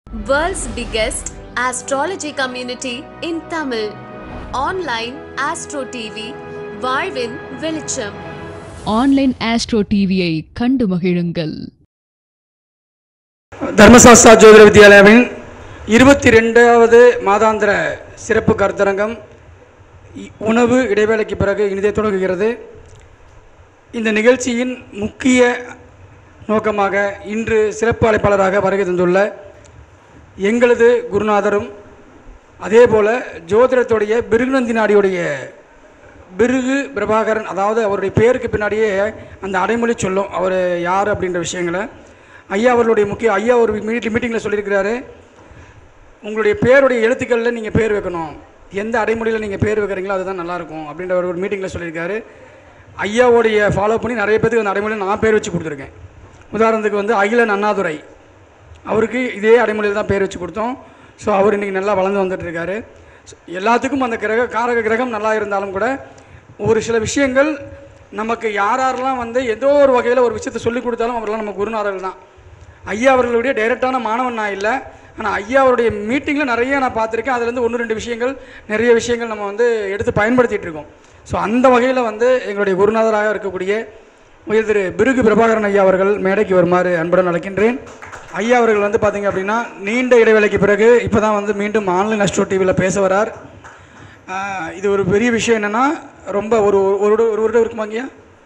World's biggest astrology community in Tamil. Online Astro TV, வாழ்வின் வெளிச்சம் online astro டிவியை கண்டு மகிழுங்கள் தர்மசாஸ்திரா ஜோதிட வித்யாலயாவின் இருபத்தி ரெண்டாவது மாதாந்திர சிறப்பு கருத்தரங்கம் இ- உணவு இடைவேளைக்கு பிறகு இனிதே தொடங்குகிறது இந்த நிகழ்ச்சியின் முக்கிய நோக்கமாக இன்று சிறப்பு அழைப்பாளராக வருகை தந்துள்ள எங்களது குருநாதரும் அதேபோல ஜோதிடத்துடைய பிருகுநந்தி நாடியுடைய பிருகு பிரபாகரன் அதாவது அவருடைய பேருக்கு பின்னாடியே அந்த அடைமொழி சொல்லும் அவர் யார் அப்படின்ற விஷயங்களை ஐயா அவர்களுடைய முக்கிய ஐயா ஒரு மீட் மீட்டிங்கில் சொல்லியிருக்கிறாரு உங்களுடைய பேருடைய எழுத்துக்களில் நீங்கள் பேர் வைக்கணும் எந்த அடைமொழியில் நீங்கள் பேர் வைக்கிறீங்களோ அதுதான் நல்லாயிருக்கும் அப்படின்ற ஒரு மீட்டிங்கில் சொல்லியிருக்காரு ஐயாவுடைய ஃபாலோ பண்ணி நிறைய பேருக்கு அந்த அடைமொழியில் நான் பேர் வச்சு கொடுத்துருக்கேன் உதாரணத்துக்கு வந்து அகிலன் அண்ணாதுரை அவருக்கு இதே அடைமொழியில் தான் பேர் வச்சு கொடுத்தோம் ஸோ அவர் இன்றைக்கி நல்லா வளர்ந்து வந்துட்டு இருக்காரு So, எல்லாத்துக்கும் அந்த கிரக காரக கிரகம் நல்லா இருந்தாலும் கூட ஒரு சில விஷயங்கள் நமக்கு யார் யாரெல்லாம் வந்து ஏதோ ஒரு வகையில் ஒரு விஷயத்தை சொல்லி கொடுத்தாலும் அவரெல்லாம் நம்ம குருநாதர்கள் தான் ஐயா அவர்களுடைய டைரக்டான மாணவன் நான் இல்லை ஆனால் ஐயா அவருடைய மீட்டிங்கில் நிறைய நான் பார்த்துருக்கேன் அதுலேருந்து ஒன்று ரெண்டு விஷயங்கள் நிறைய விஷயங்கள் நம்ம வந்து எடுத்து பயன்படுத்திகிட்டு இருக்கோம் ஸோ அந்த வகையில் வந்து எங்களுடைய குருநாதராக இருக்கக்கூடிய உயர் திரு பிருகு பிரபாகரன் ஐயா அவர்கள் மேடைக்கு வருமாறு அன்புடன் அழைக்கின்றேன் ஐயா அவர்கள் வந்து பார்த்தீங்க அப்படின்னா நீண்ட இடைவேளைக்கு பிறகு இப்போ தான் வந்து மீண்டும் ஆன்லைன் அஸ்ட்ரோ டிவியில் பேச வரார் ஆஹ் இது ஒரு பெரிய விஷயம் என்னென்னா ரொம்ப ஒரு ஒரு வருடம் ஒரு வருடம் இருக்குமா ஐயா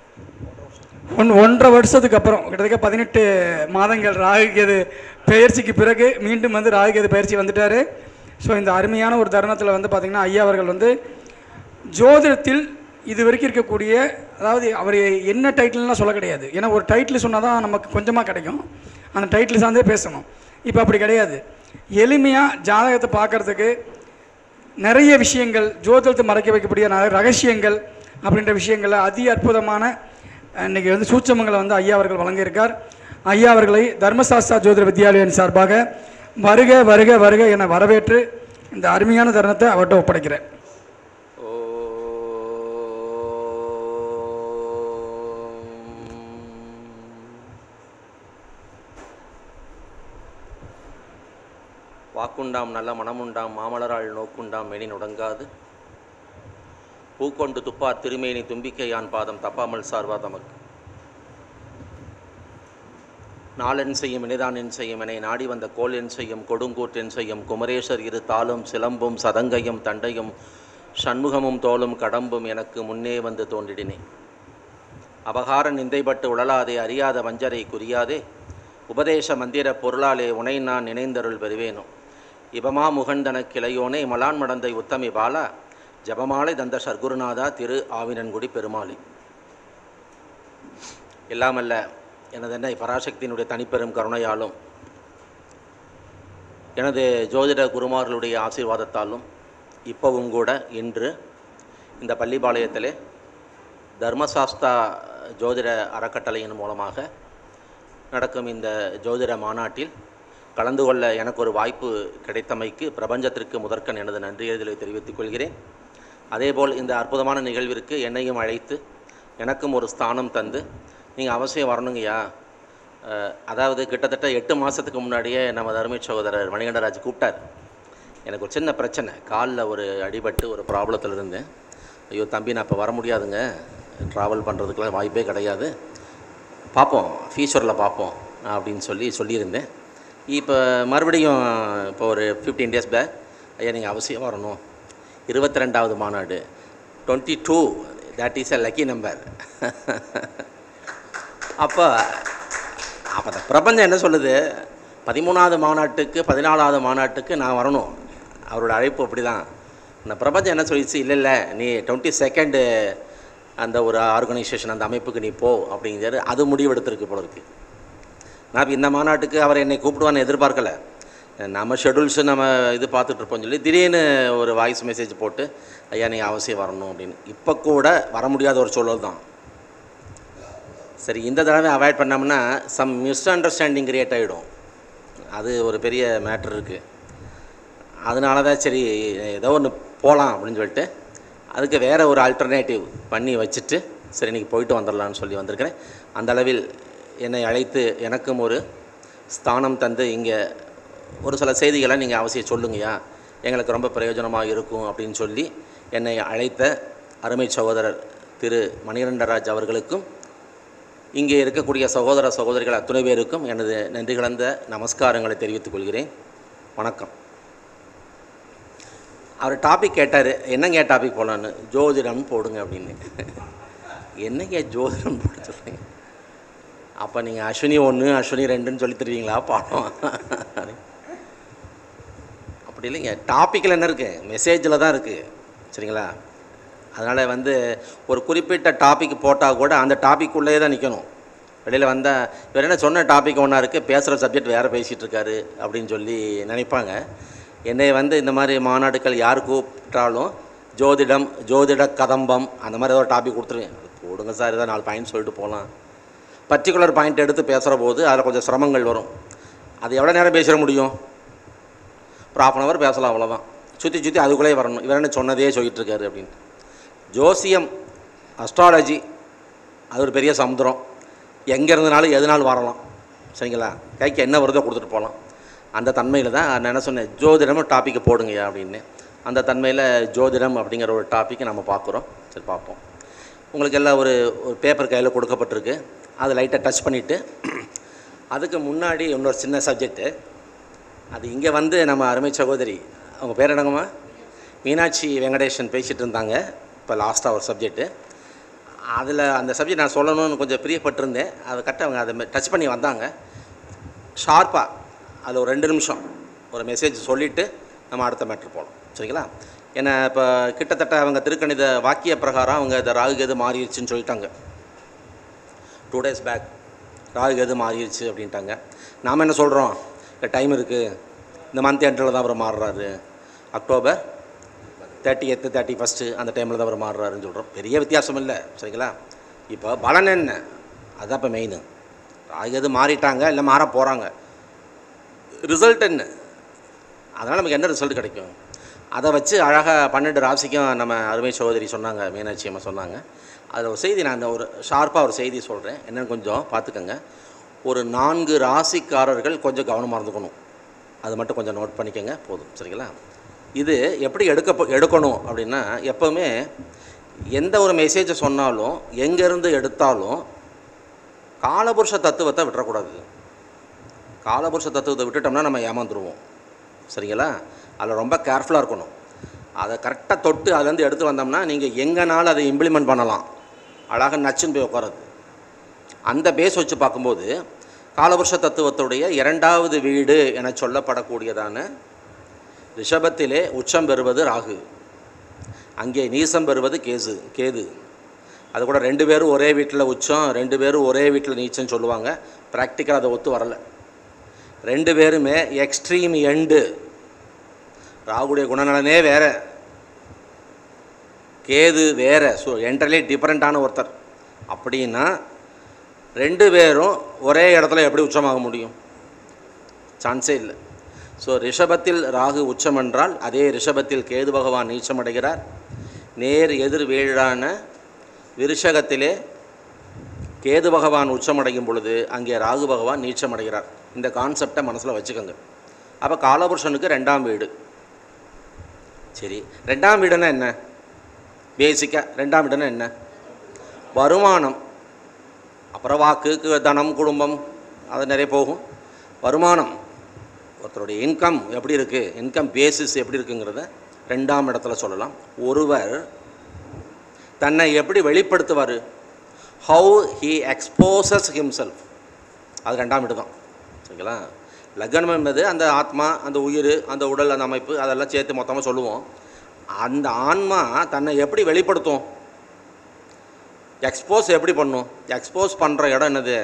ஒன் ஒன்றரை வருஷத்துக்கு அப்புறம் கிட்டத்தட்ட பதினெட்டு மாதங்கள் ராகுகேது பெயர்ச்சிக்கு பிறகு மீண்டும் வந்து ராகுகேது பயிற்சி வந்துட்டார் ஸோ இந்த அருமையான ஒரு தருணத்தில் வந்து பார்த்திங்கன்னா ஐயா அவர்கள் வந்து ஜோதிடத்தில் இது வரைக்கும் இருக்கக்கூடிய அதாவது அவர் என்ன டைட்டில்லாம் சொல்ல கிடையாது ஏன்னா ஒரு டைட்டில் சொன்னால் தான் நமக்கு கொஞ்சமாக கிடைக்கும் அந்த டைட்டில் சார்ந்தே பேசணும் இப்போ அப்படி கிடையாது எளிமையாக ஜாதகத்தை பார்க்குறதுக்கு நிறைய விஷயங்கள் ஜோதிடத்தை மறைக்க வைக்கக்கூடிய நிறைய ரகசியங்கள் அப்படின்ற விஷயங்களை அதி அற்புதமான அஹ், இன்னைக்கு வந்து சூட்சமங்களை வந்து ஐயா அவர்கள் வழங்கியிருக்கார் ஐயா அவர்களை தர்மசாஸ்திரா ஜோதிட வித்யாலயம் சார்பாக வருக வருக வருக என வரவேற்று இந்த அருமையான தருணத்தை அவர்கிட்ட ஒப்படைக்கிறேன் வாக்குண்டாம் நல்ல மனமுண்டாம் மாமலராள் நோக்குண்டாம் மெனி நுடங்காது பூக்கொண்டு துப்பார் திருமேனி தும்பிக்கையான் பாதம் தப்பாமல் சார்வா தமக்கு நாளென் செய்யும் இனிதான் என் செய்யும் என நாடி வந்த கோல் என் செய்யும் கொடுங்கூற்றென் செய்யும் குமரேசர் இரு தாளும் சிலம்பும் சதங்கையும் தண்டையும் சண்முகமும் தோளும் கடம்பும் எனக்கு முன்னே வந்து தோன்றிடினே அபகார நிந்தைப்பட்டு உழலாதே அறியாத வஞ்சரை குறியாதே உபதேச மந்திர பொருளாலே உனை நான் நினைந்தருள் பெறுவேனோ இபமா முகந்தன கிளையோனே மலான் மடந்தை உத்தமி பாலா ஜபமாலை தந்த சர்க்குருநாதா திரு ஆவினன்குடி பெருமாளி எல்லாமல்ல எனது என்னை பராசக்தியினுடைய தனிப்பெரும் கருணையாலும் எனது ஜோதிட குருமார்களுடைய ஆசீர்வாதத்தாலும் இப்போவும் கூட இன்று இந்த பள்ளிப்பாளையத்திலே தர்மசாஸ்தா ஜோதிட அறக்கட்டளையின் மூலமாக நடக்கும் இந்த ஜோதிட மாநாட்டில் கலந்து கொள்ள எனக்கு ஒரு வாய்ப்பு கிடைத்தமைக்கு பிரபஞ்சத்திற்கு முதற்கண் எனது நன்றியறிதலை தெரிவித்துக் கொள்கிறேன் அதேபோல் இந்த அற்புதமான நிகழ்விற்கு என்னையும் அழைத்து எனக்கும் ஒரு ஸ்தானம் தந்து நீங்கள் அவசியம் வரணுங்கய்யா அஹ், அதாவது கிட்டத்தட்ட எட்டு மாதத்துக்கு முன்னாடியே நம்ம தர்ம சகோதரர் மணிகண்டராஜ் கூப்பிட்டார் எனக்கு ஒரு சின்ன பிரச்சனை காலில் ஒரு அடிபட்டு ஒரு ப்ராப்ளத்தில் இருந்தேன் ஐயோ தம்பி நான் இப்போ வர முடியாதுங்க ட்ராவல் பண்ணுறதுக்குலாம் வாய்ப்பே கிடையாது பார்ப்போம் ஃபியூச்சரில் பார்ப்போம் அப்படின்னு சொல்லி சொல்லியிருந்தேன் இப்போ மறுபடியும் இப்போ ஒரு ஃபிஃப்டீன் டேஸ் பேக் ஐயா நீங்கள் அவசியம் வரணும் இருபத்தி ரெண்டாவது மாநாடு twenty two that is a lucky number அப்போ அப்போ அந்த பிரபஞ்சம் என்ன சொல்லுது பதிமூணாவது மாநாட்டுக்கு பதினாலாவது மாநாட்டுக்கு நான் வரணும் அவரோட அழைப்பு அப்படி தான் அந்த பிரபஞ்சம் என்ன சொல்லிச்சு இல்லை இல்லை நீ டுவெண்ட்டி செகண்டு அந்த ஒரு ஆர்கனைசேஷன் அந்த அமைப்புக்கு நீ போ அப்படிங்கிறது அது முடிவெடுத்திருக்கு போல இருக்கு நான் இப்ப இந்த மாநாட்டுக்கு அவர் என்னை கூப்பிடுவான்னு எதிர்பார்க்கல நம்ம ஷெடியூல்ஸு நம்ம இது பார்த்துட்டு இருப்போம்னு சொல்லி திடீர்னு ஒரு வாய்ஸ் மெசேஜ் போட்டு ஐயா நீங்கள் அவசியம் வரணும் அப்படின்னு இப்போ கூட வர முடியாத ஒரு சூழல் தான் சரி இந்த தடவை அவாய்ட் பண்ணோம்னா சம் மிஸ் அண்டர்ஸ்டாண்டிங் கிரியேட் ஆகிடும் அது ஒரு பெரிய மேட்ரு இருக்குது அதனால தான் சரி ஏதோ ஒன்று போகலாம் அப்படின்னு சொல்லிட்டு அதுக்கு வேறு ஒரு ஆல்டர்னேட்டிவ் பண்ணி வச்சுட்டு சரி இன்றைக்கி போயிட்டு வந்துடலான்னு சொல்லி வந்திருக்கிறேன் அந்த அளவில் என்னை அழைத்து எனக்கும் ஒரு ஸ்தானம் தந்து இங்கே ஒரு சில செய்திகளை நீங்கள் அவசியம் சொல்லுங்கய்யா எங்களுக்கு ரொம்ப பிரயோஜனமாக இருக்கும் அப்படின்னு சொல்லி என்னை அழைத்த அருமை சகோதரர் திரு மணிகண்டராஜ் அவர்களுக்கும் இங்கே இருக்கக்கூடிய சகோதர சகோதரிகள் அத்துணை பேருக்கும் எனது நன்றி கலந்த நமஸ்காரங்களை தெரிவித்துக் கொள்கிறேன் வணக்கம் அவர் டாபிக் கேட்டார் என்னங்க டாபிக் போடலான்னு ஜோதிடம் போடுங்க அப்படின்னு என்னங்க ஜோதிடம் போட சொல்கிறீங்க அப்போ நீங்கள் அஸ்வினி ஒன்று அஸ்வினி ரெண்டுன்னு சொல்லி தருவீங்களா பாடம் அப்படி இல்லைங்க டாப்பிக்கில் என்ன இருக்குது மெசேஜில் தான் இருக்குது சரிங்களா அதனால் வந்து ஒரு குறிப்பிட்ட டாபிக் போட்டால் கூட அந்த டாபிக் உள்ளே தான் நிற்கணும் வெளியில் வந்தால் இவர் என்ன சொன்ன டாபிக் ஒன்றா இருக்குது பேசுகிற சப்ஜெக்ட் வேறு பேசிகிட்டு இருக்காரு அப்படின்னு சொல்லி நினைப்பாங்க என்னை வந்து இந்த மாதிரி மாநாடுகள் யார் கூப்பிட்டாலும் ஜோதிடம் ஜோதிட கதம்பம் அந்த மாதிரி ஏதோ டாபிக் கொடுத்துருவேன் அது போடுங்க சார் ஏதோ நாலு பாயிண்ட் சொல்லிட்டு போகலாம் பர்டிகுலர் பாயிண்ட் எடுத்து பேசுகிற போது அதில் கொஞ்சம் சிரமங்கள் வரும் அது எவ்வளோ நேரம் பேசிட முடியும் ஒரு ஆஃப் அன் ஹவர் பேசலாம் அவ்வளோதான் சுற்றி சுற்றி அதுக்குள்ளேயே வரணும் இவர் என்ன சொன்னதே சொல்லிட்டு இருக்காரு அப்படின்ட்டு ஜோசியம் அஸ்ட்ராலஜி அது ஒரு பெரிய சமுத்திரம் எங்கே இருந்தனாலும் எதுனாலும் வரலாம் சரிங்களா கைக்கு என்ன வருதோ கொடுத்துட்டு போகலாம் அந்த தன்மையில் தான் நான் என்ன சொன்னேன் ஜோதிடம் டாப்பிக்கை போடுங்கய்யா அப்படின்னு அந்த தன்மையில் ஜோதிடம் அப்படிங்கிற ஒரு டாப்பிக்கை நம்ம பார்க்குறோம் சரி பார்ப்போம் உங்களுக்கு எல்லாம் ஒரு ஒரு பேப்பர் கையில் கொடுக்கப்பட்டிருக்கு அதை லைட்டாக டச் பண்ணிவிட்டு அதுக்கு முன்னாடி இன்னொரு சின்ன சப்ஜெக்ட்டு அது இங்கே வந்து நம்ம அருமை சகோதரி அவங்க பேர் என்னங்கம்மா மீனாட்சி வெங்கடேஷன் பேசிகிட்டு இருந்தாங்க இப்போ லாஸ்ட்டாக ஒரு சப்ஜெக்ட்டு அதில் அந்த சப்ஜெக்ட் நான் சொல்லணும்னு கொஞ்சம் பிரியப்பட்டிருந்தேன் அதை கரெக்டாக அவங்க அதை டச் பண்ணி வந்தாங்க ஷார்ப்பாக அதில் ஒரு ரெண்டு நிமிஷம் ஒரு மெசேஜ் சொல்லிவிட்டு நம்ம அடுத்த மேட்ரு போகலாம் சரிங்களா ஏன்னா இப்போ கிட்டத்தட்ட அவங்க திருக்கணித வாக்கிய பிரகாரம் அவங்க இந்த ராகு கேது மாறிடுச்சுன்னு சொல்லிட்டாங்க two days back Rahu Ketu மாறிடுச்சு அப்படின்ட்டாங்க நாம் என்ன சொல்கிறோம் இல்லை டைம் இருக்குது இந்த மந்த் எண்டில் தான் அவர் மாறுறாரு October thirtieth thirty first அந்த டைமில் தான் அவர் மாறுறாருன்னு சொல்கிறோம் பெரிய வித்தியாசம் இல்லை சரிங்களா இப்போ பலன் என்ன அதுதான் இப்போ மெயின் ராகு எது மாறிட்டாங்க இல்லை மாற போகிறாங்க ரிசல்ட் என்ன அதனால் நமக்கு என்ன ரிசல்ட் கிடைக்கும் அதை வச்சு அழகாக பன்னெண்டு ராசிக்கும் நம்ம அருமை சகோதரி சொன்னாங்க மீனாட்சி அம்மா சொன்னாங்க அதில் ஒரு செய்தி நான் ஒரு ஷார்ப்பாக ஒரு செய்தி சொல்கிறேன் என்னன்னு கொஞ்சம் பார்த்துக்கங்க ஒரு நான்கு ராசிக்காரர்கள் கொஞ்சம் கவனமாக இருந்துக்கணும் அது மட்டும் கொஞ்சம் நோட் பண்ணிக்கோங்க போதும் சரிங்களா இது எப்படி எடுக்க எடுக்கணும் அப்படின்னா எப்போவுமே எந்த ஒரு மெசேஜை சொன்னாலும் எங்கேருந்து எடுத்தாலும் காலபுருஷ தத்துவத்தை விட்டுறக்கூடாது காலபுருஷ தத்துவத்தை விட்டுட்டோம்னா நம்ம ஏமாந்துருவோம் சரிங்களா அதில் ரொம்ப கேர்ஃபுல்லாக இருக்கணும் அதை கரெக்டாக தொட்டு அதுலேருந்து எடுத்து வந்தோம்னா நீங்கள் எங்கேனாலும் அதை இம்ப்ளிமெண்ட் பண்ணலாம் அழகாக நச்சுன்னு போய் உட்காரது அந்த பேஸ் வச்சு பார்க்கும்போது காலபுருஷ தத்துவத்துடைய இரண்டாவது வீடு என சொல்லப்படக்கூடியதான ரிஷபத்திலே உச்சம் பெறுவது ராகு அங்கே நீசம் பெறுவது கேசு கேது அது கூட ரெண்டு பேரும் ஒரே வீட்டில் உச்சம் ரெண்டு பேரும் ஒரே வீட்டில் நீச்சம்னு சொல்லுவாங்க ப்ராக்டிக்கலாக அதை ஒத்து வரலை ரெண்டு பேருமே எக்ஸ்ட்ரீம் எண்டு ராகுடைய குணநலனே வேற கேது வேற ஸோ என்டர்லி டிஃப்ரெண்ட்டான ஒருத்தர் அப்படின்னா ரெண்டு பேரும் ஒரே இடத்துல எப்படி உச்சமாக முடியும் சான்ஸே இல்லை ஸோ ரிஷபத்தில் ராகு உச்சம் என்றால் அதே ரிஷபத்தில் கேது பகவான் நீச்சம் அடைகிறார் நேர் எதிர் வீழான விருஷகத்திலே கேது பகவான் உச்சமடையும் பொழுது அங்கே ராகு பகவான் நீச்சம் அடைகிறார் இந்த கான்செப்டை மனசில் வச்சுக்கோங்க அப்போ காலபுருஷனுக்கு ரெண்டாம் வீடு சரி ரெண்டாம் வீடுன்னா என்ன பேசிக்காக ரெண்டாம் வீடுன்னா என்ன வருமானம் அப்புறம் வாக்கு கு- தனம் குடும்பம் அது நிறைய போகும் வருமானம் ஒருத்தருடைய இன்கம் எப்படி இருக்குது இன்கம் பேசிஸ் எப்படி இருக்குங்கிறத ரெண்டாம் இடத்துல சொல்லலாம் ஒருவர் தன்னை எப்படி வெளிப்படுத்துவார் ஹவு ஹீ எக்ஸ்போசஸ் ஹிம்செல்ஃப் அது ரெண்டாம் வீடு தான் சரிங்களா லக்னம் என்பது அந்த ஆத்மா அந்த உயிர் அந்த உடல் அந்த அமைப்பு அதெல்லாம் சேர்த்து மொத்தமாக சொல்லுவோம் அந்த ஆன்மா தன்னை எப்படி வெளிப்படுத்தும் எக்ஸ்போஸ் எப்படி பண்ணும் எக்ஸ்போஸ் பண்ணுற இடம் என்னது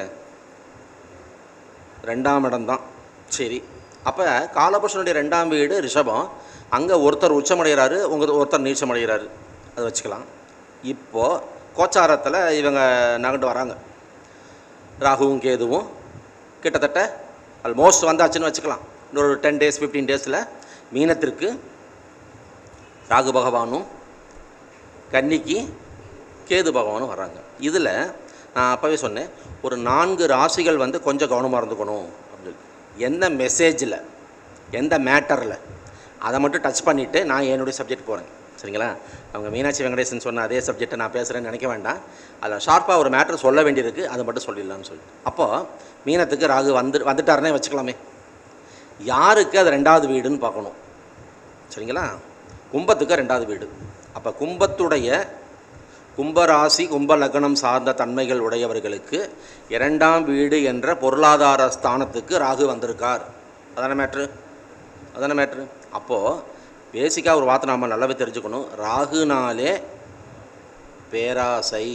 ரெண்டாம் இடம் தான் சரி அப்போ காலபுருஷனுடைய ரெண்டாம் வீடு ரிஷபம் அங்கே ஒருத்தர் உச்சமடைகிறாரு உங்க ஒருத்தர் நீச்சமடைகிறாரு அதை வச்சுக்கலாம் இப்போது கோச்சாரத்தில் இவங்க நகண்டு வராங்க ராகுவும் கேதுவும் கிட்டத்தட்ட ஆல்மோஸ்ட் வந்தாச்சுன்னு வச்சுக்கலாம் இன்னொரு டென் டேஸ் ஃபிஃப்டீன் டேஸில் மீனத்திற்கு ராகு பகவானும் கன்னிக்கு கேது பகவானும் வர்றாங்க இதில் நான் அப்போவே சொன்னேன் ஒரு நான்கு ராசிகள் வந்து கொஞ்சம் கவனமாக இருந்துக்கணும் அப்படின்னு சொல்லி என்ன மெசேஜில் எந்த மேட்டரில் அதை மட்டும் டச் பண்ணிவிட்டு நான் என்னுடைய சப்ஜெக்ட் போகிறேன் சரிங்களா அவங்க மீனாட்சி வெங்கடேசன் சொன்ன அதே சப்ஜெக்டை நான் பேசுகிறேன்னு நினைக்க வேண்டாம் அதில் ஷார்ப்பாக ஒரு மேட்டர் சொல்ல வேண்டியிருக்கு அதை மட்டும் சொல்லிடலாம்னு சொல்லிட்டு அப்போது மீனத்துக்கு ராகு வந்து வந்துட்டாருன்னே வச்சுக்கலாமே யாருக்கு அது ரெண்டாவது வீடுன்னு பார்க்கணும் சரிங்களா கும்பத்துக்கு ரெண்டாவது வீடு அப்போ கும்பத்துடைய கும்பராசி கும்ப லக்னம் சார்ந்த தன்மைகள் உடையவர்களுக்கு இரண்டாம் வீடு என்ற பொருளாதார ஸ்தானத்துக்கு ராகு வந்திருக்கார் அதான மேட்ரு அதான மேட்ரு அப்போது பேசிக்காக ஒரு வார்த்தை நம்ம நல்லாவே தெரிஞ்சுக்கணும் ராகுனாலே பேராசை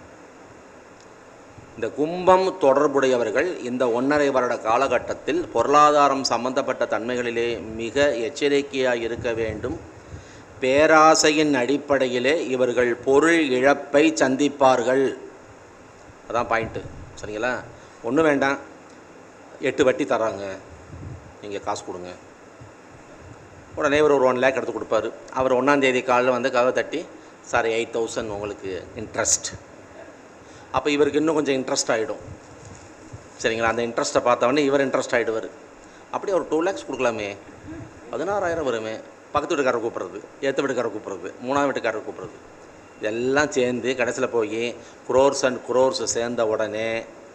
இந்த கும்பம் தொடர்புடையவர்கள் இந்த ஒன்றரை வருட காலகட்டத்தில் பொருளாதாரம் சம்பந்தப்பட்ட தன்மைகளிலே மிக எச்சரிக்கையாக இருக்க வேண்டும் பேராசையின் அடிப்படையிலே இவர்கள் பொருள் இழப்பை சந்திப்பார்கள் அதான் பாயிண்ட்டு சரிங்களா ஒன்றும் வேண்டாம் எட்டு வட்டி தர்றாங்க நீங்கள் காசு கொடுங்க உடனே ஒரு ஒரு ஒன் லேக் எடுத்து கொடுப்பாரு அவர் ஒன்றாந்தேதி காலையில் வந்து கதவை தட்டி சார் எயிட் தௌசண்ட் உங்களுக்கு இன்ட்ரெஸ்ட் அப்போ இவருக்கு இன்னும் கொஞ்சம் இன்ட்ரெஸ்ட் ஆகிடும் சரிங்களா அந்த இன்ட்ரெஸ்ட்டை பார்த்தவொடனே இவர் இன்ட்ரெஸ்ட் ஆகிடுவார் அப்படி ஒரு டூ லேக்ஸ் கொடுக்கலாமே பதினாறாயிரம் வருமே பக்கத்து வீட்டுக்காரர் கூப்பிட்றது ஏற்ற வீட்டுக்காரர் கூப்பிட்றது மூணாவது வீட்டுக்காரர் கூப்பிட்றது இதெல்லாம் சேர்ந்து கடைசியில் போய் குரோர்ஸ் அண்ட் குரோர்ஸ் சேர்ந்த உடனே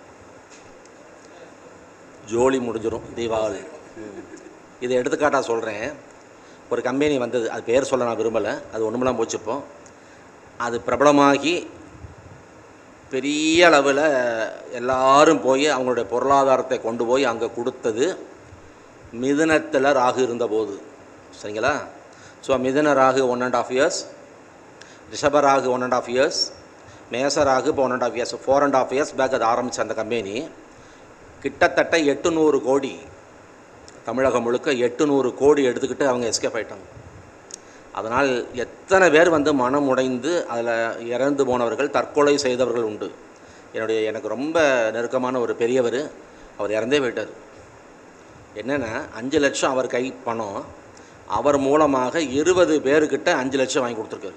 ஜோலி முடிஞ்சிடும் தீபாவளி இதை எடுத்துக்காட்டாக சொல்கிறேன் ஒரு கம்பெனி வந்தது அது பேர் சொல்ல நான் விரும்பலை அது ஒன்றுமெல்லாம் போச்சுப்போ அது பிரபலமாகி பெரிய அளவில் எல்லாரும் போய் அவங்களுடைய பொருளாதாரத்தை கொண்டு போய் அங்கே கொடுத்தது மிதுனத்தில் ராகு இருந்தபோது சரிங்களா so Mithuna Rahu one and half years Rishaba Rahu one and half years Mesha Rahu இப்போ one and half years four and half years back அது ஆரம்பித்த அந்த கம்பெனி கிட்டத்தட்ட எட்டுநூறு கோடி தமிழகம் முழுக்க எட்டுநூறு கோடி எடுத்துக்கிட்டு அவங்க எஸ்கேப் ஆயிட்டாங்க அதனால் எத்தனை பேர் வந்து மனம் உடைந்து அதில் இறந்து போனவர்கள் தற்கொலை செய்தவர்கள் உண்டு என்னுடைய எனக்கு ரொம்ப நெருக்கமான ஒரு பெரியவர் அவர் இறந்தே போயிட்டார் என்னென்னா அஞ்சு லட்சம் அவர் கை பணம் அவர் மூலமாக இருபது பேர்கிட்ட அஞ்சு லட்சம் வாங்கி கொடுத்துருக்காரு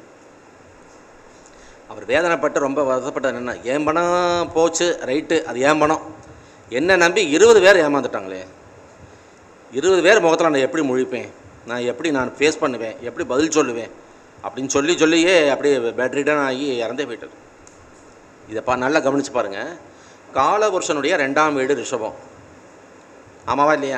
அவர் வேதனைப்பட்டு ரொம்ப வருத்தப்பட்டது என்னென்னா என் பணம் போச்சு ரைட்டு அது ஏன் பணம் என்ன நம்பி இருபது பேர் ஏமாந்துட்டாங்களே இருபது பேர் முகத்தில் நான் எப்படி முழிப்பேன் நான் எப்படி நான் ஃபேஸ் பண்ணுவேன் எப்படி பதில் சொல்லுவேன் அப்படின்னு சொல்லி சொல்லியே அப்படியே பேட்ரிடன் ஆகி இறந்தே போயிட்டார் இதை பா நல்லா கவனிச்சு பாருங்கள் காலபுருஷனுடைய ரெண்டாம் வீடு ரிஷபம் ஆமாவா இல்லையா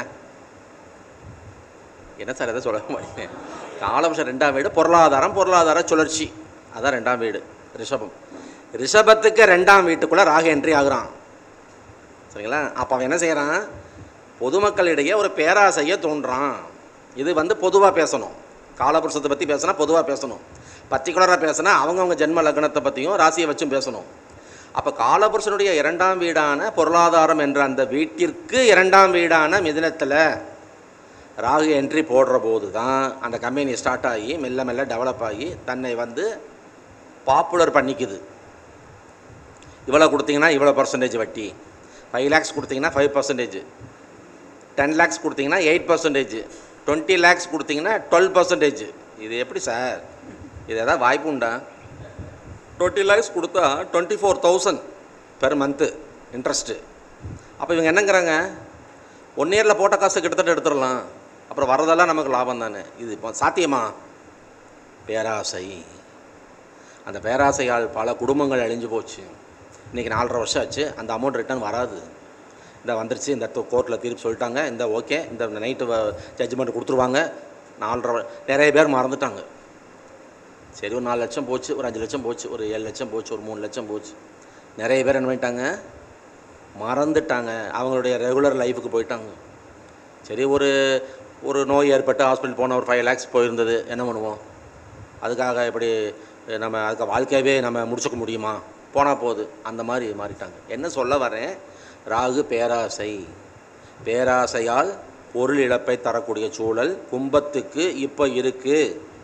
என்ன சார் எதை சொல்ல மாட்டேன் காலபுருஷன் ரெண்டாம் வீடு பொருளாதாரம் பொருளாதார சுழற்சி அதான் ரெண்டாம் வீடு ரிஷபம் ரிஷபத்துக்கு ரெண்டாம் வீட்டுக்குள்ளே ராக என்ட்ரி ஆகுறான் சரிங்களா அப்போ அவன் என்ன செய்கிறான் பொதுமக்களிடையே ஒரு பேராசையை தோன்றான் இது வந்து பொதுவாக பேசணும் காலபுருஷத்தை பற்றி பேசினா பொதுவாக பேசணும் பர்டிகுலராக பேசினா அவங்கவுங்க ஜென்ம லக்னத்தை பற்றியும் ராசியை வச்சும் பேசணும் அப்போ காலபுருஷனுடைய இரண்டாம் வீடான பொருளாதாரம் என்ற அந்த வீட்டிற்கு இரண்டாம் வீடான மிதினத்தில் ராகு என்ட்ரி போடுற போது தான் அந்த கம்பெனி ஸ்டார்ட் ஆகி மெல்ல மெல்ல டெவலப் ஆகி தன்னை வந்து பாப்புலர் பண்ணிக்குது இவ்வளோ கொடுத்தீங்கன்னா இவ்வளோ பர்சன்டேஜ் வட்டி ஃபைவ் லேக்ஸ் கொடுத்தீங்கன்னா ஃபைவ் பர்சன்டேஜ் டென் லேக்ஸ் கொடுத்தீங்கன்னா எயிட் பர்சன்டேஜ் டுவெண்ட்டி லேக்ஸ் கொடுத்தீங்கன்னா டுவெல் பர்சன்டேஜ் இது எப்படி சார் இது எதாவது வாய்ப்பு உண்டா டுவெண்ட்டி லேக்ஸ் கொடுத்தா twenty four thousand per month interest அப்போ இவங்க என்னங்கிறாங்க ஒன் இயரில் போட்ட காசு கிட்டத்தட்ட எடுத்துடலாம் அப்புறம் வரதெல்லாம் நமக்கு லாபம் தானே இது இப்போ சாத்தியமா பேராசை அந்த பேராசையால் பல குடும்பங்கள் அழிஞ்சு போச்சு இன்றைக்கி நாலரை வருஷம் ஆச்சு அந்த அமௌண்ட் ரிட்டர்ன் வராது இந்த வந்துருச்சு இந்த கோர்ட்டில் தீர்ப்பு சொல்லிட்டாங்க இந்த ஓகே இந்த நைட்டு ஜட்ஜ்மெண்ட் கொடுத்துருவாங்க நாலரை வ- நிறைய பேர் மறந்துட்டாங்க சரி ஒரு நாலு லட்சம் போச்சு ஒரு அஞ்சு லட்சம் போச்சு ஒரு ஏழு லட்சம் போச்சு ஒரு மூணு லட்சம் போச்சு நிறைய பேர் என்ன பண்ணிட்டாங்க மறந்துட்டாங்க அவங்களுடைய ரெகுலர் லைஃபுக்கு போயிட்டாங்க சரி ஒரு ஒரு நோய் ஏற்பட்டு ஹாஸ்பிட்டல் போன ஒரு ஃபைவ் லேக்ஸ் போயிருந்தது என்ன பண்ணுவோம் அதுக்காக எப்படி நம்ம அதுக்கு வாழ்க்கையவே நம்ம முடிச்சுக்க முடியுமா போனால் போகுது அந்த மாதிரி மாறிட்டாங்க என்ன சொல்ல வரேன் ராகு பேராசை பேராசையால் பொருள் இழப்பை தரக்கூடிய சூழல் கும்பத்துக்கு இப்போ இருக்குது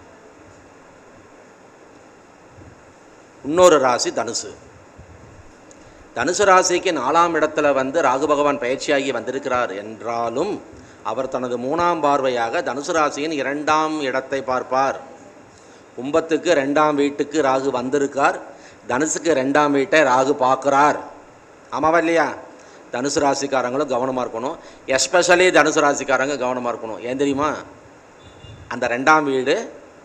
இன்னொரு ராசி தனுசு தனுசு ராசிக்கு நாலாம் இடத்துல வந்து ராகு பகவான் பயிற்சியாகி வந்திருக்கிறார் என்றாலும் அவர் தனது மூணாம் பார்வையாக தனுசு ராசியின் இரண்டாம் இடத்தை பார்ப்பார் கும்பத்துக்கு ரெண்டாம் வீட்டுக்கு ராகு வந்திருக்கார் தனுசுக்கு ரெண்டாம் வீட்டை ராகு பார்க்குறார் ஆமாவா இல்லையா தனுசு ராசிக்காரங்களும் கவனமாக இருக்கணும் எஸ்பெஷலி தனுசு ராசிக்காரங்க கவனமாக இருக்கணும் ஏன் தெரியுமா அந்த ரெண்டாம் வீடு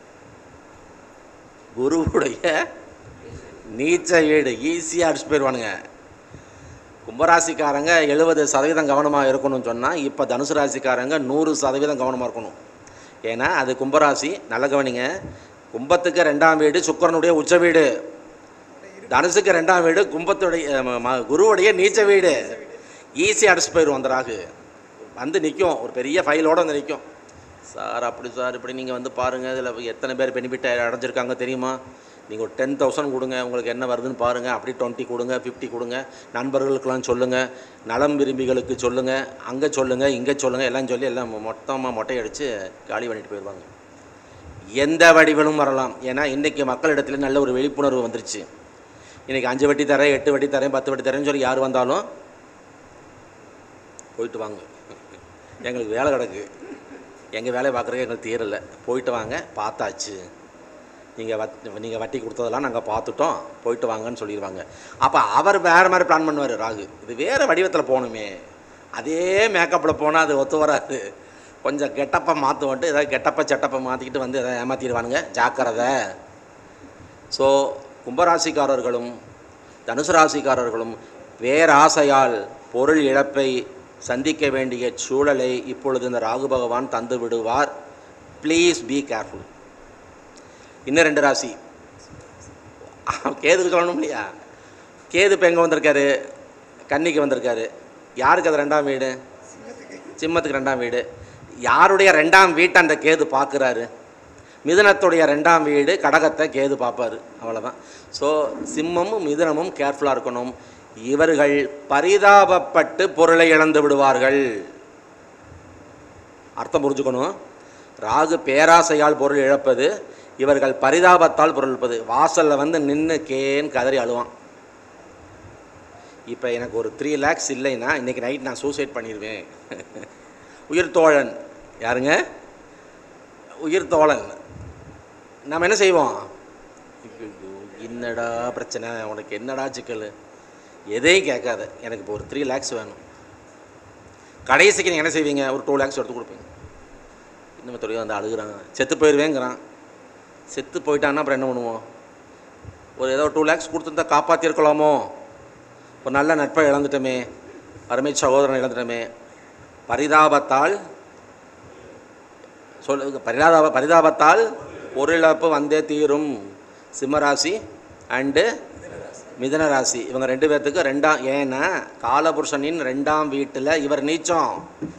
குருவுடைய நீச்ச வீடு ஈஸியாக அடிச்சு போயிடுவானுங்க கும்பராசிக்காரங்க எழுபது சதவீதம் கவனமாக இருக்கணும்னு சொன்னால் இப்போ தனுசு ராசிக்காரங்க நூறு சதவீதம் கவனமாக இருக்கணும் ஏன்னா அது கும்பராசி நல்ல கவனிங்க கும்பத்துக்கு ரெண்டாம் வீடு சுக்கிரனுடைய உச்ச வீடு தனுசுக்கு ரெண்டாம் வீடு கும்பத்துடைய ம- ம- குருவுடைய நீச்ச வீடு ஈஸி அடிச்சு போயிடும் அந்த ராகு வந்து நிற்கும் ஒரு பெரிய ஃபைலோடு வந்து நிற்கும் சார் அப்படி சார் இப்படி நீங்கள் வந்து பாருங்கள் இதில் எத்தனை பேர் பெனிஃபிட் அடைஞ்சிருக்காங்க தெரியுமா நீங்கள் ஒரு டென் தௌசண்ட் கொடுங்க உங்களுக்கு என்ன வருதுன்னு பாருங்கள் அப்படி டுவெண்ட்டி கொடுங்க ஃபிஃப்டி கொடுங்க நண்பர்களுக்கெல்லாம் சொல்லுங்கள் நலம் விரும்பிகளுக்கு சொல்லுங்கள் அங்கே சொல்லுங்கள் இங்கே சொல்லுங்கள் எல்லாம் சொல்லி எல்லாம் மொத்தமாக மொட்டை அடித்து காலி பண்ணிட்டு போயிடுவாங்க எந்த வடிவிலும் வரலாம் ஏன்னா இன்றைக்கி மக்களிடத்தில் நல்ல ஒரு விழிப்புணர்வு வந்துருச்சு இன்றைக்கி அஞ்சு வட்டி தரேன் எட்டு வட்டி தரேன் பத்து வட்டி தரேன்னு சொல்லி யார் வந்தாலும் போயிட்டு வாங்க எங்களுக்கு வேலை கிடக்கு எங்கள் வேலையை பார்க்குறதுக்கு எங்களுக்கு தீரலை போயிட்டு வாங்க பார்த்தாச்சு நீங்கள் வட் நீங்கள் வட்டி கொடுத்ததெல்லாம் நாங்கள் பார்த்துட்டோம் போயிட்டு வாங்கன்னு சொல்லிடுவாங்க அப்போ அவர் வேறு மாதிரி பிளான் பண்ணுவார் ராகு இது வேறு வடிவத்தில் போகணுமே அதே மேக்கப்பில் போனால் அது ஒத்து வராது கொஞ்சம் கெட்டப்பை மாற்றுவோன்ட்டு ஏதாவது கெட்டப்பை செட்டப்பை மாற்றிக்கிட்டு வந்து எதாவது ஏமாற்றிடுவானுங்க ஜாக்கிரதை ஸோ கும்பராசிக்காரர்களும் தனுசு ராசிக்காரர்களும் பேராசையால் பொருள் இழப்பை சந்திக்க வேண்டிய சூழலை இப்பொழுது இந்த ராகு பகவான் தந்து விடுவார் ப்ளீஸ் பி கேர்ஃபுல் இன்னும் ரெண்டு ராசி கேதுக்கு சொல்லணும் இல்லையா கேது இப்போ எங்கே வந்திருக்காரு கன்னிக்கு வந்திருக்காரு யாருக்கு அது ரெண்டாம் வீடு சிம்மத்துக்கு ரெண்டாம் வீடு யாருடைய ரெண்டாம் வீட்டை அந்த கேது பார்க்குறாரு மிதுனத்துடைய ரெண்டாம் வீடு கடகத்தை கேது பார்ப்பாரு அவ்வளோதான் ஸோ சிம்மமும் மிதுனமும் கேர்ஃபுல்லாக இருக்கணும் இவர்கள் பரிதாபப்பட்டு பொருளை இழந்து விடுவார்கள் அர்த்தம் புரிஞ்சுக்கணும் ராகு பேராசையால் பொருள் இழப்பது இவர்கள் பரிதாபத்தால் பொருள் இழப்பது வாசலில் வந்து நின்று கேன்னு கதறி அழுவான் இப்போ எனக்கு ஒரு த்ரீ லேக்ஸ் இல்லைன்னா இன்றைக்கி நைட் நான் சூசைட் பண்ணிடுவேன் உயிர் தோழன் யாருங்க உயிர் தோழன் நம்ம என்ன செய்வோம் ஐயையோ, என்னடா பிரச்சனை உனக்கு என்னடா சிக்கல் எதையும் கேட்காத எனக்கு இப்போ ஒரு த்ரீ லேக்ஸ் வேணும் கடைசிக்கு நீங்கள் என்ன செய்வீங்க ஒரு டூ லேக்ஸ் எடுத்து கொடுப்பீங்க இன்னும் தொழில் வந்து அழுகுறாங்க செத்து போயிடுவேங்கிறான் செத்து போயிட்டான்னா அப்புறம் என்ன பண்ணுவோம் ஒரு ஏதோ டூ லேக்ஸ் கொடுத்துருந்தா காப்பாற்றிருக்கலாமோ ஒரு நல்ல நட்பை இழந்துட்டோமே அருமை சகோதரனை இழந்துட்டோமே பரிதாபத்தால் சொல் பரிதாப பரிதாபத்தால் பொருளிழப்பு வந்தே தீரும் சிம்மராசி அண்டு மிதன ராசி இவங்க ரெண்டு பேர்த்துக்கு ரெண்டாம் ஏன்னா காலபுருஷனின் ரெண்டாம் வீட்டில் இவர் நீச்சம்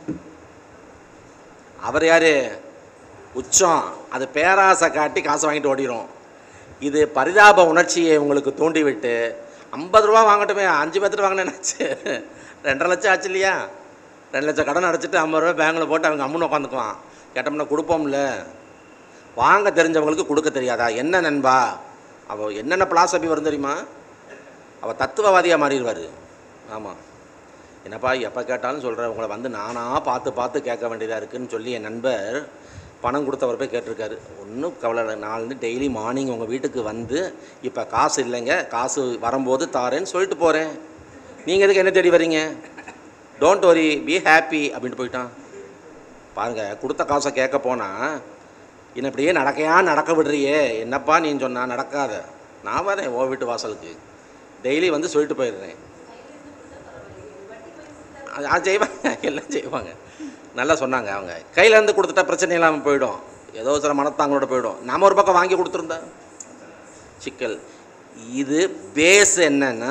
அவர் யார் உச்சம் அது பேராசை காட்டி காசு வாங்கிட்டு ஓடிரும் இது பரிதாப உணர்ச்சியை உங்களுக்கு தூண்டிவிட்டு ஐம்பது ரூபா வாங்கட்டுமே அஞ்சு பத்து ரூபா வாங்கினேன்னாச்சு ரெண்டரை லட்சம் ஆச்சு இல்லையா ரெண்டு லட்சம் கடன் அடைச்சிட்டு ஐம்பது ரூபா பேங்கில் போட்டு அவங்க அம்முன்னு உட்காந்துக்குவான் கேட்டோம்னா கொடுப்போம்ல வாங்க தெரிஞ்சவங்களுக்கு கொடுக்க தெரியாதா என்ன நண்பா அவள் என்னென்ன பிலாசபி வரும் தெரியுமா அவள் தத்துவவாதியாக மாறிடுவார் ஆமாம் என்னப்பா எப்போ கேட்டாலும் சொல்கிறேன் உங்களை வந்து நானாக பார்த்து பார்த்து கேட்க வேண்டியதாக இருக்குன்னு சொல்லி என் நண்பர் பணம் கொடுத்தவர் போய் கேட்டிருக்காரு ஒன்றும் கவலை இல்லை நான் வந்து டெய்லி மார்னிங் உங்கள் வீட்டுக்கு வந்து இப்போ காசு இல்லைங்க காசு வரும்போது தாரேன்னு சொல்லிட்டு போகிறேன் நீங்கள் எதுக்கு என்ன தேடி வரீங்க டோன்ட் வரி பி ஹாப்பி அப்படின்ட்டு போயிட்டான் பாருங்கள் கொடுத்த காசை கேட்க போனால் என்ன இப்படியே நடக்கையா நடக்க விடுறியே என்னப்பா நீ சொன்னா நடக்காத நான் வரேன் ஓ வீட்டு வாசலுக்கு டெய்லி வந்து சொல்லிட்டு போயிடுறேன் அது- அது செய்வாங்க எல்லாம் செய்வாங்க நல்லா சொன்னாங்க அவங்க கையிலேருந்து கொடுத்துட்டா பிரச்சனை இல்லாமல் போயிடும் ஏதோ சில மனத்தாங்களோட போயிடும் நாம ஒரு பக்கம் வாங்கி கொடுத்துருந்தா சிக்கல் இது பேஸ் என்னன்னா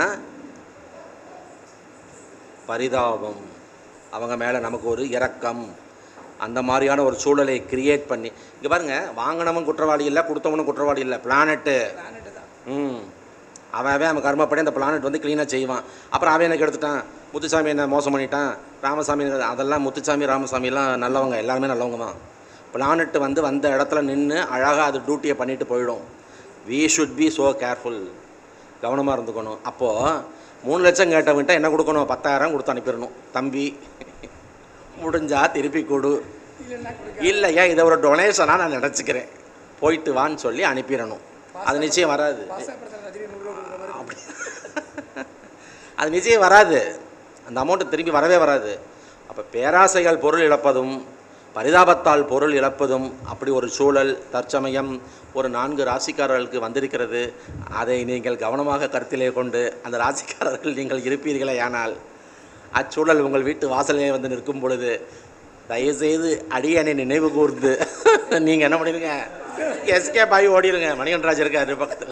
பரிதாபம் அவங்க மேலே நமக்கு ஒரு இரக்கம் அந்த மாதிரியான ஒரு சூழலை கிரியேட் பண்ணி இங்கே பாருங்க வாங்கினவன் குற்றவாளி இல்லை கொடுத்தவனும் குற்றவாளி இல்லை பிளானட்டு ம் அவன் அவன் அவன் கர்மப்படி அந்த பிளானட் வந்து க்ளீனாக செய்வான் அப்புறம் அவன் எனக்கு எடுத்துட்டான் முத்துசாமி என்ன மோசம் பண்ணிட்டான் ராமசாமி என்ன- அதெல்லாம் முத்துசாமி ராமசாமிலாம் நல்லவங்க எல்லாருமே நல்லவங்க தான் பிளானட் வந்து வந்த இடத்துல நின்று அழகாக அது டியூட்டியை பண்ணிட்டு போயிடும் we should be so careful கவனமாக இருந்துக்கணும் அப்போது மூணு லட்சம் கேட்டவன்ட்ட என்ன கொடுக்கணும் பத்தாயிரம் கொடுத்து அனுப்பிடணும் தம்பி முடிஞ்சா திருப்பி கொடு இல்லையா இதை ஒரு டொனேஷனாக நான் நினச்சிக்கிறேன் போயிட்டு வான்னு சொல்லி அனுப்பிடணும் அது நிச்சயம் வராது அப்படி அது நிச்சயம் வராது அந்த அமௌண்ட்டு திரும்பி வரவே வராது அப்போ பேராசைகள் பொருள் இழப்பதும் பரிதாபத்தால் பொருள் இழப்பதும் அப்படி ஒரு சூழல் தற்சமயம் ஒரு நான்கு ராசிக்காரர்களுக்கு வந்திருக்கிறது அதை நீங்கள் கவனமாக கருத்திலே கொண்டு அந்த ராசிக்காரர்கள் நீங்கள் இருப்பீர்களே ஆனால் அச்சூழல் உங்கள் வீட்டு வாசலே வந்து நிற்கும் பொழுது தயவுசெய்து அடியனை நினைவு கூர்ந்து நீங்கள் என்ன பண்ணிடுங்க எஸ்கே பாய் ஓடிடுங்க மணிகண்டராஜ் இருக்காரு பக்கத்தில்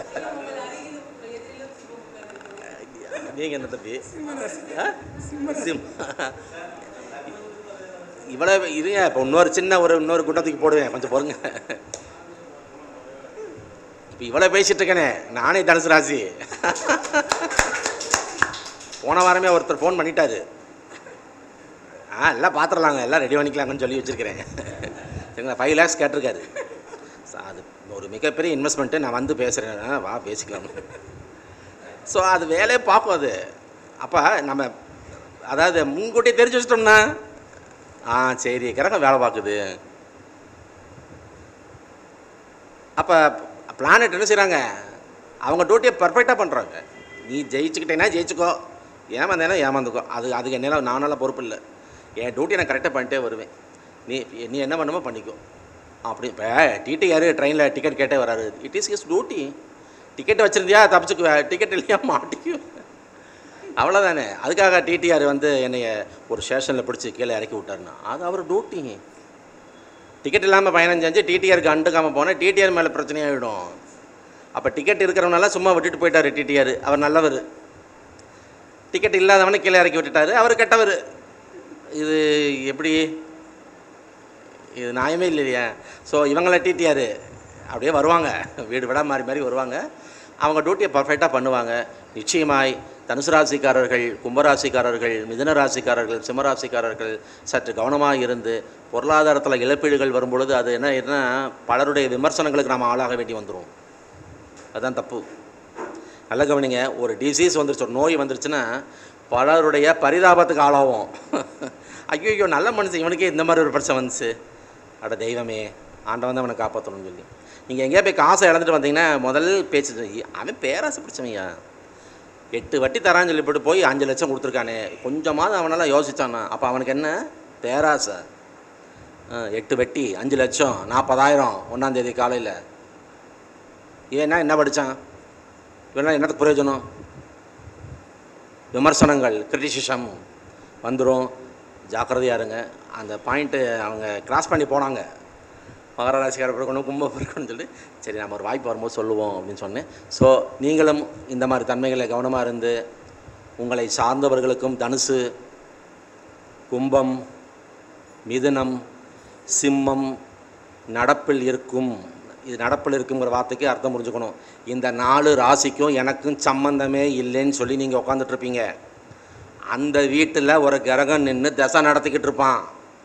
நீங்கள் என்ன தம்பி ஆ? சிம் இவ்வளவு இருங்க இப்போ இன்னொரு சின்ன ஒரு இன்னொரு குண்டத்துக்கு போடுவேன் கொஞ்சம் பொறுங்க இப்போ இவ்வளோ பேசிட்டு இருக்கேனே நானே தனுசு ராசி போன வாரமே ஒருத்தர் ஃபோன் பண்ணிட்டாரு ஆ எல்லாம் பார்த்துடலாங்க எல்லாம் ரெடி பண்ணிக்கலாங்கன்னு சொல்லி வச்சுருக்கிறேன் சரிங்களா ஃபைவ் லேக்ஸ் கேட்டிருக்காரு ச- அது ஒரு மிகப்பெரிய இன்வெஸ்ட்மெண்ட்டு நான் வந்து பேசுகிறேன் ஆ, வா பேசிக்கலாம் ஸோ அது வேலையை பார்க்கும் அது அப்போ நம்ம அதாவது முன்கூட்டியே தெரிஞ்சு வச்சிட்டோம்னா ஆ சரி கிரகம் வேலை பார்க்குது அப்போ பிளானட் என்ன செய்கிறாங்க அவங்க டியூட்டியை பர்ஃபெக்டாக பண்ணுறாங்க நீ ஜெயிச்சுக்கிட்டேன்னா ஜெயிச்சுக்கோ ஏமாந்தேனா ஏமாந்துக்கோ அது அதுக்கு என்னால் நானால பொறுப்பு இல்லை என் டியூட்டியை நான் கரெக்டாக பண்ணிட்டே வருவேன் நீ நீ என்ன பண்ணுமோ பண்ணிக்கோ அப்படி இப்போ டிடிஆர் ட்ரெயினில் டிக்கெட் கேட்டே வராரு it is is duty ticket வச்சுருந்தியா தப்பிச்சுக்குவ டிக்கெட் இல்லையா மாட்டிக்கும் அவ்வளோதானே அதுக்காக டிடிஆர் வந்து என்னைய ஒரு ஸ்டேஷனில் பிடிச்சி கீழே இறக்கி விட்டாருன்னா அது அவர் டியூட்டி டிக்கெட் இல்லாமல் பயணம் செஞ்சு டிடிஆருக்கு அண்டுக்காமல் போனால் டிடிஆர் மேலே பிரச்சனையாகிடும் அப்போ டிக்கெட் இருக்கிறவனால சும்மா விட்டுட்டு போயிட்டாரு டிடிஆர் அவர் நல்லவர் டிக்கெட் இல்லாதவனை கீழே இறக்கி விட்டுட்டாரு அவர் கெட்டவர் இது எப்படி இது நியாயமே இல்லையா ஸோ இவங்கள டிடிஆர் அப்படியே வருவாங்க வீடு விட மாறி மாறி வருவாங்க அவங்க டியூட்டியை பர்ஃபெக்டாக பண்ணுவாங்க நிச்சயமாய் தனுசு ராசிக்காரர்கள் கும்பராசிக்காரர்கள் மிதுன ராசிக்காரர்கள் சிம்மராசிக்காரர்கள் சற்று கவனமாக இருந்து பொருளாதாரத்தில் இழப்பீடுகள் வரும்பொழுது அது என்ன என்ன பலருடைய விமர்சனங்களுக்கு நாம் ஆளாக வேண்டி வந்துடும் அதுதான் தப்பு நல்ல கவனிங்க ஒரு டிசீஸ் வந்துருச்சு ஒரு நோய் வந்துருச்சுன்னா பலருடைய பரிதாபத்துக்கு ஆளாகும் ஐயோ ஐயோ நல்ல மனுஷன் இவனுக்கே இந்த மாதிரி ஒரு பிரச்சனை வந்துச்சு அட தெய்வமே ஆண்டவன் தான் அவனை காப்பாற்றணும்னு சொல்லி நீங்கள் எங்கேயா போய் காசை இழந்துட்டு வந்தீங்கன்னா முதல் பேச்சு அவன் பேராசை பிடிச்சவங்க எட்டு வட்டி தரான்னு சொல்லி போட்டு போய் அஞ்சு லட்சம் கொடுத்துருக்கானே கொஞ்சமாவது அவனெல்லாம் யோசிச்சானா அப்போ அவனுக்கு என்ன பேராசை ஆ, எட்டு வட்டி அஞ்சு லட்சம் நாற்பதாயிரம் ஒன்றாந்தேதி காலையில் இவன் என்ன என்ன படித்தான் இவனா என்னத்துக்கு பிரயோஜனம் விமர்சனங்கள் கிரிட்டிசிசம் வந்துடும் ஜாக்கிரதையாக இருங்க அந்த பாயிண்ட்டு அவங்க கிராஸ் பண்ணி போனாங்க மகர ராசிக்கார பிறக்கணும் கும்ப பிறக்கணும்னு சொல்லி சரி நம்ம ஒரு வாய்ப்பு வரும்போது சொல்லுவோம் அப்படின்னு சொன்னேன் ஸோ நீங்களும் இந்த மாதிரி தன்மைகளை கவனமாக இருந்து உங்களை சார்ந்தவர்களுக்கும் தனுசு கும்பம் மிதுனம் சிம்மம் நடப்பில் இருக்கும் இது நடப்பில் இருக்குங்கிற வார்த்தைக்கு அர்த்தம் புரிஞ்சுக்கணும் இந்த நாலு ராசிக்கும் எனக்கும் சம்பந்தமே இல்லைன்னு சொல்லி நீங்கள் உட்காந்துட்ருப்பீங்க அந்த வீட்டில் ஒரு கிரகம் நின்று தசை நடத்திக்கிட்டு இருப்பான்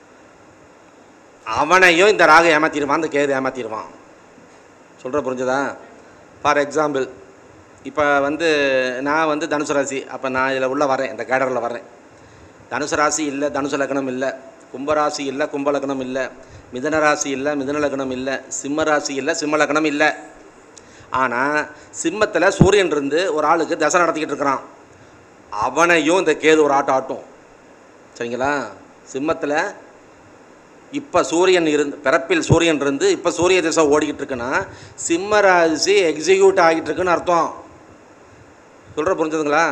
அவனையும் இந்த ராகு ஏமாத்திடுவான் இந்த கேது ஏமாத்திடுவான் சொல்கிற புரிஞ்சுதா ஃபார் எக்ஸாம்பிள் இப்போ வந்து நான் வந்து தனுசு ராசி அப்போ நான் இதில் உள்ள வரேன் இந்த கேடரில் வரேன் தனுசு ராசி இல்லை தனுசு லக்னம் இல்லை கும்பராசி இல்லை கும்ப லக்னம் இல்லை மிதன ராசி இல்லை மிதன லக்னம் இல்லை சிம்ம ராசி இல்லை சிம்ம லக்னம் இல்லை ஆனால் சிம்மத்தில் சூரியன் இருந்து ஒரு ஆளுக்கு தசை நடத்திக்கிட்டு இருக்கிறான் அவனையும் இந்த கேது ஒரு ஆட்டம் ஆட்டும் சரிங்களா சிம்மத்தில் இப்போ சூரியன் இருந்து பிறப்பில் சூரியன் இருந்து இப்போ சூரிய திசை ஓடிக்கிட்டு இருக்குன்னா சிம்ம ராசி எக்ஸிக்யூட் ஆகிட்டு இருக்குன்னு அர்த்தம் சொல்கிற புரிஞ்சுதுங்களா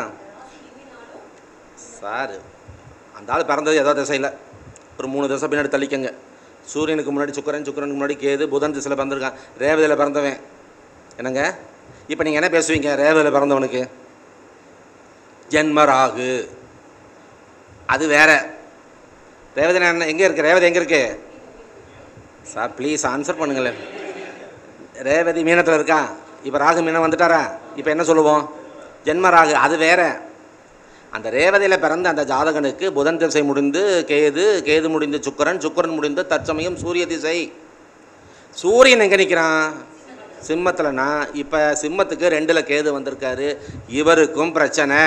சார் அந்த ஆள் பிறந்தது ஏதோ திசையில் ஒரு மூணு திசை பின்னாடி தள்ளிக்கங்க சூரியனுக்கு முன்னாடி சுக்கரன் சுக்கரனுக்கு முன்னாடி கேது புதன் திசையில் பிறந்திருக்கான் ரேவதியில் பிறந்தவன் என்னங்க இப்போ நீங்கள் என்ன பேசுவீங்க ரேவதியில் பிறந்தவனுக்கு ஜென்ம ராகு அது வேற ரேவதி என்ன எங்கே இருக்கு ரேவதி எங்கே இருக்கு சார் ப்ளீஸ் ஆன்சர் பண்ணுங்களேன் ரேவதி மீனத்தில் இருக்கா இப்போ ராகு மீனம் வந்துட்டாரா இப்போ என்ன சொல்லுவோம் ஜென்ம ராகு அது வேற அந்த ரேவதியில் பிறந்த அந்த ஜாதகனுக்கு புதன் திசை முடிந்து கேது கேது முடிந்து சுக்கரன் சுக்கரன் முடிந்து தற்சமயம் சூரிய திசை சூரியன் எங்கே நிற்கிறான் சிம்மத்தில்னா இப்போ சிம்மத்துக்கு ரெண்டில் கேது வந்திருக்காரு இவருக்கும் பிரச்சனை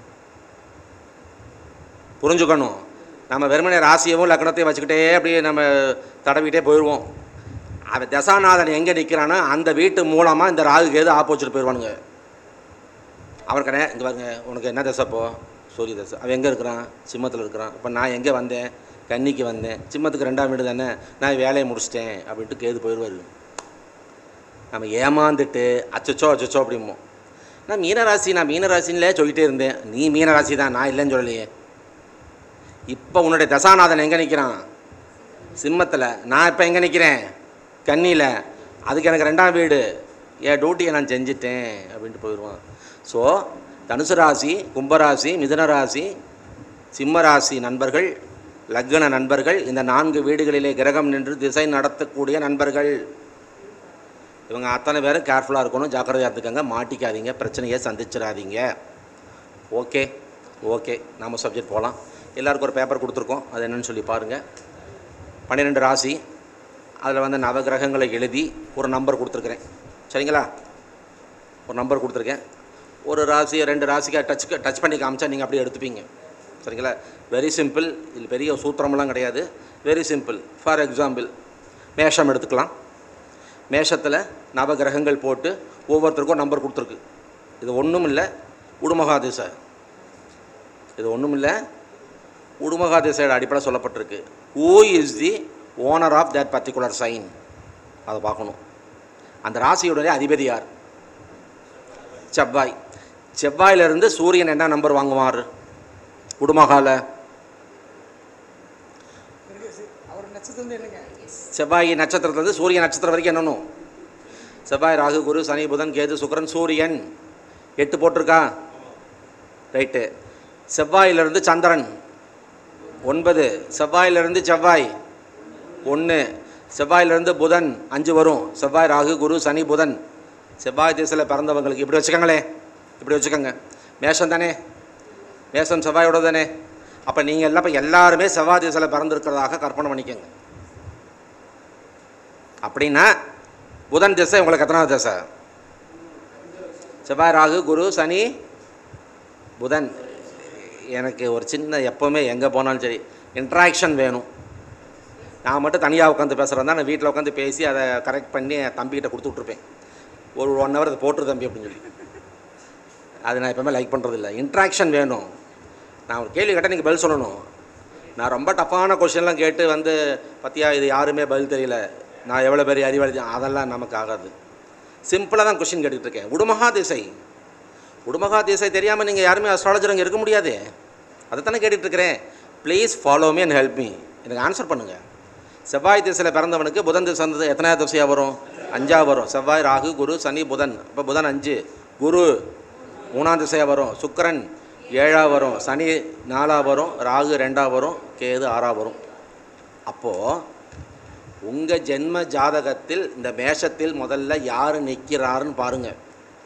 புரிஞ்சுக்கணும் நம்ம வெறுமனே ராசியவும் லக்னத்தையும் வச்சுக்கிட்டே அப்படியே நம்ம தடவிட்டே போயிடுவோம் அவன் தசாநாதன் எங்கே நிற்கிறானோ அந்த வீட்டு மூலமாக இந்த ராகு கேது ஆப்போசிட் போயிடுவானுங்க அவர் கடை இங்கே பாருங்க உனக்கு என்ன தசைப்போ சூரிய தசை அவன் எங்கே இருக்கிறான் சிம்மத்தில் இருக்கிறான் இப்போ நான் எங்கே வந்தேன் கன்னிக்கு வந்தேன் சிம்மத்துக்கு ரெண்டாம் வீடு தானே நான் வேலையை முடிச்சிட்டேன் அப்படின்ட்டு கேது போயிடுவார் நம்ம ஏமாந்துட்டு அச்சச்சோ அச்சச்சோ அப்படிமோ நான் மீனராசி நான் மீனராசின்லே சொல்லிட்டே இருந்தேன் நீ மீனராசி தான் நான் இல்லைன்னு சொல்லலையே இப்போ உன்னுடைய தசாநாதன் எங்கே நிற்கிறான் சிம்மத்தில் நான் இப்போ எங்கே நிற்கிறேன் கன்னியில் அதுக்கு எனக்கு ரெண்டாம் வீடு என் டியூட்டியை நான் செஞ்சிட்டேன் அப்படின்ட்டு போயிடுவான் ஸோ தனுசு ராசி கும்பராசி மிதுன ராசி சிம்ம ராசி நண்பர்கள் லக்ன நண்பர்கள் இந்த நான்கு வீடுகளிலே கிரகம் நின்று திசை நடத்தக்கூடிய நண்பர்கள் இவங்க அத்தனை பேரும் கேர்ஃபுல்லாக இருக்கணும் ஜாக்கிரதையாக இருந்துக்கங்க மாட்டிக்காதீங்க பிரச்சனையை சந்திச்சிடாதீங்க ஓகே ஓகே நம்ம சப்ஜெக்ட் போகலாம் எல்லாருக்கும் ஒரு பேப்பர் கொடுத்துருக்கோம் அது என்னன்னு சொல்லி பாருங்கள் பன்னிரெண்டு ராசி அதில் வந்து நவகிரகங்களை எழுதி ஒரு நம்பர் கொடுத்துருக்குறேன் சரிங்களா ஒரு நம்பர் கொடுத்துருக்கேன் ஒரு ராசி ரெண்டு ராசிக்கு டச் டச் பண்ணி காமிச்சா நீங்கள் அப்படியே எடுத்துப்பீங்க சரிங்களா வெரி சிம்பிள் இது பெரிய சூத்திரமெல்லாம் கிடையாது வெரி சிம்பிள் ஃபார் எக்ஸாம்பிள் மேஷம் எடுத்துக்கலாம் மேஷத்தில் நவகிரகங்கள் போட்டு ஒவ்வொருத்தருக்கும் நம்பர் கொடுத்துருக்கு இது ஒன்றும் இல்லை உடுமகாதிச இது ஒன்றும் இல்லை உடுமகாதிசையோட அடிப்படை சொல்லப்பட்டிருக்கு who is the owner of that particular sign அதை பார்க்கணும் அந்த ராசியுடைய அதிபதி யார் செவ்வாய் செவ்வாயிலிருந்து சூரியன் என்ன நம்பர் வாங்குவார் உடுமகால செவ்வாய் நட்சத்திரத்துலேருந்து சூரிய நட்சத்திரம் வரைக்கும் என்னணும் செவ்வாய் ராகு குரு சனி புதன் கேது சுக்கிரன் சூரியன் எட்டு போட்டிருக்கா ரைட்டு செவ்வாயிலிருந்து சந்திரன் ஒன்பது செவ்வாயிலிருந்து செவ்வாய் ஒன்று செவ்வாயிலிருந்து புதன் அஞ்சு வரும் செவ்வாய் ராகு குரு சனி புதன் செவ்வாய் திசையில் பிறந்தவங்களுக்கு இப்படி வச்சுக்கோங்களே இப்படி வச்சுக்கோங்க மேஷம் தானே மேஷம் செவ்வாயோட தானே அப்போ நீங்கள் எல்லாம் இப்போ எல்லாருமே செவ்வாய் திசையில் பிறந்திருக்கிறதாக கற்பனை பண்ணிக்கோங்க அப்படின்னா புதன் திசை உங்களுக்கு எத்தனாவது திசை செவ்வாய் ராகு குரு சனி புதன் எனக்கு ஒரு சின்ன எப்போவுமே எங்கே போனாலும் சரி இன்ட்ராக்ஷன் வேணும் நான் மட்டும் தனியாக உட்காந்து பேசுகிறதா நான் வீட்டில் உட்காந்து பேசி அதை கரெக்ட் பண்ணி என் தம்பிக்கிட்ட கொடுத்து விட்ருப்பேன் ஒரு ஒன் ஹவர் அதை போட்டுரு தம்பி அப்படின்னு சொல்லி அது நான் எப்போவுமே லைக் பண்ணுறதில்ல இன்ட்ராக்ஷன் வேணும் நான் ஒரு கேள்வி கேட்டால் நீங்கள் பதில் சொல்லணும் நான் ரொம்ப டஃப்பான கொஷின்லாம் கேட்டு வந்து பத்தியா இது யாருமே பதில் தெரியல நான் எவ்வளோ பெரிய அறிவாளி அதெல்லாம் நமக்கு ஆகாது சிம்பிளாக தான் கொஷின் கேட்டுட்டு இருக்கேன் உடுமகா திசை உடுமகா திசை தெரியாமல் நீங்கள் யாருமே அஸ்ட்ராலஜர் அங்கே இருக்க முடியாது அதை தானே கேட்டுட்ருக்கிறேன் please follow me and help me எனக்கு ஆன்சர் பண்ணுங்கள் செவ்வாய் திசையில் பிறந்தவனுக்கு புதன் திசை வந்தது எத்தனாவது திசையாக வரும் அஞ்சா வரும் செவ்வாய் ராகு குரு சனி புதன் இப்போ புதன் அஞ்சு குரு மூணாம் திசையாக வரும் சுக்கிரன் ஏழா வரும் சனி நாலா வரும் ராகு ரெண்டா வரும் கேது ஆறா வரும் அப்போது உங்கள் ஜென்ம ஜாதகத்தில் இந்த மேஷத்தில் முதல்ல யார் நிற்கிறாருன்னு பாருங்கள்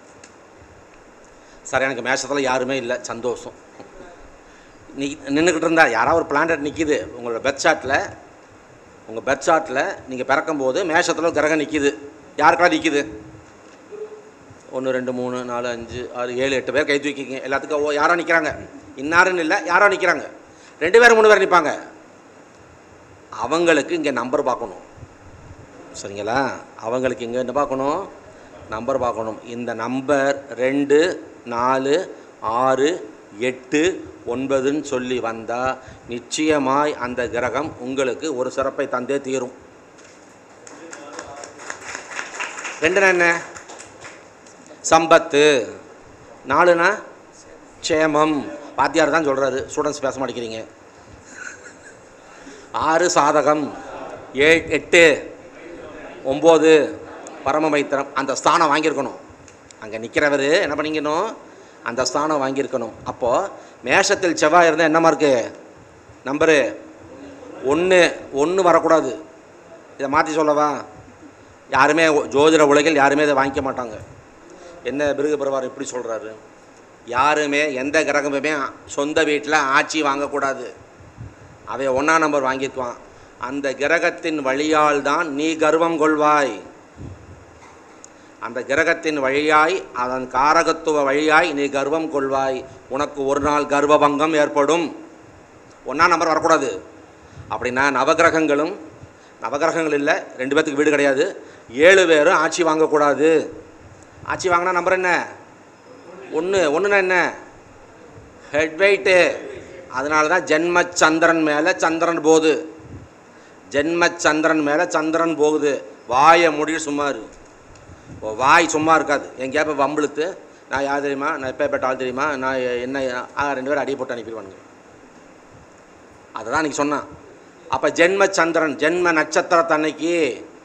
சார் எனக்கு மேஷத்தில் யாருமே இல்லை சந்தோஷம் நீ நின்றுக்கிட்டு இருந்தா யாராவது ஒரு பிளானட் நிற்கிது உங்களோட பெர்த் சார்ட்டில் உங்கள் பெர்த் சார்ட்டில் நீங்கள் பிறக்கும்போது மேஷத்தில் ஒரு கிரகம் நிற்கிது யாருக்கெல்லாம் நிற்கிது ஒன்று ரெண்டு மூணு நாலு அஞ்சு ஆறு ஏழு எட்டு பேர் கை தூக்கிங்க எல்லாத்துக்கும் ஓ யாரோ நிற்கிறாங்க இன்னாருன்னு இல்லை யாரோ நிற்கிறாங்க ரெண்டு பேரும் மூணு பேர் நிற்பாங்க அவங்களுக்கு இங்கே நம்பர் பார்க்கணும் சரிங்களா அவங்களுக்கு இங்கே என்ன பார்க்கணும் நம்பர் பார்க்கணும் இந்த நம்பர் ரெண்டு நாலு ஆறு எட்டு ஒன்பதுன்னு சொல்லி வந்தால் நிச்சயமாய் அந்த கிரகம் உங்களுக்கு ஒரு சிறப்பை தந்தே தீரும் ரெண்டுனா என்ன சம்பத்து நாலுனா க்ஷேமம் வாத்தியார் தான் சொல்கிறாரு ஸ்டூடெண்ட்ஸ் பேச மாட்டேங்கிறீங்க ஆறு சாதகம் ஏ எட்டு ஒம்பது பரமமைத்திரம் அந்த ஸ்தானம் வாங்கியிருக்கணும் அங்கே நிற்கிறவர் என்ன பண்ணிக்கணும் அந்த ஸ்தானம் வாங்கியிருக்கணும் அப்போது மேஷத்தில் செவ்வாய் இருந்தால் என்னமா இருக்கு நம்பரு ஒன்று ஒன்று வரக்கூடாது இதை மாற்றி சொல்லவா யாருமே ஜோதிட உலகில் யாருமே இதை வாங்கிக்க மாட்டாங்க என்ன பிருகு பிரபார் இப்படி சொல்கிறாரு யாருமே எந்த கிரகமுமே சொந்த வீட்டில் ஆட்சி வாங்கக்கூடாது அவன் ஒன்றாம் நம்பர் வாங்கிக்குவான் அந்த கிரகத்தின் வழியால் தான் நீ கர்வம் கொள்வாய் அந்த கிரகத்தின் வழியாய் அதன் காரகத்துவ வழியாய் நீ கர்வம் கொள்வாய் உனக்கு ஒரு நாள் கர்வபங்கம் ஏற்படும் ஒன்றாம் நம்பர் வரக்கூடாது அப்படின்னா நவகிரகங்களும் நவகிரகங்கள் இல்லை ரெண்டு பேர்த்துக்கு வீடு கிடையாது ஏழு பேரும் ஆட்சி வாங்கக்கூடாது ஆட்சி வாங்கினா நம்பர் என்ன ஒன்று ஒன்றுனா என்ன ஹெட் வெயிட்டு அதனால தான் ஜென்ம சந்திரன் மேலே சந்திரன் போகுது ஜென்ம சந்திரன் மேலே சந்திரன் போகுது வாயை முடி சும்மா இரு ஓ, வாய் சும்மா இருக்காது எங்கேயா போய் வம்பிழுத்து நான் யார் தெரியுமா நான் எப்பேற்பட்ட ஆள் தெரியுமா நான் என்ன ஆ ரெண்டு பேரும் அடியை போட்டு அனுப்பிடுவானுங்க அதை தான் அன்றைக்கி சொன்னான் அப்போ ஜென்ம சந்திரன் ஜென்ம நட்சத்திரத்தன்னைக்கு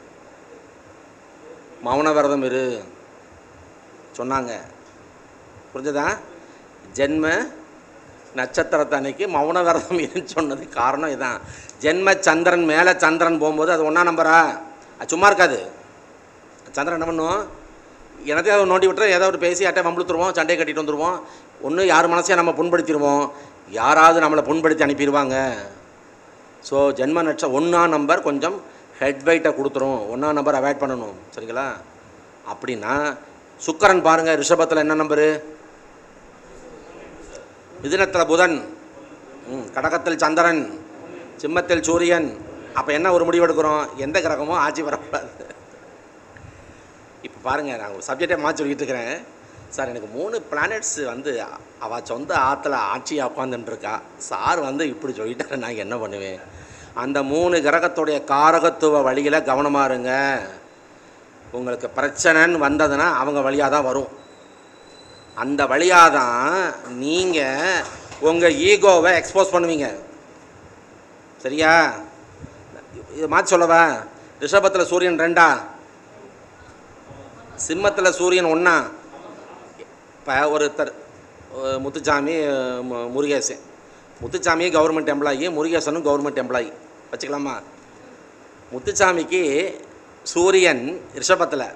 மௌன விரதம் இரு சொன்னாங்க புரிஞ்சதா ஜென்ம நட்சத்திரத்தன்னைக்கு மௌன விரதம் இருன்னு சொன்னது காரணம் இதான் ஜென்ம சந்திரன் மேலே சந்திரன் போகும்போது அது ஒன்றா நம்பரா அது சும்மா இருக்காது சந்திரன் என்ன பண்ணும் எனத்தையும் நோண்டி விட்டுற ஏதாவது பேசி யார்ட்டை வம்பளுத்துருவோம் சண்டையை கட்டிட்டு வந்துடுவோம் ஒன்று யார் மனசையும் நம்ம புண்படுத்திடுவோம் யாராவது நம்மளை புண்படுத்தி அனுப்பிடுவாங்க ஸோ ஜென்ம நட்ச ஒன்றா நம்பர் கொஞ்சம் ஹெட் வெயிட்டை கொடுத்துரும் ஒன்றா நம்பர் அவாய்ட் பண்ணணும் சரிங்களா அப்படின்னா சுக்கரன் பாருங்கள் ரிஷபத்தில் என்ன நம்பரு மிதுனத்தில் புதன் ம், கடகத்தில் சந்திரன் சிம்மத்தில் சூரியன் அப்போ என்ன ஒரு முடிவு எடுக்கிறோம் எந்த கிரகமும் ஆட்சி வரக்கூடாது இப்போ பாருங்கள் நான் ஒரு சப்ஜெக்டே மாற்றி சொல்லிட்டு இருக்கிறேன் சார் எனக்கு மூணு பிளானட்ஸ் வந்து அவள் சொந்த ஆற்றுல ஆட்சியாக உட்காந்துட்டுருக்கா சார் வந்து இப்படி சொல்லிட்டாரு நான் என்ன பண்ணுவேன் அந்த மூணு கிரகத்துடைய காரகத்துவ வழியில் கவனமாக இருங்க உங்களுக்கு பிரச்சனைன்னு வந்ததுன்னா அவங்க வழியாக தான் வரும் அந்த வழியாக தான் நீங்கள் உங்கள் ஈகோவை எக்ஸ்போஸ் பண்ணுவீங்க சரியா இது மாற்றி சொல்லவா ரிஷபத்தில் சூரியன் ரெண்டா சிம்மத்தில் சூரியன் ஒன்றா இப்போ ஒருத்தர் அஹ், முத்துச்சாமி அஹ், மு- முருகேசன் முத்துச்சாமி கவர்மெண்ட் எம்ப்ளாயி முருகேசனும் கவர்மெண்ட் எம்ப்ளாயி வச்சுக்கலாமா முத்துச்சாமிக்கு சூரியன் ரிஷபத்தில்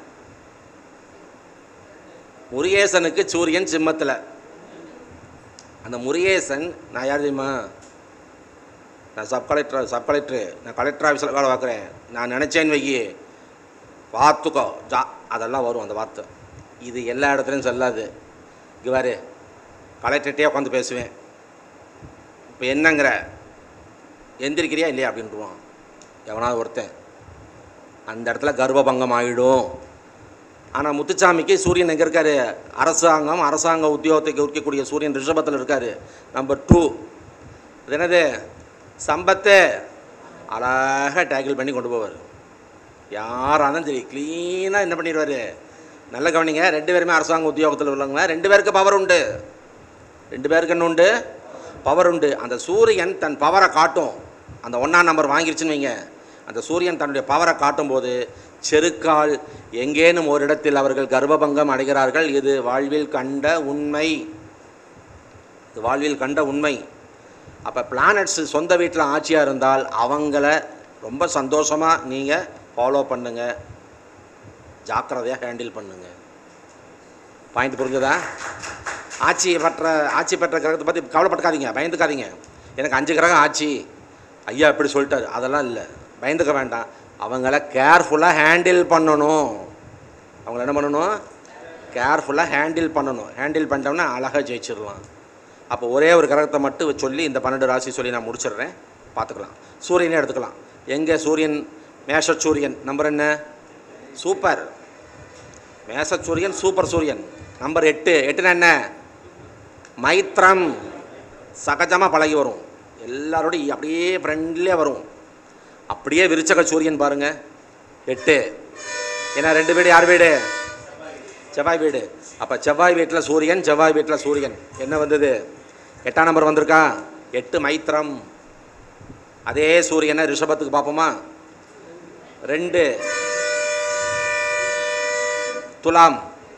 முருகேசனுக்கு சூரியன் சிம்மத்தில் அந்த முருகேசன் நான் யார் தெரியுமா நான் சப் கலெக்டர் சப் கலெக்டரு நான் கலெக்டர் ஆஃபீஸில் வேலை பார்க்குறேன் நான் நினச்சேன்னு வைக்கி பார்த்துக்கோ ஜா அதெல்லாம் வரும் அந்த வார்த்தை இது எல்லா இடத்துலையும் செல்லாது இங்கே பாரு கலெக்டர்கிட்டே உட்காந்து பேசுவேன் இப்போ என்னங்கிற எந்திரிக்கிறியா இல்லையா அப்படின்ட்டுருவான் எவனாவது ஒருத்தன் அந்த இடத்துல கர்ப்பபங்கம் ஆகிடும் ஆனால் முத்துச்சாமிக்கு சூரியன் எங்கே இருக்காரு அரசாங்கம் அரசாங்க உத்தியோகத்தை குறிக்கக்கூடிய சூரியன் ரிஷபத்தில் இருக்காரு நம்பர் டூ இது என்னது சம்பத்து அழகாக டேக்கிள் பண்ணி கொண்டு போவார் யாராலும் சரி க்ளீனாக என்ன பண்ணிடுவார் நல்ல கவனிங்க ரெண்டு பேருமே அரசாங்க உத்தியோகத்தில் உள்ளவங்க ரெண்டு பேருக்கு பவர் உண்டு ரெண்டு பேருக்கு என்ன உண்டு பவர் உண்டு அந்த சூரியன் தன் பவரை காட்டும் அந்த ஒன்றாம் நம்பர் வாங்கிருச்சுன்னு வைங்க அந்த சூரியன் தன்னுடைய பவரை காட்டும்போது செருக்கால் எங்கேனும் ஒரு இடத்தில் அவர்கள் கர்ப்பபங்கம் அடைகிறார்கள் இது வாழ்வில் கண்ட உண்மை இது வாழ்வில் கண்ட உண்மை அப்போ பிளானட்ஸ் சொந்த வீட்டில் ஆட்சியாக இருந்தால் அவங்கள ரொம்ப சந்தோஷமாக நீங்கள் ஃபாலோ பண்ணுங்க ஜாக்கிரதையாக ஹேண்டில் பண்ணுங்க பாயிண்ட் புரிஞ்சுதா ஆட்சி பெற்ற ஆட்சி பெற்ற கிரகத்தை பற்றி கவலைப்பட்டுக்காதீங்க பயந்துக்காதீங்க எனக்கு அஞ்சு கிரகம் ஆட்சி ஐயா இப்படி சொல்லிட்டாரு அதெல்லாம் இல்லை பயந்துக்க வேண்டாம் அவங்கள கேர்ஃபுல்லாக ஹேண்டில் பண்ணணும் அவங்கள என்ன பண்ணணும் கேர்ஃபுல்லாக ஹேண்டில் பண்ணணும் ஹேண்டில் பண்ணிட்டோம்னா அழகாக ஜெயிச்சிடலாம் அப்போ ஒரே ஒரு கிரகத்தை மட்டும் சொல்லி இந்த பன்னெண்டு ராசி சொல்லி நான் முடிச்சிடுறேன் பார்த்துக்கலாம் சூரியனே எடுத்துக்கலாம் எங்கே சூரியன் மேஷ சூரியன் நம்பர் என்ன சூப்பர் மேஷ சூரியன் சூப்பர் சூரியன் நம்பர் எட்டு எட்டுனா என்ன மைத்ரம் சகஜமாக பழகி வரும் எல்லாரோடையும் அப்படியே ஃப்ரெண்ட்லியாக வரும் அப்படியே விருச்சக சூரியன் பாருங்க எட்டு ஏன்னா ரெண்டு வீடு யார் வீடு செவ்வாய் வீடு அப்போ செவ்வாய் வீட்டில் சூரியன் செவ்வாய் வீட்டில் சூரியன் என்ன வந்தது எட்டாம் நம்பர் வந்திருக்கா எட்டு மைத்திரம் அதே சூரியனை ரிஷபத்துக்கு பார்ப்போமா ரெண்டு துலாம்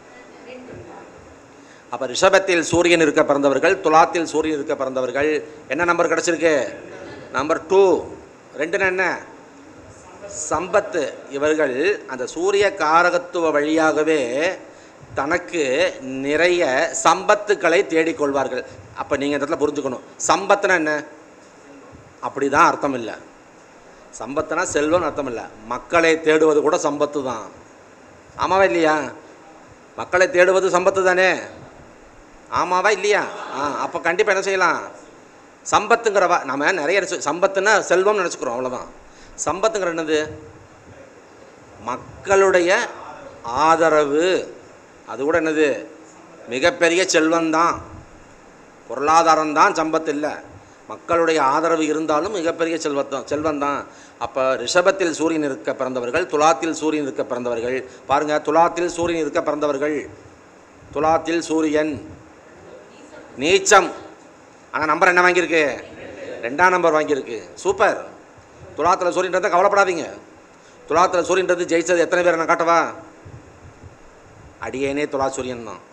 அப்போ ரிஷபத்தில் சூரியன் இருக்க பிறந்தவர்கள் துலாத்தில் சூரியன் இருக்க பிறந்தவர்கள் என்ன நம்பர் கிடச்சிருக்கு நம்பர் டூ ரெண்டுன்னு என்ன சம்பத்து இவர்கள் அந்த சூரிய காரகத்துவ வழியாகவே தனக்கு நிறைய சம்பத்துக்களை தேடிக்கொள்வார்கள் அப்போ நீங்கள் இந்த இடத்துல புரிஞ்சுக்கணும் சம்பத்துனா என்ன அப்படி தான் அர்த்தம் இல்லை சம்பத்துனா செல்வம்னு அர்த்தம் இல்லை மக்களை தேடுவது கூட சம்பத்து தான் ஆமாவா இல்லையா மக்களை தேடுவது சம்பத்து தானே ஆமாவா இல்லையா ஆ அப்போ கண்டிப்பாக என்ன செய்யலாம் சம்பத்துங்கிறவா நம்ம நிறைய நினைச்சு- சம்பத்துன்னா செல்வம்னு நினச்சிக்கிறோம் அவ்வளோதான் சம்பத்துங்கிற என்னது மக்களுடைய ஆதரவு அது கூட என்னது மிகப்பெரிய செல்வம்தான் பொருளாதாரம் தான் சம்பத்து இல்லை மக்களுடைய ஆதரவு இருந்தாலும் மிகப்பெரிய செல்வத்தம் செல்வம் தான் அப்போ ரிஷபத்தில் சூரியன் இருக்க பிறந்தவர்கள் துலாத்தில் சூரியன் இருக்க பிறந்தவர்கள் பாருங்க துலாத்தில் சூரியன் இருக்க பிறந்தவர்கள் துலாத்தில் சூரியன் நீச்சம் ஆனால் நம்பர் என்ன வாங்கியிருக்கு ரெண்டாம் நம்பர் வாங்கியிருக்கு சூப்பர் துலாத்தில் சூரியன்றதை கவலைப்படாதீங்க துலாத்தில் சூரியன்றது ஜெயிச்சது எத்தனை பேர் நான் காட்டவா அடியேனே துலா சூரியன் தான்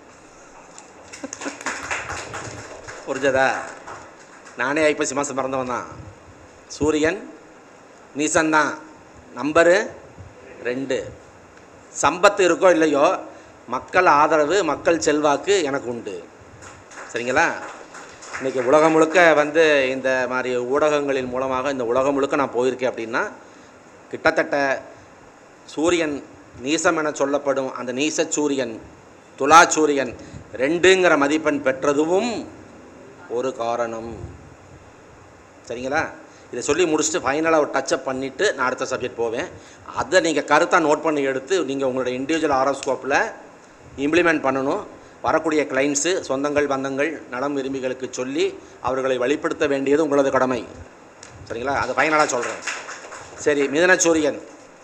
புரிஞ்சதா நானே ஐப்பசி மாதம் பிறந்தவன் தான் சூரியன் நீசன் தான் நம்பரு ரெண்டு சம்பத்து இருக்கோ இல்லையோ மக்கள் ஆதரவு மக்கள் செல்வாக்கு எனக்கு உண்டு சரிங்களா இன்றைக்கி உலகம் முழுக்க வந்து இந்த மாதிரி ஊடகங்களின் மூலமாக இந்த உலகம் முழுக்க நான் போயிருக்கேன் அப்படின்னா கிட்டத்தட்ட சூரியன் நீசம் என சொல்லப்படும் அந்த நீச சூரியன் துலா சூரியன் ரெண்டுங்கிற மதிப்பெண் பெற்றதும் ஒரு காரணம் சரிங்களா இதை சொல்லி முடிச்சுட்டு ஃபைனலாக ஒரு டச்சப் பண்ணிவிட்டு நான் அடுத்த சப்ஜெக்ட் போவேன் அதை நீங்கள் கருத்தாக நோட் பண்ணி எடுத்து நீங்கள் உங்களோட இண்டிவிஜுவல் ஆரோஸ்கோப்பில் இம்ப்ளிமெண்ட் பண்ணணும் வரக்கூடிய கிளைண்ட்ஸு சொந்தங்கள் பந்தங்கள் நலம் விரும்பிகளுக்கு சொல்லி அவர்களை வழிப்படுத்த வேண்டியது உங்களது கடமை சரிங்களா அதை ஃபைனலாக சொல்கிறேன் சரி மிதன சூரியன்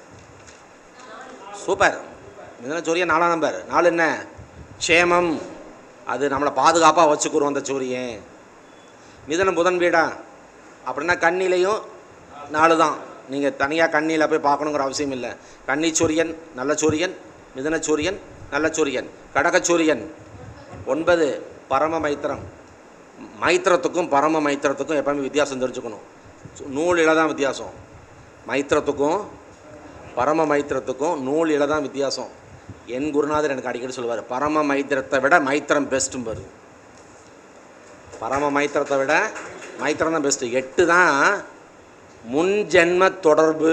சூப்பர் மிதன சூரியன் நாலாம் நம்பர் நாலு என்ன க்ஷேமம் அது நம்மளை பாதுகாப்பாக வச்சுக்கிறோம் அந்த சூரியன் மிதனம் புதன் வீடா அப்படின்னா கண்ணிலையும் நாலு தான் நீங்கள் தனியாக கண்ணியில் போய் பார்க்கணுங்கிற அவசியம் இல்லை கன்னி சூரியன் நல்ல சூரியன் மிதன சூரியன் நல்ல சூரியன் கடக சூரியன் ஒன்பது பரம மைத்திரம் மைத்திரத்துக்கும் பரம மைத்திரத்துக்கும் எப்பவுமே வித்தியாசம் தெரிஞ்சுக்கணும் நூல் இல தான் வித்தியாசம் மைத்திரத்துக்கும் பரம மைத்திரத்துக்கும் நூல் இல தான் வித்தியாசம் என் குருநாதர் எனக்கு அடிக்கடி சொல்லுவார் பரம மைத்திரத்தை விட மைத்திரம் பெஸ்ட்டும் பாரு பரம மைத்திரத்தை விட மைத்திரம் தான் பெஸ்ட்டு எட்டு தான் முன் ஜென்ம தொடர்பு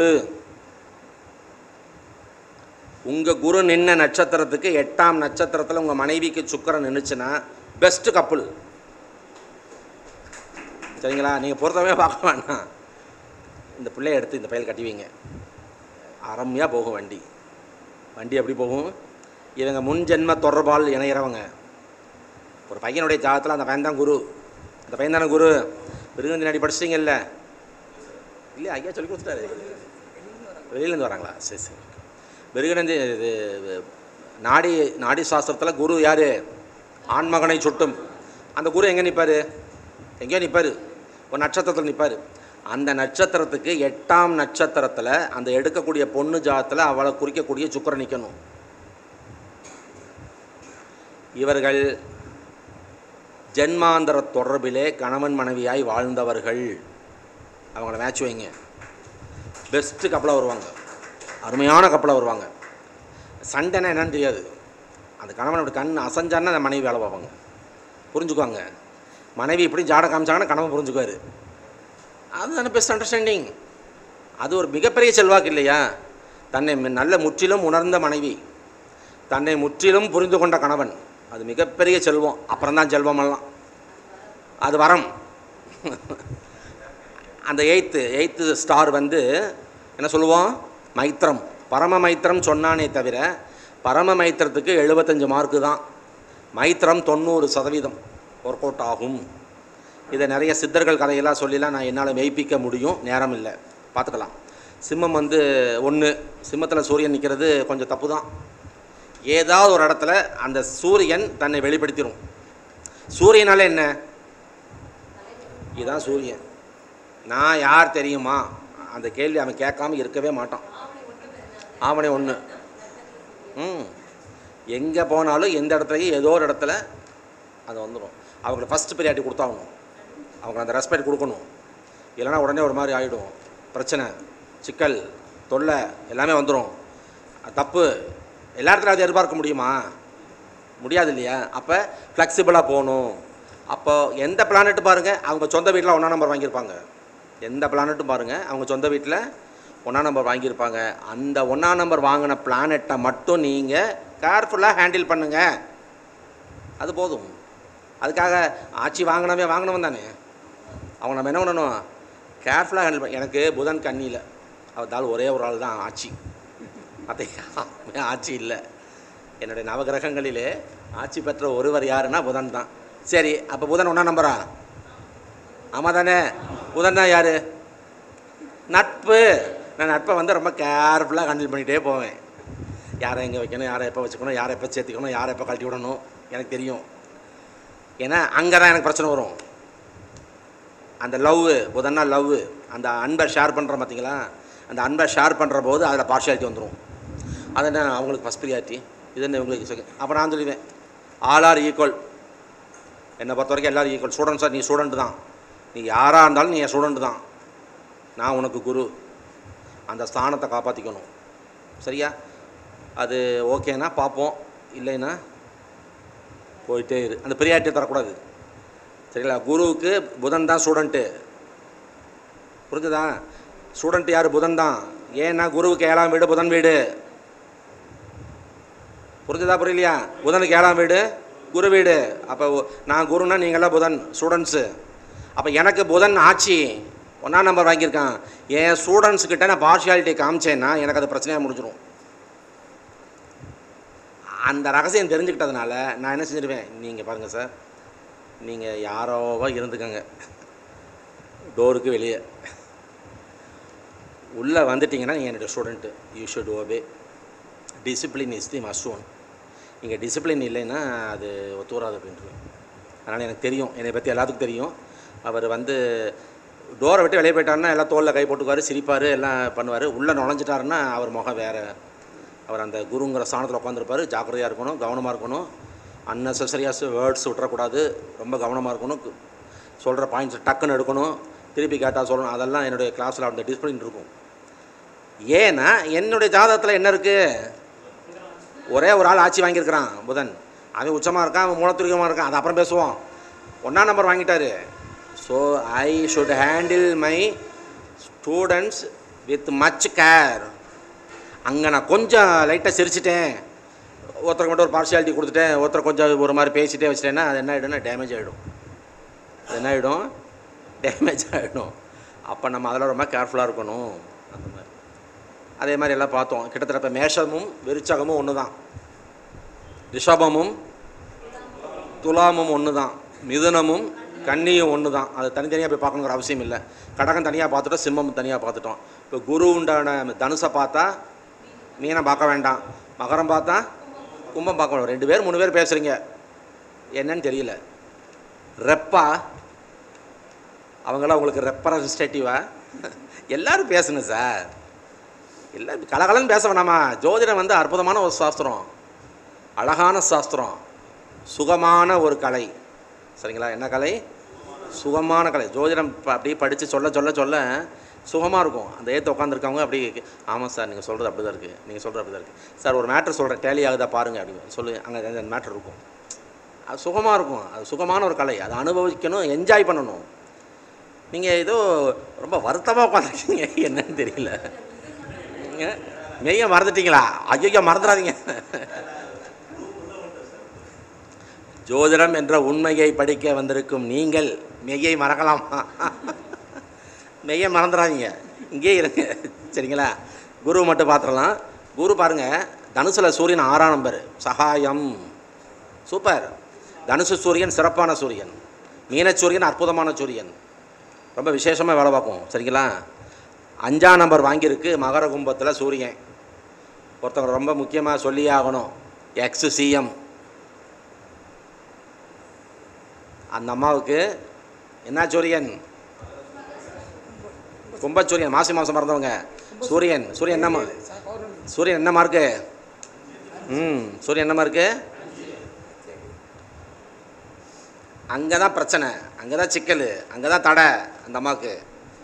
உங்கள் குரு நின்ன நட்சத்திரத்துக்கு எட்டாம் நட்சத்திரத்தில் உங்கள் மனைவிக்கு சுக்கரன் நின்றுச்சுன்னா பெஸ்ட்டு கப்புள் சரிங்களா நீங்கள் பொறுத்தவே பார்க்க வேண்டாம் இந்த பிள்ளைய எடுத்து இந்த பையல் கட்டி வைங்க அருமையாக போகும் வண்டி வண்டி எப்படி போகும் இவங்க முன் ஜென்ம தொடர்பால் இணையிறவங்க ஒரு பையனுடைய ஜாதகத்தில் அந்த பையன் தான் குரு அந்த பையன் தானே குரு மிருகந்தி நாடி படிச்சிட்டிங்கல்ல இல்லையா ஐயா சொல்லி கொடுத்துட்டாரு வெளியிலேருந்து வராங்களா சரி சரி மிருகநந்தி இது இது, நாடி நாடி சாஸ்திரத்தில் குரு யார் ஆண்மகனை சுட்டும் அந்த குரு எங்கே நிற்பார் எங்கேயோ நிற்பார் ஒரு நட்சத்திரத்தில் நிற்பார் அந்த நட்சத்திரத்துக்கு எட்டாம் நட்சத்திரத்தில் அந்த எடுக்கக்கூடிய பொண்ணு ஜாதத்தில் அவளை குறிக்கக்கூடிய சுக்கரன் நிற்கணும் இவர்கள் ஜென்மாந்தர தொடர்பிலே கணவன் மனைவியாய் வாழ்ந்தவர்கள் அவங்கள மேட்ச் வைங்க பெஸ்ட்டு கப்பலாக வருவாங்க அருமையான கப்பலாக வருவாங்க சண்டைனா என்னன்னு தெரியாது அந்த கணவன் அப்படி கண் அசைஞ்சான்னா அந்த மனைவி வேலை பார்ப்பாங்க புரிஞ்சுக்குவாங்க மனைவி இப்படி ஜாட காமிச்சாங்கன்னா கணவன் புரிஞ்சுக்குவார் அதுதானே பெஸ்ட் அண்டர்ஸ்டாண்டிங் அது ஒரு மிகப்பெரிய செல்வாக்கு இல்லையா தன்னை மி- நல்ல முற்றிலும் உணர்ந்த மனைவி தன்னை முற்றிலும் புரிந்து கொண்ட கணவன் அது மிகப்பெரிய செல்வம் அப்புறம்தான் செல்வமெல்லாம் அது வரம் அந்த எயித்து எயித்து ஸ்டார் வந்து என்ன சொல்லுவோம் மைத்திரம் பரம மைத்திரம் சொன்னானே தவிர பரம மைத்திரத்துக்கு எழுபத்தஞ்சு மார்க்கு தான் மைத்திரம் தொண்ணூறு சதவீதம் ஒர்க் அவுட் ஆகும் இதை நிறைய சித்தர்கள் கதையெல்லாம் சொல்லிலாம் நான் என்னால் மெய்ப்பிக்க முடியும் நேரம் இல்லை பார்த்துக்கலாம் சிம்மம் வந்து ஒன்று சிம்மத்தில் சூரியன் நிற்கிறது கொஞ்சம் தப்பு தான் ஏதாவது ஒரு இடத்துல அந்த சூரியன் தன்னை வெளிப்படுத்திடும் சூரியனால என்ன இதுதான் சூரியன் நான் யார் தெரியுமா அந்த கேள்வி அவன் கேட்காம இருக்கவே மாட்டான் ஆவணை ஒன்று ம் எங்கே போனாலும் எந்த இடத்துலையும் ஏதோ ஒரு இடத்துல அது வந்துடும் அவங்களுக்கு ஃபஸ்ட்டு ப்ரியாரிட்டி கொடுத்தாகணும் அவங்க அந்த ரெஸ்பெக்ட் கொடுக்கணும் இல்லைன்னா உடனே ஒரு மாதிரி ஆகிடும் பிரச்சனை சிக்கல் தொல்லை எல்லாமே வந்துடும் அது தப்பு எல்லா இடத்துலையும் அதை எதிர்பார்க்க முடியுமா முடியாது இல்லையா அப்போ ஃப்ளெக்சிபிளாக போகணும் அப்போ எந்த பிளானெட்டு பாருங்கள் அவங்க சொந்த வீட்டில் ஒன்றா நம்பர் வாங்கியிருப்பாங்க எந்த பிளானெட்டும் பாருங்கள் அவங்க சொந்த வீட்டில் ஒன்றா நம்பர் வாங்கியிருப்பாங்க அந்த ஒன்றா நம்பர் வாங்கின பிளானெட்டை மட்டும் நீங்கள் கேர்ஃபுல்லாக ஹேண்டில் பண்ணுங்கள் அது போதும் அதுக்காக ஆட்சி வாங்கினவே வாங்கினவன் தானே அவங்க நம்ம என்ன பண்ணணும் கேர்ஃபுல்லாக ஹேண்டில் பண்ண எனக்கு புதன் கண்ணியில் அவதால் ஒரே ஒரு ஆள் தான் ஆட்சி மற்ற யாருமே ஆட்சி இல்லை என்னுடைய நவகிரகங்களிலே ஆட்சி பெற்ற ஒருவர் யாருன்னா புதன் தான் சரி அப்போ புதன் ஒன்றா நம்பரா ஆமாம் தானே புதன் தான் யார் நட்பு நான் நட்பை வந்து ரொம்ப கேர்ஃபுல்லாக ஹேண்டில் பண்ணிகிட்டே போவேன் யாரை எங்கே வைக்கணும் யாரை எப்போ வச்சுக்கணும் யாரை எப்போ சேர்த்துக்கணும் யாரை எப்போ கழட்டி விடணும் எனக்கு தெரியும் ஏன்னா அங்கே தான் எனக்கு பிரச்சனை வரும் அந்த லவ் புதன்னா லவ் அந்த அன்பை ஷேர் பண்ணுறோம் பார்த்தீங்களா அந்த அன்பை ஷேர் பண்ணுற போது அதில் பார்ஷியாலிட்டி வந்துடும் அது என்ன அவங்களுக்கு ஃபஸ்ட் ப்ரியாரிட்டி இது என்ன இவங்களுக்கு செகண்ட் அப்போ நான் சொல்லுவேன் ஆல் ஆர் ஈக்குவல் என்னை பொறுத்த வரைக்கும் எல்லோரும் ஈக்குவல் ஸ்டூடெண்ட் சார் நீ ஸ்டூடெண்ட் தான் நீ யாராக இருந்தாலும் நீ என் ஸ்டூடெண்ட் தான் நான் உனக்கு குரு அந்த ஸ்தானத்தை காப்பாற்றிக்கணும் சரியா அது ஓகேனா பார்ப்போம் இல்லைன்னா போயிட்டே இரு அந்த ப்ரியாரிட்டி தரக்கூடாது சரிங்களா குருவுக்கு புதன் தான் ஸ்டூடெண்ட்டு புரிஞ்சுதா ஸ்டூடெண்ட் யார் புதன் தான் ஏன்னா குருவுக்கு ஏழாம் வீடு புதன் வீடு புரிஞ்சுதா புரியலையா புதனுக்கு ஏழாம் வீடு குரு வீடு அப்போ நான் குருன்னா நீங்களாம் புதன் ஸ்டூடெண்ட்ஸு அப்போ எனக்கு புதன் ஆட்சி ஒன்றாம் நம்பர் வாங்கியிருக்கான் என் ஸ்டூடெண்ட்ஸ் கிட்ட நான் பார்ஷியாலிட்டி காமிச்சேன்னா எனக்கு அது பிரச்சனையாக முடிஞ்சிடும் அந்த ரகசியம் தெரிஞ்சுக்கிட்டதுனால நான் என்ன செஞ்சிருவேன் நீங்கள் பாருங்கள் சார் நீங்கள் யாரோவா இருந்துக்கங்க டோருக்கு வெளியே உள்ளே வந்துட்டீங்கன்னா நீங்கள் என்னுடைய student you should obey discipline is the must one நீங்கள் டிசிப்ளின் இல்லைன்னா அது ஒத்து வராது அப்படின்ட்டு அதனால் எனக்கு தெரியும் என்னை பற்றி எல்லாத்துக்கும் தெரியும் அவர் வந்து டோரை விட்டு வெளியே போயிட்டாருன்னா எல்லாம் தோளில் கை போட்டுக்குவார் சிரிப்பார் எல்லாம் பண்ணுவார் உள்ளே நுழைஞ்சிட்டாருன்னா அவர் முகம் வேறு அவர் அந்த குருங்கிற ஸ்தானத்தில் உட்காந்துருப்பார் ஜாக்கிரதையாக இருக்கணும் கவனமாக இருக்கணும் அன்னெசரியாக வேர்ட்ஸ் விட்டுறக்கூடாது ரொம்ப கவனமாக இருக்கணும் சொல்கிற பாயிண்ட்ஸ் டக்குன்னு எடுக்கணும் திருப்பி கேட்டால் சொல்லணும் அதெல்லாம் என்னுடைய கிளாஸில் அந்த டிசிப்ளின் இருக்கும் ஏன்னா என்னுடைய ஜாதகத்தில் என்ன இருக்குது ஒரே ஒரு ஆள் ஆட்சி வாங்கியிருக்கிறான் புதன் அவன் உச்சமாக இருக்கான் அவன் மூலத்துரிகமாக இருக்கான் அது அப்புறம் பேசுவோம் ஒன்றாம் நம்பர் வாங்கிட்டாரு so I should handle my students with much care அங்கே நான் கொஞ்சம் லைட்டாக சிரிச்சிட்டேன் ஒருத்தருக்கு மட்டும் ஒரு பார்ஷியாலிட்டி கொடுத்துட்டேன் ஒருத்தர் கொஞ்சம் ஒரு மாதிரி பேசிட்டே வச்சிட்டேன்னா அது என்ன ஆகிடும்னா டேமேஜ் ஆகிடும் அது என்ன ஆகிடும் டேமேஜ் ஆகிடும் அப்போ நம்ம அதில் ரொம்ப கேர்ஃபுல்லாக இருக்கணும் அந்த மாதிரி அதே மாதிரி எல்லாம் பார்த்தோம் கிட்டத்தட்ட இப்போ மேஷமும் விருச்சகமும் ஒன்று தான் ரிஷபமும் துலாமும் ஒன்று தான் மிதுனமும் கன்னியும் ஒன்று தான் அது தனித்தனியாக போய் பார்க்கணுங்கிற அவசியம் இல்லை கடகம் தனியாக பார்த்துட்டோம் சிம்மம் தனியாக பார்த்துட்டோம் இப்போ குரு உண்டான தனுசை பார்த்தா மீனை பார்க்க வேண்டாம் மகரம் பார்த்தா கும்பம் பார்க்க வேண்டாம் ரெண்டு பேர் மூணு பேர் பேசுகிறீங்க என்னன்னு தெரியல ரெப்பா அவங்களாம் உங்களுக்கு ரெப்ரசன்டேட்டிவா எல்லாரும் பேசணும் சார் எல்லாம் கலகலன்னு பேச வேணாமா ஜோதிடம் வந்து அற்புதமான ஒரு சாஸ்திரம் அழகான சாஸ்திரம் சுகமான ஒரு கலை சரிங்களா என்ன கலை சுகமான கலை ஜோதிடம் ப- அப்படியே படித்து சொல்ல சொல்ல சொல்ல சுகமாக இருக்கும் அந்த ஏற்று உட்காந்துருக்கவங்க அப்படி ஆமாம் சார் நீங்கள் சொல்கிறது அப்படி தான் இருக்குது நீங்கள் சொல்கிறது அப்படி தான் இருக்குது சார் ஒரு மேட்ரு சொல்கிறேன் டேலி ஆகுதா பாருங்கள் அப்படி சொல்லு அங்கே அந்த மேட்ரு இருக்கும் அது சுகமாக இருக்கும் அது சுகமான ஒரு கலை அதை அனுபவிக்கணும் என்ஜாய் பண்ணணும் நீங்கள் ஏதோ ரொம்ப வருத்தமாக உட்காந்துருக்கீங்க என்னன்னு தெரியல நீங்க மெய்ய மறந்துட்டீங்களா ஐயோ மறந்துடாதீங்க ஜோதிடம் என்ற உண்மையை படிக்க வந்திருக்கும் நீங்கள் மெய்யை மறக்கலாமா மெய்யை மறந்துடாதீங்க இங்கேயே இருங்க சரிங்களா குரு மட்டும் பார்த்துடலாம் குரு பாருங்கள் தனுசில் சூரியன் ஆறாம் நம்பர் சகாயம் சூப்பர் தனுசு சூரியன் சிறப்பான சூரியன் மீனச்சூரியன் அற்புதமான சூரியன் ரொம்ப விசேஷமாக வேலை பார்க்கும் சரிங்களா அஞ்சாம் நம்பர் வாங்கியிருக்கு மகர கும்பத்தில் சூரியன் ஒருத்தவங்க ரொம்ப முக்கியமாக சொல்லியே ஆகணும் எக்ஸ் சிஎம் அந்த அம்மாவுக்கு என்ன சூரியன் கும்பச்சூரியன் மாசி மாதம் பிறந்தவங்க சூரியன் சூரியன் என்னம்மா சூரியன் என்ன மார்க்கு ம் சூரியன் என்ன மார்க்கு அங்கே தான் பிரச்சனை அங்கே தான் சிக்கல் அங்கே தான் தடை அந்த அம்மாவுக்கு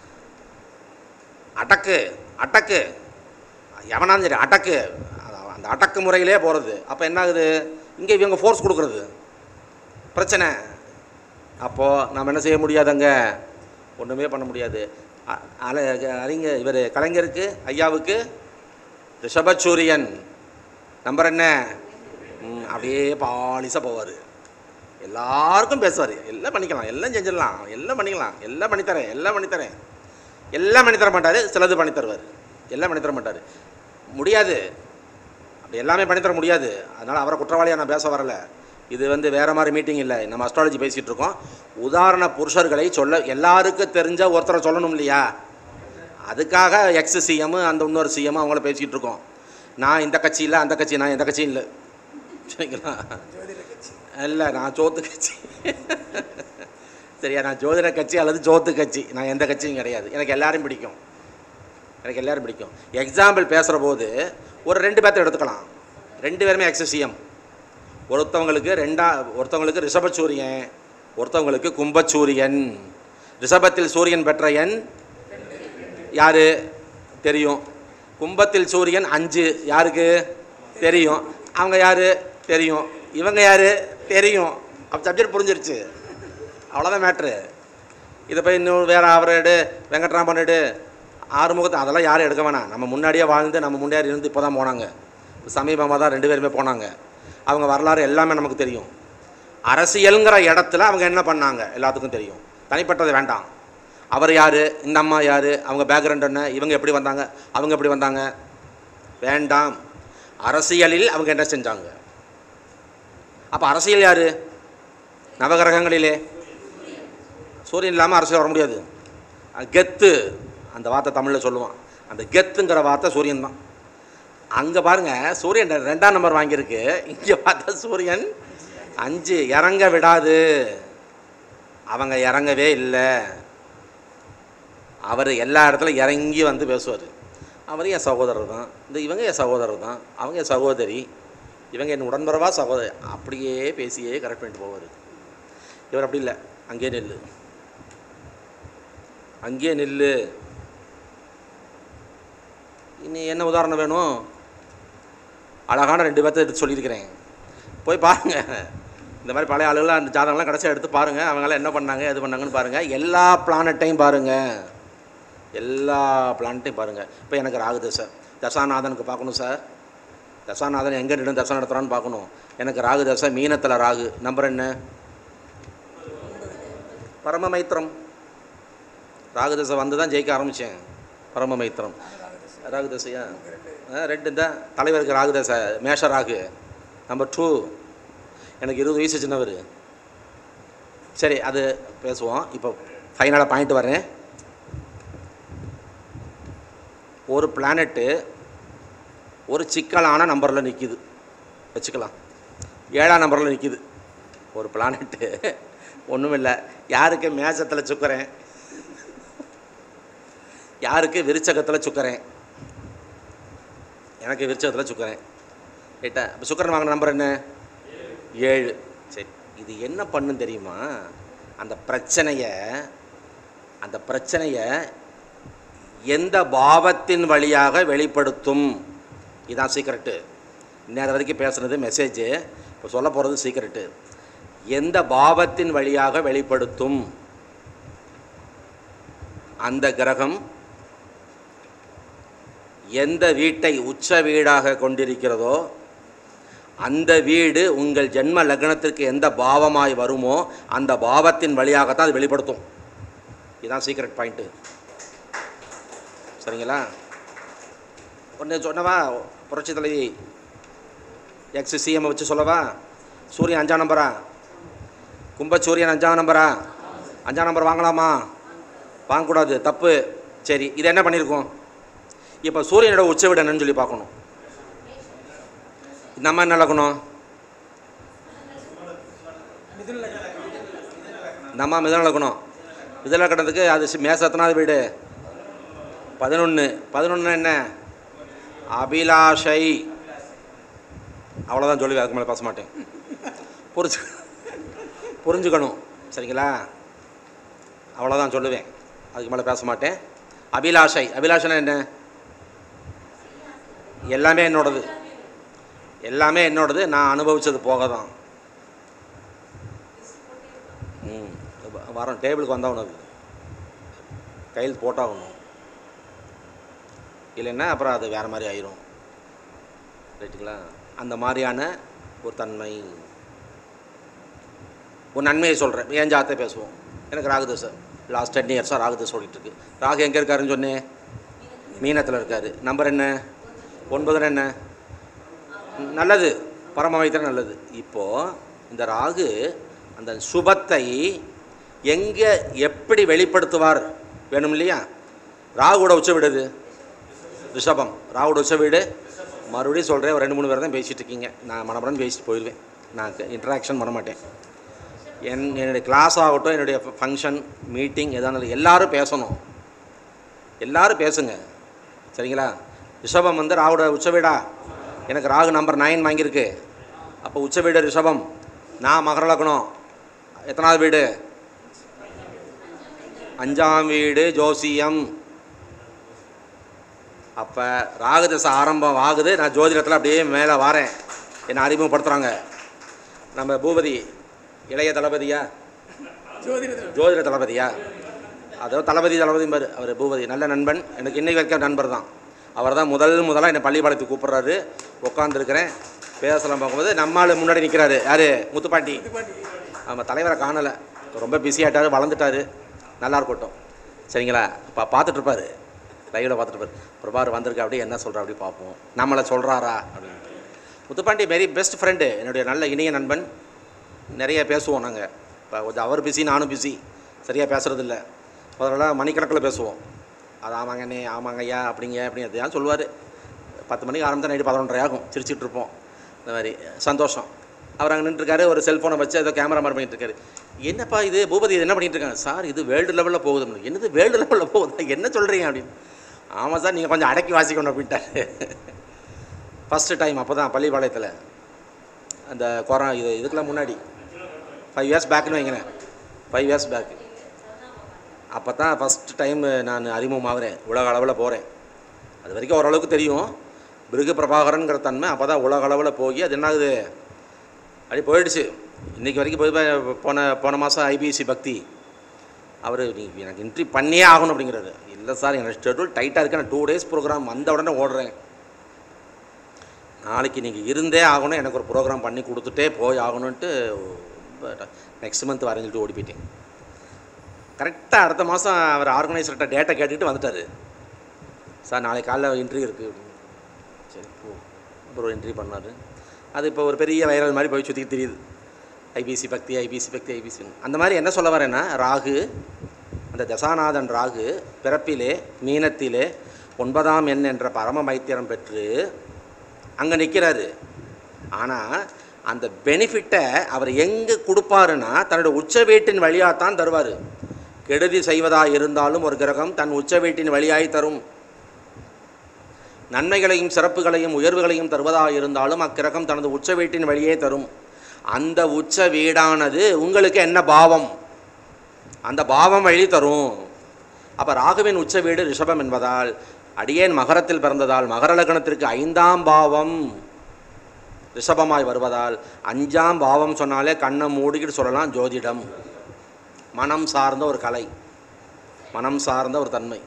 அடக்கு அடக்கு எவனாலும் சரி அடக்கு அத- அந்த அடக்கு முறையிலே போகிறது அப்போ என்ன ஆகுது இங்கே இவங்க ஃபோர்ஸ் கொடுக்குறது பிரச்சனை அப்போது நாம் என்ன செய்ய முடியாதுங்க ஒன்றுமே பண்ண முடியாது அ- அல அறிங்க இவர் கலைஞருக்கு ஐயாவுக்கு ரிஷபச்சூரியன் நம்பர் என்ன ம், அப்படியே பாலிசாக போவார் எல்லாருக்கும் பேசுவார் எல்லாம் பண்ணிக்கலாம் எல்லாம் செஞ்சிடலாம் எல்லாம் பண்ணிக்கலாம் எல்லாம் பண்ணித்தரேன் எல்லாம் பண்ணித்தரேன் எல்லாம் பண்ணித்தர மாட்டார் சிலது பண்ணி தருவார் எல்லாம் பண்ணித்தர மாட்டார் முடியாது அப்படி எல்லாமே பண்ணித்தர முடியாது அதனால் அவரை குற்றவாளியாக நான் பேச வரல இது வந்து வேறு மாதிரி மீட்டிங் இல்லை நம்ம அஸ்ட்ராலஜி பேசிகிட்டு இருக்கோம் உதாரண புருஷர்களை சொல்ல எல்லாருக்கும் தெரிஞ்ச ஒருத்தரை சொல்லணும் இல்லையா அதுக்காக எக்ஸ் சிஎம் அந்த இன்னொரு சிஎம் அவங்கள பேசிக்கிட்டு இருக்கோம் நான் இந்த கட்சி இல்லை அந்த கட்சி நான் எந்த கட்சியும் இல்லை சரிங்களா இல்லை நான் சோத்து கட்சி சரியா நான் ஜோதிட கட்சி அல்லது ஜோத்து கட்சி நான் எந்த கட்சியும் கிடையாது எனக்கு எல்லாரையும் பிடிக்கும் எனக்கு எல்லாரும் பிடிக்கும் எக்ஸாம்பிள் பேசுகிற போது ஒரு ரெண்டு பேர்த்த எடுத்துக்கலாம் ரெண்டு பேருமே எக்ஸசிஎம் ஒருத்தவங்களுக்கு ரெண்டா ஒருத்தவங்களுக்கு ரிஷபச்சூரியன் ஒருத்தவங்களுக்கு கும்பச்சூரியன் ரிஷபத்தில் சூரியன் பெற்ற எண் யாரு தெரியும் கும்பத்தில் சூரியன் அஞ்சு யாருக்கு தெரியும் அவங்க யாரு தெரியும் இவங்க யாரு தெரியும் அப்போ சப்ஜெக்ட் புரிஞ்சிருச்சு அவ்வளோதான் மேட்ரு இதை போய் இன்னும் வேறு அவரை எடு வெங்கட்ராமன் எடு ஆறுமுகத்தை அதெல்லாம் யாரும் எடுக்க வேணாம் நம்ம முன்னாடியே வாழ்ந்து நம்ம முன்னாடி இருந்து இப்போ தான் போனாங்க சமீபமாக தான் ரெண்டு பேருமே போனாங்க அவங்க வரலாறு எல்லாமே நமக்கு தெரியும் அரசியலுங்கிற இடத்துல அவங்க என்ன பண்ணாங்க எல்லாத்துக்கும் தெரியும் தனிப்பட்டது வேண்டாம் அவர் யார் இந்த அம்மா யார் அவங்க பேக்ரவுண்ட் என்ன இவங்க எப்படி வந்தாங்க அவங்க எப்படி வந்தாங்க வேண்டாம் அரசியலில் அவங்க என்ன செஞ்சாங்க அப்போ அரசியல் யார் நவகிரகங்களிலே சூரியன் இல்லாமல் அரசியல் வர முடியாது அஹ் கெத்து அந்த வார்த்தை தமிழில் சொல்லுவான் அந்த கெத்துங்கிற வார்த்தை சூரியன் தான் அங்கே பாருங்கள் சூரியன் ரெ- ரெண்டாம் நம்பர் வாங்கியிருக்கு இங்கே பார்த்தா சூரியன் அஞ்சு இறங்க விடாது அவங்க இறங்கவே இல்லை அவர் எல்லா இடத்துல இறங்கி வந்து பேசுவார் அவர் என் சகோதரர் தான் இந்த இவங்க என் சகோதரர் தான் அவங்க என் சகோதரி இவங்க என் உடன்பரவா சகோதரி அப்படியே பேசியே கரெக்ட் பண்ணிட்டு போவார் இவர் அப்படி இல்லை அங்கேயே நில்லு அங்கேயே நில்லு இனி என்ன உதாரணம் வேணும் அழகான ரெண்டு பேர்த்த எடுத்து சொல்லியிருக்கிறேன் போய் பாருங்கள் இந்த மாதிரி பழைய ஆளுகளாம் அந்த ஜாதகம்லாம் கடைசியாக எடுத்து பாருங்கள் அவங்களாம் என்ன பண்ணாங்க எது பண்ணாங்கன்னு பாருங்கள் எல்லா பிளானட்டையும் பாருங்கள் எல்லா பிளானட்டையும் பாருங்கள் இப்போ எனக்கு ராகு தசை தசாநாதனுக்கு பார்க்கணும் சார் தசாநாதன் எங்கே நின்று தசை நடத்துகிறான்னு பார்க்கணும் எனக்கு ராகு தசை மீனத்தில் ராகு நம்பர் என்ன பரமமைத்திரம் ராகு தசை வந்து தான் ஜெயிக்க ஆரம்பித்தேன் பரமமைத்திரம் ராகு தசையா ஆ ரெண்டு தான் தலைவருக்கு ராகு தசை மேஷ ராகு நம்பர் டூ எனக்கு இருபது வயசு சின்னவர் சரி அது பேசுவோம் இப்போ ஃபைனலாக பாயிண்ட் வரேன் ஒரு பிளானெட்டு ஒரு சிக்கலான நம்பரில் நிற்கிது வச்சுக்கலாம் ஏழாம் நம்பரில் நிற்கிது ஒரு பிளானெட்டு ஒன்றும் இல்லை யாருக்கு மேசத்தில் சுக்கறேன் யாருக்கு விருச்சகத்தில் சுக்கறேன் எனக்கு விருச்சகத்தில் சுக்கறேன் ரைட்டா இப்போ சுக்கரன் வாங்கின நம்பர் என்ன ஏழு சரி இது என்ன பண்ணும் தெரியுமா அந்த பிரச்சனையை அந்த பிரச்சனையை எந்த பாவத்தின் வழியாக வெளிப்படுத்தும் இதான் சீக்ரெட்டு நேரம் வரைக்கும் பேசுனது மெசேஜ் இப்போ சொல்ல போகிறது சீக்ரெட்டு எந்த பாவத்தின் வழியாக வெளிப்படுத்தும் அந்த கிரகம் எந்த வீட்டை உச்ச வீடாக கொண்டிருக்கிறதோ அந்த வீடு உங்கள் ஜென்ம லக்னத்திற்கு எந்த பாவமாய் வருமோ அந்த பாவத்தின் வழியாகத்தான் அது வெளிப்படுத்தும் இதுதான் சீக்ரெட் பாயிண்ட்டு சரிங்களா ஒன்று சொன்னவா புரட்சி தலைவி எக்ஸ் சிஎம் வச்சு சொல்லவா சூரியன் அஞ்சாம் நம்பரா கும்பசூரியன் அஞ்சாம் நம்பரா அஞ்சாம் நம்பர் வாங்கலாமா வாங்கக்கூடாது தப்பு சரி இது என்ன பண்ணியிருக்கோம் இப்போ சூரியனோட உச்ச வீடு என்னன்னு சொல்லி பார்க்கணும் இந்த அம்மா என்ன நடக்கணும் இந்த அம்மா மிதன லக்கணம் மிதன லக்கணத்துக்கு அது சி- மேசத்தினாவது வீடு பதினொன்று பதினொன்று என்ன அபிலாஷை அவ்வளோதான் சொல்லி அதுக்கு மேலே பேச மாட்டேன் புரிஞ்சு புரிஞ்சுக்கணும் சரிங்களா அவ்வளோதான் சொல்லுவேன் அதுக்கு மேலே பேச மாட்டேன் அபிலாஷை அபிலாஷனா என்ன எல்லாமே என்னோடது எல்லாமே என்னோடது நான் அனுபவிச்சது போக தான் ம் வ- வரோம் டேபிளுக்கு வந்தால் உனக்கு கையில் போட்டாகணும் இல்லைன்னா அப்புறம் அது வேறு மாதிரி ஆயிரும் ரைட்டுங்களா அந்த மாதிரியான ஒரு தன்மை ஒரு நன்மையை சொல்கிறேன் ஏன் ஜாத்தை பேசுவோம் எனக்கு ராகுதசை லாஸ்ட் டென் இயர்ஸாக ராகுதசை ஓடிட்டுருக்கு ராகு எங்கே இருக்காருன்னு சொன்னேன் மீனத்தில் இருக்கார் நம்பர் என்ன ஒன்பதுன்னு என்ன நல்லது பரம வைத்தியம் நல்லது இப்போது இந்த ராகு அந்த சுபத்தை எங்கே எப்படி வெளிப்படுத்துவார் வேணும் இல்லையா ராகுவோட உச்ச வீடு ரிஷபம் ராகுவோட உச்ச வீடு மறுபடியும் சொல்கிறேன் ஒரு ரெண்டு மூணு பேர் தான் பேசிகிட்டு இருக்கீங்க நான் மனப்படம் பேசிட்டு போயிடுவேன் நான் இன்ட்ராக்ஷன் பண்ண மாட்டேன் என் என்னுடைய கிளாஸ் ஆகட்டும் என்னுடைய ஃபங்க்ஷன் மீட்டிங் எதானாலும் எல்லாரும் பேசணும் எல்லாரும் பேசுங்க சரிங்களா ரிஷபம் வந்து ராகுட உச்ச வீடா எனக்கு ராகு நம்பர் நைன் வாங்கியிருக்கு அப்போ உச்ச வீடு ரிஷபம் நான் மகர லக்னம் எத்தனாவது வீடு அஞ்சாம் வீடு ஜோசியம் அப்போ ராகுதசை ஆரம்பம் ஆகுது நான் ஜோதிடத்தில் அப்படியே மேலே வாரேன் என்னை அறிமுகப்படுத்துகிறாங்க நம்ம பூபதி இளைய தளபதியா ஜோதிட தளபதியா அதோ தளபதி தளபதி பாரு அவர் பூபதி நல்ல நண்பன் எனக்கு இன்னைக்கு வரைக்கும் நண்பர் தான் அவர் தான் முதல் முதலாக என்னை பள்ளிப்பாளையத்துக்கு கூப்பிட்றாரு உட்காந்துருக்கிறேன் பேசலாம் பார்க்கும்போது நம்மால் முன்னாடி நிற்கிறாரு யார் முத்துப்பாட்டி ஆமாம் தலைவரை காணலை ரொம்ப பிஸியாகிட்டாரு வளர்ந்துட்டாரு நல்லா இருக்கட்டும் சரிங்களா அப்போ பார்த்துட்ருப்பாரு லைவில் பார்த்துட்ருப்பாரு பிரபார் வந்திருக்கா அப்படி என்ன சொல்கிறா அப்படி பார்ப்போம் நம்மளை சொல்கிறாரா அப்படின்னு முத்துப்பாண்டி வெரி பெஸ்ட் ஃப்ரெண்டு என்னுடைய நல்ல இணைய நண்பன் நிறைய பேசுவோம் நாங்கள் இப்போ கொஞ்சம் அவர் பிஸி நானும் பிஸி சரியாக பேசுகிறதில்ல முதல்ல மணிக்கணக்கில் பேசுவோம் அது ஆமாங்க அண்ணே ஆமாங்க ஐயா அப்படிங்க அப்படி அதையான் சொல்லுவார் பத்து மணிக்கு ஆரம்பித்தா நைட்டு பதினொன்றரை ஆகும் சிரிச்சிட்டு இருப்போம் இந்த மாதிரி சந்தோஷம் அவர் அங்கே நின்றுருக்காரு ஒரு செல்ஃபோனை வச்சு ஏதோ கேமரா மாதிரி பண்ணிட்டு இருக்காரு என்னப்பா இது பூபதி இது என்ன பண்ணிட்டு இருக்காங்க சார் இது வேர்ல்டு லெவலில் போகுது அப்படின்னு. என்னது வேர்ல்டு லெவலில் போகுதா என்ன சொல்கிறீங்க அப்படின்னு ஆமாம் சார் நீங்கள் கொஞ்சம் அடக்கி வாசிக்கணும் அப்படின்ட்டாரு ஃபஸ்ட்டு டைம் அப்போ தான் பள்ளிப்பாளையத்தில் அந்த கொரோனா இது இதுக்கெல்லாம் முன்னாடி ஃபைவ் இயர்ஸ் பேக்குன்னு வைங்களேன் ஃபைவ் இயர்ஸ் பேக்கு அப்போ தான் ஃபஸ்ட் டைம் நான் அறிமுகமாகிறேன் உலக அளவில் போகிறேன் அது வரைக்கும் ஓரளவுக்கு தெரியும் பிருகு பிரபாகரன்கிற தன்மை அப்போ தான் உலக அளவில் போய் அது என்னாகுது அப்படி போயிடுச்சு இன்றைக்கி வரைக்கும் போய் போய் போன போன மாதம் ஐபிஎஸ்சி பக்தி அவர் நீ எனக்கு என்ட்ரி பண்ணியே ஆகணும் அப்படிங்கிறாரு இல்லை சார் எனக்கு ஷெட்யூல் டைட்டாக இருக்கு நான் டூ டேஸ் ப்ரோக்ராம் வந்த உடனே ஓடுறேன் நாளைக்கு நீங்கள் இருந்தே ஆகணும் எனக்கு ஒரு ப்ரோக்ராம் பண்ணி கொடுத்துட்டே போய் ஆகணுன்ட்டு நெக்ஸ்ட் மந்த் வரேன்னு சொல்லிட்டு ஓடி போயிட்டேன் கரெக்டாக அடுத்த மாதம் அவர் ஆர்கனைசர்கிட்ட டேட்டா கேட்டுக்கிட்டு வந்துட்டார் சார் நாளைக்கு காலைல இன்ட்ரிவ் இருக்குது அப்படின்னு சரி போ அப்புறம் இன்ட்ரிவ் பண்ணார் அது இப்போ ஒரு பெரிய வைரல் மாதிரி போய் சுற்றி தெரியுது ஐபிசி பக்தி ஐபிசி பக்தி ஐபிசி அந்த மாதிரி என்ன சொல்ல வரேன்னா ராகு அந்த தசாநாதன் ராகு பிறப்பிலே மீனத்திலே ஒன்பதாம் எண் என்ற பரம மைத்திரம் பெற்று அங்கே நிற்கிறாரு ஆனால் அந்த பெனிஃபிட்டை அவர் எங்கே கொடுப்பாருன்னா தன்னோட உச்ச வீட்டின் வழியாக தான் தருவார் கெடுதி செய்வதாக இருந்தாலும் ஒரு கிரகம் தன் உச்ச வீட்டின் வழியாய் தரும் நன்மைகளையும் சிறப்புகளையும் உயர்வுகளையும் தருவதாக இருந்தாலும் அக்கிரகம் தனது உச்ச வீட்டின் வழியே தரும் அந்த உச்ச வீடானது உங்களுக்கு என்ன பாவம் அந்த பாவம் வழி தரும் அப்போ ராகுவின் உச்ச வீடு ரிஷபம் என்பதால் அடியேன் மகரத்தில் பிறந்ததால் மகர லக்னத்திற்கு ஐந்தாம் பாவம் ரிஷபமாய் வருவதால் அஞ்சாம் பாவம் சொன்னாலே கண்ணை மூடிக்கிட்டு சொல்லலாம் ஜோதிடம் மனம் சார்ந்த ஒரு கலை மனம் சார்ந்த ஒரு தன்மை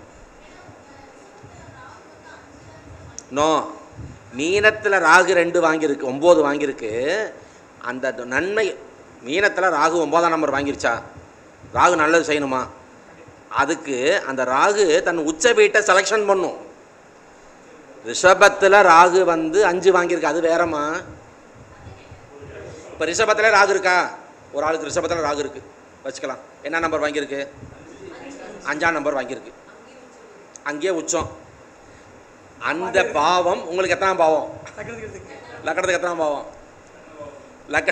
நோ மீனத்தில் ராகு ரெண்டு வாங்கியிருக்கு ஒம்பது வாங்கியிருக்கு அந்த நன்மை மீனத்தில் ராகு ஒன்பதாம் நம்பர் வாங்கிருச்சா ராகு நல்லது செய்யணுமா அதுக்கு அந்த ராகு தன் உச்ச வீட்டை செலெக்ஷன் பண்ணும் ரிஷபத்தில் ராகு வந்து அஞ்சு வாங்கியிருக்கு அது வேறம்மா இப்போ ரிஷபத்தில் ராகு இருக்கா ஒரு ஆளுக்கு ரிஷபத்தில் ராகு இருக்குது வச்சுக்கலாம் என்ன நம்பர் வாங்கியிருக்கு அஞ்சாம் நம்பர் வாங்கியிருக்கு அங்கேயே உச்சம் அந்த பாவம் உங்களுக்கு எத்தனாம் பாவம் லக்கணத்துக்கு எத்தனாம் பாவம் லக்க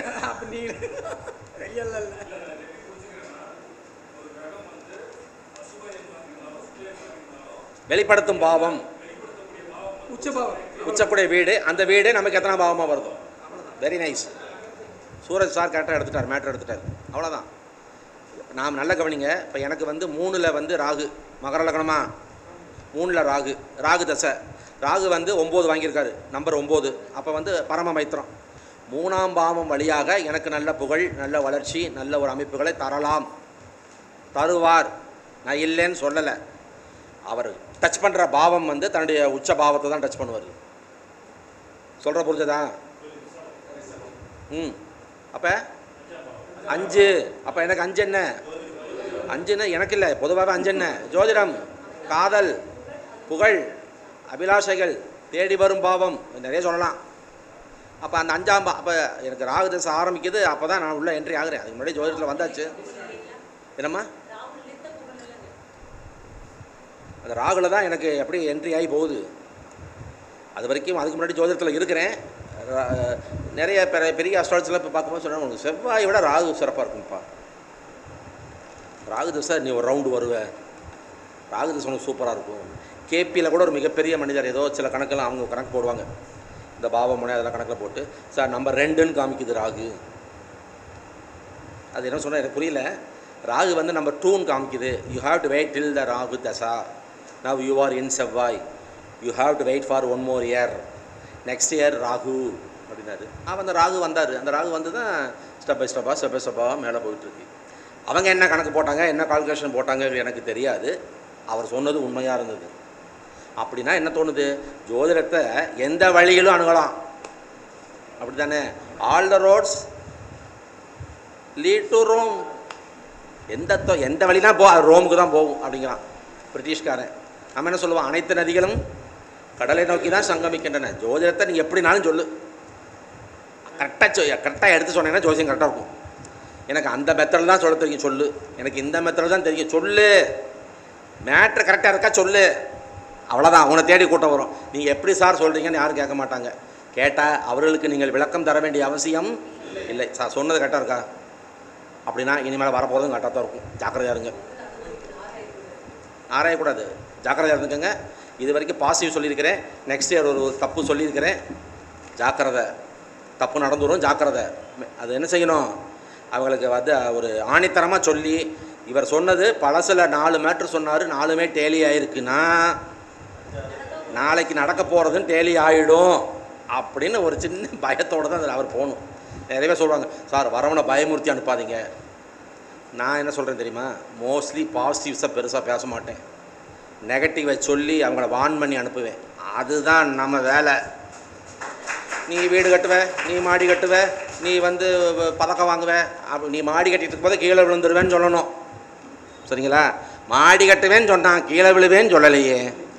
வெளிப்படுத்தும் பாவம் உச்சபாவம் உச்சக்குடைய வீடு அந்த வீடு நமக்கு எத்தனை பாவமாக வருதோ வெரி நைஸ் சூரஜ் சார் கரெக்டாக எடுத்துட்டார் மேட்ரு எடுத்துட்டார் அவ்வளோதான் நாம் நல்ல கவனிங்க இப்போ எனக்கு வந்து மூணில் வந்து ராகு மகர லக்னமா மூணில் ராகு ராகு தசை ராகு வந்து ஒம்பது வாங்கியிருக்காரு நம்பர் ஒம்பது அப்போ வந்து பரம மைத்திரம் மூணாம் பாவம் வழியாக எனக்கு நல்ல புகழ் நல்ல வளர்ச்சி நல்ல ஒரு அமைப்புகளை தரலாம் தருவார் நான் இல்லைன்னு சொல்லலை அவர் டச் பண்ணுற பாவம் வந்து தன்னுடைய உச்ச பாவத்தை தான் டச் பண்ணுவார் சொல்கிற புரிஞ்சதா ம் அப்போ அஞ்சு அப்போ எனக்கு அஞ்சு என்ன அஞ்சுன்னு எனக்கு இல்லை பொதுவாகவே அஞ்சு என்ன ஜோதிடம் காதல் புகழ் அபிலாஷைகள் தேடி வரும் பாவம் நிறைய சொல்லலாம் அப்போ அந்த அஞ்சாம் பா அப்போ எனக்கு ராகு தசை ஆரம்பிக்குது அப்போ தான் நான் உள்ளே என்ட்ரி ஆகுறேன் அதுக்கு முன்னாடி ஜோதிடத்தில் வந்தாச்சு என்னம்மா அந்த ராகுல தான் எனக்கு எப்படி என்ட்ரி ஆகி போகுது அது வரைக்கும் அதுக்கு முன்னாடி ஜோதிடத்தில் இருக்கிறேன் ரா- நிறைய பெரிய பெரிய அஸ்ட்ராலஜிலாம் இப்போ பார்க்கும்போது சொன்னாங்க உங்களுக்கு செவ்வாயை விட ராகு சிறப்பாக இருக்கும்ப்பா ராகு தசை நீ ஒரு ரவுண்டு வருவ ராகு தசை உனக்கு சூப்பராக இருக்கும் கேபியில் கூட ஒரு மிகப்பெரிய மனிதர் ஏதோ சில கணக்கெல்லாம் அவங்க கணக்கு போடுவாங்க இந்த பாவமுனை அதெல்லாம் கணக்கில் போட்டு சார் நம்பர் ரெண்டுன்னு காமிக்குது ராகு அது என்ன சொன்னால் எனக்கு புரியல ராகு வந்து நம்பர் டூன்னு காமிக்குது you have to wait till the Rahu dasha now you are in Sevvai you have to wait for one more year next year Rahu அப்படின்னாரு அவன் அந்த ராகு வந்தார் அந்த ராகு வந்து தான் ஸ்டெப் பை ஸ்டெப்பாக ஸ்டெப் பை ஸ்டெப்பாக மேலே போயிட்டுருக்கு அவங்க என்ன கணக்கு போட்டாங்க என்ன கால்குலேஷன் போட்டாங்க எனக்கு தெரியாது அவர் சொன்னது உண்மையாக இருந்தது அப்படின்னா என்ன தோணுது ஜோதிடத்தை எந்த வழியிலும் அணுகலாம் அப்படி தானே all the roads lead to Rome எந்த தொ- எந்த வழினா போ அது ரோமுக்கு தான் போகும் அப்படிங்கிறான் பிரிட்டிஷ்காரன் நம்ம என்ன சொல்லுவோம் அனைத்து நதிகளும் கடலை நோக்கி தான் சங்கமிக்கின்றன ஜோதிடத்தை நீ எப்படினாலும் சொல்லு கரெக்டாக சொ கரெக்டாக எடுத்து சொன்னீங்கன்னா ஜோசியம் கரெக்டாக இருக்கும் எனக்கு அந்த மெத்தடில் தான் சொல்ல தெரியும் சொல்லு எனக்கு இந்த மெத்தடில் தான் தெரியும் சொல்லு மேட்ரு கரெக்டாக இருக்கா சொல்லு அவ்வளோதான் அவனை தேடி கூட்டம் வரும் நீங்கள் எப்படி சார் சொல்கிறீங்கன்னு யாரும் கேட்க மாட்டாங்க கேட்டால் அவர்களுக்கு நீங்கள் விளக்கம் தர வேண்டிய அவசியம் இல்லை சார் சொன்னது கரெக்டாக இருக்கா அப்படின்னா இனிமேல் வரப்போகிறதும் கரெக்டாக தான் இருக்கும் ஜாக்கிரதையா இருங்க ஆராயக்கூடாது ஜாக்கிரதையாக இருந்துக்கோங்க இது வரைக்கும் பாசிட்டிவ் சொல்லியிருக்கிறேன் நெக்ஸ்ட் இயர் ஒரு ஒரு தப்பு சொல்லியிருக்கிறேன் ஜாக்கிரதை தப்பு நடந்து வரும் ஜாக்கிரதை அது என்ன செய்யணும் அவங்களுக்கு வந்து ஒரு ஆணித்தரமாக சொல்லி இவர் சொன்னது பழசில் நாலு மேட்ரு சொன்னார் நாலுமே டேலி ஆயிருக்குன்னா நாளைக்கு நடக்க போகிறதுன்னு டேலி ஆகிடும் அப்படின்னு ஒரு சின்ன பயத்தோடு தான் அதில் அவர் போகணும் நிறைய பேர் சொல்லுவாங்க சார் வரவனை பயமுறுத்தி அனுப்பாதீங்க நான் என்ன சொல்கிறேன் தெரியுமா மோஸ்ட்லி பாசிட்டிவ்ஸாக பெருசாக பேச மாட்டேன் நெகட்டிவை சொல்லி அவங்கள வான் பண்ணி அனுப்புவேன் அதுதான் நம்ம வேலை நீ வீடு கட்டுவ நீ மாடி கட்டுவ நீ வந்து வ- பதக்கம் வாங்குவ அப்ப நீ மாடி கட்டிட்டு இருக்கும்போது கீழே விழுந்துருவேன்னு சொல்லணும் சரிங்களா மாடி கட்டுவேன்னு சொன்னான் கீழே விழுவேன்னு சொல்லலையே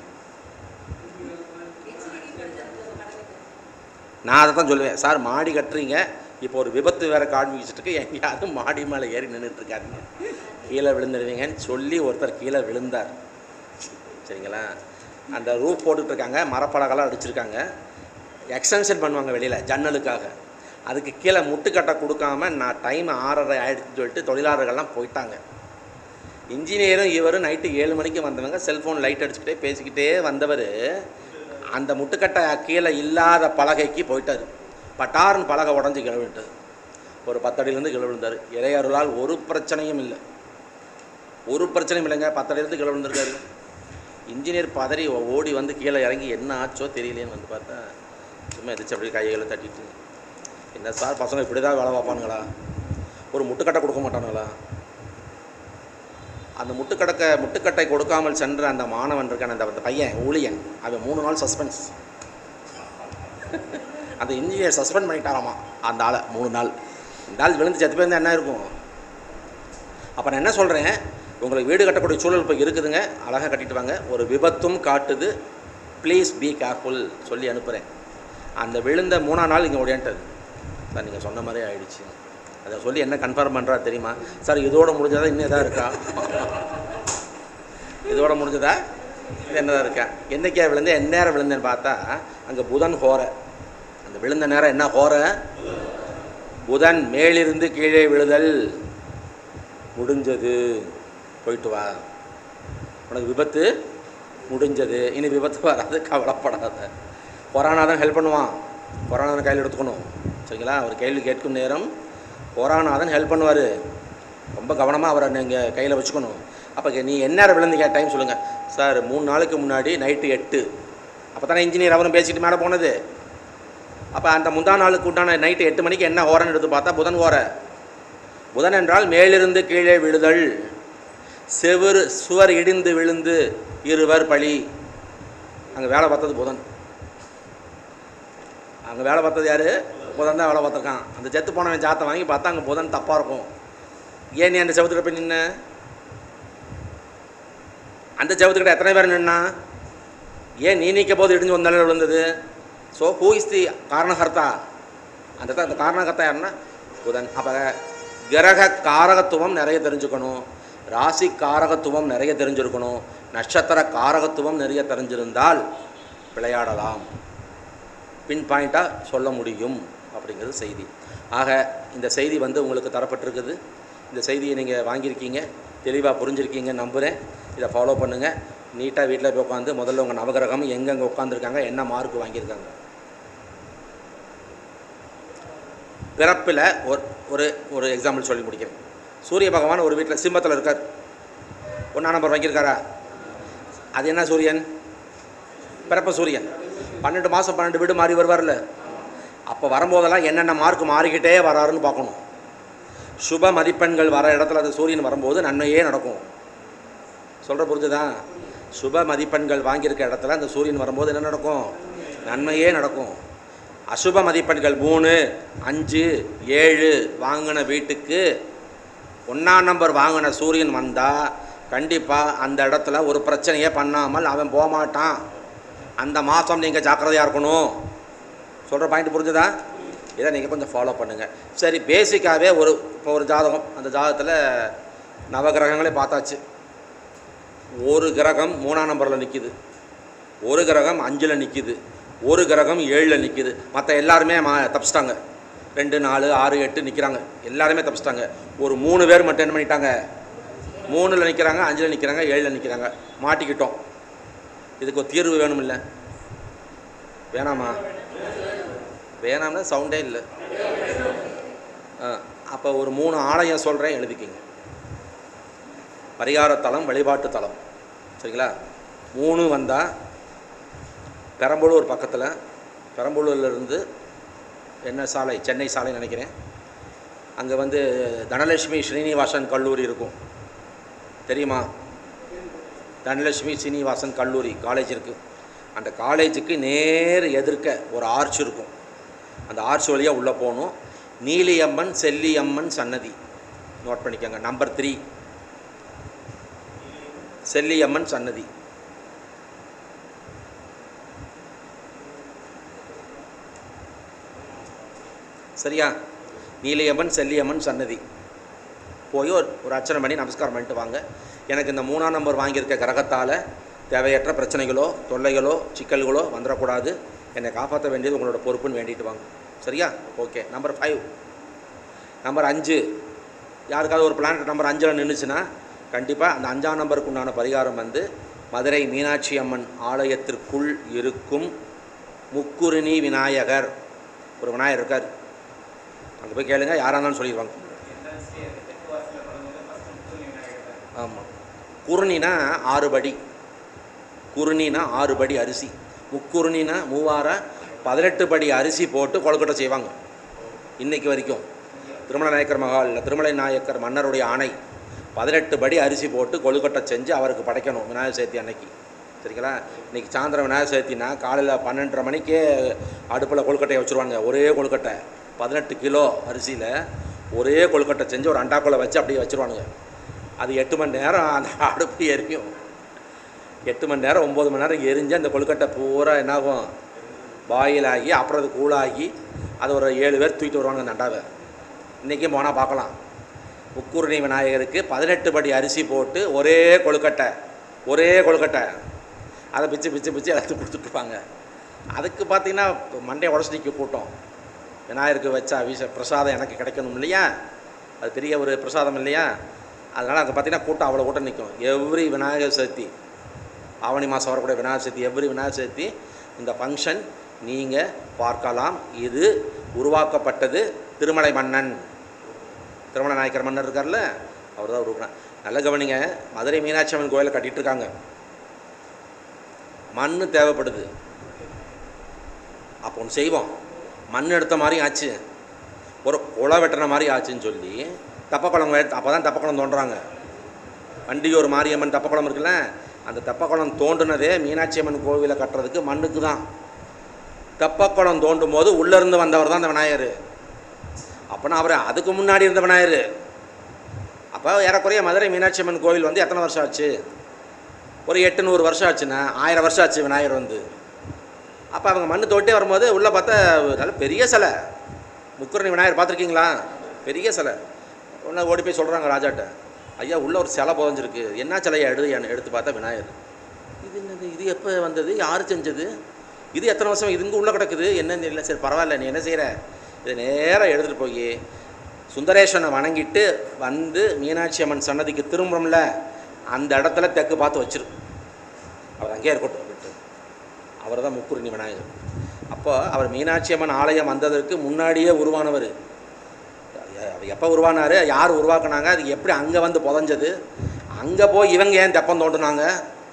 நான் அதை தான் சொல்லுவேன் சார் மாடி கட்டுறீங்க இப்போ ஒரு விபத்து வேற காண்பிச்சிட்டு இருக்கு எங்கேயாவது மாடி மேலே ஏறி நின்றுட்டு இருக்காருங்க கீழே விழுந்துருவீங்கன்னு சொல்லி ஒருத்தர் கீழே விழுந்தார் சரிங்களா அந்த ரூஃப் போட்டுட்டு இருக்காங்க மரப்பலகெல்லாம் அடிச்சிருக்காங்க எக்ஸ்டென்ஷன் பண்ணுவாங்க வெளியில் ஜன்னலுக்காக அதுக்கு கீழே முட்டுக்கட்டை கொடுக்காம நான் டைம் ஆறரை ஆயிடுச்சுன்னு சொல்லிட்டு தொழிலாளர்கள்லாம் போயிட்டாங்க இன்ஜினியரும் இவரும் நைட்டு ஏழு மணிக்கு வந்தவங்க செல்ஃபோன் லைட் அடிச்சுக்கிட்டே பேசிக்கிட்டே வந்தவர் அந்த முட்டுக்கட்டை கீழே இல்லாத பலகைக்கு போயிட்டார் பட்டார்னு பலகை உடஞ்சி கிளவிட்டார் ஒரு பத்தடியிலேருந்து கிளவி விழுந்தார் இறையருளால் ஒரு பிரச்சனையும் இல்லை ஒரு பிரச்சனையும் இல்லைங்க பத்தடியிலேருந்து கிளவி விழுந்திருக்காரு இன்ஜினியர் பதறி ஓடி வந்து கீழே இறங்கி என்ன ஆச்சோ தெரியலேன்னு வந்து பார்த்தா சும்மா எதிர்த்து அப்படியே கைகளை தட்டிட்டு என்ன சார் பசங்க இப்படி தான் வேலை பார்ப்பானுங்களா ஒரு முட்டுக்கட்டை கொடுக்க மாட்டானுங்களா அந்த முட்டுக்கடக்க முட்டுக்கட்டை கொடுக்காமல் சென்ற அந்த மாணவன் இருக்கான அந்த அந்த பையன் ஊழியன் அவன் மூணு நாள் சஸ்பென்ஸ் அந்த இன்ஜினியர் சஸ்பெண்ட் பண்ணிட்டாராமா அந்த ஆளை மூணு நாள் இந்த ஆள் விழுந்து செத்து போயிருந்தா என்ன இருக்கும் அப்போ நான் என்ன சொல்கிறேன் உங்களுக்கு வீடு கட்டக்கூடிய சூழல் இப்போ இருக்குதுங்க அழகாக கட்டிட்டு வாங்க ஒரு விபத்தும் காட்டுது ப்ளீஸ் பி கேர்ஃபுல் சொல்லி அனுப்புகிறேன் அந்த விழுந்த மூணா நாள் இங்கே ஓடியான்ட்டது சார் நீங்கள் சொன்ன மாதிரியே ஆயிடுச்சு அதை சொல்லி என்ன கன்ஃபார்ம் பண்ணுறா தெரியுமா சார் இதோட முடிஞ்சதா இன்னும் எதாவது இருக்கா இதோட முடிஞ்சதா இது என்னதான் இருக்கா என்னைக்கா விழுந்தேன் என் நேரம் விழுந்தேன்னு பார்த்தா அங்கே புதன் ஹோரை அந்த விழுந்த நேரம் என்ன ஹோரை புதன் மேலிருந்து கீழே விழுதல் முடிஞ்சது போயிட்டு வா உனக்கு விபத்து முடிஞ்சது இனி விபத்து வராது கவலைப்படாத கொரோனா தான் ஹெல்ப் பண்ணுவான் கொரோனா தான் கையில் எடுத்துக்கணும் சரிங்களா அவர் கேள்வி கேட்கும் நேரம் கொரோனா தான் ஹெல்ப் பண்ணுவார் ரொம்ப கவனமாக அவரை நீங்கள் கையில் வச்சுக்கணும் அப்போ நீ என்ன நேரம் விழுந்தீங்க டைம் சொல்லுங்கள் சார் மூணு நாளுக்கு முன்னாடி நைட்டு எட்டு அப்போ தானே இன்ஜினியர் அவரும் பேசிட்டு மேலே போனது அப்போ அந்த முந்தா நாளுக்கு உண்டான நைட்டு எட்டு மணிக்கு என்ன ஹோரன்னு எடுத்து பார்த்தா புதன் ஹோரை புதன் என்றால் மேலிருந்து கீழே விழுதல் செவுரு சுவர் இடிந்து விழுந்து இருவர் பழி அங்கே வேலை பார்த்தது புதன் அங்கே வேலை பார்த்தது யார் புதன் தான் வேலை பார்த்துருக்கான் அந்த செத்து போனவன் ஜாத்தை வாங்கி பார்த்தா அங்கே புதன் தப்பாக இருக்கும் ஏன் நீ அந்த செவத்துக்கிட்ட போய் நின்ன அந்த செவத்துக்கிட்ட எத்தனை பேர் நின்னா ஏன் நீ நிற்க போது இடிஞ்சு வந்தாலும் விழுந்தது so who is the karanakartha அந்த இடத்துல அந்த காரணகர்த்தா யாருன்னா புதன் அப்போ கிரக காரகத்துவம் நிறைய தெரிஞ்சுக்கணும் ராசி காரகத்துவம் நிறைய தெரிஞ்சிருக்கணும் நட்சத்திர காரகத்துவம் நிறைய தெரிஞ்சிருந்தால் விளையாடலாம் பின் பாயிண்ட்டாக சொல்ல முடியும் அப்படிங்கிறது செய்தி ஆக இந்த செய்தி வந்து உங்களுக்கு தரப்பட்டிருக்குது இந்த செய்தியை நீங்கள் வாங்கியிருக்கீங்க தெளிவாக புரிஞ்சிருக்கீங்க நம்புகிறேன் இதை ஃபாலோ பண்ணுங்கள் நீட்டாக வீட்டில் போய் உட்காந்து முதல்ல உங்கள் நவகிரகம் எங்கெங்கே உட்காந்துருக்காங்க என்ன மார்க் வாங்கியிருக்காங்க பிறப்பில் ஒரு ஒரு ஒரு எக்ஸாம்பிள் சொல்லி முடிக்கிறேன் சூரிய பகவான் ஒரு வீட்டில் சிம்மத்தில் இருக்கார் ஒன்றா நம்பர் வாங்கியிருக்காரா அது என்ன சூரியன் பிறப்ப சூரியன் பன்னெண்டு மாதம் பன்னெண்டு வீடு மாறி வருவார்ல அப்போ வரும்போதெல்லாம் என்னென்ன மார்க் மாறிக்கிட்டே வராருன்னு பார்க்கணும் சுப மதிப்பெண்கள் வர இடத்துல அந்த சூரியன் வரும்போது நன்மையே நடக்கும் சொல்கிற புரிஞ்சுதா சுப மதிப்பெண்கள் வாங்கியிருக்க இடத்துல அந்த சூரியன் வரும்போது என்ன நடக்கும் நன்மையே நடக்கும் அசுப மதிப்பெண்கள் மூணு அஞ்சு ஏழு வாங்கின வீட்டுக்கு ஒன்றாம் நம்பர் வாங்கின சூரியன் வந்தால் கண்டிப்பாக அந்த இடத்துல ஒரு பிரச்சனையே பண்ணாமல் அவன் போக மாட்டான் அந்த மாதம் நீங்கள் ஜாக்கிரதையாக இருக்கணும் சொல்கிற பாயிண்ட் புரிஞ்சுதா இதை நீங்கள் கொஞ்சம் ஃபாலோ பண்ணுங்கள் சரி பேசிக்காகவே ஒரு இப்போ ஒரு ஜாதகம் அந்த ஜாதகத்தில் நவகிரகங்களே பார்த்தாச்சு ஒரு கிரகம் மூணாம் நம்பரில் நிற்கிது ஒரு கிரகம் அஞ்சில் நிற்கிது ஒரு கிரகம் ஏழில் நிற்கிது மற்ற எல்லாருமே மா தப்பிச்சிட்டாங்க ரெண்டு நாலு ஆறு எட்டு நிற்கிறாங்க எல்லாருமே தப்பிச்சிட்டாங்க ஒரு மூணு பேர் மட்டும் என்ன பண்ணிட்டாங்க மூணில் நிற்கிறாங்க அஞ்சில் நிற்கிறாங்க ஏழில் நிற்கிறாங்க மாட்டிக்கிட்டோம் இதுக்கு ஒரு தீர்வு வேணுமில்ல வேணாமா வேணாம்னா சவுண்டே இல்லை அப்போ ஒரு மூணு ஆலயம் சொல்கிறேன் எழுதிக்கிங்க பரிகார தலம் வழிபாட்டு தலம் சரிங்களா மூணு வந்தால் பெரம்பலூர் பக்கத்தில் பெரம்பலூர்லேருந்து என்ன சாலை சென்னை சாலை நினைக்கிறேன் அங்கே வந்து தனலட்சுமி ஸ்ரீனிவாசன் கல்லூரி இருக்கும் தெரியுமா தனலட்சுமி ஸ்ரீனிவாசன் கல்லூரி காலேஜ் இருக்குது அந்த காலேஜுக்கு நேர் எதிர்க்க ஒரு ஆர்ச் இருக்கும் அந்த ஆர்ச் வழியாக உள்ளே போகணும் நீலியம்மன் செல்லியம்மன் சன்னதி நோட் பண்ணிக்கோங்க நம்பர் த்ரீ செல்லியம்மன் சன்னதி சரியா நீலியம்மன் செல்லியம்மன் சன்னதி போய் ஒரு ஒரு அர்ச்சனை பண்ணி நமஸ்காரம் பண்ணிட்டு வாங்க எனக்கு இந்த மூணாம் நம்பர் வாங்கியிருக்க கிரகத்தால் தேவையற்ற பிரச்சனைகளோ தொல்லைகளோ சிக்கல்களோ வந்துடக்கூடாது என்னை காப்பாற்ற வேண்டியது உங்களோட பொறுப்புன்னு வேண்டிட்டு வாங்க சரியா ஓகே நம்பர் ஃபைவ் நம்பர் அஞ்சு யாருக்காவது ஒரு பிளானட் நம்பர் அஞ்சில் நின்றுச்சுன்னா கண்டிப்பாக அந்த அஞ்சாம் நம்பருக்கு உண்டான பரிகாரம் வந்து மதுரை மீனாட்சி அம்மன் ஆலயத்திற்குள் இருக்கும் முக்குருணி விநாயகர் ஒரு விநாயகர் இருக்கார் அங்கே போய் கேளுங்க யாராக இருந்தாலும் சொல்லிடுவாங்க ஆமாம் குருணினா ஆறு படி குருணினா ஆறு படி அரிசி முக்குருணினா மூவார பதினெட்டு படி அரிசி போட்டு கொழுக்கட்டை செய்வாங்க இன்னைக்கு வரைக்கும் திருமலை நாயக்கர் மகாலில் திருமலை நாயக்கர் மன்னருடைய ஆணை பதினெட்டு படி அரிசி போட்டு கொழுக்கட்டை செஞ்சு அவருக்கு படைக்கணும் விநாயகர் சதுர்த்தி அன்னைக்கு சரிங்களா இன்னைக்கு சாயந்தரம் விநாயகர் சதுர்த்தினா காலையில் பன்னெண்டரை மணிக்கே அடுப்பில் கொழுக்கட்டையை வச்சுருவாங்க ஒரே கொழுக்கட்டை பதினெட்டு கிலோ அரிசியில் ஒரே கொழுக்கட்டை செஞ்சு ஒரு அண்டாக்குள்ளே வச்சு அப்படியே வச்சுருவானுங்க அது எட்டு மணி நேரம் அந்த அடுப்பு எரியும் எட்டு மணி நேரம் ஒம்பது மணி நேரம் எரிஞ்சு அந்த கொழுக்கட்டை பூரா என்னாகும் பாயில் ஆகி அப்புறம் அது கூலாகி அது ஒரு ஏழு பேர் தூக்கிட்டு வருவாங்க அந்த அண்டாவை இன்றைக்கும் போனால் பார்க்கலாம் முக்கூரணி விநாயகருக்கு பதினெட்டு படி அரிசி போட்டு ஒரே கொழுக்கட்டை ஒரே கொழுக்கட்டை அதை பிச்சு பிச்சு பிச்சு எல்லாத்தையும் கொடுத்துட்ருப்பாங்க அதுக்கு பார்த்தீங்கன்னா மண்டையை உடச்சி நிற்க கூட்டம் விநாயகருக்கு வச்ச அபிஷ பிரசாதம் எனக்கு கிடைக்கணும் இல்லையா அது பெரிய ஒரு பிரசாதம் இல்லையா அதனால் அங்கே பார்த்தீங்கன்னா கூட்டம் அவ்வளோ கூட்டம் நிற்கும் எவ்ரி விநாயகர் சதுர்த்தி ஆவணி மாதம் வரக்கூடிய விநாயகர் சதுர்த்தி எவ்ரி விநாயகர் சதுர்த்தி இந்த ஃபங்க்ஷன் நீங்கள் பார்க்கலாம் இது உருவாக்கப்பட்டது திருமலை மன்னன் திருமலை நாயக்கர் மன்னர் இருக்கார்ல அவர் தான் உருவாக்கினார் நல்ல கவனிங்க மதுரை மீனாட்சி அம்மன் கோயிலை கட்டிட்டு இருக்காங்க மண் தேவைப்படுது அப்போ ஒன்று செய்வோம் மண் எடுத்த மாதிரி ஆச்சு ஒரு குளம் வெட்டின மாதிரி ஆச்சுன்னு சொல்லி தப்பக்குளம் எடுத்து அப்போ தான் தப்பக்குளம் தோன்றுறாங்க வண்டியூர் மாரியம்மன் தப்பக்குளம் இருக்குல்ல அந்த தப்பக்குளம் தோண்டுனதே மீனாட்சி அம்மன் கோவிலை கட்டுறதுக்கு மண்ணுக்கு தான் தெப்பக்குளம் தோண்டும் போது உள்ளேருந்து வந்தவர் தான் அந்த விநாயகர் அப்போனா அவர் அதுக்கு முன்னாடி இருந்த விநாயகர் அப்போ ஏறக்குறைய மதுரை மீனாட்சி அம்மன் கோவில் வந்து எத்தனை வருஷம் ஆச்சு ஒரு எட்டுநூறு வருஷம் ஆச்சுன்னா ஆயிரம் வருஷம் ஆச்சு விநாயகர் வந்து அப்போ அவங்க மண் தோட்டே வரும்போது உள்ளே பார்த்தா நல்ல பெரிய சிலை முக்குரணி விநாயகர் பார்த்துருக்கீங்களா பெரிய சிலை உடனே ஓடி போய் சொல்கிறாங்க ராஜாட்ட ஐயா உள்ள ஒரு சிலை புதஞ்சிருக்கு என்ன சிலையை எடு எடுத்து பார்த்தா விநாயகர் இது என்னது இது எப்போ வந்தது யார் செஞ்சது இது எத்தனை வருஷம் இது இங்கே உள்ளே கிடக்குது என்னன்னு இல்லை சரி பரவாயில்ல நீ என்ன செய்கிற இதை நேராக எடுத்துகிட்டு போய் சுந்தரேஸ்வரனை வணங்கிட்டு வந்து மீனாட்சி அம்மன் சன்னதிக்கு திரும்புறோம்ல அந்த இடத்துல தெற்கு பார்த்து வச்சிரு அவர் அங்கேயே இருக்கட்டும் அப்படின்ட்டு அவர் தான் முக்குருணி விநாயகர் அப்போ அவர் மீனாட்சி அம்மன் ஆலயம் வந்ததற்கு முன்னாடியே உருவானவர் அது எப்போ உருவானார் யார் உருவாக்குனாங்க அது எப்படி அங்கே வந்து புதஞ்சது அங்கே போய் இவங்க ஏன் தெப்பம் தோண்டுனாங்க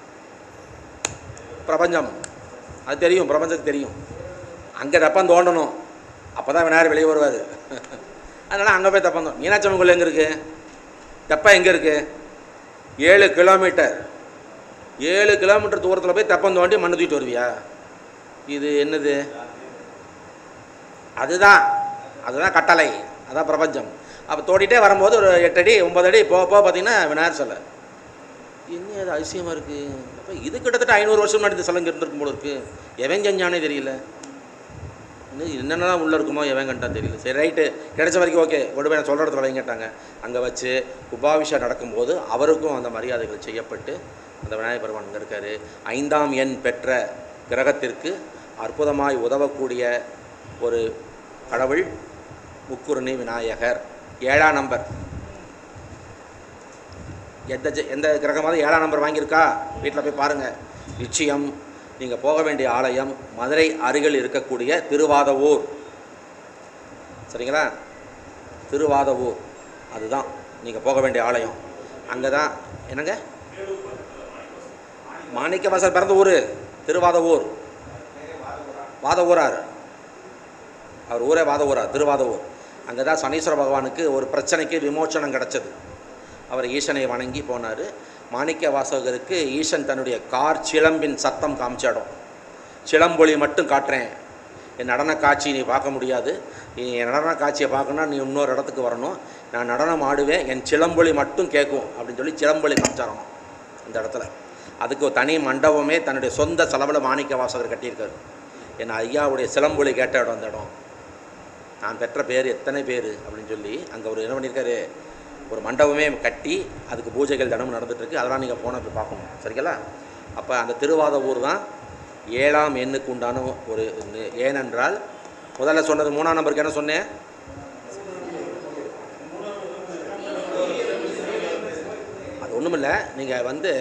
பிரபஞ்சம் அது தெரியும் பிரபஞ்சத்துக்கு தெரியும் அங்கே தெப்பம் தோண்டணும் அப்போ தான் விநாயகர் வெளியே வருவார் அதனால் அங்கே போய் தெப்பம் தோ மீனாட்சி அம்மன் கோயில் எங்கே இருக்குது தெப்பம் எங்கே இருக்குது ஏழு கிலோமீட்டர் ஏழு கிலோமீட்டர் தூரத்தில் போய் தெப்பம் தோண்டி மண்ணு தூக்கிட்டு வருவியா இது என்னது அதுதான் அதுதான் கட்டளை அதான் பிரபஞ்சம் அப்போ தோண்டிகிட்டே வரும்போது ஒரு எட்டு அடி ஒன்பது அடி போக போக பார்த்தீங்கன்னா விநாயகர் சிலை என்ன அது அதிசயமாக இருக்குது அப்போ இது கிட்டத்தட்ட ஐநூறு வருஷம் முன்னாடி இந்த சிலை இங்கே இருந்திருக்கும் போல இருக்குது எவன் செஞ்சானே தெரியல இன்னும் என்னென்னலாம் உள்ளே இருக்குமோ எவன் கண்டா தெரியல சரி ரைட்டு கிடைச்ச வரைக்கும் ஓகே கொண்டு போய் நான் சொல்கிற இடத்துல வைங்க கேட்டாங்க அங்கே வச்சு குபாபிஷா நடக்கும்போது அவருக்கும் அந்த மரியாதைகள் செய்யப்பட்டு அந்த விநாயகர் பெருமான் இங்கே இருக்கார் ஐந்தாம் எண் பெற்ற கிரகத்திற்கு அற்புதமாய் உதவக்கூடிய ஒரு கடவுள் முக்குருணி விநாயகர் ஏழாம் நம்பர் எந்த ஜ- எந்த கிரகமாவது ஏழாம் நம்பர் வாங்கியிருக்கா வீட்டில் போய் பாருங்கள் நிச்சயம் நீங்கள் போக வேண்டிய ஆலயம் மதுரை அருகில் இருக்கக்கூடிய திருவாதவூர் சரிங்களா திருவாதவூர் அதுதான் நீங்கள் போக வேண்டிய ஆலயம் அங்கே தான் என்னங்க மாணிக்கவாசர் பிறந்த ஊர் திருவாதவூர் வாதவூரார் அவர் ஊரே வாதவூரார் திருவாதவூர் அங்கே தான் சனீஸ்வர பகவானுக்கு ஒரு பிரச்சனைக்கு விமோச்சனம் கிடச்சது அவர் ஈசனை வணங்கி போனார் மாணிக்க வாசகருக்கு ஈசன் தன்னுடைய கார் சிலம்பின் சத்தம் காமிச்ச இடம் சிலம்பொலி மட்டும் காட்டுறேன் என் நடன காட்சி நீ பார்க்க முடியாது நீ என் நடன காட்சியை பார்க்கணும்னா நீ இன்னொரு இடத்துக்கு வரணும் நான் நடனம் ஆடுவேன் என் சிலம்பொலி மட்டும் கேட்கும் அப்படின்னு சொல்லி சிலம்பொலி காமிச்சாராம் இந்த இடத்துல அதுக்கு ஒரு தனி மண்டபமே தன்னுடைய சொந்த செலவில் மாணிக்க வாசகர் கட்டியிருக்காரு என் ஐயாவுடைய சிலம்பொலி கேட்ட இடம் அந்த இடம் நான் பெற்ற பேர் எத்தனை பேர் அப்படின்னு சொல்லி அங்கே ஒரு என்ன பண்ணியிருக்காரு ஒரு மண்டபமே கட்டி அதுக்கு பூஜைகள் தினமும் நடந்துட்டுருக்கு அதெல்லாம் நீங்கள் போன போய் பார்க்கணும் சரிங்களா அப்போ அந்த திருவாத ஊர் தான் ஏழாம் எண்ணுக்கு உண்டான ஒரு இது. ஏனென்றால் முதல்ல சொன்னது மூணாம் நம்பருக்கு என்ன சொன்னேன் அது ஒன்றுமில்ல நீங்கள் வந்து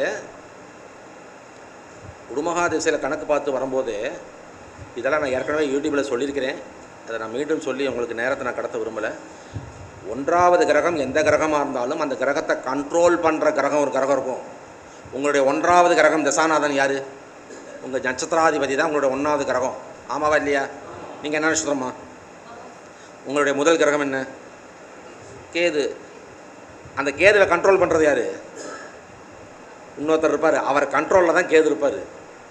குடுமகா திசையில் கணக்கு பார்த்து வரும்போது இதெல்லாம் நான் ஏற்கனவே யூடியூப்பில் சொல்லியிருக்கிறேன் அதை நான் மீண்டும் சொல்லி உங்களுக்கு நேரத்தை நான் கடத்த விரும்பலை ஒன்றாவது கிரகம் எந்த கிரகமாக இருந்தாலும் அந்த கிரகத்தை கண்ட்ரோல் பண்ணுற கிரகம் ஒரு கிரகம் இருக்கும் உங்களுடைய ஒன்றாவது கிரகம் தசாநாதன் யார் உங்கள் நட்சத்திராதிபதி தான் உங்களுடைய ஒன்றாவது கிரகம் ஆமாவா இல்லையா நீங்கள் என்ன நட்சத்திரமா உங்களுடைய முதல் கிரகம் என்ன கேது அந்த கேதுவை கண்ட்ரோல் பண்ணுறது யார் இன்னொருத்தர் இருப்பார் அவர் கண்ட்ரோலில் தான் கேது இருப்பார்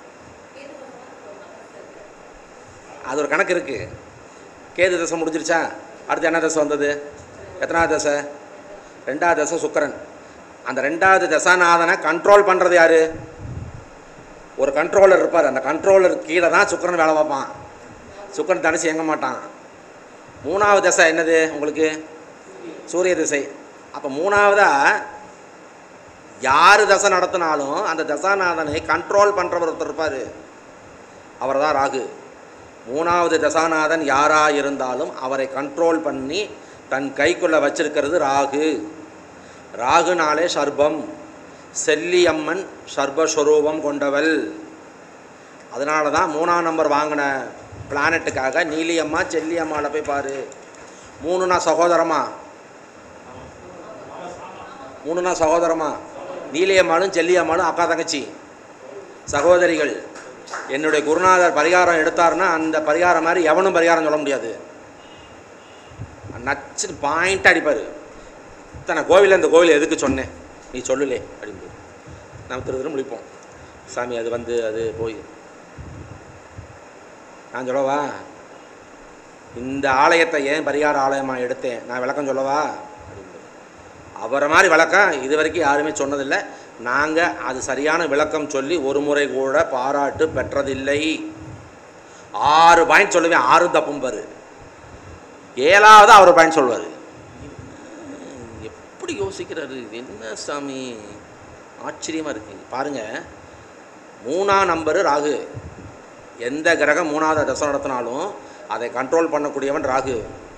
அது ஒரு கணக்கு இருக்குது கேது தசை முடிஞ்சிருச்சா அடுத்து என்ன தசை வந்தது எத்தனாவது தசை ரெண்டாவது தசை சுக்கிரன் அந்த ரெண்டாவது தசாநாதனை கண்ட்ரோல் பண்ணுறது யார் ஒரு கண்ட்ரோலர் இருப்பார் அந்த கண்ட்ரோலர் கீழே தான் சுக்கிரன் வேலை பார்ப்பான் சுக்கிரன் தனுசு எங்க மாட்டான் மூணாவது தசை என்னது உங்களுக்கு சூரிய திசை அப்போ மூணாவதா யார் தசை நடத்தினாலும் அந்த தசாநாதனை கண்ட்ரோல் பண்ணுறவர் ஒருத்தர் இருப்பார் அவர் தான் ராகு மூணாவது தசாநாதன் யாராக இருந்தாலும் அவரை கண்ட்ரோல் பண்ணி தன் கைக்குள்ளே வச்சிருக்கிறது ராகு ராகுனாலே சர்பம் செல்லியம்மன் சர்பஸ்வரூபம் கொண்டவள் அதனால தான் மூணாம் நம்பர் வாங்கின பிளானட்டுக்காக நீலியம்மா செல்லியம்மாவில் போய் பாரு மூணுனா சகோதரமா மூணுனா சகோதரமா நீலியம்மாளும் செல்லியம்மாளும் அக்கா தங்கச்சி சகோதரிகள் என்னுடைய குருநாதர் பரிகாரம் எடுத்தாருன்னா அந்த பரிகாரம் மாதிரி எவனும் பரிகாரம் சொல்ல முடியாது நச்சு பாயிண்ட் அடிப்பார் இத்தனை கோவில் இந்த கோவில் எதுக்கு சொன்னேன் நீ சொல்லலே அப்படின்னு நம்ம திரு திரு முடிப்போம் சாமி அது வந்து அது போய் நான் சொல்லவா இந்த ஆலயத்தை ஏன் பரிகார ஆலயமாக எடுத்தேன் நான் விளக்கம் சொல்லவா அப்படின்னு அவரை மாதிரி விளக்கம் இது வரைக்கும் யாருமே சொன்னதில்லை நாங்கள் அது சரியான விளக்கம் சொல்லி ஒரு முறை கூட பாராட்டு பெற்றதில்லை ஆறு பாயிண்ட் சொல்லுவேன் ஆறு தப்பும் பாரு ஏழாவது அவர் பாயிண்ட் சொல்வார் எப்படி யோசிக்கிறாரு இது என்ன சாமி ஆச்சரியமாக இருக்குது பாருங்கள் மூணாம் நம்பரு ராகு எந்த கிரகம் மூணாவது தசை நடத்தினாலும் அதை கண்ட்ரோல் பண்ணக்கூடியவன் ராகு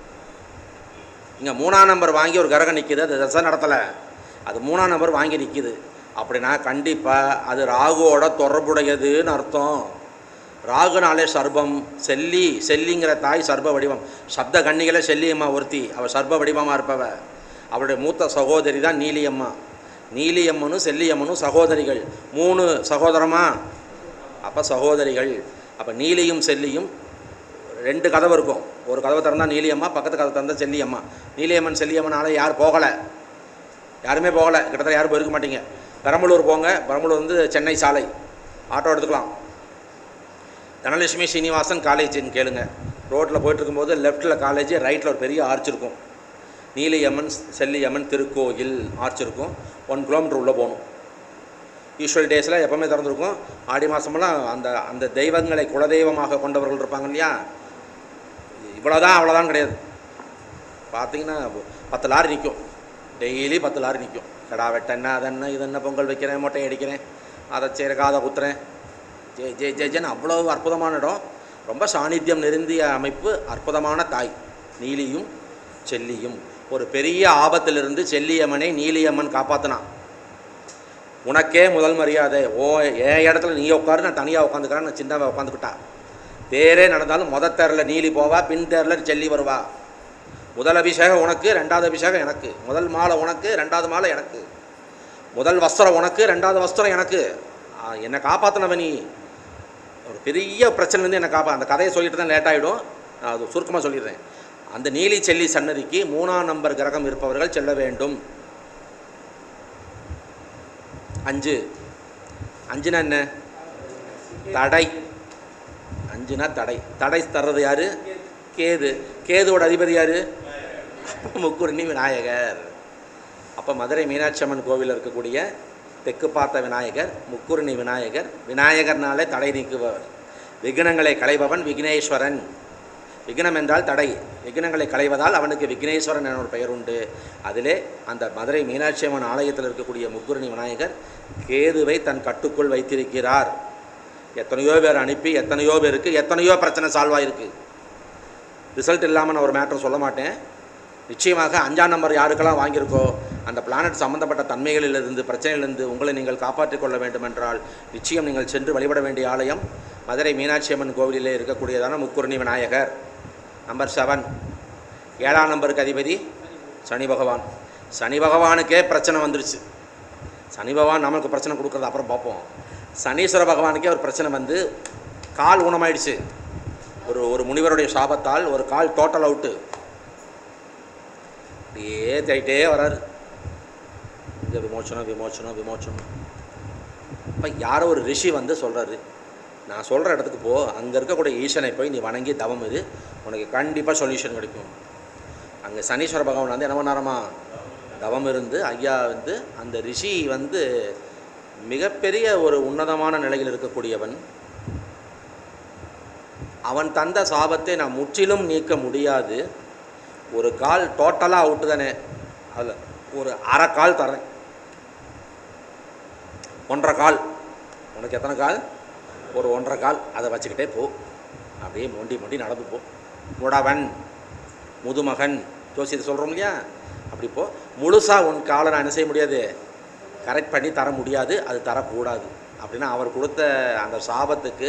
இங்கே மூணாம் நம்பர் வாங்கி ஒரு கிரகம் நிற்கிது அது தசை நடத்தலை அது மூணாம் நம்பர் வாங்கி நிற்கிது அப்படின்னா கண்டிப்பாக அது ராகுவோட தொடர்புடையதுன்னு அர்த்தம் ராகுனாலே சர்பம் செல்லி செல்லிங்கிற தாய் சர்ப வடிவம் சப்த கன்னிகளை செல்லியம்மா ஒருத்தி அவள் சர்ப வடிவமாக இருப்பவ அவளுடைய மூத்த சகோதரி தான் நீலியம்மா நீலியம்மனும் செல்லியம்மனும் சகோதரிகள் மூணு சகோதரமா அப்போ சகோதரிகள் அப்போ நீலியும் செல்லியும் ரெண்டு கதவு இருக்கும் ஒரு கதவை திறந்தா நீலியம்மா பக்கத்து கதவை திறந்தா செல்லியம்மா நீலியம்மன் செல்லியம்மனால யார் போகலை யாருமே போகலை கிட்டத்தட்ட யாரும் போயிருக்க மாட்டீங்க பெரம்பலூர் போங்க பெரம்பலூர் வந்து சென்னை சாலை ஆட்டோ எடுத்துக்கலாம் தனலட்சுமி சீனிவாசன் காலேஜ்னு கேளுங்க ரோட்டில் போயிட்டு இருக்கும்போது லெஃப்ட்டில் காலேஜ் ரைட்டில் ஒரு பெரிய ஆர்ச் இருக்கும் நீலியம்மன் செல்லியம்மன் திருக்கோயில் ஆர்ச் இருக்கும் ஒன் கிலோமீட்டர் உள்ளே போகணும் யூஸ்வல் டேஸில் எப்போவுமே திறந்துருக்கும் ஆடி மாதமெல்லாம் அந்த அந்த தெய்வங்களை குலதெய்வமாக கொண்டவர்கள் இருப்பாங்க இல்லையா இவ்வளோதான் அவ்வளோதான் கிடையாது பார்த்தீங்கன்னா பத்து லாரி நிற்கும் டெய்லி பத்து லாரி நிற்கும் கடா வெட்டென்ன அதென்ன இது என்ன பொங்கல் வைக்கிறேன் மொட்டை அடிக்கிறேன் அதை செய்கிற காதை குத்துறேன் ஜெய் ஜெய் ஜெய் ஜென் அவ்வளோ அற்புதமான இடம் ரொம்ப சாநித்தியம் நெருந்திய அமைப்பு அற்புதமான தாய் நீலியும் செல்லியும் ஒரு பெரிய ஆபத்திலிருந்து செல்லியம்மனை நீலியம்மன் காப்பாற்றினான் உனக்கே முதல் மரியாதை ஓ என் இடத்துல நீ உட்காரு நான் தனியாக உட்காந்துக்கிறேன் நான் சின்னவ உட்காந்துக்கிட்டா தேரே நடந்தாலும் முத தேரில் நீலி போவா பின் தேரில் செல்லி வருவா முதல் அபிஷேகம் உனக்கு ரெண்டாவது அபிஷேகம் எனக்கு முதல் மாலை உனக்கு ரெண்டாவது மாலை எனக்கு முதல் வஸ்திரம் உனக்கு ரெண்டாவது வஸ்திரம் எனக்கு ஆ, என்னை காப்பாற்றினவ நீ ஒரு பெரிய பிரச்சனைலேருந்து என்னை காப்பா அந்த கதையை சொல்லிட்டு தான் லேட் ஆகிடும் நான் அது சுருக்கமாக சொல்லிடுறேன் அந்த நீலி செல்லி சன்னதிக்கு மூணாம் நம்பர் கிரகம் இருப்பவர்கள் செல்ல வேண்டும் அஞ்சு அஞ்சுனா என்ன தடை அஞ்சுனா தடை தடை தர்றது யாரு கேது கேதுவோட அதிபதி யாரு முக்குருணி விநாயகர் அப்போ மதுரை மீனாட்சி அம்மன் கோவிலில் இருக்கக்கூடிய தெற்கு பார்த்த விநாயகர் முக்குருணி விநாயகர் விநாயகர்னாலே தடை நீக்குபவர் விக்னங்களை களைபவன் விக்னேஸ்வரன் விக்னம் என்றால் தடை விக்னங்களை களைவதால் அவனுக்கு விக்னேஸ்வரன் என ஒரு பெயர் உண்டு அதிலே அந்த மதுரை மீனாட்சி அம்மன் ஆலயத்தில் இருக்கக்கூடிய முக்குருணி விநாயகர் கேதுவை தன் கட்டுக்குள் வைத்திருக்கிறார் எத்தனையோ பேர் அனுப்பி எத்தனையோ பேருக்கு எத்தனையோ பிரச்சனை சால்வ் ஆயிருக்கு ரிசல்ட் இல்லாமல் நான் ஒரு மேட்டர் சொல்ல மாட்டேன் நிச்சயமாக அஞ்சாம் நம்பர் யாருக்கெல்லாம் வாங்கியிருக்கோ அந்த பிளானட் சம்பந்தப்பட்ட தன்மைகளிலிருந்து பிரச்சனையிலிருந்து உங்களை நீங்கள் காப்பாற்றிக் கொள்ள வேண்டும் என்றால் நிச்சயம் நீங்கள் சென்று வழிபட வேண்டிய ஆலயம் மதுரை மீனாட்சி அம்மன் கோவிலிலே இருக்கக்கூடியதான முக்குருணி விநாயகர் நம்பர் செவன் ஏழாம் நம்பருக்கு அதிபதி சனி பகவான் சனி பகவானுக்கே பிரச்சனை வந்துருச்சு சனி பகவான் நமக்கு பிரச்சனை கொடுக்குறது அப்புறம் பார்ப்போம் சனீஸ்வர பகவானுக்கே ஒரு பிரச்சனை வந்து கால் ஊனமாயிடுச்சு ஒரு ஒரு முனிவருடைய சாபத்தால் ஒரு கால் டோட்டல் அவுட்டு அப்படியே தேயிட்டே வராரு இங்கே விமோச்சனம் விமோச்சனம் விமோச்சனம் இப்போ யாரோ ஒரு ரிஷி வந்து சொல்கிறாரு நான் சொல்கிற இடத்துக்கு போ அங்கே இருக்கக்கூடிய ஈசனை போய் நீ வணங்கி தவம் இரு உனக்கு கண்டிப்பாக சொல்யூஷன் கிடைக்கும் அங்கே சனீஸ்வர பகவான் வந்து என்ன பண்ணாரமா தவம் இருந்து ஐயா வந்து அந்த ரிஷி வந்து மிகப்பெரிய ஒரு உன்னதமான நிலையில் இருக்கக்கூடியவன் அவன் தந்த சாபத்தை நான் முற்றிலும் நீக்க முடியாது ஒரு கால் டோட்டலாக அவுட்டு தானே அதில் ஒரு அரை கால் தரேன் ஒன்றரை கால் உனக்கு எத்தனை கால் ஒரு ஒன்றரை கால் அதை வச்சுக்கிட்டே போ அப்படியே மொண்டி மொண்டி நடந்து போ முடவன் முதுமகன் ஜோசியத்தை சொல்கிறோம் இல்லையா அப்படி போ முழுசாக உன் காலை நான் என்ன செய்ய முடியாது கரெக்ட் பண்ணி தர முடியாது அது தரக்கூடாது அப்படின்னா அவர் கொடுத்த அந்த சாபத்துக்கு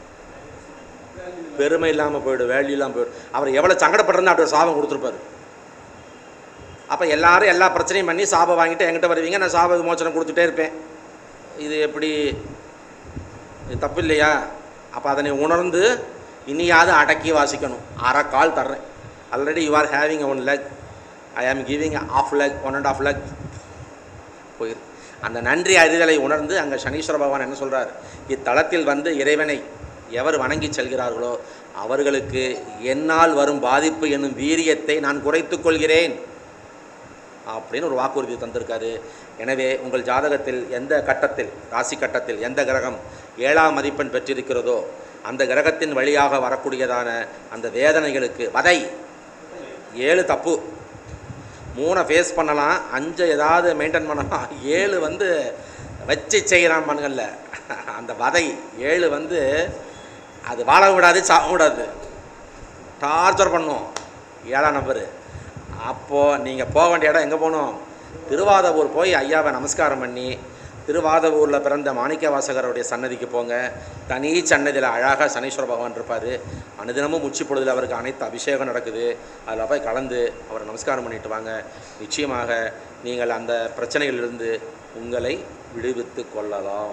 பெருமை இல்லாமல் போயிடும் வேல்யூ இல்லாமல் போயிடும் அவர் எவ்வளோ சங்கடப்படுறதுன்னு அப்படி ஒரு சாபம் கொடுத்துருப்பாரு அப்போ எல்லாரும் எல்லா பிரச்சனையும் பண்ணி சாபம் வாங்கிட்டு என்கிட்ட வருவீங்க நான் சாப விமோச்சனம் கொடுத்துட்டே இருப்பேன் இது எப்படி இது தப்பு இல்லையா அப்போ அதனை உணர்ந்து இனியாவது அடக்கி வாசிக்கணும் அரை கால் தர்றேன் already you are having one leg I am giving half leg one and half leg போயிரு அந்த நன்றி அறிதலை உணர்ந்து அங்கே சனீஸ்வர பகவான் என்ன சொல்கிறார் இத்தலத்தில் வந்து இறைவனை எவர் வணங்கி செல்கிறார்களோ அவர்களுக்கு என்னால் வரும் பாதிப்பு என்னும் வீரியத்தை நான் குறைத்துக் கொள்கிறேன் அப்படின்னு ஒரு வாக்குறுதி தந்திருக்காரு எனவே உங்கள் ஜாதகத்தில் எந்த கட்டத்தில் ராசி கட்டத்தில் எந்த கிரகம் ஏழாம் மதிப்பெண் பெற்றிருக்கிறதோ அந்த கிரகத்தின் வழியாக வரக்கூடியதான அந்த வேதனைகளுக்கு வதை ஏழு தப்பு மூணை ஃபேஸ் பண்ணலாம் அஞ்சு ஏதாவது மெயின்டைன் பண்ணலாம் ஏழு வந்து வச்சு செய்கிறான் மண்களில் அந்த வதை ஏழு வந்து அது வாழ விடாது சாக விடாது டார்ச்சர் பண்ணும் ஏழாம் நம்பரு அப்போது நீங்கள் போக வேண்டிய இடம் எங்கே போகணும் திருவாதவூர் போய் ஐயாவை நமஸ்காரம் பண்ணி திருவாதவூரில் பிறந்த மாணிக்க வாசகருடைய சன்னதிக்கு போங்க தனி சன்னதியில் அழகாக சனீஸ்வர பகவான் இருப்பார் அனுதினமும் உச்சி பொழுதில் அவருக்கு அனைத்து அபிஷேகம் நடக்குது அதில் போய் கலந்து அவரை நமஸ்காரம் பண்ணிட்டு வாங்க நிச்சயமாக நீங்கள் அந்த பிரச்சனைகளிலிருந்து உங்களை விடுவித்து கொள்ளலாம்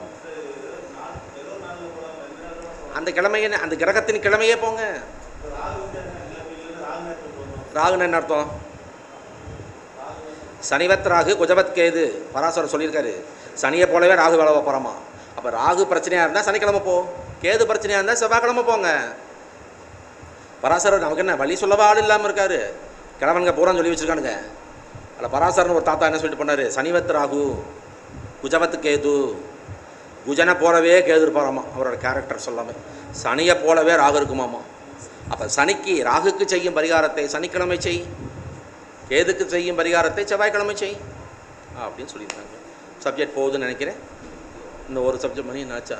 அந்த கிழமையே அந்த கிரகத்தின் கிழமையே போங்க ராகுன்னு என்ன அர்த்தம் சனிவத் ராகு குஜவத் கேது பராசரர் சொல்லியிருக்காரு சனியை போலவே ராகு வேலை போகிறோமா அப்போ ராகு பிரச்சனையாக இருந்தால் சனிக்கிழமை போ கேது பிரச்சனையாக இருந்தால் செவ்வாய்க்கிழமை போங்க பராசரர் நமக்கு என்ன வழி சொல்லவா ஆள் இல்லாமல் இருக்காரு கிழவனுங்க பூரா சொல்லி வச்சுருக்கானுங்க அதில் பராசரன் ஒரு தாத்தா என்ன சொல்லிட்டு போனார் சனிவத் ராகு குஜவத் கேது குஜனை போலவே கேது இருப்பாராமா அவரோட கேரக்டர் சொல்லாம சனியை போலவே ராகு இருக்குமாமா அப்போ சனிக்கு ராகுக்கு செய்யும் பரிகாரத்தை சனிக்கிழமை செய் கேதுக்கு செய்யும் பரிகாரத்தை செவ்வாய்க்கிழமை செய் அப்படின்னு சொல்லியிருக்காங்க சப்ஜெக்ட் போகுதுன்னு நினைக்கிறேன் இன்னும் ஒரு சப்ஜெக்ட் மணி என்னாச்சா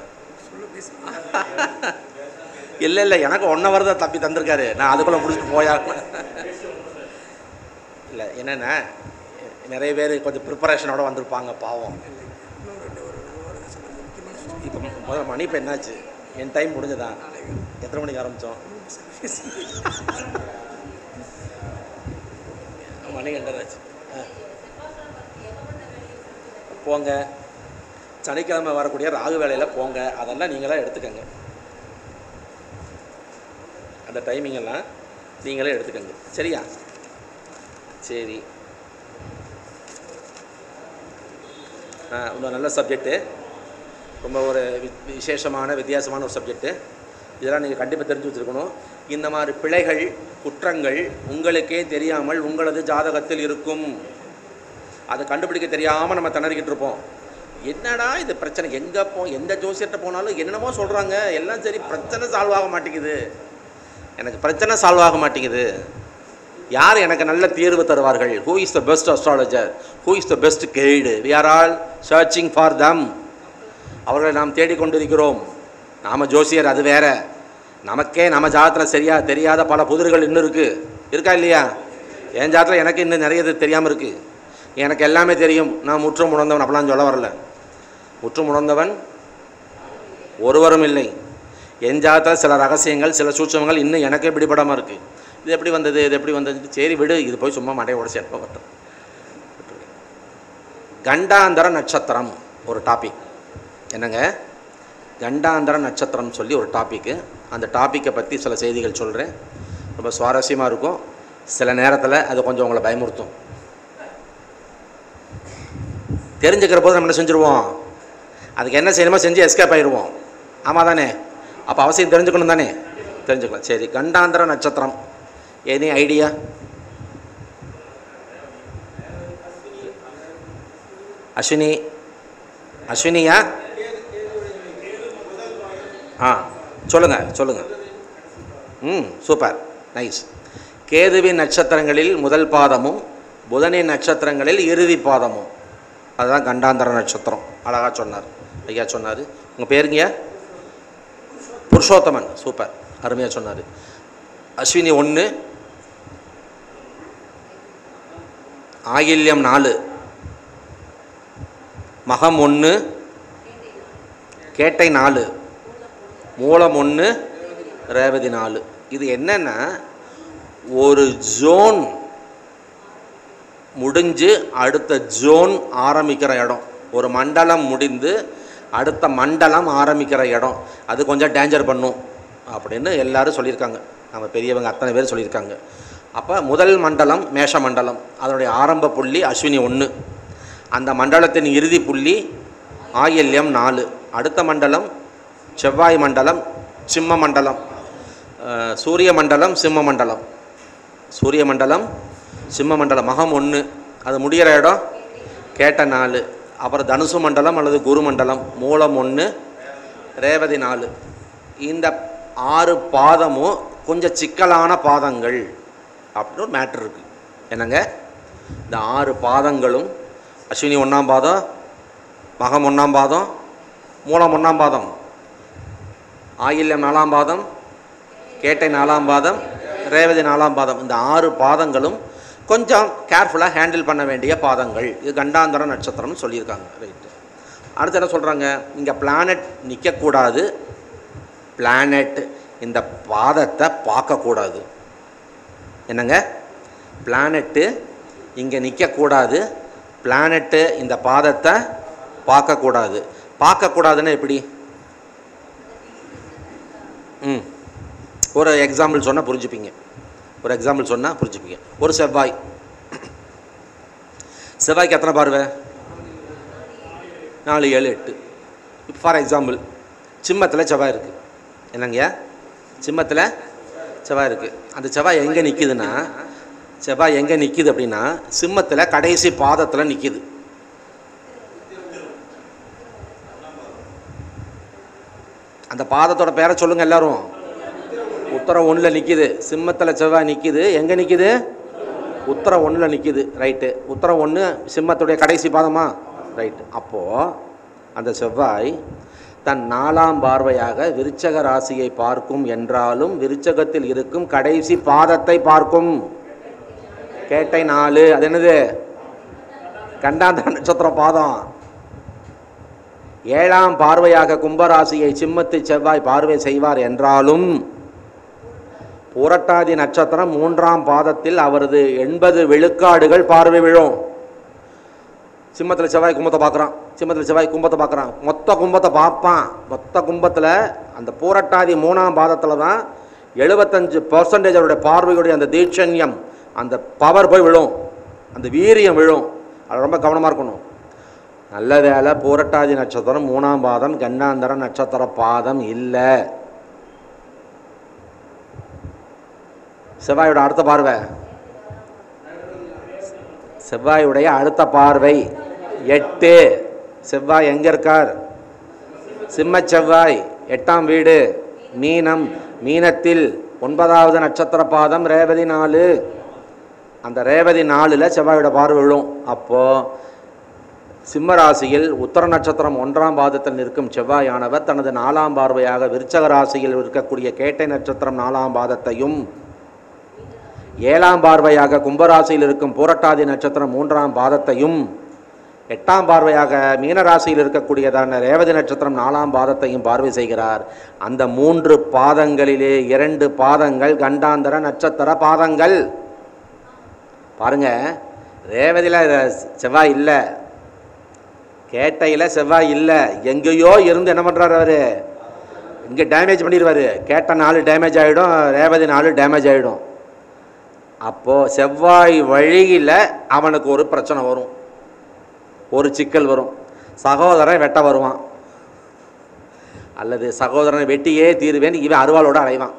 இல்லை இல்லை எனக்கு ஒன் ஹவர் தான் தப்பி தந்திருக்காரு நான் அதுக்குள்ளே முடிச்சுட்டு போயா இல்லை என்னென்ன நிறைய பேர் கொஞ்சம் ப்ரிப்பரேஷனோட வந்திருப்பாங்க பாவம் இப்போ முதல்ல மணி இப்போ என்னாச்சு என் டைம் முடிஞ்சதா எத்தனை மணிக்கு ஆரம்பித்தோம் மணி ரெண்டராச்சு ஆ. போங்க சனிக்கிழமை வரக்கூடிய ராகு வேலையில் போங்க அதெல்லாம் நீங்களே எடுத்துக்கங்க அந்த டைமிங் எல்லாம் நீங்களே எடுத்துக்கங்க சரியா சரி ஆ இன்னும் நல்ல சப்ஜெக்ட்டு ரொம்ப ஒரு வி- விசேஷமான வித்தியாசமான ஒரு சப்ஜெக்ட்டு இதெல்லாம் நீங்கள் கண்டிப்பாக தெரிஞ்சு வச்சுருக்கணும் இந்த மாதிரி பிழைகள் குற்றங்கள் உங்களுக்கே தெரியாமல் உங்களது ஜாதகத்தில் இருக்கும் அதை கண்டுபிடிக்க தெரியாமல் நம்ம திணறிக்கிட்டு இருப்போம் என்னடா இது பிரச்சனை எங்கே போ எந்த ஜோசியர்கிட்ட போனாலும் என்னென்னமோ சொல்கிறாங்க எல்லாம் சரி பிரச்சனை சால்வ் ஆக மாட்டேங்குது எனக்கு பிரச்சனை சால்வ் ஆக மாட்டேங்குது யார் எனக்கு நல்ல தீர்வு தருவார்கள் who is the best astrologer who is the best guide we are all searching for them அவர்களை நாம் தேடிக்கொண்டிருக்கிறோம் நாம ஜோசியர் அது வேற நமக்கே நம்ம ஜாதத்தில் சரியா தெரியாத பல புதிர்கள் இன்னும் இருக்குது இருக்கா இல்லையா என் ஜாதத்தில் எனக்கு இன்னும் நிறைய இது தெரியாமல் இருக்குது எனக்கு எல்லாமே தெரியும் நான் முற்றும் உணர்ந்தவன் அப்படிலாம் சொல்ல வரல முற்றும் உணர்ந்தவன் ஒருவரும் இல்லை என் ஜாதத்தில் சில ரகசியங்கள் சில சூட்சமங்கள் இன்னும் எனக்கே பிடிபடாமல் இருக்குது இது எப்படி வந்தது இது எப்படி வந்தது சரி விடு இது போய் சும்மா மடையை உடச்சி எடுப்ப வரட்டும் கண்டாந்தர நட்சத்திரம் ஒரு டாபிக் என்னங்க கண்டாந்தர நட்சத்திரம் சொல்லி ஒரு டாப்பிக்கு அந்த டாப்பிக்கை பற்றி சில செய்திகள் சொல்கிறேன் ரொம்ப சுவாரஸ்யமாக இருக்கும் சில நேரத்தில் அது கொஞ்சம் உங்களை பயமுறுத்தும் தெரிஞ்சுக்கிற போது நம்ம என்ன செஞ்சுருவோம் அதுக்கு என்ன செய்யணுமோ செஞ்சு எஸ்கேப் ஆயிடுவோம் ஆமாம் தானே அப்போ அவசியம் தெரிஞ்சுக்கணும் தானே தெரிஞ்சுக்கலாம் சரி கண்டாந்தர நட்சத்திரம் எனி ஐடியா அஸ்வினி அஸ்வினியா ஆ சொல்லுங்கள் சொல்லுங்கள் ம் சூப்பர் நைஸ் கேதுவின் நட்சத்திரங்களில் முதல் பாதமும் புதனின் நட்சத்திரங்களில் இறுதி பாதமும் அதுதான் கண்டாந்தர நட்சத்திரம் அழகாக சொன்னார் ஐயா சொன்னார் உங்கள் பேருங்கய்யா புருஷோத்தமன் சூப்பர் அருமையாக சொன்னார் அஸ்வினி ஒன்று ஆயில்யம் நாலு மகம் ஒன்று கேட்டை நாலு மூலம் ஒன்று ரேவதி நாலு இது என்னன்னா ஒரு ஜோன் முடிஞ்சு அடுத்த ஜோன் ஆரம்பிக்கிற இடம் ஒரு மண்டலம் முடிந்து அடுத்த மண்டலம் ஆரம்பிக்கிற இடம் அது கொஞ்சம் டேஞ்சர் பண்ணும் அப்படின்னு எல்லாரும் சொல்லியிருக்காங்க நம்ம பெரியவங்க அத்தனை பேர் சொல்லியிருக்காங்க அப்போ முதல் மண்டலம் மேஷ மண்டலம் அதனுடைய ஆரம்ப புள்ளி அஸ்வினி ஒன்று அந்த மண்டலத்தின் இறுதி புள்ளி ஆயில்யம் நாலு அடுத்த மண்டலம் செவ்வாய் மண்டலம் சிம்ம மண்டலம் அஹ், சூரிய மண்டலம் சிம்ம மண்டலம் சூரிய மண்டலம் சிம்ம மண்டலம் மகம் ஒன்று அது முடிகிற இடம் கேட்ட நாலு அப்புறம் தனுசு மண்டலம் அல்லது குரு மண்டலம் மூலம் ஒன்று ரேவதி நாலு இந்த ஆறு பாதமும் கொஞ்சம் சிக்கலான பாதங்கள் அப்படின்னு ஒரு மேட்ரு இருக்குது என்னங்க இந்த ஆறு பாதங்களும் அஸ்வினி ஒன்றாம் பாதம் மகம் ஒன்றாம் பாதம் மூலம் ஒன்றாம் பாதம் ஆயில்யம் நாலாம் பாதம் கேட்டை நாலாம் பாதம் ரேவதி நாலாம் பாதம் இந்த ஆறு பாதங்களும் கொஞ்சம் கேர்ஃபுல்லாக ஹேண்டில் பண்ண வேண்டிய பாதங்கள் இது கண்டாந்தர நட்சத்திரம்னு சொல்லியிருக்காங்க ரைட்டு அடுத்து என்ன சொல்கிறாங்க இங்கே பிளானட் நிற்கக்கூடாது பிளானட் இந்த பாதத்தை பார்க்கக்கூடாது என்னங்க பிளானட்டு இங்கே நிற்கக்கூடாது பிளானட்டு இந்த பாதத்தை பார்க்கக்கூடாது பார்க்கக்கூடாதுன்னா எப்படி ம் ஒரு எக்ஸாம்பிள் சொன்னால் புரிஞ்சுப்பீங்க ஒரு எக்ஸாம்பிள் சொன்னால் புரிஞ்சுப்பீங்க ஒரு செவ்வாய் செவ்வாய்க்கு எத்தனை பார்வை நாலு ஏழு எட்டு இப்போ ஃபார் எக்ஸாம்பிள் சிம்மத்தில் செவ்வாய் இருக்குது என்னங்கய்யா சிம்மத்தில் செவ்வாய் இருக்குது அந்த செவ்வாய் எங்கே நிற்கிதுன்னா செவ்வாய் எங்கே நிற்கிது அப்படின்னா சிம்மத்தில் கடைசி பாதத்தில் நிற்கிது அந்த பாதத்தோட பேரை சொல்லுங்க எல்லாரும் உத்தரம் ஒன்றில் நிற்கிது சிம்மத்தில் செவ்வாய் நிற்கிது எங்கே நிற்கிது உத்தரம் ஒன்றில் நிற்கிது ரைட்டு உத்தரம் ஒன்று சிம்மத்துடைய கடைசி பாதமா ரைட்டு அப்போது அந்த செவ்வாய் தன் நாலாம் பார்வையாக விருச்சக ராசியை பார்க்கும் என்றாலும் விருச்சகத்தில் இருக்கும் கடைசி பாதத்தை பார்க்கும் கேட்டை நாலு அது என்னது கண்டாந்த நட்சத்திர பாதம் ஏழாம் பார்வையாக கும்பராசியை சிம்மத்து செவ்வாய் பார்வை செய்வார் என்றாலும் புரட்டாதி நட்சத்திரம் மூன்றாம் பாதத்தில் அவரது எண்பது விழுக்காடுகள் பார்வை விழும் சிம்மத்தில் செவ்வாய் கும்பத்தை பார்க்குறான் சிம்மத்தில் செவ்வாய் கும்பத்தை பார்க்குறான் மொத்த கும்பத்தை பார்ப்பான் மொத்த கும்பத்தில் அந்த பூரட்டாதி மூணாம் பாதத்தில் தான் எழுபத்தஞ்சு பர்சன்டேஜ் அவருடைய பார்வையுடைய அந்த தீட்சண்யம் அந்த பவர் போய் விழும் அந்த வீரியம் விழும் அது ரொம்ப கவனமாக இருக்கணும் நல்ல வேலை பூரட்டாதி நட்சத்திரம் மூணாம் பாதம் கண்ணாந்தர நட்சத்திர பாதம் இல்லை செவ்வாயோட அடுத்த பார்வை செவ்வாயுடைய அடுத்த பார்வை எட்டு செவ்வாய் எங்கே இருக்கார் சிம்ம செவ்வாய் எட்டாம் வீடு மீனம் மீனத்தில் ஒன்பதாவது நட்சத்திர பாதம் ரேவதி நாலு அந்த ரேவதி நாலில் செவ்வாயோட பார்வை விழும் அப்போது சிம்ம ராசியில் உத்தர நட்சத்திரம் ஒன்றாம் பாதத்தில் நிற்கும் செவ்வாயானவர் தனது நாலாம் பார்வையாக விருச்சக ராசியில் இருக்கக்கூடிய கேட்டை நட்சத்திரம் நாலாம் பாதத்தையும் ஏழாம் பார்வையாக கும்பராசியில் இருக்கும் பூரட்டாதி நட்சத்திரம் மூன்றாம் பாதத்தையும் எட்டாம் பார்வையாக மீனராசியில் இருக்கக்கூடியதான ரேவதி நட்சத்திரம் நாலாம் பாதத்தையும் பார்வை செய்கிறார் அந்த மூன்று பாதங்களிலே இரண்டு பாதங்கள் கண்டாந்தர நட்சத்திர பாதங்கள் பாருங்க ரேவதியில் செவ்வாய் இல்லை கேட்டையில் செவ்வாய் இல்லை எங்கேயோ இருந்து என்ன பண்ணுறாரு அவர் இங்கே டேமேஜ் பண்ணிடுவார் கேட்ட நாலு டேமேஜ் ஆகிடும் ரேவதி நாலு டேமேஜ் ஆகிடும் அப்போது செவ்வாய் வழியில் அவனுக்கு ஒரு பிரச்சனை வரும் ஒரு சிக்கல் வரும் சகோதரன் வெட்ட வருவான் அல்லது சகோதரனை வெட்டியே தீருவேன் இவன் அருவாளோட அலைவான்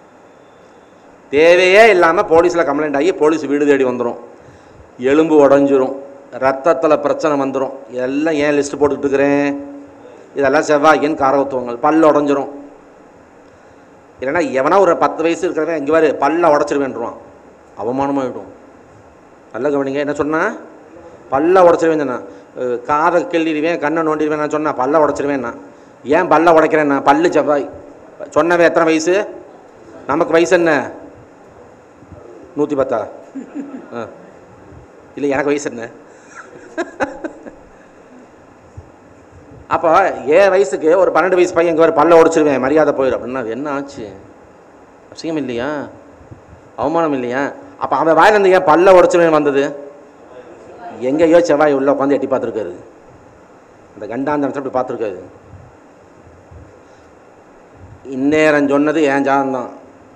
தேவையே இல்லாமல் போலீஸில் கம்ப்ளைண்ட் ஆகி போலீஸ் வீடு தேடி வந்துடும் எலும்பு உடஞ்சிரும் ரத்தத்தில் பிரச்சனை வந்துடும் இதெல்லாம் ஏன் லிஸ்ட்டு போட்டுக்கிட்டு இருக்கிறேன் இதெல்லாம் செவ்வாய்க்கின் காரகத்துவங்கள் பல்லு உடஞ்சிரும் இல்லைன்னா எவனா ஒரு பத்து வயசு இருக்கிறவன் இங்கே பாரு பல்ல உடச்சிருவேன்ருவான் அவமானமாகிடும் நல்ல கவனிங்க என்ன சொன்னா பல்ல உடச்சிருவேன் சொன்னா அஹ் காதை கிள்ளிடுவேன் கண்ணை நோண்டிடுவேன் நான் சொன்னேன் பல்ல உடச்சிருவேன் நான் ஏன் பல்ல உடைக்கிறேன் நான் பல்லு செவ்வாய் சொன்னவன் எத்தனை வயசு நமக்கு வயசு என்ன நூற்றி பத்தா ஆ இல்லை எனக்கு வயசு என்ன அப்போ ஏன் வயசுக்கு ஒரு பன்னெண்டு வயசு பையன் இங்கே ஒரு பல்ல உடைச்சிருவேன் மரியாதை போயிடும் அப்படின்னா அது என்ன ஆச்சு அசிங்கம் இல்லையா அவமானம் இல்லையா அப்போ அவன் வாயிலிருந்து ஏன் பல்ல உடைச்சிருவேன் வந்தது எங்கேயோ செவ்வாய் உள்ள உட்காந்து எட்டி பார்த்துருக்காரு அந்த கண்டாந்த அப்படி பார்த்துருக்காரு இந்நேரம் சொன்னது என் ஜாதம் தான்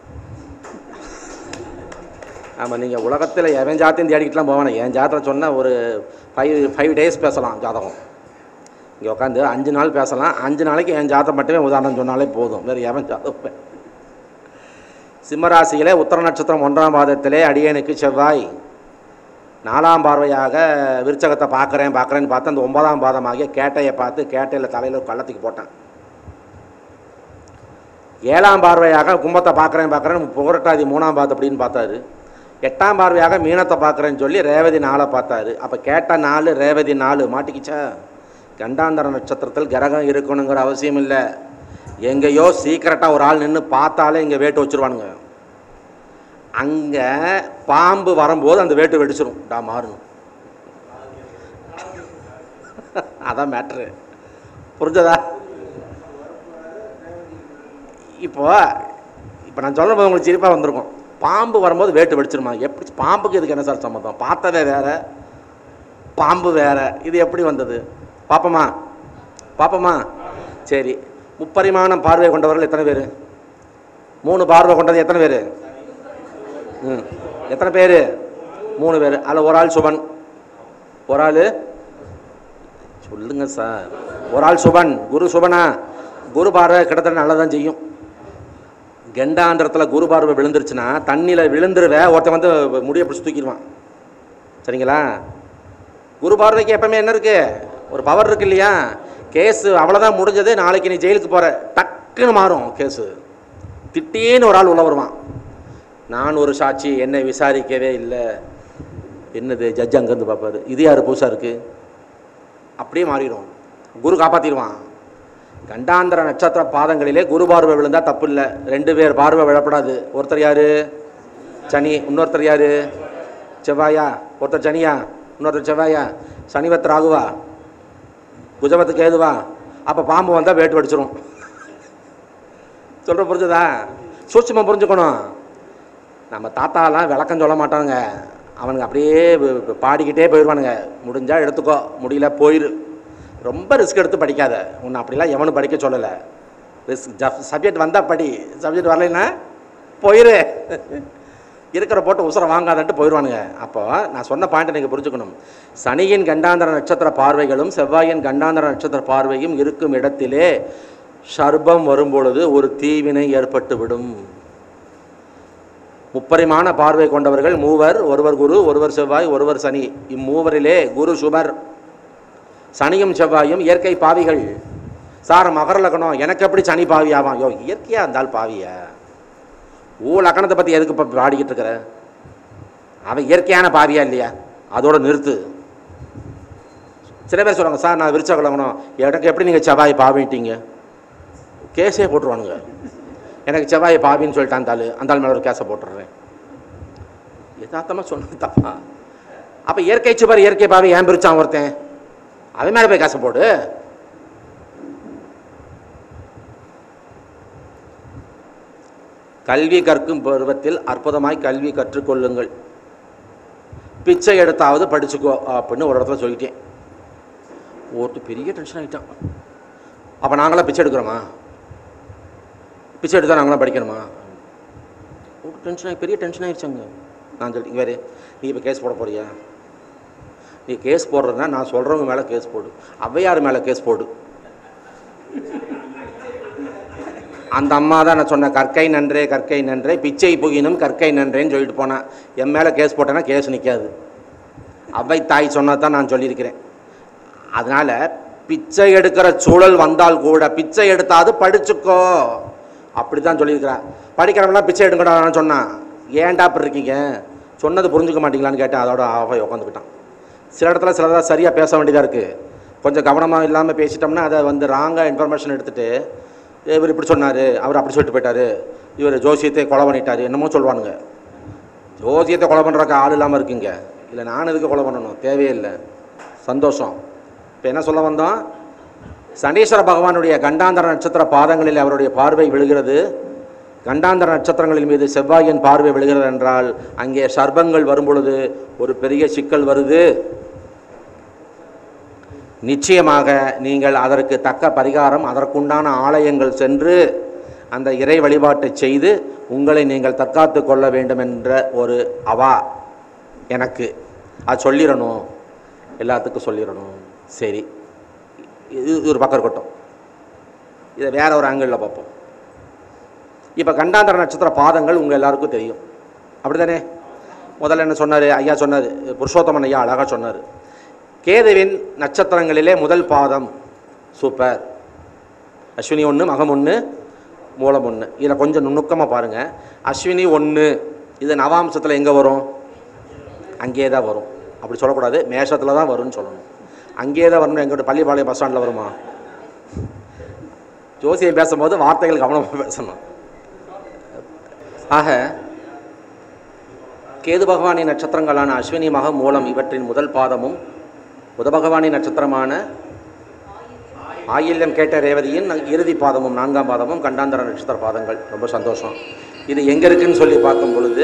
ஆமாம் நீங்கள் உலகத்தில் எவன் ஜாத்தையும் தேடிக்கிட்டுலாம் போவானே என் ஜாதத்தில் சொன்னால் ஒரு ஃபைவ் ஃபைவ் டேஸ் பேசலாம் ஜாதகம் இங்கே உட்காந்து அஞ்சு நாள் பேசலாம் அஞ்சு நாளைக்கு என் ஜாதகம் மட்டுமே உதாரணம் சொன்னாலே போதும் வேறு எவன் ஜாதகம் சிம்மராசியிலே உத்தர நட்சத்திரம் ஒன்றாம் பாதத்திலே அடியனுக்கு செவ்வாய் நாலாம் பார்வையாக விருச்சகத்தை பார்க்குறேன் பார்க்குறேன்னு பார்த்து அந்த ஒன்பதாம் பாதமாகிய கேட்டையை பார்த்து கேட்டையில் தலையில் ஒரு கள்ளத்துக்கு போட்டேன் ஏழாம் பார்வையாக கும்பத்தை பார்க்குறேன் பார்க்குறேன் புகரட்டாதி மூணாம் பாதம் அப்படின்னு பார்த்தாரு எட்டாம் பார்வையாக மீனத்தை பார்க்குறேன்னு சொல்லி ரேவதி நாளை பார்த்தாரு அப்போ கேட்ட நாள் ரேவதி நாள் மாட்டிக்கிச்சா கண்டாந்தர நட்சத்திரத்தில் கிரகம் இருக்கணுங்கிற அவசியம் இல்லை எங்கேயோ சீக்கிரட்டாக ஒரு ஆள் நின்று பார்த்தாலே இங்கே வேட்டு வச்சுருவானுங்க அங்கே பாம்பு வரும்போது அந்த வேட்டு வெடிச்சிரும் டா மாறணும் அதான் மேட்ரு புரிஞ்சதா இப்போ இப்போ நான் சொல்லும்போது உங்களுக்கு சிரிப்பாக வந்திருக்கும் பாம்பு வரும்போது வேட்டு வெடிச்சிருமா எப்படி பாம்புக்கு இதுக்கு என்ன சார் சம்மந்தம் பார்த்ததே வேற பாம்பு வேற இது எப்படி வந்தது பாப்போமா பாப்போமா சரி முப்பரிமாண பார்வை கொண்டவர்கள் எத்தனை பேர் மூணு பார்வை கொண்டது எத்தனை பேர் ம் எத்தனை பேர் மூணு பேர் அதில் ஒரு ஆள் சுபன் ஒரு ஆள் சொல்லுங்க சார் ஒரு ஆள் சுபன் குரு சுபனா குரு பார்வை கிட்டத்தட்ட நல்லா தான் செய்யும் கெண்டாந்திரத்தில் குரு பார்வை விழுந்துருச்சுன்னா தண்ணியில் விழுந்துருவ ஒருத்தன் வந்து முடியை பிடிச்சி தூக்கிடுவான் சரிங்களா குரு பார்வைக்கு எப்பவுமே என்ன இருக்கு ஒரு பவர் இருக்கு இல்லையா கேஸு அவ்வளோதான் முடிஞ்சது நாளைக்கு நீ ஜெயிலுக்கு போகிற டக்குன்னு மாறும் கேஸு திட்டேன்னு ஒரு ஆள் உள்ள வருவான் நான் ஒரு சாட்சி என்னை விசாரிக்கவே இல்லை என்னது ஜட்ஜ் அங்கேருந்து பார்ப்பாரு இது யார் புதுசாக இருக்குது அப்படியே மாறிடும் குரு காப்பாற்றிடுவான் கண்டாந்திர நட்சத்திர பாதங்களிலே குரு பார்வை விழுந்தால் தப்பு இல்லை ரெண்டு பேர் பார்வை விழப்படாது ஒருத்தர் யாரு சனி இன்னொருத்தர் யாரு செவ்வாயா ஒருத்தர் சனியா இன்னொருத்தர் செவ்வாயா சனிவத் ராகுவா குஜவத்து கேதுவா அப்போ பாம்பு வந்தால் வேட்டு வடிச்சிரும் சொல்கிற புரிஞ்சுதா சூட்சமாக புரிஞ்சுக்கணும் நம்ம தாத்தாலாம் விளக்கம் சொல்ல மாட்டாங்க அவனுங்க அப்படியே வ- வ- பாடிக்கிட்டே போயிடுவானுங்க முடிஞ்சா எடுத்துக்கோ முடியல போயிரு ரொம்ப ரிஸ்க் எடுத்து படிக்காத உன்னை அப்படிலாம் எவனும் படிக்க சொல்லலை ரிஸ்க் சப்ஜெக்ட் வந்தால் படி சப்ஜெக்ட் வரலைன்னா போயிரு இருக்கிற போட்டு உசுரை வாங்காதன்ட்டு போயிடுவானுங்க அப்போ நான் சொன்ன பாயிண்ட்டை நீங்கள் புரிஞ்சுக்கணும் சனியின் கண்டாந்தர நட்சத்திர பார்வைகளும் செவ்வாயின் கண்டாந்தர நட்சத்திர பார்வையும் இருக்கும் இடத்திலே சர்பம் வரும்பொழுது ஒரு தீவினை ஏற்பட்டு விடும் முப்பரிமாண பார்வை கொண்டவர்கள் மூவர் ஒருவர் குரு ஒருவர் செவ்வாய் ஒருவர் சனி இம்மூவரிலே குரு சுபர் சனியும் செவ்வாயும் இயற்கை பாவிகள் சார் மகர லக்னம் எனக்கு எப்படி சனி பாவி ஆவான் யோ இயற்கையாக இருந்தால் பாவியா ஊ லக்கணத்தை பற்றி எதுக்கு இப்போ பாடிக்கிட்டு இருக்கிற அவன் இயற்கையான பாவியா இல்லையா அதோட நிறுத்து சில பேர் சொல்லுவாங்க சார் நான் விருச்ச லக்னம் எனக்கு எப்படி நீங்கள் செவ்வாய் பாவிட்டீங்க கேஸே போட்டுருவானுங்க எனக்கு செவ்வாய் பாவின்னு சொல்லிட்டான் அந்த ஆளு அந்த ஆள் மேலே ஒரு கேஸை போட்டுடுறேன் யதார்த்தமாக சொன்னது தப்பா அப்போ இயற்கை சுவர் இயற்கை பாவி ஏன் பிரிச்சான் ஒருத்தன் அவன் மேலே போய் காசை போடு கல்வி கற்கும் பருவத்தில் அற்புதமாய் கல்வி கற்றுக்கொள்ளுங்கள் பிச்சை எடுத்தாவது படிச்சுக்கோ அப்படின்னு ஒரு இடத்துல சொல்லிட்டேன் ஒருத்தர் பெரிய டென்ஷன் ஆகிட்டான் அப்போ நாங்களாம் பிச்சை எடுக்கிறோமா பிச்சை எடுத்தால் நாங்களாம் படிக்கணுமா ஒரு டென்ஷன் ஆகி பெரிய டென்ஷன் ஆகிடுச்சாங்க நான் சொல்லி வேறு நீ இப்போ கேஸ் போட போறியா நீ கேஸ் போடுறதுனா நான் சொல்கிறவங்க மேலே கேஸ் போடு ஔவையார் மேலே கேஸ் போடு அந்த அம்மா தான் நான் சொன்னேன் கற்கை நன்றே கற்கை நன்றே பிச்சை புகினும் கற்கை நன்றேன்னு சொல்லிட்டு போனேன் என் மேலே கேஸ் போட்டேன்னா கேஸ் நிற்காது அவ்வை தாய் சொன்னது தான் நான் சொல்லியிருக்கிறேன் அதனால் பிச்சை எடுக்கிற சூழல் வந்தால் கூட பிச்சை எடுத்தாது படிச்சுக்கோ அப்படி தான் சொல்லியிருக்கிறேன் படிக்கிறவங்களாம் பிச்சை எடுக்கடான்னு சொன்னான் ஏன்டா அப்படி இருக்கீங்க சொன்னது புரிஞ்சுக்க மாட்டீங்களான்னு கேட்டேன் அதோட அவை உட்காந்துக்கிட்டான் சில இடத்துல சிலதாக சரியாக பேச வேண்டியதாக இருக்குது கொஞ்சம் கவனமாக இல்லாமல் பேசிட்டோம்னா அதை வந்து ராங்காக இன்ஃபர்மேஷன் எடுத்துகிட்டு இவர் இப்படி சொன்னார் அவர் அப்படி சொல்லிட்டு போயிட்டாரு இவர் ஜோசியத்தை கொலை பண்ணிட்டாரு என்னமோ சொல்லுவானுங்க ஜோசியத்தை கொலை பண்ணுறக்கு ஆள் இல்லாமல் இருக்குங்க இல்லை நான் எதுக்கு கொலை பண்ணணும் தேவையில்லை சந்தோஷம் இப்போ என்ன சொல்ல வந்தோம் சனீஸ்வர பகவானுடைய கண்டாந்தர நட்சத்திர பாதங்களில் அவருடைய பார்வை விழுகிறது கண்டாந்தர நட்சத்திரங்களின் மீது செவ்வாயின் பார்வை விழுகிறது என்றால் அங்கே சர்பங்கள் வரும்பொழுது ஒரு பெரிய சிக்கல் வருது நிச்சயமாக நீங்கள் அதற்கு தக்க பரிகாரம் அதற்குண்டான ஆலயங்கள் சென்று அந்த இறை வழிபாட்டை செய்து உங்களை நீங்கள் தற்காத்து கொள்ள வேண்டும் என்ற ஒரு அவா எனக்கு அது சொல்லிடணும் எல்லாத்துக்கும் சொல்லிடணும் சரி இது இது ஒரு பக்கம் இருக்கட்டும் இதை வேற ஒரு ஆங்கிளில் பார்ப்போம் இப்போ கண்டாந்தர நட்சத்திர பாதங்கள் உங்கள் எல்லாருக்கும் தெரியும் அப்படிதானே முதல்ல என்ன சொன்னார் ஐயா சொன்னார் புருஷோத்தமன் ஐயா அழகாக சொன்னார் கேதுவின் நட்சத்திரங்களிலே முதல் பாதம் சூப்பர் அஸ்வினி ஒன்று மகம் ஒன்று மூலம் ஒன்று இதில் கொஞ்சம் நுணுக்கமாக பாருங்கள் அஸ்வினி ஒன்று இது நவாம்சத்தில் எங்கே வரும் அங்கேயே தான் வரும் அப்படி சொல்லக்கூடாது மேஷத்தில் தான் வரும்னு சொல்லணும் அங்கேயே தான் வரணும் எங்கிட்ட பள்ளிப்பாளையம் பஸ் ஸ்டாண்டில் வருமா ஜோசியம் பேசும்போது வார்த்தைகள் கவனமாக பேசணும் ஆக கேது பகவானின் நட்சத்திரங்களான அஸ்வினி மகம் மூலம் இவற்றின் முதல் பாதமும் புத பகவானின் நட்சத்திரமான ஆயில்யம் கேட்ட ரேவதியின் இறுதி பாதமும் நான்காம் பாதமும் கண்டாந்தர நட்சத்திர பாதங்கள் ரொம்ப சந்தோஷம் இது எங்கே இருக்குன்னு சொல்லி பார்க்கும் பொழுது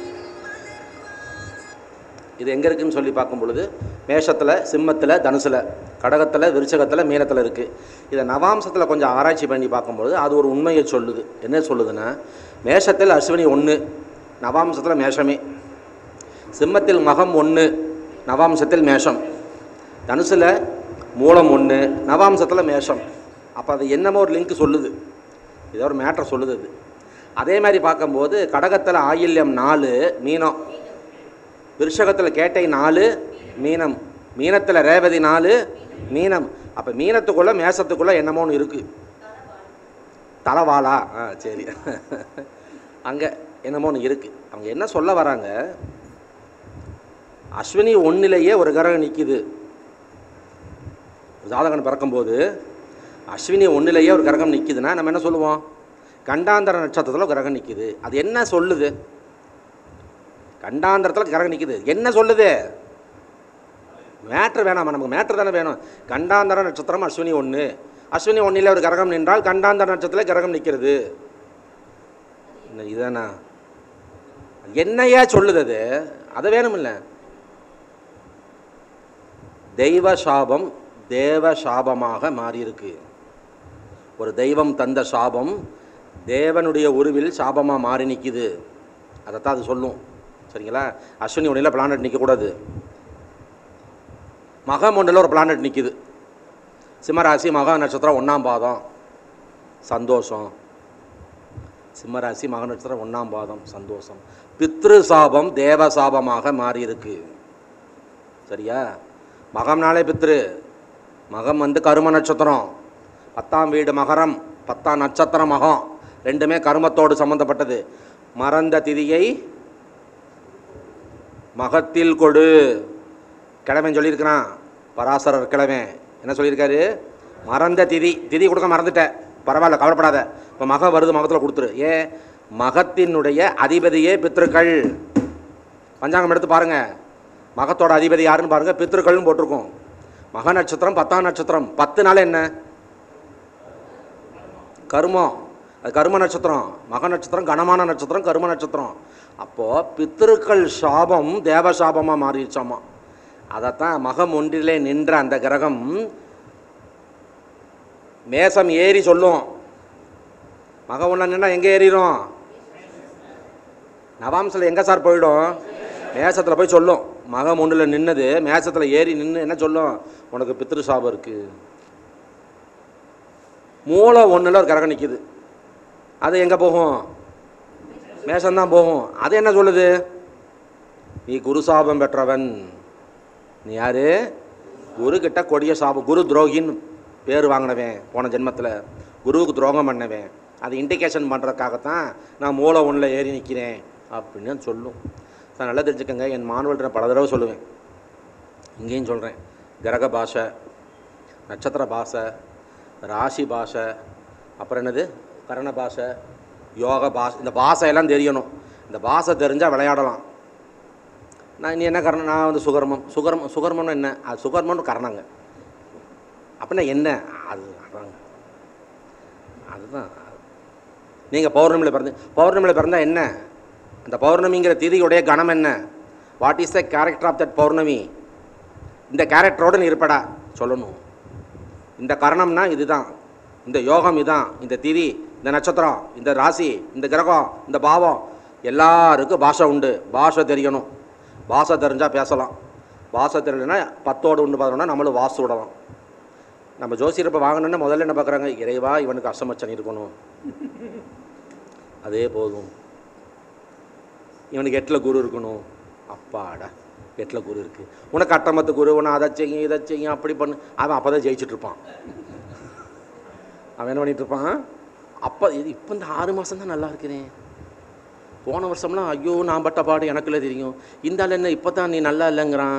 இது எங்கே இருக்குன்னு சொல்லி பார்க்கும் பொழுது மேஷத்தில் சிம்மத்தில் தனுசில் கடகத்தில் விருச்சகத்தில் மீனத்தில் இருக்குது இதை நவாம்சத்தில் கொஞ்சம் ஆராய்ச்சி பண்ணி பார்க்கும்பொழுது அது ஒரு உண்மையை சொல்லுது என்ன சொல்லுதுன்னா மேஷத்தில் அஸ்வினி ஒன்று நவாம்சத்தில் மேஷமே சிம்மத்தில் மகம் ஒன்று நவாம்சத்தில் மேஷம் தனுசில் மூலம் ஒன்று நவாம்சத்தில் மேஷம் அப்போ அது என்னமோ ஒரு லிங்க் சொல்லுது ஏதோ ஒரு மேட்ரை சொல்லுது அது அதே மாதிரி பார்க்கும்போது கடகத்தில் ஆயில்யம் நாலு மீனம் விருஷகத்தில் கேட்டை நாலு மீனம் மீனத்தில் ரேவதி நாலு மீனம் அப்போ மீனத்துக்குள்ளே மேசத்துக்குள்ளே என்னமோ ஒன்று இருக்குது தலைவாளா ஆ சரி அங்கே என்னமோ ஒன்று இருக்குது அவங்க என்ன சொல்ல வராங்க அஸ்வினி ஒன்றிலேயே ஒரு கிரகம் நிற்கிது ஜாதகன் பிறக்கும்போது அஸ்வினி ஒன்றிலேயே ஒரு கிரகம் நிற்கிதுன்னா நம்ம என்ன சொல்லுவோம் கண்டாந்தர நட்சத்திரத்தில் ஒரு கிரகம் நிற்கிது அது என்ன சொல்லுது கண்டாந்தரத்தில் கிரகம் நிற்கிது என்ன சொல்லுது மேட்ரு வேணாமா நமக்கு மேட்ரு தானே வேணும் கண்டாந்தர நட்சத்திரம் அஸ்வினி ஒன்று அஸ்வினி ஒன்றில் ஒரு கிரகம் நின்றால் கண்டாந்தர நட்சத்திரத்தில் கிரகம் நிற்கிறது என்ன இதானா என்னையா சொல்லுது அது அது வேணுமில்ல தெய்வ சாபம் தேவ சாபமாக மாறியிருக்கு ஒரு தெய்வம் தந்த சாபம் தேவனுடைய உருவில் சாபமாக மாறி நிற்கிது அதைத்தான் அது சொல்லும் சரிங்களா அஸ்வினி ஒன்றில் பிளானட் நிற்கக்கூடாது மகம் ஒன்றில் ஒரு பிளானட் நிற்கிது சிம்மராசி மக நட்சத்திரம் ஒன்றாம் பாதம் சந்தோஷம் சிம்மராசி மக நட்சத்திரம் ஒன்றாம் பாதம் சந்தோஷம் பித்ரு சாபம் தேவ சாபமாக மாறியிருக்கு சரியா மகம்னாலே பித்ரு மகம் வந்து கரும நட்சத்திரம் பத்தாம் வீடு மகரம் பத்தாம் நட்சத்திரம் மகம் ரெண்டுமே கருமத்தோடு சம்மந்தப்பட்டது மறந்த திதியை மகத்தில் கொடு கிழவன் சொல்லியிருக்கிறான் பராசரர் கிழவன் என்ன சொல்லியிருக்காரு மறந்த திதி திதி கொடுக்க மறந்துட்டேன் பரவாயில்ல கவலைப்படாத இப்போ மக வருது மகத்தில் கொடுத்துரு ஏன் மகத்தினுடைய அதிபதியே பித்ருக்கள் பஞ்சாங்கம் எடுத்து பாருங்க மகத்தோட அதிபதி யாருன்னு பாருங்க பித்ருக்கள்னு போட்டிருக்கோம் மக நட்சத்திரம் பத்தாம் நட்சத்திரம் பத்து நாள் என்ன கருமம் அது கரும நட்சத்திரம் மக நட்சத்திரம் கனமான நட்சத்திரம் கரும நட்சத்திரம் அப்போது பித்திருக்கள் சாபம் தேவ சாபமாக மாறிடுச்சாமா அதைத்தான் மகம் ஒன்றிலே நின்ற அந்த கிரகம் மேசம் ஏறி சொல்லும் மகம் ஒன்றா நின்னா எங்கே ஏறிடும் நவாம்சில் எங்கே சார் போயிடும் மேசத்தில் போய் சொல்லும் மகம் ஒன்றில் நின்னது மேசத்தில் ஏறி நின்று என்ன சொல்லும் உனக்கு பித்திரு சாபம் இருக்குது மூளை ஒன்றில் ஒரு கிரகம் நிற்கிது அது எங்கே போகும் மேசம்தான் போகும் அது என்ன சொல்லுது நீ குரு சாபம் பெற்றவன் நீ யாரு குரு கிட்ட கொடிய சாபம் குரு துரோகின்னு பேர் வாங்கினவன் போன ஜென்மத்தில் குருவுக்கு துரோகம் பண்ணவன் அது இண்டிகேஷன் பண்ணுறதுக்காகத்தான் நான் மூளை ஒன்றில் ஏறி நிற்கிறேன் அப்படின்னு சொல்லும் சார் நல்லா தெரிஞ்சுக்கங்க என் மாணவர்கிட்ட நான் பல தடவை சொல்லுவேன் இங்கேயும் சொல்கிறேன் கிரக பாஷை நட்சத்திர பாஷை ராசி பாஷை அப்புறம் என்னது கரண பாஷை யோக பாஷை இந்த பாஷையெல்லாம் தெரியணும் இந்த பாஷை தெரிஞ்சால் விளையாடலாம் நான் நீ என்ன கரணம் நான் வந்து சுகர்மம் சுகர்மம் சுகர்மம்னு என்ன அது சுகர்மம்னு கரணங்க அப்படின்னா என்ன அது அதாங்க அதுதான் நீங்கள் பௌர்ணமியில் பிறந்து பௌர்ணமியில் பிறந்தால் என்ன அந்த பௌர்ணமிங்கிற திதியுடைய கணம் என்ன what is the character of that Pournami இந்த கேரக்டரோடு நீ இருப்படா சொல்லணும் இந்த கரணம்னா இதுதான் இந்த யோகம் இதான் இந்த திதி இந்த நட்சத்திரம் இந்த ராசி இந்த கிரகம் இந்த பாவம் எல்லாருக்கும் பாஷை உண்டு பாஷை தெரியணும் பாஷை தெரிஞ்சால் பேசலாம் பாஷை தெரியலனா பத்தோடு ஒன்று பார்த்தோம்னா நம்மளும் வாசு விடலாம் நம்ம ஜோசியர் இப்போ வாங்கணுன்னா முதல்ல என்ன பார்க்குறாங்க இறைவா இவனுக்கு அசமச்சன் இருக்கணும் அதே போதும் இவனுக்கு எட்டில் குரு இருக்கணும் அப்பாடா எட்டில் குரு இருக்குது உனக்கு அட்டமத்து குரு உன அதை செய்யும் இதை செய்யும் அப்படி பண்ணு அவன் அப்போ தான் ஜெயிச்சுட்டு இருப்பான் அவன் என்ன பண்ணிட்டு இருப்பான் அப்போ இது இப்போ இந்த ஆறு மாதம் தான் நல்லா இருக்கிறேன் போன வருஷம்லாம் ஐயோ நான் பட்ட பாடு எனக்குள்ள தெரியும் இந்த ஆள் என்ன இப்போ தான் நீ நல்லா இல்லைங்கிறான்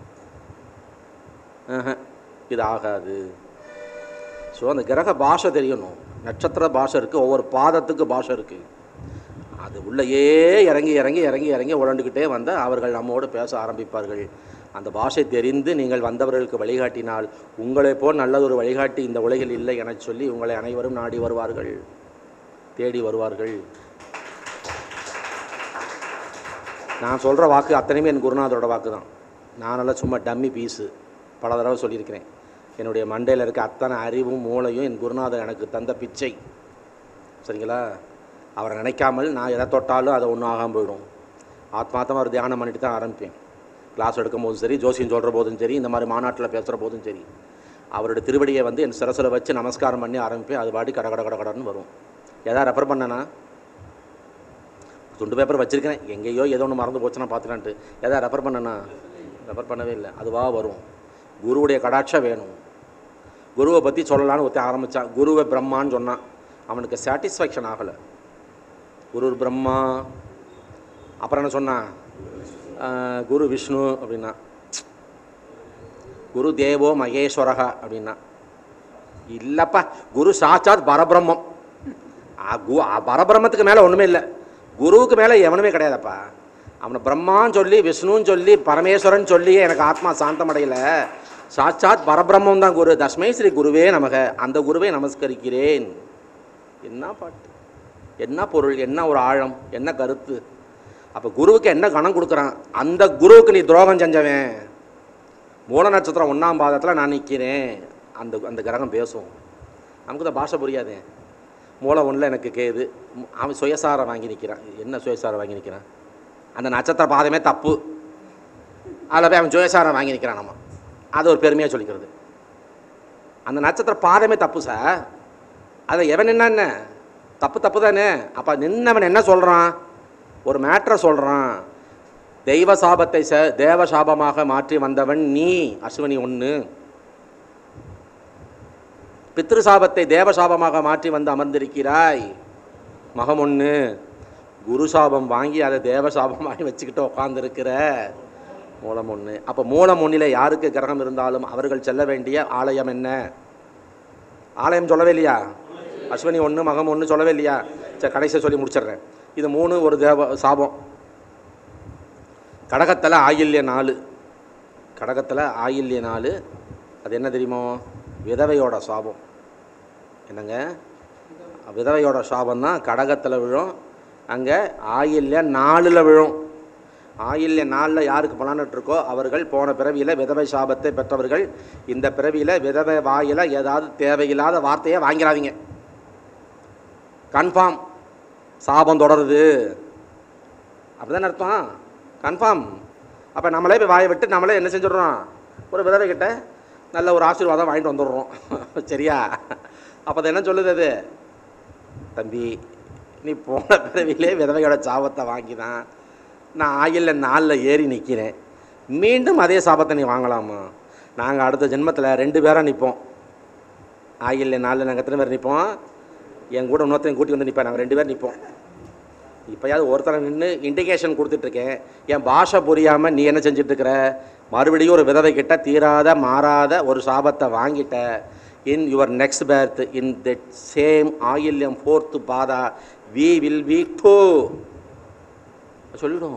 ஆஹா, இது ஆகாது ஸோ அந்த கிரக பாஷை தெரியணும் நட்சத்திர பாஷை இருக்குது ஒவ்வொரு பாதத்துக்கு பாஷை இருக்குது அது உள்ளேயே இறங்கி இறங்கி இறங்கி இறங்கி உழண்டுக்கிட்டே வந்தால் அவர்கள் நம்மோடு பேச ஆரம்பிப்பார்கள் அந்த பாஷை தெரிந்து நீங்கள் வந்தவர்களுக்கு வழிகாட்டினால் உங்களைப் போல் நல்லதொரு வழிகாட்டி இந்த உலகில் இல்லை எனச் சொல்லி உங்களை அனைவரும் நாடி வருவார்கள் தேடி வருவார்கள் நான் சொல்கிற வாக்கு அத்தனையுமே என் குருநாதரோட வாக்கு தான் நானெல்லாம் சும்மா டம்மி பீஸு பல தடவை சொல்லியிருக்கிறேன் என்னுடைய மண்டையில் இருக்க அத்தனை அறிவும் மூளையும் என் குருநாதர் எனக்கு தந்த பிச்சை சரிங்களா அவரை நினைக்காமல் நான் எதை தொட்டாலும் அதை ஒன்றும் ஆகாமல் போயிடும் ஆத்மாத்தமாக ஒரு தியானம் பண்ணிட்டு தான் ஆரம்பிப்பேன் கிளாஸ் எடுக்கும் போதும் சரி ஜோசியம் சொல்கிற போதும் சரி இந்த மாதிரி மாநாட்டில் பேசுகிற போதும் சரி அவருடைய திருவடியை வந்து என் சிரசில் வச்சு நமஸ்காரம் பண்ணி ஆரம்பிப்பேன் அது பாடி கட கட கட கடன்னு வரும் எதா ரெஃபர் பண்ணனா துண்டு பேப்பர் வச்சுருக்கிறேன் எங்கேயோ ஏதோ ஒன்று மறந்து போச்சுன்னா பார்த்துலான்ட்டு எதா ரெஃபர் பண்ணனா ரெஃபர் பண்ணவே இல்லை அதுவாக வரும் குருவுடைய கடாட்சம் வேணும் குருவை பற்றி சொல்லலான்னு ஒருத்தன் ஆரம்பித்தான் குருவை பிரம்மான்னு சொன்னான் அவனுக்கு சாட்டிஸ்ஃபேக்ஷன் ஆகலை குரு பிரம்மா அப்புறம் என்ன சொன்னான் ஆஹ், குரு விஷ்ணு அப்படின்னா குரு தேவோ மகேஸ்வரகா அப்படின்னா இல்லைப்பா குரு சாட்சாத் பரபிரம்மம் ஆ, கு- ஆ, பரபிரம்மத்துக்கு மேலே ஒன்றுமே இல்லை குருவுக்கு மேலே எவனுமே கிடையாதப்பா அவனை பிரம்மான்னு சொல்லி விஷ்ணுன்னு சொல்லி பரமேஸ்வரன் சொல்லி எனக்கு ஆத்மா சாந்தம் அடையல சாட்சாத் பரபிரம்மம் தான் குரு தஸ்மை ஸ்ரீ குருவே நமக அந்த குருவை நமஸ்கரிக்கிறேன் என்ன பாட்டு என்ன பொருள் என்ன ஒரு ஆழம் என்ன கருத்து அப்போ குருவுக்கு என்ன கணம் கொடுக்குறான் அந்த குருவுக்கு நீ துரோகம் செஞ்சவன் மூல நட்சத்திரம் ஒன்றாம் பாதத்தில் நான் நிற்கிறேன் அந்த அந்த கிரகம் பேசும் நமக்கு தான் பாஷை புரியாதே மூளை ஒன்றில் எனக்கு கேது ம், அவன் சுயசாரம் வாங்கி நிற்கிறான் என்ன சுயசாரம் வாங்கி நிற்கிறான் அந்த நட்சத்திர பாதமே தப்பு அதில் போய் அவன் சுயசாரம் வாங்கி நிற்கிறான் நம்ம அது ஒரு பெருமையாக சொல்லிக்கிறது அந்த நட்சத்திர பாதமே தப்பு சார் அதை எவன் என்னென்ன தப்பு தப்பு தானே அப்போ நின்னவன் என்ன சொல்கிறான் ஒரு மேட்ரை சொல்கிறான் தெய்வ சாபத்தை ச தேவ சாபமாக மாற்றி வந்தவன் நீ அஸ்வினி ஒன்று பித்ரு சாபத்தை தேவ சாபமாக மாற்றி வந்து அமர்ந்திருக்கிறாய் மகம் ஒன்று குரு சாபம் வாங்கி அதை தேவ சாபமாகி வச்சுக்கிட்டு உட்காந்துருக்கிற மூலம் ஒன்று அப்போ மூலம் ஒன்றில் யாருக்கு கிரகம் இருந்தாலும் அவர்கள் செல்ல வேண்டிய ஆலயம் என்ன ஆலயம் சொல்லவே இல்லையா அஸ்வினி ஒன்று மகம் ஒன்று சொல்லவே இல்லையா சரி கடைசியாக சொல்லி முடிச்சிடுறேன் இது மூணு ஒரு தேவ சாபம் கடகத்தில் ஆயில்ய நாலு கடகத்தில் ஆயில்ய நாலு அது என்ன தெரியுமோ விதவையோட சாபம் என்னங்க விதவையோட சாபம் தான் கடகத்தில் விழும் அங்கே ஆயில்ய நாலில் விழும் ஆயில்ய நாளில் யாருக்கு பலனிட்டு இருக்கோ அவர்கள் போன பிறவியில் விதவை சாபத்தை பெற்றவர்கள் இந்த பிறவியில் விதவை வாயில் ஏதாவது தேவையில்லாத வார்த்தையை வாங்கிறாதீங்க கன்ஃபார்ம் சாபம் தொடருது அப்படிதான் அர்த்தம் கன்ஃபார்ம் அப்போ நம்மளே போய் வாயை விட்டு நம்மளே என்ன செஞ்சிடுறோம் ஒரு விதவை கிட்ட நல்ல ஒரு ஆசீர்வாதம் வாங்கிட்டு வந்துடுறோம் சரியா அப்போ அது என்ன சொல்லுது அது தம்பி நீ போன பிறவிலே விதவையோட சாபத்தை வாங்கி தான் நான் ஆயிலில் நாளில் ஏறி நிற்கிறேன் மீண்டும் அதே சாபத்தை நீ வாங்கலாமா நாங்கள் அடுத்த ஜென்மத்தில் ரெண்டு பேராக நிற்போம் ஆயிலில் நாளில் நாங்கள் எத்தனை பேர் நிற்போம் என் கூட இன்னொருத்தன் கூட்டி வந்து நிற்பேன் நாங்கள் ரெண்டு பேர் நிற்போம் இப்போயாவது ஒருத்தரை நின்று இண்டிகேஷன் கொடுத்துட்ருக்கேன் என் பாஷை புரியாமல் நீ என்ன செஞ்சிட்ருக்கிற மறுபடியும் ஒரு விதவை கிட்ட தீராத மாறாத ஒரு சாபத்தை வாங்கிட்ட in your next birth in that same Ayilyam fourth pada we will we do சொல்லிடும்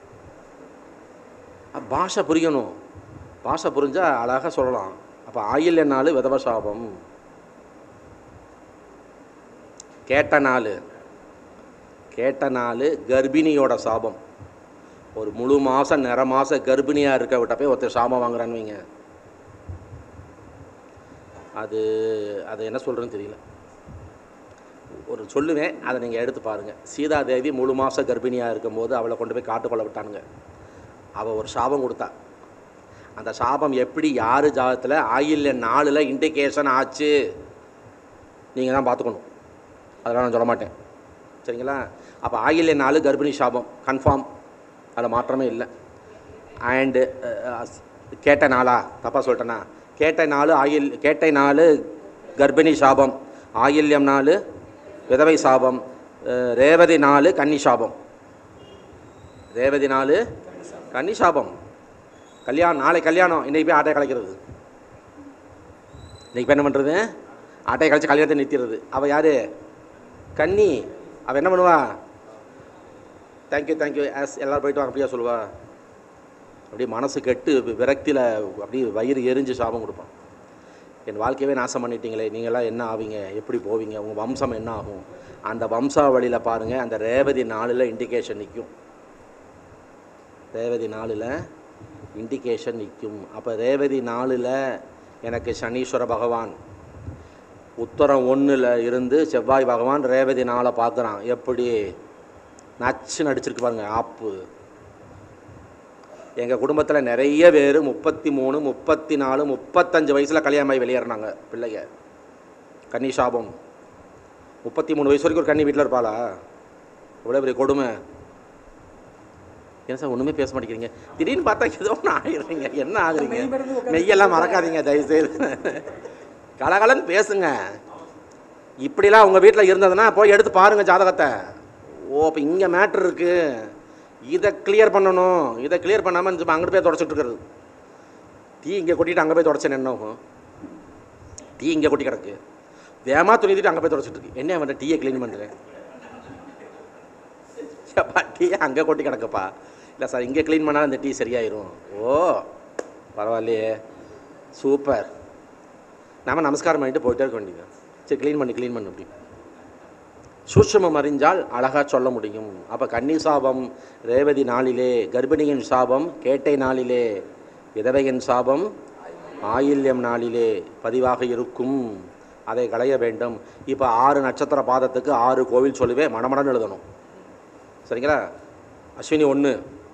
அ, பாஷை புரியணும் பாஷை புரிஞ்சால் அழகாக சொல்லலாம் அப்போ ஆயில்ய நாள் விதவ சாபம் கேட்ட நாள் கேட்ட நாள் கர்ப்பிணியோட சாபம் ஒரு முழு மாதம் நிற மாதம் கர்ப்பிணியாக இருக்க விட்ட போய் ஒருத்தர் சாபம் வாங்குறான்னு வைங்க அது அது என்ன சொல்கிறேன்னு தெரியல ஒரு சொல்லுவேன் அதை நீங்கள் எடுத்து பாருங்கள் சீதாதேவி முழு மாதம் கர்ப்பிணியாக இருக்கும்போது அவளை கொண்டு போய் காட்டுக்கொள்ள விட்டானுங்க அவள் ஒரு சாபம் கொடுத்தா அந்த சாபம் எப்படி யார் ஜாதத்தில் ஆயில்ல நாளில் இண்டிகேஷன் ஆச்சு நீங்கள் தான் பார்த்துக்கணும் அதெல்லாம் நான் சொல்ல மாட்டேன் சரிங்களா அப்போ ஆயில்ய நாலு கர்ப்பிணி சாபம் கன்ஃபார்ம் அதில் மாற்றமே இல்லை அண்டு கேட்ட நாளா தப்பாக சொல்லிட்டேனா கேட்ட நாலு ஆயில் கேட்ட நாலு கர்ப்பிணி சாபம் ஆயில்யம் நாலு விதவை சாபம் அஹ், ரேவதி நாலு கன்னி சாபம் ரேவதி நாலு கன்னி சாபம் கல்யாணம் நாளை கல்யாணம் இன்னைக்கு போய் ஆட்டையை கலைக்கிறது இன்னைக்கு போய் என்ன பண்ணுறது ஆட்டையை கழிச்சு கல்யாணத்தை நிறுத்திடுறது அவள் யார் கன்னி அவள் என்ன பண்ணுவா தேங்க்யூ தேங்க்யூ ஆஸ் எல்லோரும் போயிட்டு வாங்க அப்படியா சொல்லுவா அப்படியே மனசு கெட்டு விரக்தியில் அப்படியே வயிறு எரிஞ்சு சாபம் கொடுப்பான் என் வாழ்க்கையவே நாசம் பண்ணிட்டீங்களே நீங்களாம் என்ன ஆவீங்க எப்படி போவீங்க உங்கள் வம்சம் என்ன ஆகும் அந்த வம்சாவளியில் பாருங்கள் அந்த ரேவதி நாளில் இண்டிகேஷன் நிற்கும் ரேவதி நாளில் இண்டிகேஷன் நிற்கும் அப்போ ரேவதி நாளில் எனக்கு சனீஸ்வர பகவான் உத்தரம் ஒன்றில் இருந்து செவ்வாய் பகவான் ரேவதி நாளை பார்க்குறான் எப்படி நச்சு நடிச்சிருக்கு பாருங்க ஆப்பு எங்கள் குடும்பத்தில் நிறைய பேர் முப்பத்தி மூணு முப்பத்தி நாலு முப்பத்தஞ்சு வயசில் கல்யாணமாகி வெளியேறினாங்க பிள்ளைங்க கன்னி சாபம் முப்பத்தி மூணு வயசு வரைக்கும் ஒரு கன்னி வீட்டில் இருப்பாளா இவ்வளோ பெரிய கொடுமை ஏன் சார் ஒன்றுமே பேச மாட்டேங்கிறீங்க திடீர்னு பார்த்தா ஏதோ ஒன்று ஆகிடுறீங்க என்ன ஆகுறீங்க மெய்யெல்லாம் மறக்காதீங்க தயவுசெய்து கலகலன்னு பேசுங்க இப்படிலாம் உங்கள் வீட்டில் இருந்ததுன்னா போய் எடுத்து பாருங்கள் ஜாதகத்தை ஓ அப்போ இங்கே மேட்ரு இருக்குது இதை கிளியர் பண்ணணும் இதை கிளியர் பண்ணாமல் சும்மா அங்கிட்டு போய் தொடச்சிட்டு இருக்கிறது டீ இங்கே கொட்டிட்டு அங்கே போய் தொடச்சேன் என்ன ஆகும் டீ இங்கே கொட்டி கிடக்கு வேமா துணித்திட்டு அங்கே போய் தொடச்சிட்டு இருக்கு என்ன அவன் டீயை க்ளீன் பண்ணுறேன் ஏப்பா டீ அங்கே கொட்டி கிடக்குப்பா இல்லை சார் இங்கே க்ளீன் பண்ணால் இந்த டீ சரியாயிரும் ஓ பரவாயில்லையே சூப்பர் நாம நமஸ்காரம் பண்ணிட்டு போயிட்டே இருக்க வேண்டியது சரி க்ளீன் பண்ணி க்ளீன் பண்ணு அப்படி சூட்சமம் அறிஞ்சால் அழகாக சொல்ல முடியும் அப்போ கன்னி சாபம் ரேவதி நாளிலே கர்ப்பிணியின் சாபம் கேட்டை நாளிலே விதவையின் சாபம் ஆயில்யம் நாளிலே பதிவாக இருக்கும் அதை களைய வேண்டும் இப்போ ஆறு நட்சத்திர பாதத்துக்கு ஆறு கோவில் சொல்லுவே மணமடன்னு எழுதணும் சரிங்களா அஸ்வினி ஒன்று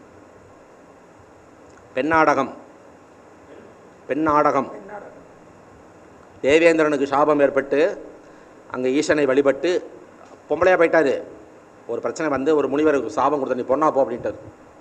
பெண்ணாடகம் பெண்ணாடகம் தேவேந்திரனுக்கு சாபம் ஏற்பட்டு அங்கே ஈசனை வழிபட்டு பொம்பளையாக போயிட்டாரு ஒரு பிரச்சனை வந்து ஒரு முனிவருக்கு சாபம் கொடுத்த நீ பொண்ணா போ அப்படின்ட்டார்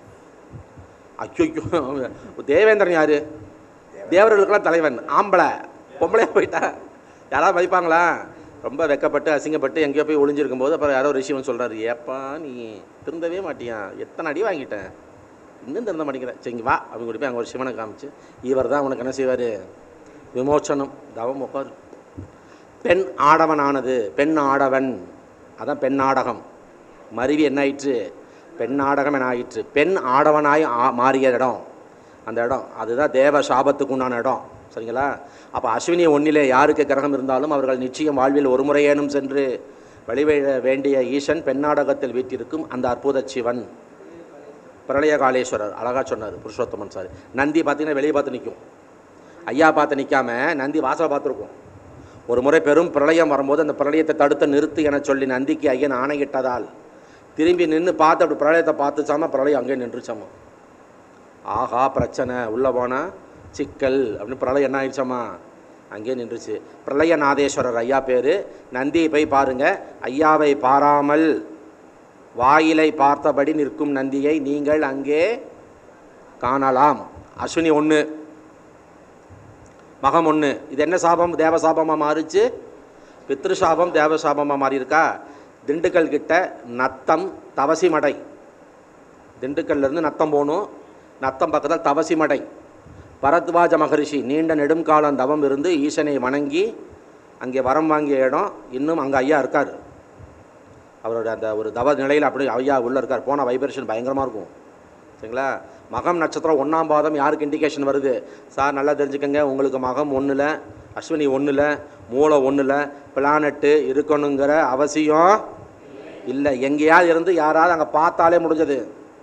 ஐயோ தேவேந்திரன் யாரு தேவர்களுக்கெல்லாம் தலைவன் ஆம்பளை பொம்பளையாக போயிட்டா யாராவது மதிப்பாங்களா ரொம்ப வெக்கப்பட்டு அசிங்கப்பட்டு எங்கேயோ போய் ஒளிஞ்சிருக்கும் போது அப்புறம் யாரோ ரிஷி வந்து சொல்கிறாரு ஏப்பா நீ திருந்தவே மாட்டியா எத்தனை அடி வாங்கிட்டேன் இன்னும் திருந்த மாட்டேங்கிறேன் சரி இங்க வா அப்படின்னு கூட்டி போய் அங்கே ஒரு சிவனை காமிச்சு இவர் தான் உனக்கு என்ன செய்வார் விமோச்சனம் தவம் உட்காரு பெண் ஆடவனானது பெண் ஆடவன் அதான் பெண் நாடகம் மருவி என்ன ஆயிற்று பெண் நாடகம் என ஆயிற்று பெண் ஆடவனாய் ஆ- மாறிய இடம் அந்த இடம் அதுதான் தேவ சாபத்துக்கு உண்டான இடம் சரிங்களா அப்போ அஸ்வினி ஒன்றிலே யாருக்கு கிரகம் இருந்தாலும் அவர்கள் நிச்சயம் வாழ்வில் ஒரு முறையேனும் சென்று வழிபட வேண்டிய ஈசன் பெண்ணாடகத்தில் வீட்டிருக்கும் அந்த அற்புத சிவன் பிரளய காளேஸ்வரர் அழகா சொன்னார் புருஷோத்தமன் சார் நந்தி பார்த்தீங்கன்னா வெளியே பார்த்து நிற்கும் ஐயா பார்த்து நிற்காம நந்தி வாசலை பார்த்துருக்கும் ஒரு முறை பெரும் பிரளயம் வரும்போது அந்த பிரளயத்தை தடுத்து நிறுத்து என சொல்லி நந்திக்கு ஐயன் ஆணையிட்டதால் திரும்பி நின்று பார்த்து அப்படி பிரளயத்தை பார்த்துச்சாம பிரளயம் அங்கே நின்றுச்சாமா ஆஹா பிரச்சனை உள்ளே போனால் சிக்கல் அப்படின்னு பிரளயம் என்ன ஆயிடுச்சாமா அங்கேயே நின்றுச்சு பிரளயநாதேஸ்வரர் ஐயா பேர் நந்தியை போய் பாருங்க ஐயாவை பாராமல் வாயிலை பார்த்தபடி நிற்கும் நந்தியை நீங்கள் அங்கே காணலாம் அஸ்வினி ஒன்று மகம் ஒன்று இது என்ன சாபம் தேவ சாபமாக மாறுச்சு பித்ரு சாபம் தேவ சாபமாக மாறி இருக்கா திண்டுக்கல் கிட்ட நத்தம் தவசி மடை திண்டுக்கல்ல இருந்து நத்தம் போகணும் நத்தம் பக்கத்தில் தவசி மடை பரத்வாஜ மகரிஷி நீண்ட நெடுங்காலம் தவம் இருந்து ஈசனை வணங்கி அங்கே வரம் வாங்கிய இடம் இன்னும் அங்கே ஐயா இருக்கார் அவரோட அந்த ஒரு தவ நிலையில் அப்படி ஐயா உள்ளே இருக்கார் போன வைப்ரேஷன் பயங்கரமாக இருக்கும் சரிங்களா மகம் நட்சத்திரம் ஒன்றாம் பாதம் யாருக்கு இண்டிகேஷன் வருது சார் நல்லா தெரிஞ்சுக்கங்க உங்களுக்கு மகம் ஒன்றில் அஸ்வினி ஒன்றில் மூளை ஒன்றில் பிளானட்டு இருக்கணுங்கிற அவசியம் இல்லை எங்கேயாவது இருந்து யாராவது அங்கே பார்த்தாலே முடிஞ்சது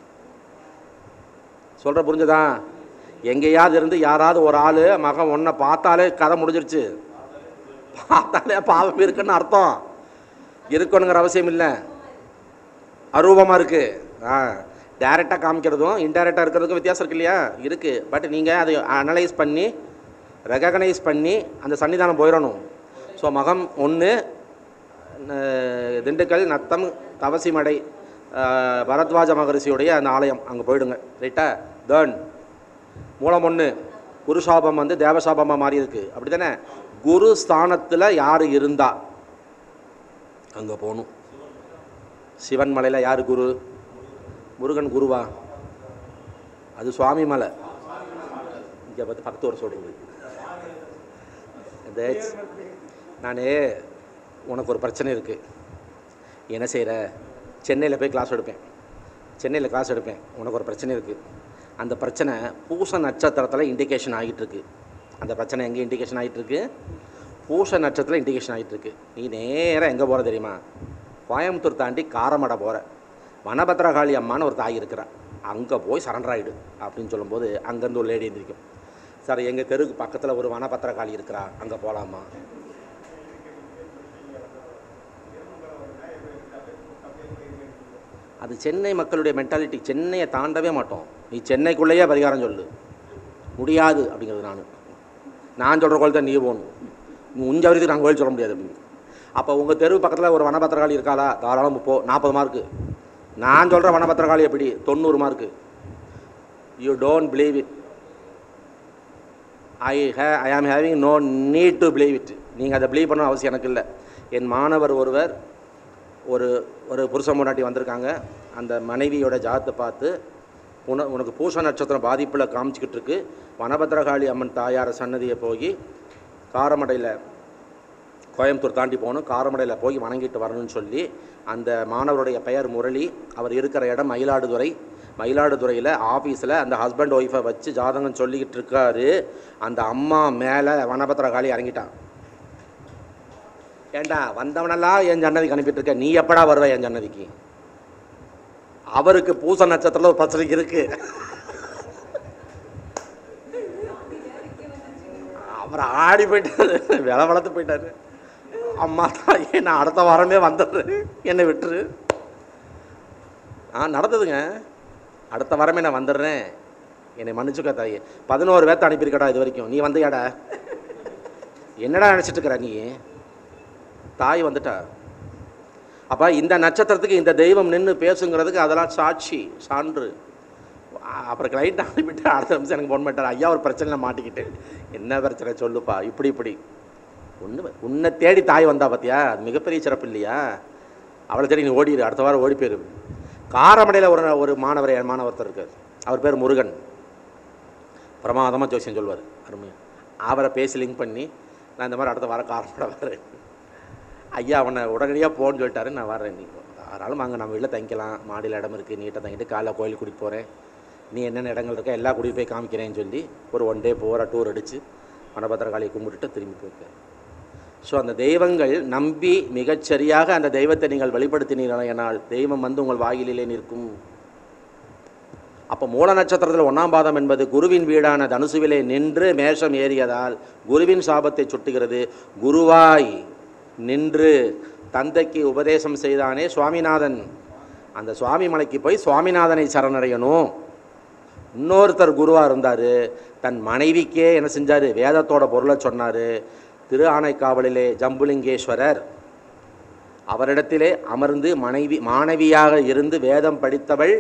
சொல்கிற புரிஞ்சதா எங்கேயாவது இருந்து யாராவது ஒரு ஆள் மகன் ஒன்றை பார்த்தாலே கதை முடிஞ்சிருச்சு பார்த்தாலே பாவம் இருக்குன்னு அர்த்தம் இருக்கணுங்கிற அவசியம் இல்லை அரூபமாக இருக்குது ஆ டேரெக்டாக காமிக்கிறதும் இன்டைரக்டாக இருக்கிறதுக்கும் வித்தியாசம் இருக்கு இல்லையா இருக்குது பட் நீங்கள் அதை அனலைஸ் பண்ணி ரெகக்னைஸ் பண்ணி அந்த சன்னிதானம் போயிடணும் ஸோ மகம் ஒன்று திண்டுக்கல் நத்தம் தவசிமடை அஹ், பரத்வாஜ மகரிஷியுடைய அந்த ஆலயம் அங்கே போயிடுங்க ரைட்டா தேர்ன் மூலம் ஒன்று குரு சாபம் வந்து தேவசாபமாக மாறி இருக்கு அப்படி தானே குரு ஸ்தானத்தில் யார் இருந்தா அங்கே போகணும் சிவன் மலையில் யார் குரு முருகன் குருவா அது சுவாமி மலை இங்கே பார்த்து பக்கத்து ஒரு சொல்கிறது இந்த நான் உனக்கு ஒரு பிரச்சனை இருக்குது என்ன செய்கிற சென்னையில் போய் கிளாஸ் எடுப்பேன் சென்னையில் கிளாஸ் எடுப்பேன் உனக்கு ஒரு பிரச்சனை இருக்குது அந்த பிரச்சனை பூச நட்சத்திரத்தில் இண்டிகேஷன் ஆகிட்டு இருக்கு அந்த பிரச்சனை எங்கே இண்டிகேஷன் ஆகிட்டு இருக்கு பூச நட்சத்திரத்தில் இண்டிகேஷன் ஆகிட்டு இருக்கு நீ நேராக எங்கே போகிற தெரியுமா கோயம்புத்தூர் தாண்டி காரமடை போகிற வனபத்ரகாளி அம்மான்னு ஒரு தாய் இருக்கிறா அங்கே போய் சரண்டர் ஆகிடு அப்படின்னு சொல்லும்போது அங்கேருந்து ஒரு லேடி எந்திரிக்கும் சார் எங்கள் தெருவுக்கு பக்கத்தில் ஒரு வனபத்திரகாளி இருக்கிறா அங்கே போகலாமா அது சென்னை மக்களுடைய மென்டாலிட்டி சென்னையை தாண்டவே மாட்டோம் நீ சென்னைக்குள்ளேயே பரிகாரம் சொல்லு முடியாது அப்படிங்கிறது நான் நான் சொல்கிற கோயில் தான் நீ போகணும் நீ உஞ்ச வரைக்கும் நாங்கள் கோயில் சொல்ல முடியாது அப்படின்னு அப்போ உங்கள் தெரு பக்கத்தில் ஒரு வனபத்திரகாளி இருக்காளா தாராளம் போ நாற்பது மார்க்கு நான் சொல்கிற வனபத்திரகாளி எப்படி தொண்ணூறு மார்க்கு you don't believe it I hey I am having no need to believe it நீங்கள் அதை பிலீவ் பண்ண அவசியம் எனக்கு இல்லை என் மாணவர் ஒருவர் ஒரு ஒரு புருஷ முன்னாடி வந்திருக்காங்க அந்த மனைவியோட ஜாதத்தை பார்த்து உன உனக்கு பூச நட்சத்திரம் பாதிப்பில் காமிச்சிக்கிட்டு இருக்கு வனபத்ரகாளி அம்மன் தாயார் சன்னதியை போய் காரமடையில் கோயம்புத்தூர் தாண்டி போகணும் காரமடையில் போய் வணங்கிட்டு வரணும்னு சொல்லி அந்த மாணவருடைய பெயர் முரளி அவர் இருக்கிற இடம் மயிலாடுதுறை மயிலாடுதுறையில் ஆஃபீஸில் அந்த ஹஸ்பண்ட் ஒய்ஃபை வச்சு ஜாதகம் சொல்லிக்கிட்டு இருக்காரு அந்த அம்மா மேலே வனபத்திரகாளி இறங்கிட்டான் ஏண்டா வந்தவனெல்லாம் என் ஜன்னதிக்கு அனுப்பிட்டு இருக்க நீ எப்படா வருவ என் ஜன்னதிக்கு அவருக்கு பூச நட்சத்திரத்தில் ஒரு பிரச்சனை இருக்கு அவர் ஆடி போயிட்டாரு வில வளர்த்து போயிட்டாரு அம்மா தாயே நான் அடுத்த வாரமே வந்துடுறேன் என்னை விட்டுரு ஆ நடந்ததுங்க அடுத்த வாரமே நான் வந்துடுறேன் என்னை மன்னிச்சுக்க தாயே பதினோரு பேர்த்த அனுப்பியிருக்கடா இது வரைக்கும் நீ வந்தியாடா என்னடா நினச்சிட்டு இருக்கிற நீ தாய் வந்துட்டா அப்போ இந்த நட்சத்திரத்துக்கு இந்த தெய்வம் நின்று பேசுங்கிறதுக்கு அதெல்லாம் சாட்சி சான்று அ- அப்புறம் கிளைண்ட் அனுப்பிட்டு அடுத்த நிமிஷம் எனக்கு ஃபோன் பண்ணிட்டார் ஐயா ஒரு பிரச்சனையில் மாட்டிக்கிட்டேன் என்ன பிரச்சனை சொல்லுப்பா இப்படி இப்படி ஒன்று உன்னை தேடி தாய் வந்தா பார்த்தியா அது மிகப்பெரிய சிறப்பு இல்லையா அவளை தேடி நீ ஓடிடு அடுத்த வாரம் ஓடி போயிரு காரமடையில் ஒரு ஒரு மாணவர் என் மாணவர்த்தர் இருக்கார் அவர் பேர் முருகன் பிரமாதமாக ஜோசியம் சொல்வார் அருமையாக அவரை பேசி லிங்க் பண்ணி நான் இந்த மாதிரி அடுத்த வாரம் காரமடை வரேன் ஐயா அவனை உடனடியாக போன்னு சொல்லிட்டாரு நான் வரேன் நீ அதனாலும் அங்கே நம்ம வீட்டில் தங்கிக்கலாம் மாடியில் இடம் இருக்குது நீட்டாக தங்கிட்டு காலைல கோயிலுக்கு கூட்டிகிட்டு போகிறேன் நீ என்னென்ன இடங்கள் இருக்கோ எல்லா கூட்டிகிட்டு போய் காமிக்கிறேன்னு சொல்லி ஒரு ஒன் டே போகிற டூர் அடித்து வனபத்திரகாளியை கும்பிட்டுட்டு திரும்பி போயிருக்கேன் ஸோ அந்த தெய்வங்கள் நம்பி மிகச்சரியாக அந்த தெய்வத்தை நீங்கள் வெளிப்படுத்தினீர்களானால் தெய்வம் வந்து உங்கள் வாயிலிலே நிற்கும் அப்போ மூல நட்சத்திரத்தில் ஒன்றாம் பாதம் என்பது குருவின் வீடான தனுசுவிலே நின்று மேஷம் ஏறியதால் குருவின் சாபத்தை சுட்டுகிறது குருவாய் நின்று தந்தைக்கு உபதேசம் செய்தானே சுவாமிநாதன் அந்த சுவாமி மலைக்கு போய் சுவாமிநாதனை சரணடையணும் இன்னொருத்தர் குருவாக இருந்தார் தன் மனைவிக்கே என்ன செஞ்சார் வேதத்தோட பொருளை சொன்னார் திரு ஆனைக்காவலிலே ஜம்புலிங்கேஸ்வரர் அவரிடத்திலே அமர்ந்து மனைவி மாணவியாக இருந்து வேதம் படித்தவள்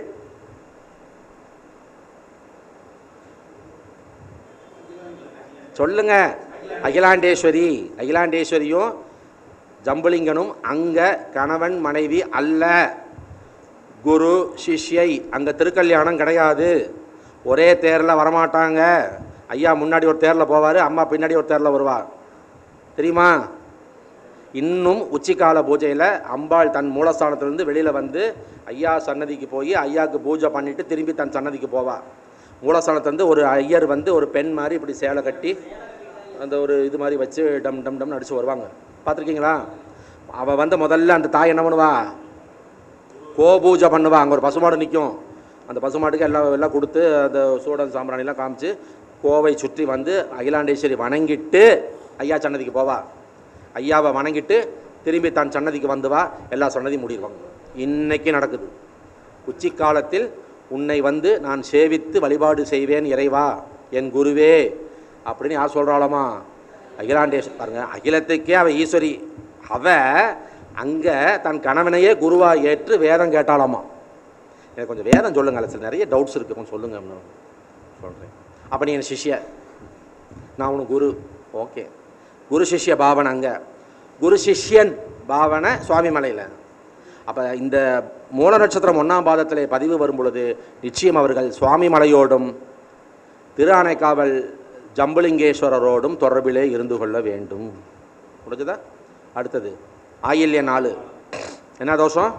சொல்லுங்க அகிலாண்டேஸ்வரி அகிலாண்டேஸ்வரியும் ஜம்புலிங்கனும் அங்கே கணவன் மனைவி அல்ல குரு சிஷ்யை அங்கே திருக்கல்யாணம் கிடையாது ஒரே தேரில் வரமாட்டாங்க ஐயா முன்னாடி ஒரு தேரில் போவார் அம்மா பின்னாடி ஒரு தேரில் வருவா தெரியுமா இன்னும் உச்சிக்கால பூஜையில் அம்பாள் தன் மூலஸ்தானத்திலிருந்து வெளியில் வந்து ஐயா சன்னதிக்கு போய் ஐயாவுக்கு பூஜை பண்ணிட்டு திரும்பி தன் சன்னதிக்கு போவா மூலஸ்தானத்துலேருந்து ஒரு ஐயர் வந்து ஒரு பெண் மாதிரி இப்படி சேலை கட்டி அந்த ஒரு இது மாதிரி வச்சு டம் டம் டம்னு அடித்து வருவாங்க பார்த்துருக்கீங்களா அவள் வந்து முதல்ல அந்த தாய் என்ன பண்ணுவா கோ பூஜை பண்ணுவா அங்கே ஒரு பசுமாடு நிற்கும் அந்த பசுமாட்டுக்கு எல்லாம் எல்லாம் கொடுத்து அந்த சூடன் சாம்பிராணிலாம் காமிச்சு கோவை சுற்றி வந்து அகிலாண்டேஸ்வரி வணங்கிட்டு ஐயா சன்னதிக்கு போவா ஐயாவை வணங்கிட்டு திரும்பி தன் சன்னதிக்கு வந்து வா எல்லா சன்னதியும் மூடிடுவாங்க இன்னைக்கு நடக்குது உச்சி காலத்தில் உன்னை வந்து நான் சேவித்து வழிபாடு செய்வேன் இறைவா என் குருவே அப்படின்னு யார் சொல்கிறாளாமா அகிலாண்டேஸ்வரி பாருங்க அகிலத்துக்கே அவ ஈஸ்வரி அவ அங்கே தன் கணவனையே குருவா ஏற்று வேதம் கேட்டாலாமா எனக்கு கொஞ்சம் வேதம் சொல்லுங்க சில நிறைய டவுட்ஸ் இருக்கு கொஞ்சம் சொல்லுங்க சொல்கிறேன் அப்போ நீ என் சிஷ்ய நான் உனக்கு குரு ஓகே குரு சிஷ்ய பாவனை அங்கே குரு சிஷ்யன் பாவனை சுவாமிமலையில் அப்போ இந்த மூல நட்சத்திரம் ஒன்றாம் பாதத்திலே பதிவு வரும் பொழுது நிச்சயம் அவர்கள் சுவாமி மலையோடும் திரு ஆனைக்காவல் ஜம்புலிங்கேஸ்வரரோடும் தொடர்பிலே இருந்து கொள்ள வேண்டும் முடிஞ்சதா அடுத்தது ஆயில்ய நாலு என்ன தோஷம்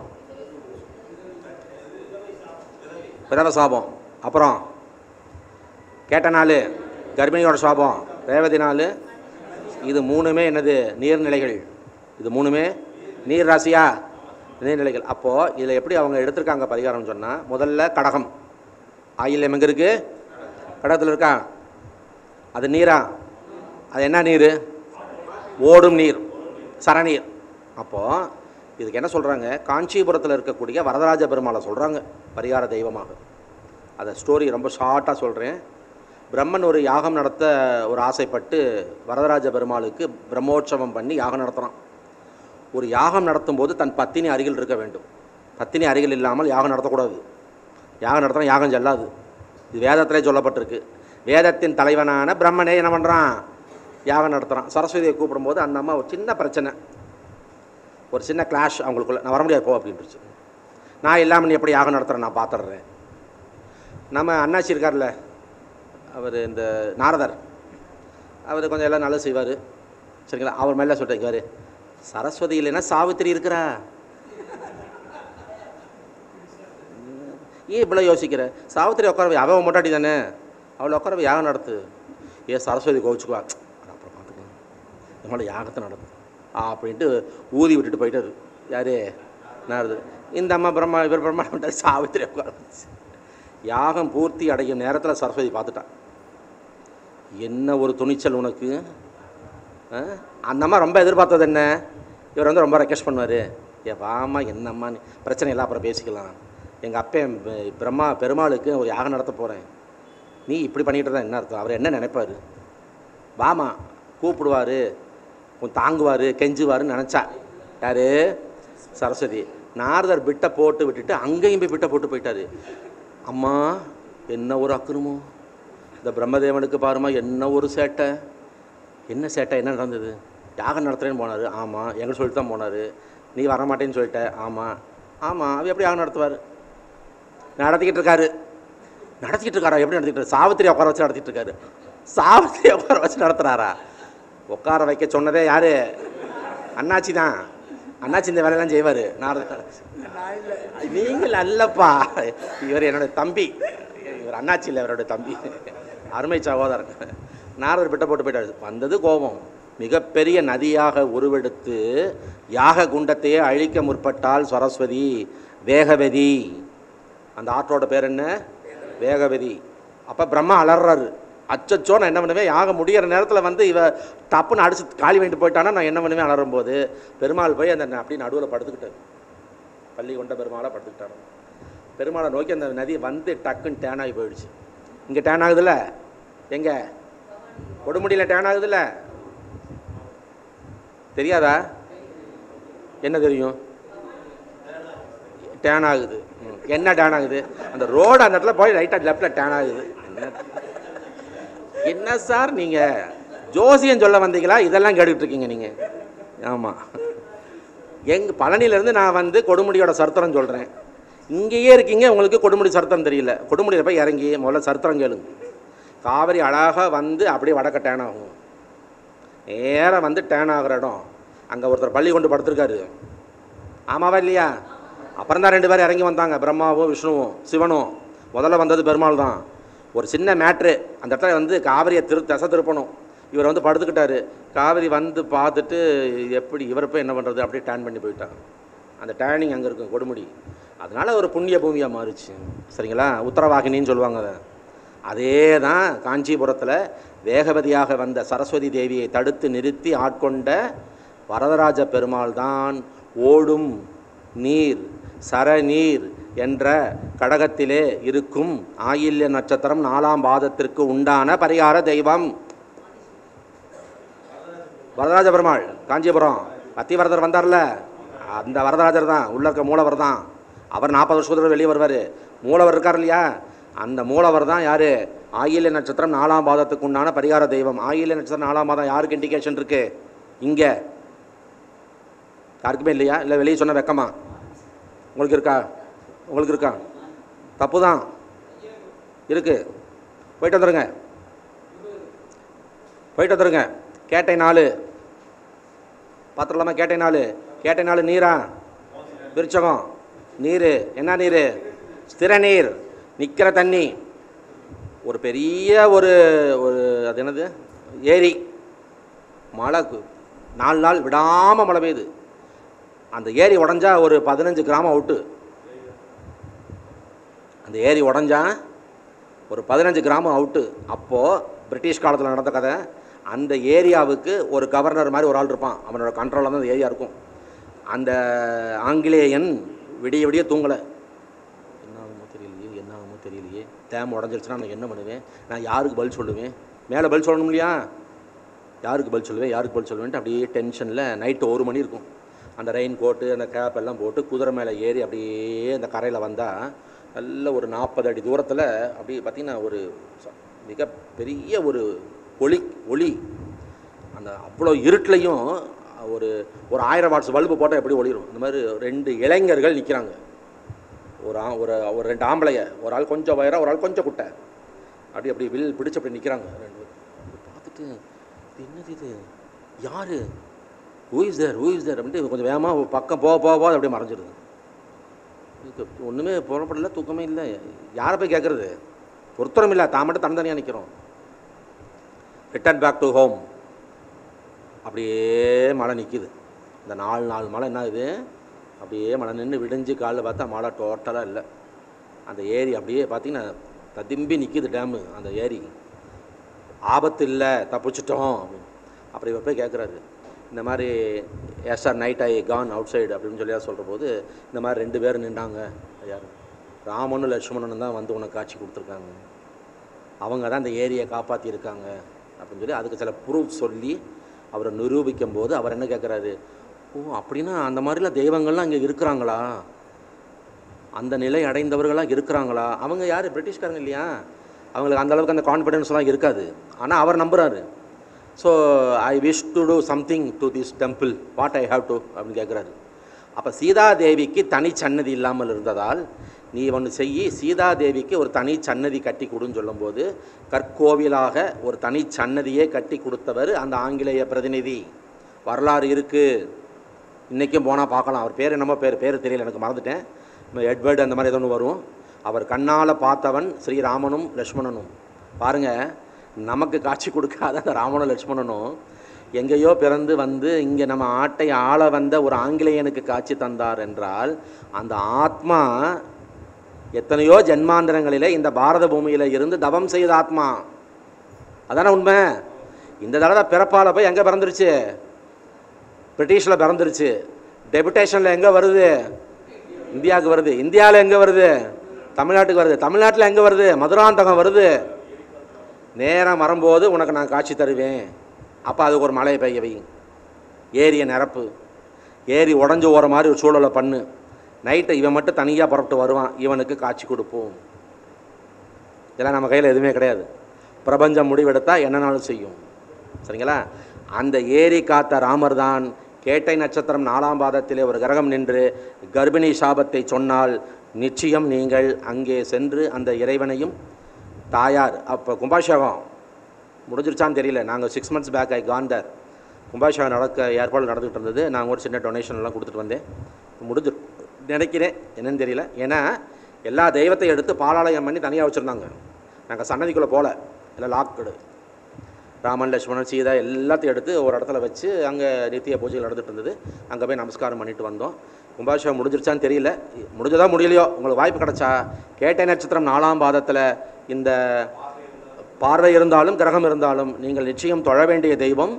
பிறவ சாபம் அப்புறம் கேட்ட நாள் கர்ப்பிணியோட சாபம் ரேவதி நாள் இது மூணுமே என்னது நீர்நிலைகள் இது மூணுமே நீர் ராசியா நீர்நிலைகள் அப்போது இதில் எப்படி அவங்க எடுத்திருக்காங்க பரிகாரம்னு சொன்னால் முதல்ல கடகம் ஆயில்யம் எங்கே இருக்குது கடகத்தில் இருக்கா அது நீரா அது என்ன நீர் ஓடும் நீர் சரநீர் அப்போது இதுக்கு என்ன சொல்கிறாங்க காஞ்சிபுரத்தில் இருக்கக்கூடிய வரதராஜ பெருமாளை சொல்கிறாங்க பரிகார தெய்வமாக அதை ஸ்டோரி ரொம்ப ஷார்ட்டாக சொல்கிறேன் பிரம்மன் ஒரு யாகம் நடத்த ஒரு ஆசைப்பட்டு வரதராஜ பெருமாளுக்கு பிரம்மோற்சவம் பண்ணி யாகம் நடத்துகிறான் ஒரு யாகம் நடத்தும் போது தன் பத்தினி அருகில் இருக்க வேண்டும் பத்தினி அருகில் இல்லாமல் யாகம் நடத்தக்கூடாது யாகம் நடத்தினா யாகம் செல்லாது இது வேதத்திலே சொல்லப்பட்டிருக்கு வேதத்தின் தலைவனான பிரம்மனே என்ன பண்ணுறான் யாகம் நடத்துகிறான் சரஸ்வதியை கூப்பிடும்போது அந்த அம்மா ஒரு சின்ன பிரச்சனை ஒரு சின்ன கிளாஷ் அவங்களுக்குள்ள நான் வர முடியாது போ அப்படின்ட்டுருச்சு நான் இல்லாமல் நீ எப்படி யாகம் நடத்துகிறேன் நான் பார்த்துட்றேன் நம்ம அண்ணாச்சி இருக்கார்ல அவர் இந்த நாரதர் அவர் கொஞ்சம் எல்லாம் நல்லா செய்வார் சரிங்களா அவர் மேலே சொல்லிட்டு சரஸ்வதி இல்லைன்னா சாவித்திரி இருக்கிறா ஏன் இப்படிலாம் யோசிக்கிற சாவித்திரி உட்கார வை அவன் மொட்டாட்டி தானே அவளை உட்கார வை யாகம் நடத்து ஏ சரஸ்வதி கோவிச்சுக்குவா அட, அப்புறம் பார்த்துக்கலாம் நம்மளை யாகத்தை நடத்து ஆ அப்படின்ட்டு ஊதி விட்டுட்டு போயிட்டாரு யாரு நாரது இந்த அம்மா பிரம்மா இவர் பிரம்மா விட்டார் சாவித்திரி உட்கார வச்சு யாகம் பூர்த்தி அடையும் நேரத்தில் சரஸ்வதி பார்த்துட்டான் என்ன ஒரு துணிச்சல் உனக்கு ஆ? அந்த அம்மா ரொம்ப எதிர்பார்த்தது என்ன இவர் வந்து ரொம்ப ரெக்வஸ்ட் பண்ணுவார் ஏ வாமா என்னம்மா நீ பிரச்சனை இல்லை அப்புறம் பேசிக்கலாம் எங்கள் அப்பன் ப- பிரம்மா பெருமாளுக்கு ஒரு யாகம் நடத்த போகிறேன் நீ இப்படி பண்ணிட்டு தான் என்ன அர்த்தம் அவர் என்ன நினைப்பார் வாமா கூப்பிடுவார் உன் தாங்குவார் கெஞ்சுவாருன்னு நினச்சா யார் சரஸ்வதி நாரதர் பிட்டை போட்டு விட்டுட்டு அங்கேயும் போய் பிட்டை போட்டு போயிட்டாரு அம்மா என்ன ஒரு அக்கிரமோ இந்த பிரம்மதேவனுக்கு பாருமா என்ன ஒரு சேட்டை என்ன சேட்டை என்ன நடந்தது யாகம் நடத்துகிறேன்னு போனார் ஆமாம் எங்களை சொல்லிட்டு தான் போனார் நீ வரமாட்டேன்னு சொல்லிட்ட ஆமாம் ஆமாம் அவர் எப்படி யாகம் நடத்துவார் நடத்திக்கிட்டு இருக்காரு நடத்திக்கிட்டு இருக்காரா எப்படி நடத்திக்கிட்டு இருக்காரு? சாவித்திரி உட்கார வச்சு நடத்திட்டு இருக்காரு சாவித்திரி உட்கார வச்சு நடத்துகிறாரா உட்கார வைக்க சொன்னதே யார் அண்ணாச்சி தான் அண்ணாச்சி இந்த வேலையெல்லாம் செய்வார் நான் நீங்கள் அல்லப்பா இவர் என்னோட தம்பி இவர் அண்ணாச்சி இல்லை இவரோட தம்பி அருமை சகோதரன் நாரதர் பிட்ட போட்டு போயிட்டாரு வந்தது கோபம் மிகப்பெரிய நதியாக உருவெடுத்து யாக குண்டத்தையே அழிக்க முற்பட்டால் சரஸ்வதி வேகவதி அந்த ஆற்றோட பேர் என்ன வேகவதி அப்போ பிரம்மா அலறாரு அச்சச்சோ நான் என்ன பண்ணுவேன் யாக முடியிற நேரத்தில் வந்து இவ தப்புன்னு அடிச்சு காலி வாங்கிட்டு போயிட்டானா நான் என்ன பண்ணுவேன் அலறும் போது பெருமாள் போய் அந்த அப்படி நடுவில் படுத்துக்கிட்டார் பள்ளி கொண்ட பெருமாளை படுத்துக்கிட்டாரு பெருமாளை நோக்கி அந்த நதி வந்து டக்குன்னு டேன் ஆகி போயிடுச்சு இங்கே டேன் ஆகுதுல்ல எங்கே கொடுமுடியில் டேன் ஆகுதுல்ல தெரியாதா என்ன தெரியும் டேன் ஆகுது ம். என்ன டேன் ஆகுது அந்த ரோடு அந்த இடத்துல போய் ரைட்டாக லெஃப்டில் டேன் ஆகுது என்ன என்ன சார் நீங்கள் ஜோசியம் சொல்ல வந்தீங்களா இதெல்லாம் கேட்டுக்கிட்டு இருக்கீங்க நீங்கள் ஆமாம் எங் பழனியிலேருந்து நான் வந்து கொடுமுடியோட சரித்திரம் சொல்கிறேன் இங்கேயே இருக்கீங்க உங்களுக்கு கொடுமுடி சரித்திரம் தெரியல கொடுமுடியில் போய் இறங்கி முதல்ல சரித்திரம் கேளுங்க காவிரி அழகாக வந்து அப்படியே வடக்க டேன் ஆகும் நேராக வந்து டேன் ஆகிற இடம் அங்கே ஒருத்தர் பள்ளி கொண்டு படுத்திருக்காரு ஆமாவா இல்லையா அப்புறம் தான் ரெண்டு பேரும் இறங்கி வந்தாங்க பிரம்மாவும் விஷ்ணுவும் சிவனும் முதல்ல வந்தது பெருமாள் தான் ஒரு சின்ன மேட்ரு அந்த இடத்துல வந்து காவிரியை திரு திசை திருப்பணும் இவர் வந்து படுத்துக்கிட்டாரு காவிரி வந்து பார்த்துட்டு எப்படி இவரை போய் என்ன பண்ணுறது அப்படியே டேன் பண்ணி போயிட்டாங்க அந்த டேனிங் அங்கே இருக்கும் கொடுமுடி அதனால் ஒரு புண்ணிய பூமியாக மாறுச்சு சரிங்களா உத்தரவாகினின்னு சொல்லுவாங்க அதை அதே தான் காஞ்சிபுரத்தில் வேகவதியாக வந்த சரஸ்வதி தேவியை தடுத்து நிறுத்தி ஆட்கொண்ட வரதராஜ பெருமாள் தான் ஓடும் நீர் சரநீர் என்ற கடகத்திலே இருக்கும் ஆயில்ய நட்சத்திரம் நாலாம் பாதத்திற்கு உண்டான பரிகார தெய்வம் வரதராஜ பெருமாள் காஞ்சிபுரம் அத்திவரதர் வந்தார்ல அந்த வரதராஜர் தான் உள்ள இருக்க மூலவர் தான் அவர் நாற்பது வருஷத்துக்கு வெளியே வருவார் மூலவர் இருக்கார் இல்லையா அந்த மூலவர் தான் யார் ஆயில்ய நட்சத்திரம் நாலாம் பாதத்துக்கு உண்டான பரிகார தெய்வம் ஆயில்ய நட்சத்திரம் நாலாம் பாதம் யாருக்கு இண்டிகேஷன் இருக்கு இங்கே யாருக்குமே இல்லையா இல்லை வெளியே சொன்ன வெக்கமா உங்களுக்கு இருக்கா உங்களுக்கு இருக்கா தப்பு தான் இருக்கு போயிட்டு வந்துடுங்க போயிட்டு வந்துடுங்க கேட்டை நாலு பார்த்துடலாமா கேட்டை நாலு கேட்டை நாலு நீரா விருச்சகம் நீர் என்ன நீர் ஸ்திர நீர் நிற்கிற தண்ணி ஒரு பெரிய ஒரு ஒரு அது என்னது ஏரி மழை கு- நாலு நாள் விடாமல் மழை பெய்யுது அந்த ஏரி உடஞ்சா ஒரு பதினஞ்சு கிராமம் அவுட்டு அந்த ஏரி உடஞ்சா ஒரு பதினஞ்சு கிராமம் அவுட்டு அப்போது பிரிட்டிஷ் காலத்தில் நடந்த கதை அந்த ஏரியாவுக்கு ஒரு கவர்னர் மாதிரி ஒரு ஆள் இருப்பான் அவனோட கண்ட்ரோலில் தான் அந்த ஏரியா இருக்கும் அந்த ஆங்கிலேயன் விடிய விடிய தூங்கலை என்ன ஆகுமோ தெரியலையே என்ன ஆகுமோ தெரியலையே டேம் உடஞ்சிருச்சுன்னா நான் என்ன பண்ணுவேன் நான் யாருக்கு பதில் சொல்லுவேன் மேலே பதில் சொல்லணும் இல்லையா யாருக்கு பதில் சொல்லுவேன் யாருக்கு பதில் சொல்லுவேன்ட்டு அப்படியே டென்ஷனில் நைட்டு ஒரு மணி இருக்கும் அந்த ரெயின் கோட்டு அந்த கேப் எல்லாம் போட்டு குதிரை மேலே ஏறி அப்படியே அந்த கரையில் வந்தால் நல்ல ஒரு நாற்பது அடி தூரத்தில் அப்படியே பார்த்திங்கன்னா ஒரு ச- மிக பெரிய ஒரு ஒளி ஒளி அந்த அவ்வளோ இருட்டுலையும் ஒரு ஒரு ஆயிரம் வாட்ஸ் பல்பு போட்டால் எப்படி ஒளிரும் இந்த மாதிரி ரெண்டு இளைஞர்கள் நிற்கிறாங்க ஒரு ஆ- ஒரு ஒரு ரெண்டு ஆம்பளைய ஒரு ஆள் கொஞ்சம் வயரா ஒரு ஆள் கொஞ்சம் குட்டை அப்படி அப்படி வில் பிடிச்சு அப்படி நிற்கிறாங்க ரெண்டு பேரும். அப்படி பார்த்துட்டு இது என்னது இது யாரு who is there who is there அப்படின்ட்டு கொஞ்சம் வேகமாக பக்கம் போக போக போக அப்படியே மறைஞ்சிருது இதுக்கு ஒன்றுமே புறப்படல தூக்கமே இல்லை யாரை போய் கேட்குறது பொருத்தரம் இல்லை தான் மட்டும் தனித்தனியாக நிற்கிறோம் ரிட்டர்ன் பேக் டு ஹோம் அப்படியே மழை நிற்கிது இந்த நாலு நாலு மழை என்ன ஆகுது அப்படியே மழை நின்று விடிஞ்சு காலைல பார்த்தா மழை டோட்டலாக இல்லை அந்த ஏரி அப்படியே பார்த்தீங்கன்னா ததும்பி நிற்கிது டேமு அந்த ஏரி ஆபத்து இல்லை தப்பிச்சிட்டோம் அப்படின்னு அப்புறம் இவர் போய் கேட்குறாரு இந்த மாதிரி yes or night I can outside அப்படின்னு சொல்லி சொல்கிற போது இந்த மாதிரி ரெண்டு பேர் நின்றாங்க யார் ராமனும் லட்சுமணனும் தான் வந்து உனக்கு காட்சி கொடுத்துருக்காங்க அவங்க தான் அந்த ஏரியை காப்பாற்றியிருக்காங்க அப்படின்னு சொல்லி அதுக்கு சில ப்ரூஃப் சொல்லி அவரை நிரூபிக்கும் போது அவர் என்ன கேட்குறாரு ஓ அப்படின்னா அந்த மாதிரிலாம் தெய்வங்கள்லாம் இங்கே இருக்கிறாங்களா அந்த நிலை அடைந்தவர்களாக இருக்கிறாங்களா அவங்க யார் பிரிட்டிஷ்காரங்க இல்லையா அவங்களுக்கு அந்த அளவுக்கு அந்த கான்ஃபிடென்ஸ்லாம் இருக்காது ஆனால் அவர் நம்புறாரு so I wish to do something to this temple what I have to அப்படின்னு கேட்குறாரு அப்போ சீதாதேவிக்கு தனி சன்னதி இல்லாமல் இருந்ததால் நீ ஒன்று செய்யி சீதாதேவிக்கு ஒரு தனி சன்னதி கட்டி கொடுன்னு சொல்லும்போது கற்கோவிலாக ஒரு தனி சன்னதியே கட்டி கொடுத்தவர் அந்த ஆங்கிலேய பிரதிநிதி வரலாறு இருக்குது இன்றைக்கும் போனால் பார்க்கலாம் அவர் பேர் என்னமோ பேர் பேர் தெரியல எனக்கு மறந்துட்டேன் இந்த எட்வர்டு அந்த மாதிரி ஏதோ ஒன்று வரும் அவர் கண்ணால் பார்த்தவன் ஸ்ரீராமனும் லக்ஷ்மணனும் பாருங்கள் நமக்கு காட்சி கொடுக்காத அந்த ராமனும் லக்ஷ்மணனும் எங்கேயோ பிறந்து வந்து இங்கே நம்ம ஆட்டை ஆள வந்த ஒரு ஆங்கிலேயனுக்கு காட்சி தந்தார் என்றால் அந்த ஆத்மா எத்தனையோ ஜென்மாந்திரங்களிலே இந்த பாரத பூமியில் இருந்து தவம் செய்த ஆத்மா அதானே உண்மை இந்த தடவை பிறப்பால் போய் எங்கே பிறந்துருச்சு பிரிட்டிஷில் பிறந்துருச்சு டெபுடேஷனில் எங்கே வருது இந்தியாவுக்கு வருது இந்தியாவில் எங்கே வருது தமிழ்நாட்டுக்கு வருது தமிழ்நாட்டில் எங்கே வருது மதுராந்தகம் வருது நேரம் வரும்போது உனக்கு நான் காட்சி தருவேன் அப்போ அதுக்கு ஒரு மழையை பெய்ய வை ஏரியை நிரப்பு ஏரி உடஞ்சி ஓர மாதிரி ஒரு சூழலை பண்ணு நைட்டை இவன் மட்டும் தனியாக புறப்பட்டு வருவான் இவனுக்கு காட்சி கொடுப்போம் இதெல்லாம் நம்ம கையில் எதுவுமே கிடையாது பிரபஞ்சம் முடிவெடுத்தா என்னனாலும் செய்யும் சரிங்களா அந்த ஏரி காத்த ராமர் தான் கேட்டை நட்சத்திரம் நாலாம் பாதத்திலே ஒரு கிரகம் நின்று கர்ப்பிணி சாபத்தை சொன்னால் நிச்சயம் நீங்கள் அங்கே சென்று அந்த இறைவனையும் தாயார் அப்போ கும்பாபிஷேகம் முடிஞ்சிருச்சான்னு தெரியல நாங்கள் சிக்ஸ் மந்த்ஸ் பேக் ஐ காந்தர் கும்பாபிஷேகம் நடக்க ஏற்பாடு நடந்துகிட்டு இருந்தது நாங்கள் ஒரு சின்ன டொனேஷன் எல்லாம் கொடுத்துட்டு வந்தேன் முடிஞ்சு நினைக்கிறேன் என்னன்னு தெரியல ஏன்னா எல்லா தெய்வத்தையும் எடுத்து பாலாலயம் பண்ணி தனியாக வச்சுருந்தாங்க நாங்கள் சன்னதிக்குள்ளே போகல இல்லை லாக்கடு ராமன் லட்சுமணன் சீதா எல்லாத்தையும் எடுத்து ஒரு இடத்துல வச்சு அங்கே நித்திய பூஜைகள் நடந்துட்டு இருந்தது அங்கே போய் நமஸ்காரம் பண்ணிட்டு வந்தோம் கும்பாபிஷேகம் முடிஞ்சிருச்சான்னு தெரியல முடிஞ்சதா முடியலையோ உங்களுக்கு வாய்ப்பு கிடைச்சா கேட்டை நட்சத்திரம் நாலாம் பாதத்தில் இந்த பார்வை இருந்தாலும் கிரகம் இருந்தாலும் நீங்கள் நிச்சயம் தொழ வேண்டிய தெய்வம்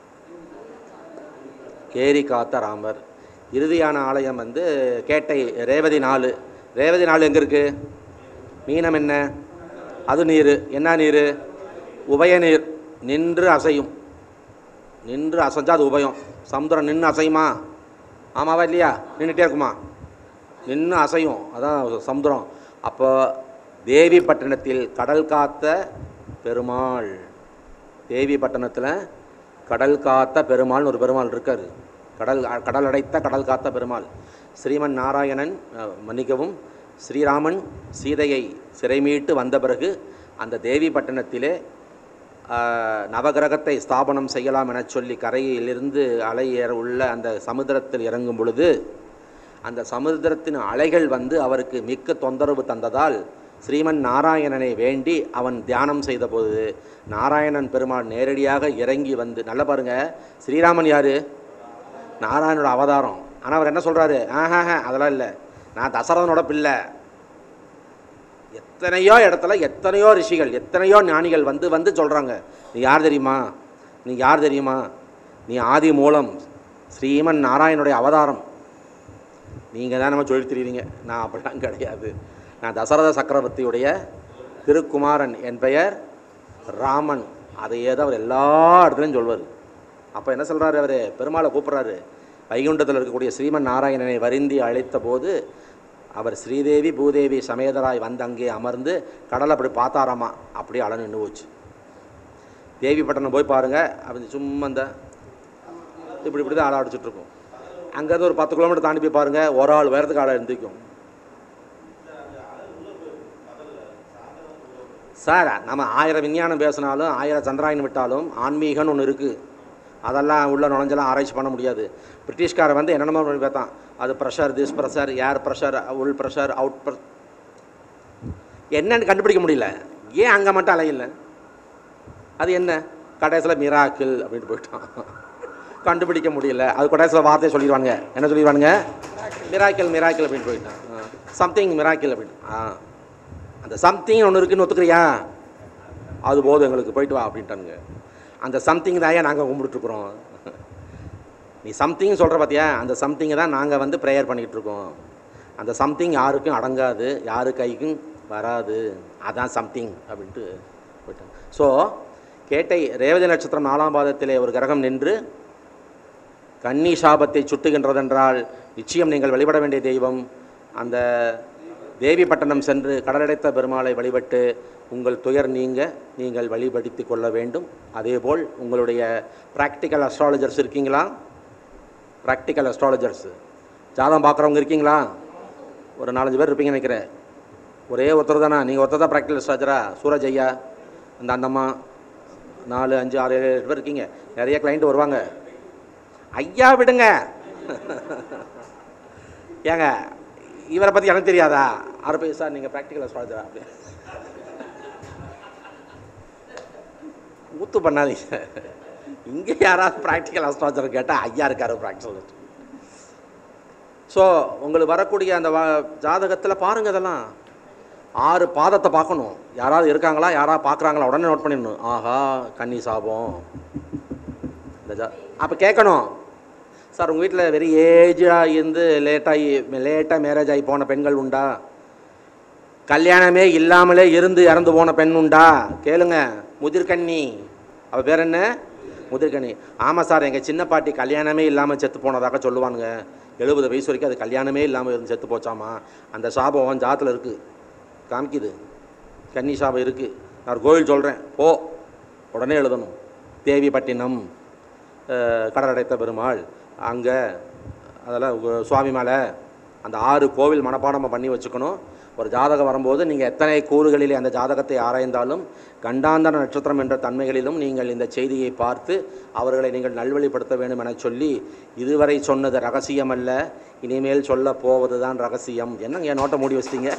கேரி காத்த ராமர் இறுதியான ஆலயம் வந்து கேட்டை ரேவதி நாலு ரேவதி நாலு எங்கே இருக்குது மீனம் என்ன அது நீர் என்ன நீர் உபய நீர் நின்று அசையும் நின்று அசைஞ்சா அது உபயம் சமுத்திரம் நின்று அசையுமா ஆமாவா இல்லையா நின்றுட்டே இருக்குமா நின்று அசையும் அதான் சமுத்திரம் அப்போ தேவி பட்டணத்தில் கடல் காத்த பெருமாள் தேவி பட்டணத்தில் கடல் காத்த பெருமாள்னு ஒரு பெருமாள் இருக்கார் கடல் கடல் அடைத்த கடல் காத்த பெருமாள் ஸ்ரீமன் நாராயணன் அஹ், மன்னிக்கவும் ஸ்ரீராமன் சீதையை சிறைமீட்டு வந்த பிறகு அந்த தேவி பட்டணத்திலே ஆஹ், நவகிரகத்தை ஸ்தாபனம் செய்யலாம் என சொல்லி கரையிலிருந்து அலை ஏற உள்ள அந்த சமுத்திரத்தில் இறங்கும் பொழுது அந்த சமுத்திரத்தின் அலைகள் வந்து அவருக்கு மிக்க தொந்தரவு தந்ததால் ஸ்ரீமன் நாராயணனை வேண்டி அவன் தியானம் செய்தபோது நாராயணன் பெருமாள் நேரடியாக இறங்கி வந்து நல்லா பாருங்க ஸ்ரீராமன் யாரு நாராயணனோட அவதாரம் ஆனால் அவர் என்ன சொல்கிறாரு ஆஹா அதெல்லாம் இல்லை நான் தசரதனோட பிள்ளை எத்தனையோ இடத்துல எத்தனையோ ரிஷிகள் எத்தனையோ ஞானிகள் வந்து வந்து சொல்கிறாங்க நீ யார் தெரியுமா நீ யார் தெரியுமா நீ ஆதி மூலம் ஸ்ரீமன் நாராயணுடைய அவதாரம் நீங்கள் தான் நம்ம சொல்லி தெரியுறீங்க நான் அப்படிலாம் கிடையாது நான் தசரத சக்கரவர்த்தியுடைய திருக்குமாரன் என் பெயர் ராமன் அதையே தான் அவர் எல்லா இடத்துலையும் சொல்வார் அப்போ என்ன சொல்கிறாரு அவர் பெருமாளை கூப்பிட்றாரு வைகுண்டத்தில் இருக்கக்கூடிய ஸ்ரீமன் நாராயணனை வருந்தி அழைத்த போது அவர் ஸ்ரீதேவி பூதேவி சமேதராய் வந்து அங்கே அமர்ந்து கடலை அப்படி பார்த்தாராமா அப்படியே அலை நின்று போச்சு தேவிப்பட்டினம் போய் பாருங்கள் அப்படி சும்மா இந்த இப்படி இப்படி தான் ஆளை அடிச்சிட்டு இருக்கும் அங்கேருந்து ஒரு பத்து கிலோமீட்டர் தாண்டி போய் பாருங்கள் ஒரு ஆள் உயரத்துக்கு ஆளை எழுந்திக்கும் சார் நம்ம ஆயிரம் விஞ்ஞானம் பேசினாலும் ஆயிரம் சந்திராயன் விட்டாலும் ஆன்மீகம்னு ஒன்று இருக்குது அதெல்லாம் உள்ள நுழைஞ்செல்லாம் ஆராய்ச்சி பண்ண முடியாது பிரிட்டிஷ்காரன் வந்து என்னென்னமோ பண்ணி பார்த்தான் அது pressure this pressure air pressure உள் ப்ரெஷர் அவுட் ப்ரெஷ் என்னன்னு கண்டுபிடிக்க முடியல ஏன் அங்கே மட்டும் அலையில்லை அது என்ன கடைசியில் மிராக்கிள் அப்படின்ட்டு போயிட்டான் கண்டுபிடிக்க முடியல அது கடைசியில் வார்த்தையை சொல்லிடுவாங்க என்ன சொல்லிடுவானுங்க மிராக்கிள் மிராக்கிள் அப்படின்னு போயிட்டான் சம்திங் மிராக்கிள் அப்படின்னு ஆ அந்த சம்திங் ஒன்று இருக்குன்னு ஒத்துக்கிறியா அது போதும் எங்களுக்கு போயிட்டு வா அப்படின்ட்டானுங்க அந்த சம்திங் தான் நாங்கள் கும்பிட்டுருக்குறோம் நீ சம்திங் சொல்கிற பார்த்தியா அந்த சம்திங்கை தான் நாங்கள் வந்து ப்ரேயர் பண்ணிக்கிட்டு இருக்கோம் அந்த சம்திங் யாருக்கும் அடங்காது யாரு கைக்கும் வராது அதான் சம்திங் அப்படின்ட்டு போயிட்டாங்க ஸோ கேட்டை ரேவதி நட்சத்திரம் நாலாம் பாதத்திலே ஒரு கிரகம் நின்று கன்னி சாபத்தை சுட்டுகின்றதென்றால் நிச்சயம் நீங்கள் வழிபட வேண்டிய தெய்வம் அந்த தேவிப்பட்டணம் சென்று கடலடைத்த பெருமாளை வழிபட்டு உங்கள் துயர் நீங்க நீங்கள் வழிபடுத்தி கொள்ள வேண்டும் அதேபோல் உங்களுடைய ப்ராக்டிக்கல் அஸ்ட்ராலஜர்ஸ் இருக்கீங்களா ப்ராக்டிக்கல் அஸ்ட்ராலஜர்ஸ் ஜாதகம் பார்க்குறவங்க இருக்கீங்களா ஒரு நாலஞ்சு பேர் இருப்பீங்கன்னு நினைக்கிறேன் ஒரே ஒருத்தர் தானே நீங்கள் ஒருத்தர் தான் ப்ராக்டிக்கல் அஸ்ட்ராலஜரா சூரஜ் ஐயா அந்த அந்தம்மா நாலு அஞ்சு ஆறு ஏழு எட்டு பேர் இருக்கீங்க நிறைய கிளைண்ட் வருவாங்க ஐயா விடுங்க ஏங்க இவரை பற்றி எனக்கு தெரியாதா அரை சார் நீங்கள் ப்ராக்டிக்கல் அஸ்ட்ராலஜரா அப்படி ஊத்து பண்ணாதீங்க இங்கே யாராவது ப்ராக்டிக்கல் அஸ்ட்ராலஜர் கேட்டால் ஐயா இருக்காரு ப்ராக்டிக்கல் ஸோ உங்களுக்கு வரக்கூடிய அந்த வா- ஜாதகத்தில் பாருங்கள் இதெல்லாம் ஆறு பாதத்தை பார்க்கணும் யாராவது இருக்காங்களா யாராவது பார்க்குறாங்களா உடனே நோட் பண்ணிடணும் ஆஹா கன்னி சாபம் இந்த ஜா அப்போ கேட்கணும் சார் உங்கள் வீட்டில் வெரி ஏஜாக இருந்து லேட்டாகி லேட்டாக மேரேஜ் ஆகி போன பெண்கள் உண்டா கல்யாணமே இல்லாமலே இருந்து இறந்து போன பெண் உண்டா கேளுங்க முதிர்கன்னி அவ பேர் என்ன முதிர்கன்னி ஆமாம் சார் எங்கள் சின்ன பாட்டி கல்யாணமே இல்லாமல் செத்து போனதாக சொல்லுவானுங்க எழுபது வயசு வரைக்கும் அது கல்யாணமே இல்லாமல் இருந்து செத்து போச்சாமா அந்த சாபம் ஜாத்தில் இருக்குது காமிக்குது கன்னி சாபம் இருக்குது நான் ஒரு கோயில் சொல்கிறேன் போ உடனே எழுதணும் தேவிப்பட்டினம் அஹ், கடலடைத்த பெருமாள் அங்கே அதெல்லாம் உங்க சுவாமி மலை அந்த ஆறு கோவில் மனப்பாடமாக பண்ணி வச்சுக்கணும் ஒரு ஜாதகம் வரும்போது நீங்கள் எத்தனை கூறுகளிலே அந்த ஜாதகத்தை ஆராய்ந்தாலும் கண்டாந்தர நட்சத்திரம் என்ற தன்மைகளிலும் நீங்கள் இந்த செய்தியை பார்த்து அவர்களை நீங்கள் நல்வழிப்படுத்த வேண்டும் என சொல்லி இதுவரை சொன்னது ரகசியம் அல்ல இனிமேல் சொல்ல போவது தான் ரகசியம் என்னங்க என் நோட்டை மூடி வச்சிட்டீங்க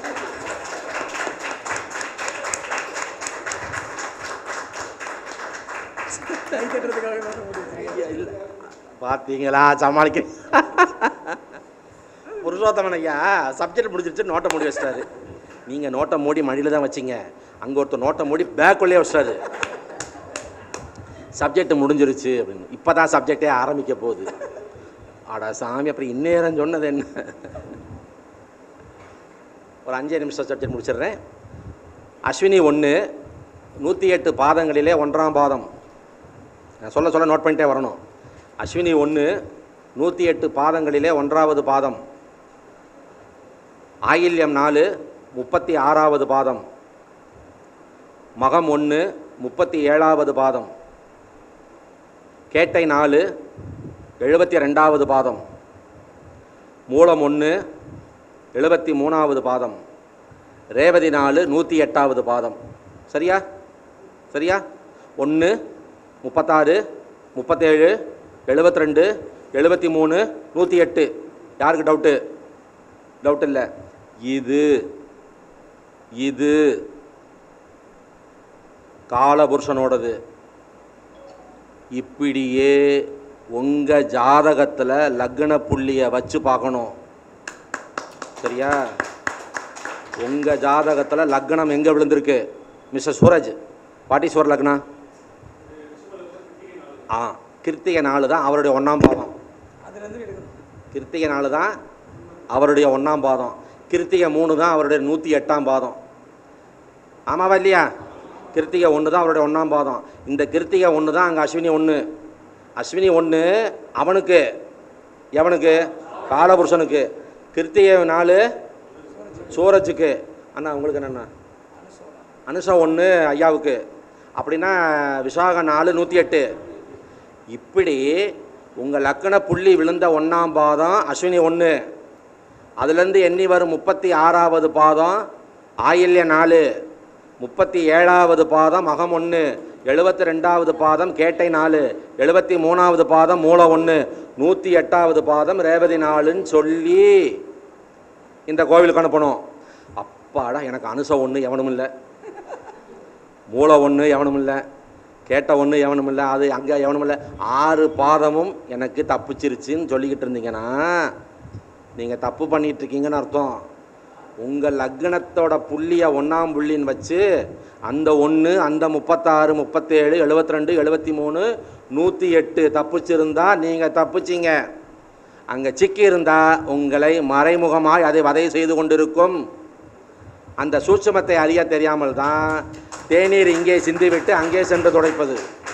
இல்ல. பார்த்தீங்களா சமாளிக்க புருஷோத்தமன் ஐயா சப்ஜெக்ட் முடிஞ்சிருச்சு நோட்டை மூடி வச்சிட்டாரு நீங்கள் நோட்டை மூடி மடியில் தான் வச்சீங்க அங்கே ஒருத்தர் நோட்டை மூடி பேக்குள்ளே வச்சிட்டாரு சப்ஜெக்ட் முடிஞ்சிருச்சு அப்படின்னு இப்போ தான் சப்ஜெக்டே ஆரம்பிக்க போகுது ஆடா சாமி அப்புறம் இந்நேரம் சொன்னது என்ன ஒரு அஞ்சே நிமிஷம் சப்ஜெக்ட் முடிச்சிடுறேன் அஸ்வினி ஒன்று நூற்றி எட்டு பாதங்களிலே ஒன்றாம் பாதம் நான் சொல்ல சொல்ல நோட் பண்ணிட்டே வரணும் அஸ்வினி ஒன்று நூற்றி எட்டு பாதங்களிலே ஒன்றாவது பாதம் ஆயில்யம் நாலு முப்பத்தி ஆறாவது பாதம் மகம் ஒன்று முப்பத்தி ஏழாவது பாதம் கேட்டை நாலு எழுபத்தி ரெண்டாவது பாதம் மூலம் ஒன்று எழுபத்தி மூணாவது பாதம் ரேவதி நாலு நூற்றி எட்டாவது பாதம் சரியா சரியா ஒன்று முப்பத்தாறு முப்பத்தேழு எழுபத்தி ரெண்டு எழுபத்தி மூணு நூற்றி எட்டு யாருக்கு டவுட்டு டவுட் இல்லை இது இது காலபுருஷனோடது இப்படியே உங்கள் ஜாதகத்தில் லக்ன புள்ளியை வச்சு பார்க்கணும் சரியா உங்கள் ஜாதகத்தில் லக்னம் எங்கே விழுந்திருக்கு mister Suraj what is your lagna ஆ கிருத்திகை நாள் தான் அவருடைய ஒன்றாம் பாவம் அதுலேருந்து எடுக்கணும் கிருத்திகை நாள் தான் அவருடைய ஒன்றாம் பாதம் கிருத்திகை மூணு தான் அவருடைய நூற்றி எட்டாம் பாதம் ஆமாவா இல்லையா கிருத்திகை ஒன்று தான் அவருடைய ஒன்றாம் பாதம் இந்த கிருத்திகை ஒன்று தான் அங்கே அஸ்வினி ஒன்று அஸ்வினி ஒன்று அவனுக்கு எவனுக்கு காலபுருஷனுக்கு கிருத்திகை நாலு சூரஜுக்கு அண்ணா உங்களுக்கு என்னண்ணா அனுஷம் ஒன்று ஐயாவுக்கு அப்படின்னா விசாக நாலு நூற்றி எட்டு இப்படி உங்கள் லக்கண புள்ளி விழுந்த ஒன்றாம் பாதம் அஸ்வினி ஒன்று அதுலேருந்து எண்ணி வரும் முப்பத்தி ஆறாவது பாதம் ஆயில்ய நாலு முப்பத்தி ஏழாவது பாதம் மகம் ஒன்று எழுபத்தி ரெண்டாவது பாதம் கேட்டை நாலு எழுபத்தி மூணாவது பாதம் மூல ஒன்று நூற்றி எட்டாவது பாதம் ரேவதி நாலுன்னு சொல்லி இந்த கோவிலுக்கு அனுப்பணும் அப்பாடா எனக்கு அனுசம் ஒன்று எவனும் இல்லை மூளை ஒன்று எவனும் இல்லை கேட்ட ஒன்று எவனும் இல்லை அது அங்கே எவனும் இல்லை ஆறு பாதமும் எனக்கு தப்பிச்சிருச்சுன்னு சொல்லிக்கிட்டு இருந்தீங்கன்னா நீங்கள் தப்பு பண்ணிட்டு இருக்கீங்கன்னு அர்த்தம் உங்கள் லக்னத்தோட புள்ளியை ஒன்றாம் புள்ளின்னு வச்சு அந்த ஒன்று அந்த முப்பத்தாறு முப்பத்தேழு எழுபத்தி ரெண்டு எழுபத்தி மூணு நூற்றி எட்டு தப்பிச்சிருந்தா நீங்கள் தப்பிச்சிங்க அங்கே சிக்கி இருந்தா உங்களை மறைமுகமாய் அதை வதை செய்து கொண்டிருக்கும் அந்த சூட்சுமத்தை அறிய தெரியாமல் தான் தேநீர் இங்கே சிந்திவிட்டு அங்கே சென்று துடைப்பது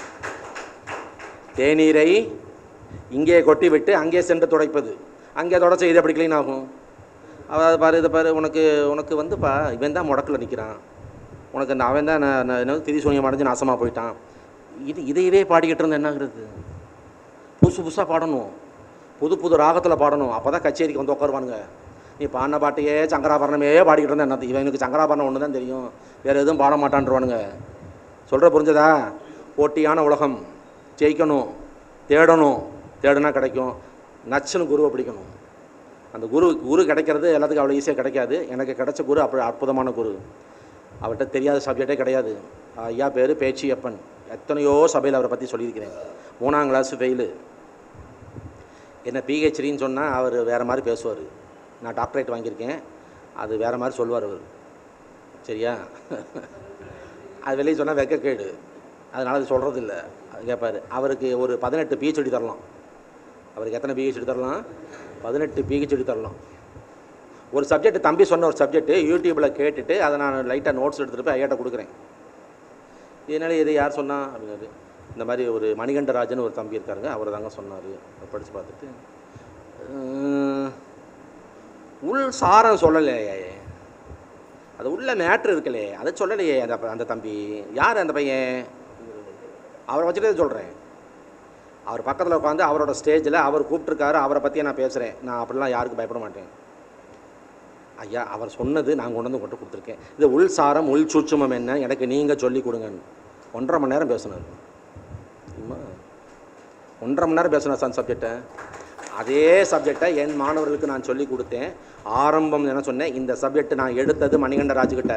தேநீரை இங்கே கொட்டிவிட்டு அங்கே சென்று துடைப்பது அங்கே தொடச்ச இது எப்படி க்ளீன் ஆகும் அதாவது பாரு இதை பாரு உனக்கு உனக்கு வந்துப்பா இவன் தான் முடக்கில் நிற்கிறான் உனக்கு அந்த அவன் தான் நான் நான் என்ன திரி சூனியம் அடைஞ்சு நாசமாக போயிட்டான் இது இதையவே பாடிக்கிட்டு இருந்தா என்னாகிறது புதுசு புதுசாக பாடணும் புது புது ராகத்தில் பாடணும் அப்போ தான் கச்சேரிக்கு வந்து உட்காருவானுங்க நீ பாடின பாட்டையே சங்கராபரணமே பாடிக்கிட்டு இருந்தா என்ன இவனுக்கு சங்கராபரணம் ஒன்று தான் தெரியும் வேறு எதுவும் பாட மாட்டான்ருவானுங்க சொல்கிற புரிஞ்சதா போட்டியான உலகம் ஜெயிக்கணும் தேடணும் தேடுனா கிடைக்கும் நச்சுன்னு குருவை பிடிக்கணும் அந்த குரு குரு கிடைக்கிறது எல்லாத்துக்கும் அவ்வளோ ஈஸியாக கிடைக்காது எனக்கு கிடைச்ச குரு அப்படி அற்புதமான குரு அவர்கிட்ட தெரியாத சப்ஜெக்டே கிடையாது ஐயா பேர் பேச்சியப்பன் எத்தனையோ சபையில் அவரை பற்றி சொல்லியிருக்கிறேன் மூணாம் கிளாஸ் ஃபெயிலு என்ன பிஹெச்டின்னு சொன்னால் அவர் வேறு மாதிரி பேசுவார் நான் டாக்டரேட் வாங்கியிருக்கேன் அது வேறு மாதிரி சொல்லுவார் அவர் சரியா அது வெளியே சொன்னால் வெக்கக்கேடு அதனால் அது சொல்கிறது இல்லை அது கேட்பார் அவருக்கு ஒரு பதினெட்டு பிஹெச்டி தரலாம் அவருக்கு எத்தனை பிஹெச்டி தரலாம் பதினெட்டு பிஹெச்டி தரலாம் ஒரு சப்ஜெக்ட் தம்பி சொன்ன ஒரு சப்ஜெக்ட்டு யூடியூப்பில் கேட்டுட்டு அதை நான் லைட்டாக நோட்ஸ் எடுத்துகிட்டு போய் ஐயாட்ட கொடுக்குறேன் இதனால் இது யார் சொன்னா அப்படின்னாரு இந்த மாதிரி ஒரு மணிகண்டராஜன் ஒரு தம்பி இருக்காருங்க அவர் தாங்க சொன்னார் படித்து பார்த்துட்டு "உம், உள் சாரம் சொல்லலையே அது உள்ள மேட்ரு இருக்கலே அதை சொல்லலையே அந்த ப- அந்த தம்பி யார் அந்த பையன் அவரை வச்சுட்டு சொல்கிறேன் அவர் பக்கத்தில் உட்காந்து அவரோட ஸ்டேஜில் அவர் கூப்பிட்ருக்காரு அவரை பற்றியே நான் பேசுகிறேன் நான் அப்படிலாம் யாருக்கும் பயப்பட மாட்டேன் ஐயா அவர் சொன்னது நான் கொண்டு வந்து கொண்டு கொடுத்துருக்கேன் இது உள் சாரம் உள் சூட்சுமம் என்ன எனக்கு நீங்கள் சொல்லி கொடுங்கன்னு ஒன்றரை மணி நேரம் பேசினார் சும்மா ஒன்றரை மணி நேரம் பேசினார் சார் சப்ஜெக்டை அதே சப்ஜெக்டை என் மாணவர்களுக்கு நான் சொல்லி கொடுத்தேன் ஆரம்பம் என்ன சொன்னேன் இந்த சப்ஜெக்ட் நான் எடுத்தது மணிகண்ட ராஜுக்கிட்ட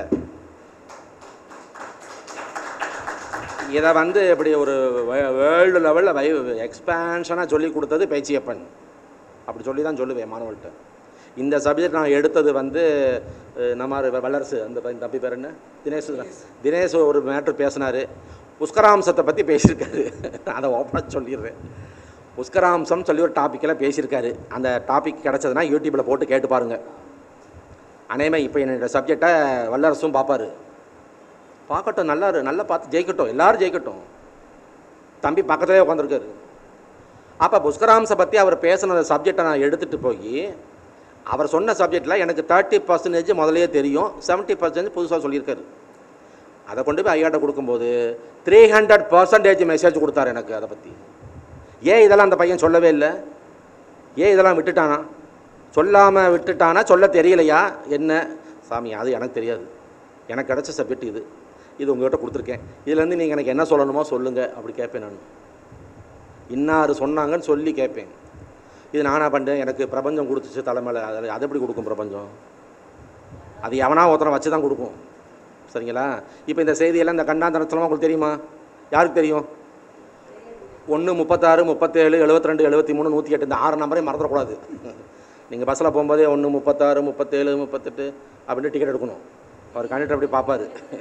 இதை வந்து இப்படி ஒரு வேர்ல்டு லெவலில் வை எக்ஸ்பேன்ஷனாக சொல்லி கொடுத்தது பேச்சியப்பன் அப்படி சொல்லி தான் சொல்லுவேன் மாணவர்கள்ட்ட இந்த சப்ஜெக்ட் நான் எடுத்தது வந்து அஹ், நம்ம வல்லரசு அந்த பையன் தம்பி பேர் என்ன தினேஷ் தான். தினேஷ் ஒரு மேட்ரு பேசினார் புஷ்கராம்சத்தை பற்றி பேசியிருக்காரு அதை ஓப்பனாக சொல்லிடுறேன் புஷ்கராம்சம் சொல்லி ஒரு டாப்பிக்கில் பேசியிருக்காரு அந்த டாபிக் கிடச்சதுன்னா யூடியூப்பில் போட்டு கேட்டு பாருங்கள் அநேகமாக இப்போ என்னோட சப்ஜெக்டை வல்லரசும் பார்ப்பாரு பார்க்கட்டும் நல்லா இரு- நல்லா பார்த்து ஜெயிக்கட்டும் எல்லாரும் ஜெயிக்கட்டும் தம்பி பக்கத்துலேயே உட்காந்துருக்காரு அப்போ புஷ்கராம்சை பற்றி அவர் பேசின சப்ஜெக்டை நான் எடுத்துகிட்டு போய் அவர் சொன்ன சப்ஜெக்டில் எனக்கு தேர்ட்டி பர்சன்டேஜ் முதல்லயே தெரியும் செவன்ட்டி பர்சன்டேஜ் புதுசாக சொல்லியிருக்காரு அதை கொண்டு போய் ஐயாட்ட கொடுக்கும்போது த்ரீ ஹண்ட்ரட் பர்சன்டேஜ் மெசேஜ் கொடுத்தாரு எனக்கு அதை பற்றி ஏன் இதெல்லாம் அந்த பையன் சொல்லவே இல்லை ஏன் இதெல்லாம் விட்டுட்டானா சொல்லாமல் விட்டுட்டானா சொல்ல தெரியலையா என்ன சாமி அது எனக்கு தெரியாது எனக்கு கிடைச்ச சப்ஜெக்ட் இது இது உங்கள்கிட்ட கொடுத்துருக்கேன் இதுலேருந்து நீங்கள் எனக்கு என்ன சொல்லணுமோ சொல்லுங்கள் அப்படி கேட்பேன் நான் இன்னார் சொன்னாங்கன்னு சொல்லி கேட்பேன் இது நானாக பண்ணிட்டேன் எனக்கு பிரபஞ்சம் கொடுத்துச்சு தலைமையில் அதில் அது எப்படி கொடுக்கும் பிரபஞ்சம் அது எவனா ஒருத்தனை வச்சு தான் கொடுக்கும் சரிங்களா இப்போ இந்த செய்தியெல்லாம் இந்த கண்டாந்தரத்தெல்லாம் உங்களுக்கு தெரியுமா யாருக்கு தெரியும் ஒன்று முப்பத்தாறு முப்பத்தேழு எழுபத்தி ரெண்டு எழுபத்தி மூணு நூற்றி எட்டு இந்த ஆறு நம்பரையும் மறந்துடக்கூடாது நீங்கள் பஸ்ஸில் போகும்போதே ஒன்று முப்பத்தாறு முப்பத்தேழு முப்பத்தெட்டு அப்படின்னு டிக்கெட் எடுக்கணும் அவர் கண்டக்டர் அப்படி பார்ப்பாரு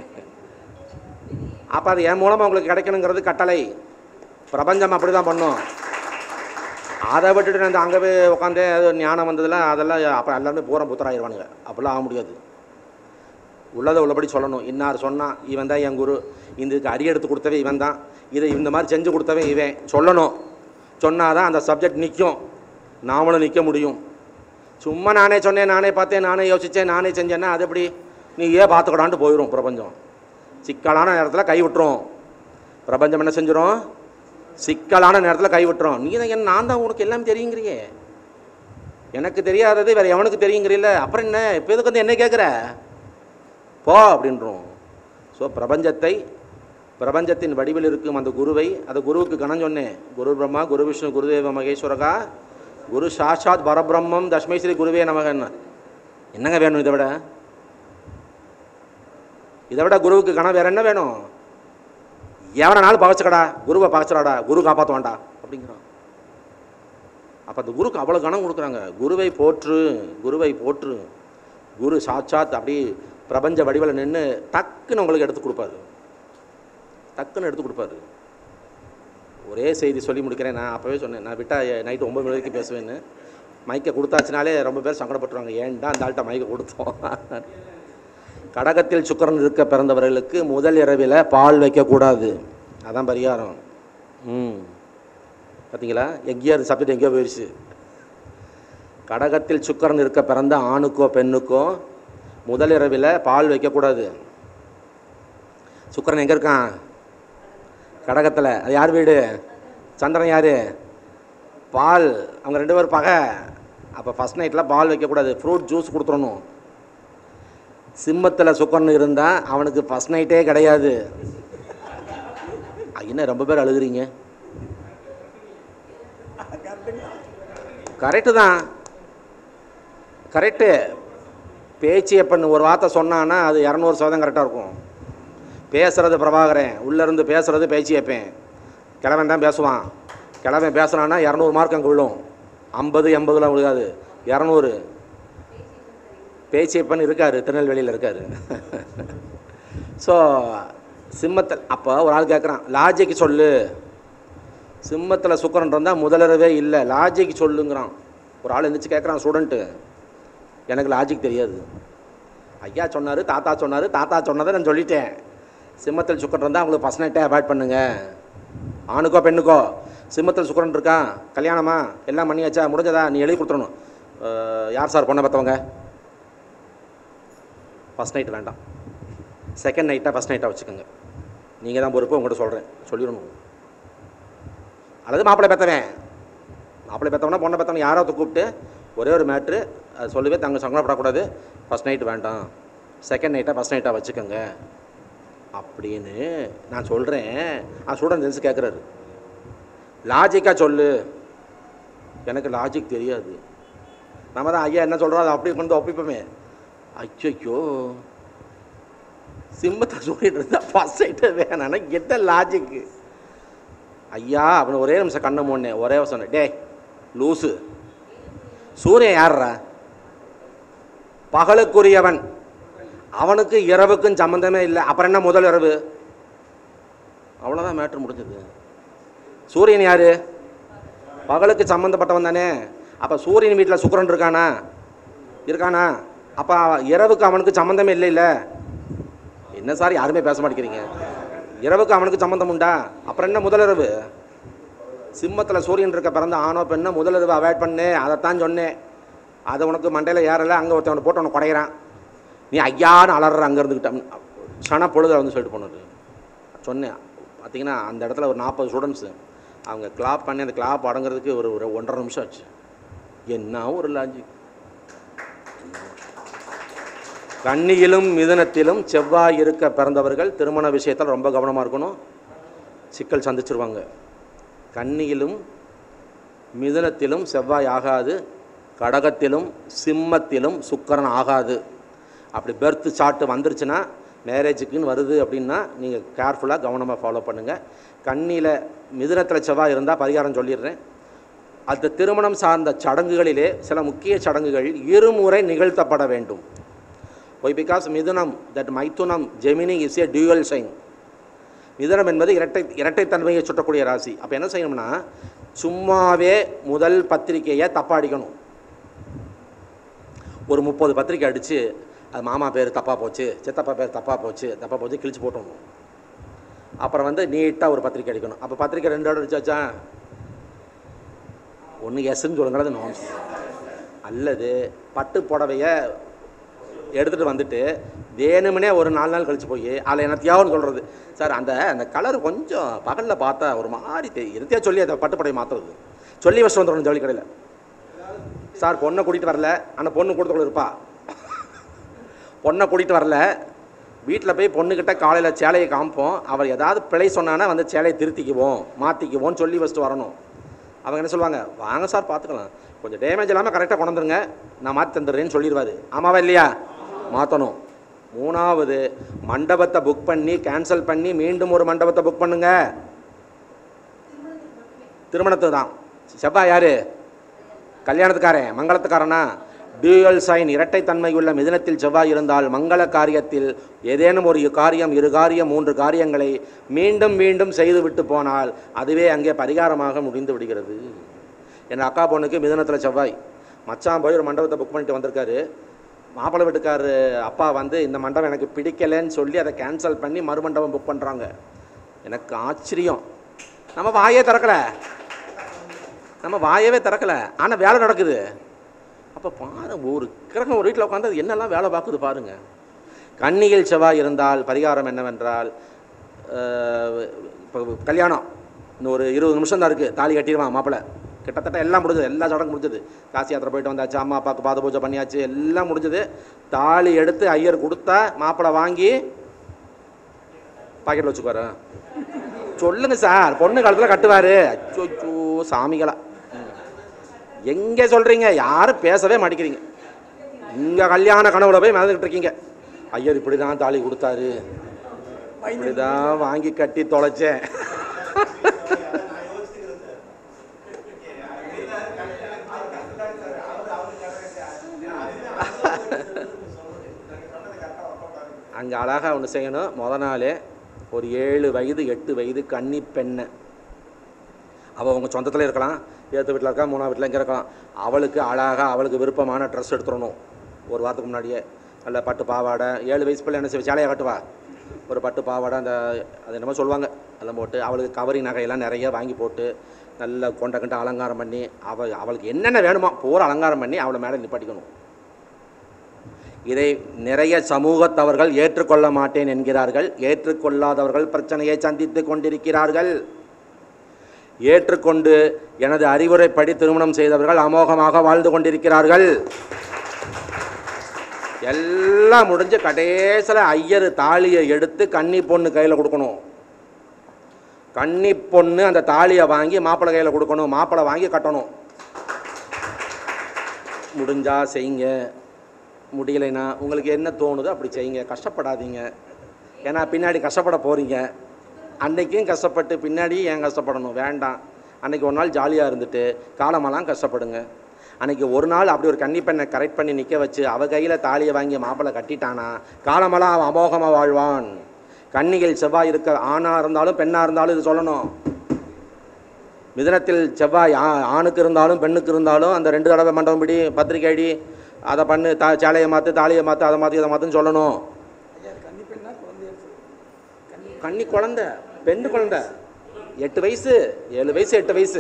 அப்போ அது என் மூலமாக உங்களுக்கு கிடைக்கணுங்கிறது கட்டளை பிரபஞ்சம் அப்படி தான் பண்ணும் அதை விட்டுட்டு நான் அங்கே போய் உட்காந்து அது ஞானம் வந்ததில் அதெல்லாம் அப்போ எல்லாருமே பூரா புத்தராயிருவானுங்க அப்படிலாம் ஆக முடியாது உள்ளதை உள்ளபடி சொல்லணும் இன்னார் சொன்னான் இவன் தான் என் குரு இதுக்கு அடி எடுத்து கொடுத்தவே இவன் தான் இதை இந்த மாதிரி செஞ்சு கொடுத்தவன் இவன் சொல்லணும் சொன்னாதான் அந்த சப்ஜெக்ட் நிற்கும் நாமளும் நிற்க முடியும் சும்மா நானே சொன்னேன் நானே பார்த்தேன் நானே யோசித்தேன் நானே செஞ்சேன்னா அது எப்படி நீ ஏன் பார்த்துக்கடான்ட்டு போயிடும் பிரபஞ்சம் சிக்கலான நேரத்தில் கை விட்டுரும் பிரபஞ்சம் என்ன செஞ்சிடும் சிக்கலான நேரத்தில் கை விட்டுரும் நீ தான் என்ன நான் தான் உனக்கு எல்லாம் தெரியுங்கிறியே எனக்கு தெரியாதது வேறு எவனுக்கு தெரியுங்கிறீல்ல அப்புறம் என்ன இப்போ எதுக்கு வந்து என்ன கேட்குற போ அப்படின்றோம் ஸோ பிரபஞ்சத்தை பிரபஞ்சத்தின் வடிவில் இருக்கும் அந்த குருவை அந்த குருவுக்கு கணம் சொன்னேன் குரு பிரம்மா குரு விஷ்ணு குருதேவ மகேஸ்வரகா குரு சாட்சாத் பரபிரம்மம் தஷ்மை ஸ்ரீ குருவே நமகன்னு என்னங்க வேணும் இதை விட இதை விட குருவுக்கு கணம் வேற என்ன வேணும் எவனாலும் பகச்சக்கடா குருவை பகச்சடாடா குரு காப்பாற்றுவான்டா அப்படிங்கிறான் அப்போ அந்த குருக்கு அவ்வளோ கணம் கொடுக்குறாங்க குருவை போற்று குருவை போற்று குரு சாட்சாத் அப்படி பிரபஞ்ச வடிவில் நின்று டக்குன்னு உங்களுக்கு எடுத்து கொடுப்பாரு டக்குன்னு எடுத்து கொடுப்பாரு ஒரே செய்தி சொல்லி முடிக்கிறேன் நான் அப்போவே சொன்னேன் நான் விட்டால் நைட்டு ஒம்பது மணி வரைக்கும் பேசுவேன்னு மைக்கை கொடுத்தாச்சுனாலே ரொம்ப பேர் சங்கடப்பட்டுருவாங்க ஏன்டா அந்த ஆள்கிட்ட மைக்கை கொடுத்தோம் கடகத்தில் சுக்கரன் இருக்க பிறந்தவர்களுக்கு முதல் இரவில் பால் வைக்கக்கூடாது அதான் பரிகாரம் ம் பார்த்தீங்களா எங்கேயோ அது சப்ஜெக்ட் எங்கேயோ போயிடுச்சு கடகத்தில் சுக்கரன் இருக்க பிறந்த ஆணுக்கோ பெண்ணுக்கோ முதல் இரவில் பால் வைக்கக்கூடாது சுக்கரன் எங்கே இருக்கான் கடகத்தில் அது யார் வீடு சந்திரன் யார் பால் அவங்க ரெண்டு பேரும் பகை அப்போ ஃபஸ்ட் நைட்டில் பால் வைக்கக்கூடாது ஃப்ரூட் ஜூஸ் கொடுத்துடணும் சிம்மத்தில் சுக்கரன் இருந்தால் அவனுக்கு ஃபஸ்ட் நைட்டே கிடையாது அ, என்ன ரொம்ப பேர் அழுகுறீங்க கரெக்டு தான் கரெக்டு பேச்சியப்பன் ஒரு வார்த்தை சொன்னான்னா அது இரநூறு சதவீதம் கரெக்டாக இருக்கும் பேசுறது பிரபாகரன் உள்ளேருந்து பேசுறது பேச்சியப்பேன் கிழவன் தான் பேசுவான் கிழவன் பேசுனான்னா இரநூறு மார்க் அங்கே விழும் ஐம்பது எண்பதுலாம் விழுகாது இரநூறு பேச்சியப்பன் இருக்கார் திருநெல்வேலியில் இருக்கார் ஸோ சிம்மத்தில் அப்போ ஒரு ஆள் கேட்குறான் லாஜிக்கு சொல்லு சிம்மத்தில் சுக்கரன் இருந்தால் முதலறவே இல்லை லாஜிக்கு சொல்லுங்கிறான் ஒரு ஆள் எந்திரிச்சு கேட்குறான் ஸ்டூடெண்ட்டு எனக்கு லாஜிக் தெரியாது ஐயா சொன்னார் தாத்தா சொன்னார் தாத்தா சொன்னதை நான் சொல்லிட்டேன் சிம்மத்தில் சுக்கரன் இருந்தால் அவங்களுக்கு ஃபஸ்ட் நைட்டே அவாய்ட் பண்ணுங்க ஆணுக்கோ பெண்ணுக்கோ சிம்மத்தில் சுக்கரன் இருக்கா கல்யாணமா எல்லாம் பண்ணியாச்சா முடிஞ்சதா நீ எழுதி கொடுத்துடணும் அஹ், யார் சார் பொண்ணை பார்த்தவங்க ஃபஸ்ட் நைட் வேண்டாம் செகண்ட் நைட்டாக ஃபஸ்ட் நைட்டாக வச்சுக்கோங்க நீங்கள் தான் பொறுப்பு உங்கள்கிட்ட சொல்கிறேன் சொல்லிடணும் அல்லது மாப்பிள்ளை பெற்றவன் மாப்பிள்ளை பெற்றவனா பொண்ணை பெற்றவன் யாராவது கூப்பிட்டு ஒரே ஒரு மேட்ரு அது சொல்லவே தங்க சங்கடப்படக்கூடாது ஃபஸ்ட் நைட் வேண்டாம் செகண்ட் நைட்டாக ஃபஸ்ட் நைட்டாக வச்சுக்கோங்க அப்படின்னு நான் சொல்கிறேன் ஆ ஸ்டூடெண்ட் தெரிஞ்சு கேட்குறாரு லாஜிக்காக சொல்லு எனக்கு லாஜிக் தெரியாது நம்ம தான் ஐயா என்ன சொல்கிறோம் அதை அப்படி கொண்டு ஒப்பிப்போமே ஐயோ சிம்மத்தை சொல்லிட்டு இருந்தா ஃபஸ்ட் நைட்டு வேணான்னா என்ன லாஜிக்கு ஐயா அப்படின்னு ஒரே நிமிஷம் கண்ணை மூடினேன் ஒரே சொன்னேன் டேய் லூசு சூரியன் யார்ரா பகலுக்குரியவன் அவனுக்கு இரவுக்கும் சம்மந்தமே இல்லை அப்புறம் என்ன முதல் இரவு அவ்வளோதான் மேட்ரு முடிஞ்சது சூரியன் யாரு பகலுக்கு சம்மந்தப்பட்டவன் தானே அப்போ சூரியன் வீட்டில் சுக்கிரன் இருக்கானா இருக்கானா அப்போ இரவுக்கு அவனுக்கு சம்மந்தமே இல்லை இல்லை என்ன சார் யாருமே பேச மாட்டேங்கிறீங்க இரவுக்கு அவனுக்கு சம்மந்தம் உண்டா அப்புறம் என்ன முதலிரவு சிம்மத்தில் சூரியன் இருக்க பிறந்த ஆணோ பெண்ணோ முதலிரவு அவாய்ட் பண்ணு அதைத்தான் சொன்னேன் அதை உனக்கு மண்டையில் ஏறலை அங்கே ஒருத்தவனை போட்டு உனக்கு குடையிறான் நீ ஐயான்னு அலற அங்கே இருந்துக்கிட்ட சன பொழுதுல வந்து சொல்லிட்டு போனது சொன்னேன் பார்த்தீங்கன்னா அந்த இடத்துல ஒரு நாற்பது ஸ்டூடெண்ட்ஸு அவங்க கிளாப் பண்ணி அந்த கிளாப் அடங்குறதுக்கு ஒரு ஒரு ஒன்றரை நிமிஷம் ஆச்சு என்ன ஒரு லாஜிக் கன்னியிலும் மிதுனத்திலும் செவ்வாய் இருக்க பிறந்தவர்கள் திருமண விஷயத்தில் ரொம்ப கவனமாக இருக்கணும் சிக்கல் சந்திச்சிருவாங்க கன்னியிலும் மிதுனத்திலும் செவ்வாய் ஆகாது கடகத்திலும் சிம்மத்திலும் சுக்கிரன் ஆகாது அப்படி பெர்த் சார்ட் வந்துருச்சுன்னா மேரேஜுக்குன்னு வருது அப்படின்னா நீங்கள் கேர்ஃபுல்லாக கவனமாக ஃபாலோ பண்ணுங்கள் கண்ணியில் மிதுனத்தில் செவ்வாய் இருந்தால் பரிகாரம் சொல்லிடுறேன் அந்த திருமணம் சார்ந்த சடங்குகளிலே சில முக்கிய சடங்குகள் இருமுறை நிகழ்த்தப்பட வேண்டும் why because mithunam that maithunam Gemini is a dual sign மிதுனம் என்பது இரட்டை இரட்டைத்தன்மையை சுட்டக்கூடிய ராசி அப்போ என்ன செய்யணும்னா சும்மாவே முதல் பத்திரிக்கையை தப்பா அடிக்கணும் ஒரு முப்பது பத்திரிக்கை அடித்து அது மாமா பேர் தப்பாக போச்சு சித்தப்பா பேர் தப்பாக போச்சு தப்பாக போச்சு கிழிச்சு போட்டணும் அப்புறம் வந்து நீட்டாக ஒரு பத்திரிக்கை அடிக்கணும் அப்போ பத்திரிக்கை ரெண்டு இடம் அடிச்சாச்சா ஒன்று எஸ்ன்னு சொல்லுங்கிறது நான் அல்லது பட்டு புடவைய எடுத்துகிட்டு வந்துட்டு வேணும்னே ஒரு நாலு நாள் கழிச்சு போய் அதில் என்னத்தையாவது சொல்கிறது சார் அந்த அந்த கலர் கொஞ்சம் பகலில் பார்த்தா ஒரு மாதிரி தெரியும் இருத்தியா சொல்லி அதை பட்டு புடவை மாற்றுறது சொல்லி வச்சு வந்துடணும் ஜவுளி கடையில் சார் பொண்ணை கூட்டிகிட்டு வரல அந்த பொண்ணு கொடுத்துக்குள்ள இருப்பா பொண்ணை கூட்டிகிட்டு வரல வீட்டில் போய் பொண்ணுக்கிட்ட காலையில் சேலையை காமிப்போம் அவர் ஏதாவது பிழை சொன்னான்னா வந்து சேலையை திருத்திக்குவோம் மாற்றிக்குவோம்னு சொல்லி வச்சுட்டு வரணும் அவங்க என்ன சொல்லுவாங்க வாங்க சார் பார்த்துக்கலாம் கொஞ்சம் டேமேஜ் இல்லாமல் கரெக்டாக கொண்டு வந்துருங்க நான் மாற்றி தந்துடுறேன்னு சொல்லிடுவாரு ஆமாவா இல்லையா மாற்றணும் மூணாவது மண்டபத்தை புக் பண்ணி கேன்சல் பண்ணி மீண்டும் ஒரு மண்டபத்தை புக் பண்ணுங்க திருமணத்துக்கு தான் செவ்வாய் யாரு கல்யாணத்துக்காரன் மங்களத்துக்காரனா டியூயல் சைன் இரட்டைத்தன்மை உள்ள மிதுனத்தில் செவ்வாய் இருந்தால் மங்கள காரியத்தில் ஏதேனும் ஒரு காரியம் இரு காரியம் மூன்று காரியங்களை மீண்டும் மீண்டும் செய்துவிட்டு போனால் அதுவே அங்கே பரிகாரமாக முடிந்து விடுகிறது என் அக்கா பொண்ணுக்கு மிதுனத்தில் செவ்வாய் மச்சான் போய் ஒரு மண்டபத்தை புக் பண்ணிட்டு வந்திருக்காரு மாப்பிள்ளை வீட்டுக்காரு அப்பா வந்து இந்த மண்டபம் எனக்கு பிடிக்கலைன்னு சொல்லி அதை கேன்சல் பண்ணி மறுமண்டபம் புக் பண்ணுறாங்க எனக்கு ஆச்சரியம் நம்ம வாயே திறக்கலை நம்ம வாயவே திறக்கல ஆனால் வேலை நடக்குது அப்போ பாரு ஒரு கிரகம் ஒரு வீட்டில் உட்காந்து அது என்னெல்லாம் வேலை பார்க்குது பாருங்க கன்னியில் செவ்வாய் இருந்தால் பரிகாரம் என்னவென்றால் இப்போ கல்யாணம் இன்னும் ஒரு இருபது நிமிஷம் தான் இருக்குது தாலி கட்டிடுவான் மாப்பிள்ளை கிட்டத்தட்ட எல்லாம் முடிஞ்சது எல்லா சடங்கும் முடிஞ்சது காசி யாத்திரை போயிட்டு வந்தாச்சு அம்மா அப்பாவுக்கு பாத பூஜை பண்ணியாச்சு எல்லாம் முடிஞ்சது தாலி எடுத்து ஐயர் கொடுத்தா மாப்பிள்ளை வாங்கி பாக்கெட்டில் வச்சுக்குவாரு சொல்லுங்க சார் பொண்ணு காலத்தில் கட்டுவார் அச்சோ சாமிகளா ம். எங்கே சொல்கிறீங்க யாரும் பேசவே மாட்டேங்கிறீங்க இங்கே கல்யாண கனவுல போய் மிதந்துக்கிட்டு இருக்கீங்க ஐயர் இப்படி தான் தாலி கொடுத்தாரு இப்படி தான் வாங்கி கட்டி தொலைச்சேன் அங்கே அழகாக ஒன்று செய்யணும் முத நாளே ஒரு ஏழு வயது எட்டு வயது கன்னி பெண்ணை அவள் உங்கள் சொந்தத்தில் இருக்கலாம் ஏற்று வீட்டில் இருக்கா மூணாவது வீட்டில் இங்கே இருக்கலாம் அவளுக்கு அழகாக அவளுக்கு விருப்பமான ட்ரெஸ் எடுத்துடணும் ஒரு வாரத்துக்கு முன்னாடியே நல்ல பட்டு பாவாடை ஏழு வயசு பிள்ளை என்ன செய்வா சேலையை கட்டுவா ஒரு பட்டு பாவாடை அந்த அது என்னமோ சொல்லுவாங்க அதெல்லாம் போட்டு அவளுக்கு கவரி நகையெல்லாம் நிறைய வாங்கி போட்டு நல்ல கொண்ட கண்ட அலங்காரம் பண்ணி அவள் அவளுக்கு என்னென்ன வேணுமோ பூரா அலங்காரம் பண்ணி அவளை மேலே நிப்பாட்டிக்கணும் இதை நிறைய சமூகத்தவர்கள் ஏற்றுக்கொள்ள மாட்டேன் என்கிறார்கள் ஏற்றுக்கொள்ளாதவர்கள் பிரச்சனையை சந்தித்து கொண்டிருக்கிறார்கள் ஏற்றுக்கொண்டு எனது அறிவுரைப்படி திருமணம் செய்தவர்கள் அமோகமாக வாழ்ந்து கொண்டிருக்கிறார்கள் எல்லாம் முடிஞ்சு கடைசியில் ஐயர் தாலியை எடுத்து கன்னி பொண்ணு கையில் கொடுக்கணும் கன்னி பொண்ணு அந்த தாலியை வாங்கி மாப்பிள்ளை கையில் கொடுக்கணும் மாப்பிள்ளை வாங்கி கட்டணும் முடிஞ்சா செய்யுங்க முடியலைன்னா உங்களுக்கு என்ன தோணுதோ அப்படி செய்யுங்க கஷ்டப்படாதீங்க ஏன்னா பின்னாடி கஷ்டப்பட போகிறீங்க அன்னைக்கும் கஷ்டப்பட்டு பின்னாடியும் ஏன் கஷ்டப்படணும் வேண்டாம் அன்னைக்கு ஒரு நாள் ஜாலியாக இருந்துட்டு காலமெல்லாம் கஷ்டப்படுங்க அன்னைக்கு ஒரு நாள் அப்படி ஒரு கன்னி பெண்ணை கரெக்ட் பண்ணி நிற்க வச்சு அவ கையில் தாலியை வாங்கி மாப்பிள்ளை கட்டிட்டானா காலமெல்லாம் அவன் அமோகமாக வாழ்வான் கன்னிகள் செவ்வாய் இருக்க ஆணாக இருந்தாலும் பெண்ணாக இருந்தாலும் இது சொல்லணும் மிதனத்தில் செவ்வாய் ஆ- ஆணுக்கு இருந்தாலும் பெண்ணுக்கு இருந்தாலும் அந்த ரெண்டு தடவை மண்டபம் பிடி பத்திரிக்கை அடி அதை பண்ணு தா சேலையை மாற்று தாலியை மாற்று அதை மாற்றி இதை மாற்றுன்னு சொல்லணும் கன்னி குழந்தை பெண்ணு குழந்தை எட்டு வயசு ஏழு வயசு எட்டு வயசு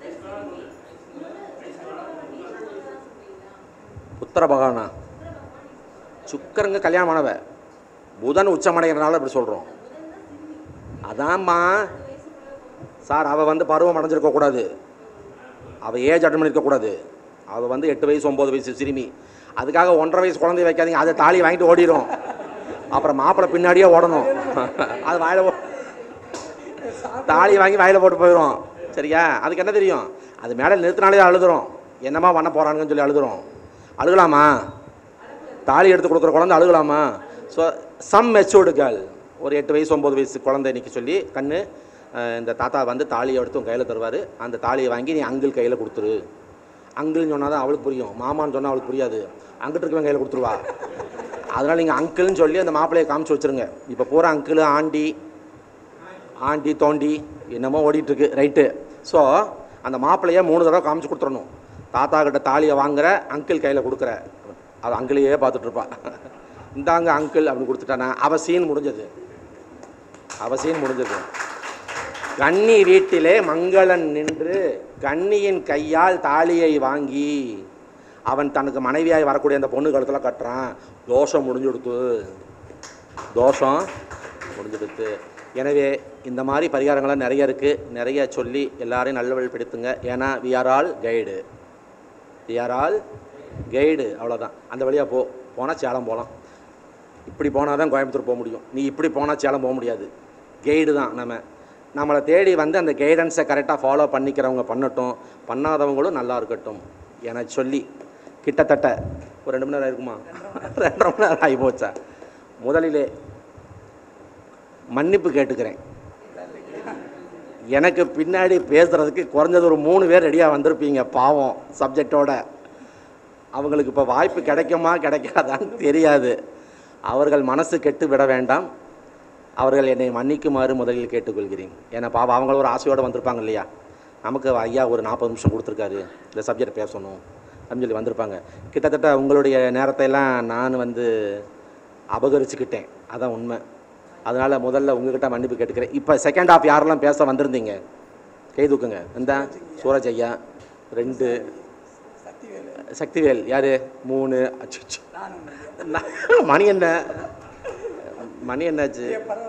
புத்திர பகவானா சுக்கரங்க கல்யாணமானவ புதன் உச்சமடைகிறனால இப்படி சொல்கிறோம் அதாம்மா சார் அவள் வந்து பருவம் அடைஞ்சிருக்க கூடாது அவள் ஏஜ் அட்டன் பண்ணியிருக்க கூடாது அவள் வந்து எட்டு வயசு ஒம்பது வயசு சிறுமி அதுக்காக ஒன்றரை வயசு குழந்தைய வைக்காதீங்க அதை தாலி வாங்கிட்டு ஓடிடும் அப்புறம் மாப்பிள்ளை பின்னாடியே ஓடணும் அது வாயில போ- தாலி வாங்கி வாயில போட்டு போயிடும் சரியா அதுக்கு என்ன தெரியும் அது மேலே நிறுத்தினாலே அழுதுறோம் என்னம்மா பண்ண போகிறானுங்கன்னு சொல்லி அழுதுறோம் அழுகலாமா தாலி எடுத்து கொடுக்குற குழந்தை அழுகலாமா ஸோ சம் மெச்சூர்டு கேர்ள் ஒரு எட்டு வயசு ஒம்பது வயசு குழந்தை இன்னைக்கு சொல்லி கண்ணு அஹ், இந்த தாத்தா வந்து தாலியை எடுத்து உன் கையில் தருவார் அந்த தாலியை வாங்கி நீ அங்கிள் கையில் கொடுத்துரு அங்கிள்னு சொன்னால் தான் அவளுக்கு புரியும் மாமான்னு சொன்னால் அவளுக்கு புரியாது அங்கிட்டு இருக்கவன் கையில் கொடுத்துருவா அதனால் நீங்கள் அங்கிள்னு சொல்லி அந்த மாப்பிள்ளையை காமிச்சு வச்சுருங்க இப்போ பூரா அங்கிள் ஆண்டி ஆண்டி தோண்டி என்னமோ ஓடிட்டு இருக்கு ரைட்டு ஸோ அந்த மாப்பிள்ளைய மூணு தடவை காமிச்சு கொடுத்துடணும் தாத்தா கிட்ட தாலியை வாங்குற அங்கிள் கையில் கொடுக்குற அது அங்கிளையே பார்த்துட்டு இருப்பா இந்தாங்க அங்கிள் அப்படின்னு கொடுத்துட்டானா அவ சீன் முடிஞ்சது அவ சீன் முடிஞ்சது கன்னி வீட்டிலே மங்களன் நின்று கன்னியின் கையால் தாலியை வாங்கி அவன் தனக்கு மனைவியாய் வரக்கூடிய அந்த பொண்ணு கழுத்துல கட்டுறான் தோஷம் முடிஞ்சு கொடுத்து தோஷம் முடிஞ்சிடுத்து எனவே இந்த மாதிரி பரிகாரங்கள்லாம் நிறைய இருக்குது நிறைய சொல்லி எல்லாரையும் நல்ல வழி படுத்துங்க ஏன்னா we are all guide we are all guide அவ்வளோதான் அந்த வழியாக போ போனால் சேலம் போகலாம் இப்படி போனால் தான் கோயம்புத்தூர் போக முடியும் நீ இப்படி போனால் சேலம் போக முடியாது கைடு தான் நம்ம நம்மளை தேடி வந்து அந்த கைடன்ஸை கரெக்டாக ஃபாலோ பண்ணிக்கிறவங்க பண்ணட்டும் பண்ணாதவங்களும் நல்லா இருக்கட்டும் என சொல்லி கிட்டத்தட்ட ஒரு ரெண்டு மணி நேரம் இருக்குமா ரெண்டரை மணி நேரம் ஆகி போச்சா முதலிலே மன்னிப்பு கேட்டுக்கிறேன் எனக்கு பின்னாடி பேசுகிறதுக்கு குறைஞ்சது ஒரு மூணு பேர் ரெடியாக வந்திருப்பீங்க பாவம் சப்ஜெக்டோட அவங்களுக்கு இப்போ வாய்ப்பு கிடைக்குமா கிடைக்காதான்னு தெரியாது அவர்கள் மனசு கெட்டு விட வேண்டாம் அவர்கள் என்னை மன்னிக்குமாறு முதலில் கேட்டுக்கொள்கிறேன் ஏன்னா பாவம் அவங்களும் ஒரு ஆசையோடு வந்திருப்பாங்க இல்லையா நமக்கு ஐயா ஒரு நாற்பது நிமிஷம் கொடுத்துருக்காரு இந்த சப்ஜெக்ட் பேசணும் அப்படின்னு சொல்லி வந்திருப்பாங்க கிட்டத்தட்ட உங்களுடைய நேரத்தை எல்லாம் நான் வந்து அபகரிச்சுக்கிட்டேன் அதான் உண்மை அதனால் முதல்ல உங்ககிட்ட மன்னிப்பு கேட்டுக்கிறேன் இப்போ செகண்ட் ஹாஃப் யாரெல்லாம் பேச வந்திருந்தீங்க கை தூக்குங்க இந்த சூரஜ் ஐயா ரெண்டு சக்திவேல் யாரு மூணு அச்சச்சோ. நான் மணி என்ன மணி என்னாச்சு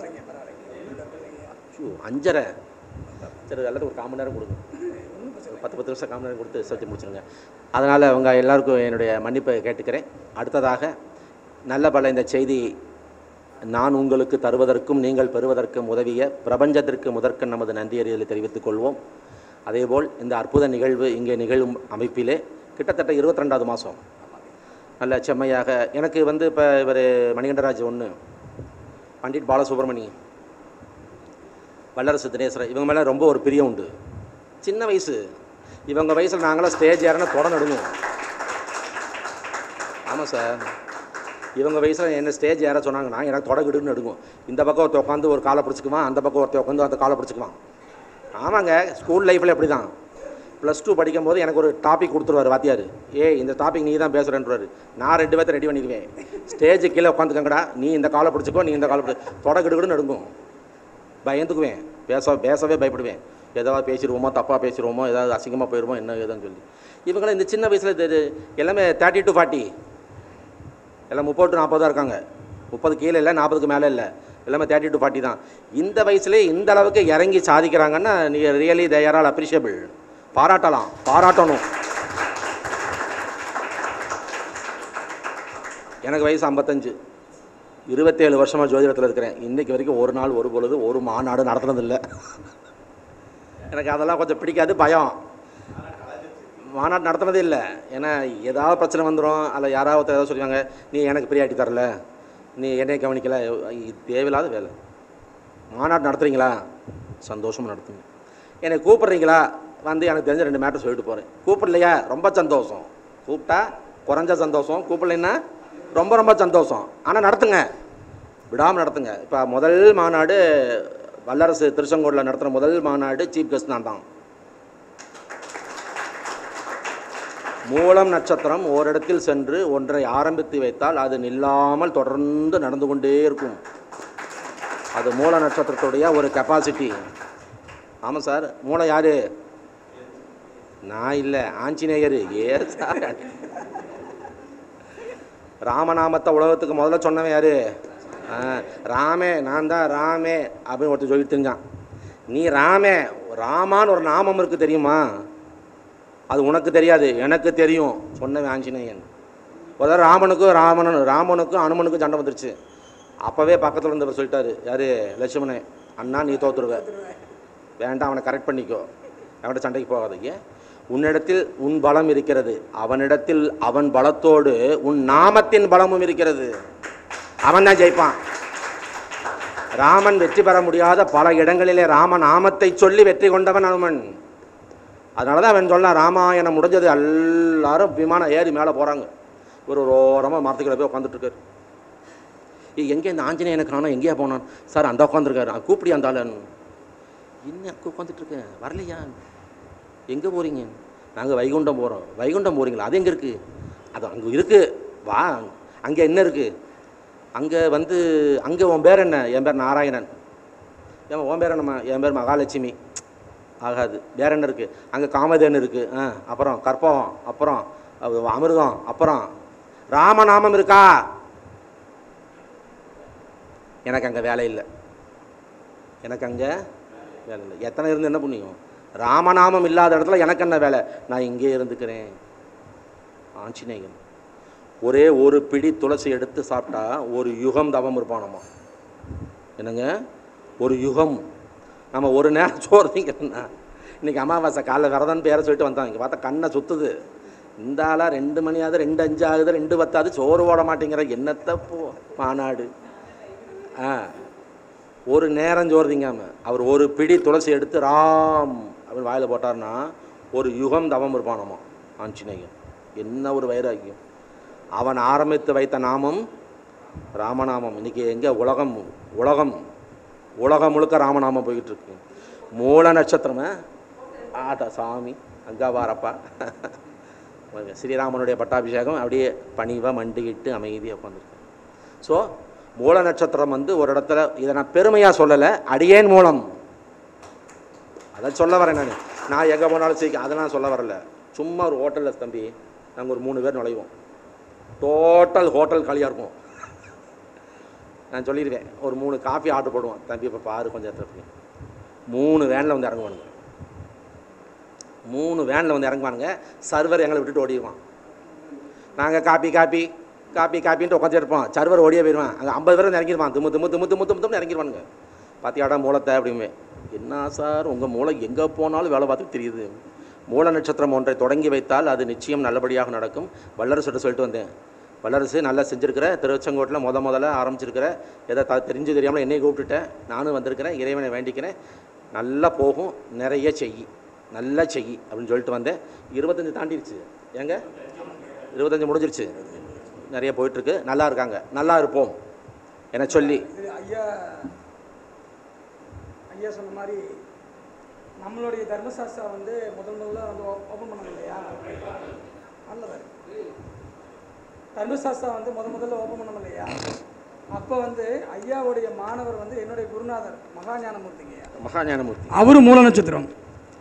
ஐயோ, அஞ்சரை சரி எல்லாத்துக்கும் ஒரு கால் மணி நேரம் கொடுங்க ஒரு பத்து பத்து நிமிஷம் கால் மணி நேரம் கொடுத்து சத்தி முடிச்சிருங்க அதனால் உங்க எல்லாருக்கும் என்னுடைய மன்னிப்பை கேட்டுக்கிறேன் அடுத்ததாக நல்ல பல இந்த செய்தி நான் உங்களுக்கு தருவதற்கும் நீங்கள் பெறுவதற்கும் உதவிய பிரபஞ்சத்திற்கு முதற்கண் நமது நன்றியறிதலை தெரிவித்துக் கொள்வோம் அதேபோல் இந்த அற்புத நிகழ்வு இங்கே நிகழும் அமைப்பிலே கிட்டத்தட்ட இருபத்தி ரெண்டாவது மாதம் நல்ல செம்மையாக எனக்கு வந்து இப்போ இவர் மணிகண்டராஜ் ஒன்று பண்டிட் பாலசுப்ரமணி வல்லரசு தினேஸ்வரர் இவங்க மேலே ரொம்ப ஒரு பிரியம் உண்டு சின்ன வயசு இவங்க வயசில் நாங்களாம் ஸ்டேஜ் ஏறினா தொட நடுங்கும் ஆமாம் சார் இவங்க வயசில் என்ன ஸ்டேஜ் ஏற சொன்னாங்கன்னா எனக்கு தொடகிடுன்னு நடுங்கும் இந்த பக்கம் ஒருத்தர் உட்காந்து ஒரு காலை பிடிச்சிக்குவான் அந்த பக்கம் ஒருத்தர் உட்காந்து அந்த காலை பிடிச்சிக்குவான் ஆமாங்க ஸ்கூல் லைஃப்பில் எப்படி தான் ப்ளஸ் டூ படிக்கும்போது எனக்கு ஒரு டாபிக் கொடுத்துருவாரு வாத்தியார் ஏய் இந்த டாபிக் நீ தான் பேசுகிறேன்றாரு நான் ரெண்டு பேர்த்த ரெடி பண்ணிடுவேன் ஸ்டேஜ் கீழே உட்காந்துக்கங்கடா நீ இந்த காலை பிடிச்சிக்கோ நீ இந்த காலை பிடி தொடகிடுன்னு நடுங்கும் பயந்துக்குவேன் பேச பேசவே பயப்படுவேன் ஏதாவது பேசிடுவோமோ தப்பாக பேசிடுவோமோ ஏதாவது அசிங்கமாக போயிடுவோம் என்ன ஏதுன்னு சொல்லி இவங்களாம் இந்த சின்ன வயசில் இது எல்லாமே தேர்ட்டி டு ஃபார்ட்டி எல்லாம் முப்பது டு நாற்பது தான் இருக்காங்க முப்பது கீழே இல்லை நாற்பதுக்கு மேலே இல்லை எல்லாமே தேர்ட்டி டு ஃபார்ட்டி தான் இந்த வயசுலேயே இந்த அளவுக்கு இறங்கி சாதிக்கிறாங்கன்னா நீ ரியலி தேர் ஆல் அப்ரிஷியபிள் பாராட்டலாம் பாராட்டணும் எனக்கு வயசு ஐம்பத்தஞ்சு இருபத்தேழு வருஷமாக ஜோதிடத்தில் இருக்கிறேன் இன்னைக்கு வரைக்கும் ஒரு நாள் ஒரு பொழுது ஒரு மாநாடு நடத்துனதில்லை எனக்கு அதெல்லாம் கொஞ்சம் பிடிக்காது பயம் மாநாடு நடத்துனதே இல்லை ஏன்னா ஏதாவது பிரச்சனை வந்துடும் அதில் யாராவது ஒருத்தர் ஏதாவது சொல்லுவாங்க நீ எனக்கு பிரியாட்டி தரல நீ என்னைய கவனிக்கல இது தேவையில்லாத வேலை மாநாடு நடத்துறீங்களா சந்தோஷமாக நடத்துங்க என்னை கூப்பிட்றீங்களா வந்து எனக்கு தெரிஞ்ச ரெண்டு மேட்டர் சொல்லிட்டு போகிறேன் கூப்பிடலையா ரொம்ப சந்தோஷம் கூப்பிட்டா குறைஞ்ச சந்தோஷம் கூப்பிடலைன்னா ரொம்ப ரொம்ப சந்தோஷம் ஆனால் நடத்துங்க விடாமல் நடத்துங்க இப்போ முதல் மாநாடு வல்லரசு திருச்செங்கோடில் நடத்துகிற முதல் மாநாடு சீஃப் கெஸ்ட் நான் தான் மூலம் நட்சத்திரம் ஓரிடத்தில் சென்று ஒன்றை ஆரம்பித்து வைத்தால் அது நில்லாமல் தொடர்ந்து நடந்து கொண்டே இருக்கும் அது மூல நட்சத்திரத்துடைய ஒரு கெப்பாசிட்டி ஆமாம் சார் மூலம் யாரு நான் இல்லை ஆஞ்சநேயர் ஏ சார் ராமநாமத்தை உலகத்துக்கு முதல்ல சொன்னவன் யாரு ஆ, ராமே நான் தான் ராமே அப்படின்னு ஒருத்தர் சொல்லிட்டு தெரிஞ்சான் நீ ராமே ராமான்னு ஒரு நாமம் இருக்கு தெரியுமா அது உனக்கு தெரியாது எனக்கு தெரியும் சொன்னவன் ஆஞ்சநேயன் முதல்ல ராமனுக்கும் ராமனன் ராமனுக்கும் அனுமனுக்கும் சண்டை வந்துருச்சு அப்போவே பக்கத்தில் இருந்தவர் சொல்லிட்டாரு யார் லட்சுமணன் அண்ணா நீ தோத்துருவ வேண்டாம் அவனை கரெக்ட் பண்ணிக்கோ அவன்கிட்ட சண்டைக்கு போகாதீங்க உன்னிடத்தில் உன் பலம் இருக்கிறது அவனிடத்தில் அவன் பலத்தோடு உன் நாமத்தின் பலமும் இருக்கிறது அவன் தான் ஜெயிப்பான் ராமன் வெற்றி பெற முடியாத பல இடங்களிலே ராம நாமத்தை சொல்லி வெற்றி கொண்டவன் அனுமன் அதனால தான் அவன் சொன்னான் ராமாயணம் முடிஞ்சது எல்லாரும் விமானம் ஏறி மேலே போகிறாங்க ஒரு ஒரு ஓரமாக மரத்துக்குள்ள போய் உட்காந்துட்டு இருக்காரு ஏய், எங்கே இந்த ஆஞ்சநேயனை காணோம் எங்கேயா போனான் சார் அந்த உட்காந்துருக்காரு கூப்பிடி அந்த ஆளு இன்னும் அங்கே உட்காந்துட்டு இருக்கேன் வரலையா எங்கே போகிறீங்க நாங்கள் வைகுண்டம் போகிறோம் வைகுண்டம் போகிறீங்களா அது எங்கே இருக்குது அது அங்கே இருக்குது வா அங்கே என்ன இருக்குது அங்கே வந்து அங்கே உன் பேர் என்ன என் பேர் நாராயணன் ஏன் உன் பேர் என்னம்மா என் பேர் மகாலட்சுமி ஆகாது வேற என்ன இருக்குது அங்கே காமதேனு இருக்குது ஆ அப்புறம் கற்பகம் அப்புறம் அது அமிர்தம் அப்புறம் ராமநாமம் இருக்கா எனக்கு அங்கே வேலை இல்லை எனக்கு அங்கே வேலை இல்லை எத்தனை இருந்து என்ன புண்ணியம் ராமநாமம் இல்லாத இடத்துல எனக்கு என்ன வேலை நான் இங்கே இருந்துக்கிறேன் ஆஞ்சநேயன் ஒரே ஒரு பிடி துளசி எடுத்து சாப்பிட்டா ஒரு யுகம் தவம் இருப்பானம்மா என்னங்க ஒரு யுகம் நம்ம ஒரு நேரம் சோறு திங்கிறோம்னா இன்றைக்கி அமாவாசை காலைல விரதம் பேர சொல்லிட்டு வந்தாங்க இங்கே பார்த்தா கண்ணை சுற்றுது இந்த ஆளாக ரெண்டு மணி ஆகுது ரெண்டு அஞ்சு ஆகுது ரெண்டு பத்தாது சோறு ஓட மாட்டேங்கிற என்னத்தை போ மாநாடு ஆ ஒரு நேரம் சோறு திங்காம அவர் ஒரு பிடி துளசி எடுத்து ராம் அப்படின்னு வாயில் போட்டார்னா ஒரு யுகம் தவம் இருப்பானாமா ஆஞ்சநேயன் என்ன ஒரு வைராக்கியம் அவன் ஆரம்பித்து வைத்த நாமம் ராமநாமம் இன்னைக்கு எங்கே உலகம் உலகம் உலகம் முழுக்க ராமநாமம் போய்கிட்டு இருக்கு மூல நட்சத்திரமே ஆட்டா சாமி அங்கே வாரப்பா ஸ்ரீராமனுடைய பட்டாபிஷேகம் அப்படியே பணிவாக மண்டிக்கிட்டு அமைதியாக உட்காந்துருக்கு ஸோ மூல நட்சத்திரம் வந்து ஒரு இடத்துல இதை நான் பெருமையாக சொல்லலை அடியேன் மூலம் அதை சொல்ல வரேன் நான் நான் எங்கே போனாலும் சரி அதெல்லாம் சொல்ல வரல சும்மா ஒரு ஹோட்டலில் தம்பி நாங்கள் ஒரு மூணு பேர் நுழைவோம் டோட்டல் ஹோட்டல் காலியாக இருக்கும் நான் சொல்லிடுவேன் ஒரு மூணு காஃபி ஆர்டர் போடுவோம் தம்பி இப்போ பாரு கொஞ்சம் இடத்துல மூணு வேனில் வந்து இறங்குவானுங்க மூணு வேனில் வந்து இறங்குவானுங்க சர்வர் எங்களை விட்டுட்டு ஓடிடுவான் நாங்கள் காப்பி காப்பி காப்பி காப்பின்ட்டு உட்காந்து இருப்போம் சர்வர் ஓடியே போயிடுவான் அங்கே ஐம்பது பேர் வந்து இறங்கிடுவான் தும்மு தும்மு தும்மு தும்மு தும்மு தும்னு இறங்கிடுவானுங்க பாத்தியாடா மூலத்தை அப்படிமே என்ன சார் உங்கள் மூளை எங்கே போனாலும் வேலை பார்த்து தெரியுது மூல நட்சத்திரம் ஒன்றை தொடங்கி வைத்தால் அது நிச்சயம் நல்லபடியாக நடக்கும் வல்லரசு சொல்லிட்டு வந்தேன் வல்லரசு நல்லா செஞ்சுருக்கிற திருச்செங்கோட்டில் முத முதல்ல ஆரம்பிச்சிருக்கிற எதை த தெரிஞ்சு தெரியாமல் என்னையும் கூப்பிட்டுட்டேன் நானும் வந்திருக்கிறேன் இறைவனை வேண்டிக்கிறேன் நல்லா போகும் நிறைய செய் நல்லா செய் அப்படின்னு சொல்லிட்டு வந்தேன் இருபத்தஞ்சு தாண்டிடுச்சு ஏங்க இருபத்தஞ்சு முடிஞ்சிருச்சு நிறைய போயிட்டுருக்கு நல்லா இருக்காங்க நல்லா இருப்போம் என சொல்லி இது ஐயா ஐயா சொன்ன மாதிரி நம்மளுடைய தர்மசாஸ்திரா வந்து முதல் முதல்ல வந்து ஓப்பன் பண்ணணும் இல்லையா நல்லது தர்மசாஸ்திரா வந்து முத முதல்ல ஓப்பன் பண்ணணும் இல்லையா அப்போ வந்து ஐயாவுடைய மாணவர் வந்து என்னுடைய குருநாதர் மகாஞானமூர்த்திங்க ஐயா மகாஞானமூர்த்தி அவரு மூல நட்சத்திரம்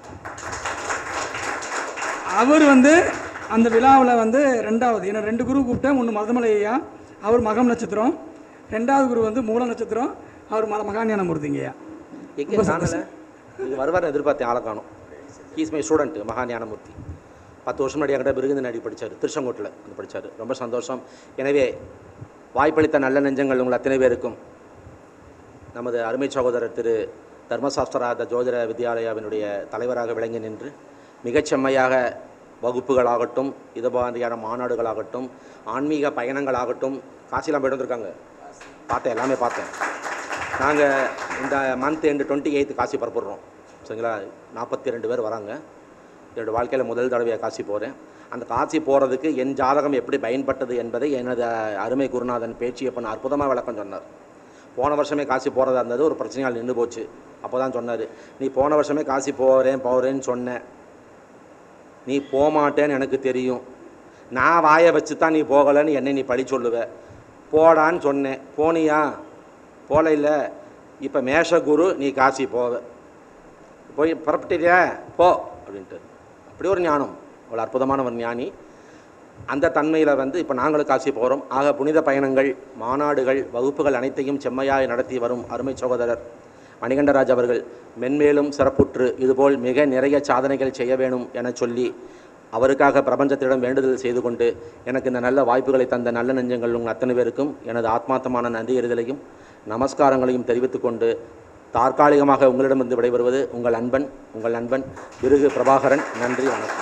அவர் வந்து அந்த விழாவில் வந்து ரெண்டாவது என்ன ரெண்டு குரு கூப்பிட்டேன் ஒன்று மருதமலை ஐயா அவர் மகம் நட்சத்திரம் ரெண்டாவது குரு வந்து மூல நட்சத்திரம் அவர் ம மகாஞானமூர்த்திங்க ஐயா எங்கே காணல இது வருவார் எதிர்பார்த்தேன் ஆளை காணும் ஹீஸ் மை ஸ்டூடெண்ட் மகாஞானமூர்த்தி பத்து வருஷம் முன்னாடி என்கிட்ட பிருகுந்த நடி படித்தார் திருச்செங்கோட்டில் வந்து படித்தார் ரொம்ப சந்தோஷம் எனவே வாய்ப்பளித்த நல்ல நெஞ்சங்கள் உங்கள் அத்தனை பேருக்கும் நமது அருமை சகோதரர் திரு தர்மசாஸ்திராத ஜோதிட வித்யாலயாவினுடைய தலைவராக விளங்கி நின்று மிகச் செம்மையாக வகுப்புகளாகட்டும் இது மாதிரியான மாநாடுகளாகட்டும் ஆன்மீக பயணங்களாகட்டும் காசிலாம் போயிட்டு வந்திருக்காங்க பார்த்தேன் எல்லாமே பார்த்தேன் நாங்கள் இந்த மந்த் எண்டு டுவெண்ட்டி எயித்து காசி பரப்புடுறோம் சரிங்களா நாற்பத்தி ரெண்டு பேர் வராங்க என்னோடய வாழ்க்கையில் முதல் தடவையாக காசி போகிறேன் அந்த காசி போகிறதுக்கு என் ஜாதகம் எப்படி பயன்பட்டது என்பதை எனது அருமை குருநாதன் பேச்சியப்பன் அற்புதமாக விளக்கம் சொன்னார் போன வருஷமே காசி போகிறதா இருந்தது ஒரு பிரச்சனையால் நின்று போச்சு அப்போ தான் சொன்னார் நீ போன வருஷமே காசி போகிறேன் போகிறேன்னு சொன்னேன் நீ போமாட்டேன்னு எனக்கு தெரியும் நான் வாயை வச்சு தான் நீ போகலைன்னு என்னை நீ பழி சொல்லுவ போடான்னு சொன்னேன் போனியா போல இல்லை இப்போ மேஷகுரு நீ காசி போவ போய் புறப்பட்டியா போ அப்படின்ட்டு அப்படி ஒரு ஞானம் அவ்வளோ அற்புதமான ஒரு ஞானி அந்த தன்மையில் வந்து இப்போ நாங்களும் காசி போகிறோம் ஆக புனித பயணங்கள் மாநாடுகள் வகுப்புகள் அனைத்தையும் செம்மையாய் நடத்தி வரும் அருமை சகோதரர் மணிகண்டராஜ் அவர்கள் மென்மேலும் சிறப்புற்று இதுபோல் மிக நிறைய சாதனைகள் செய்ய வேணும் என சொல்லி அவருக்காக பிரபஞ்சத்திடம் வேண்டுதல் செய்து கொண்டு எனக்கு இந்த நல்ல வாய்ப்புகளை தந்த நல்ல நெஞ்சங்கள் உங்கள் அத்தனை பேருக்கும் எனது ஆத்மார்த்தமான நன்றியறிதலையும் நமஸ்காரங்களையும் தெரிவித்துக் கொண்டு தற்காலிகமாக உங்களிடமிருந்து விடைபெறுவது உங்கள் அன்பன் உங்கள் நண்பன் விருகு பிரபாகரன் நன்றி வணக்கம்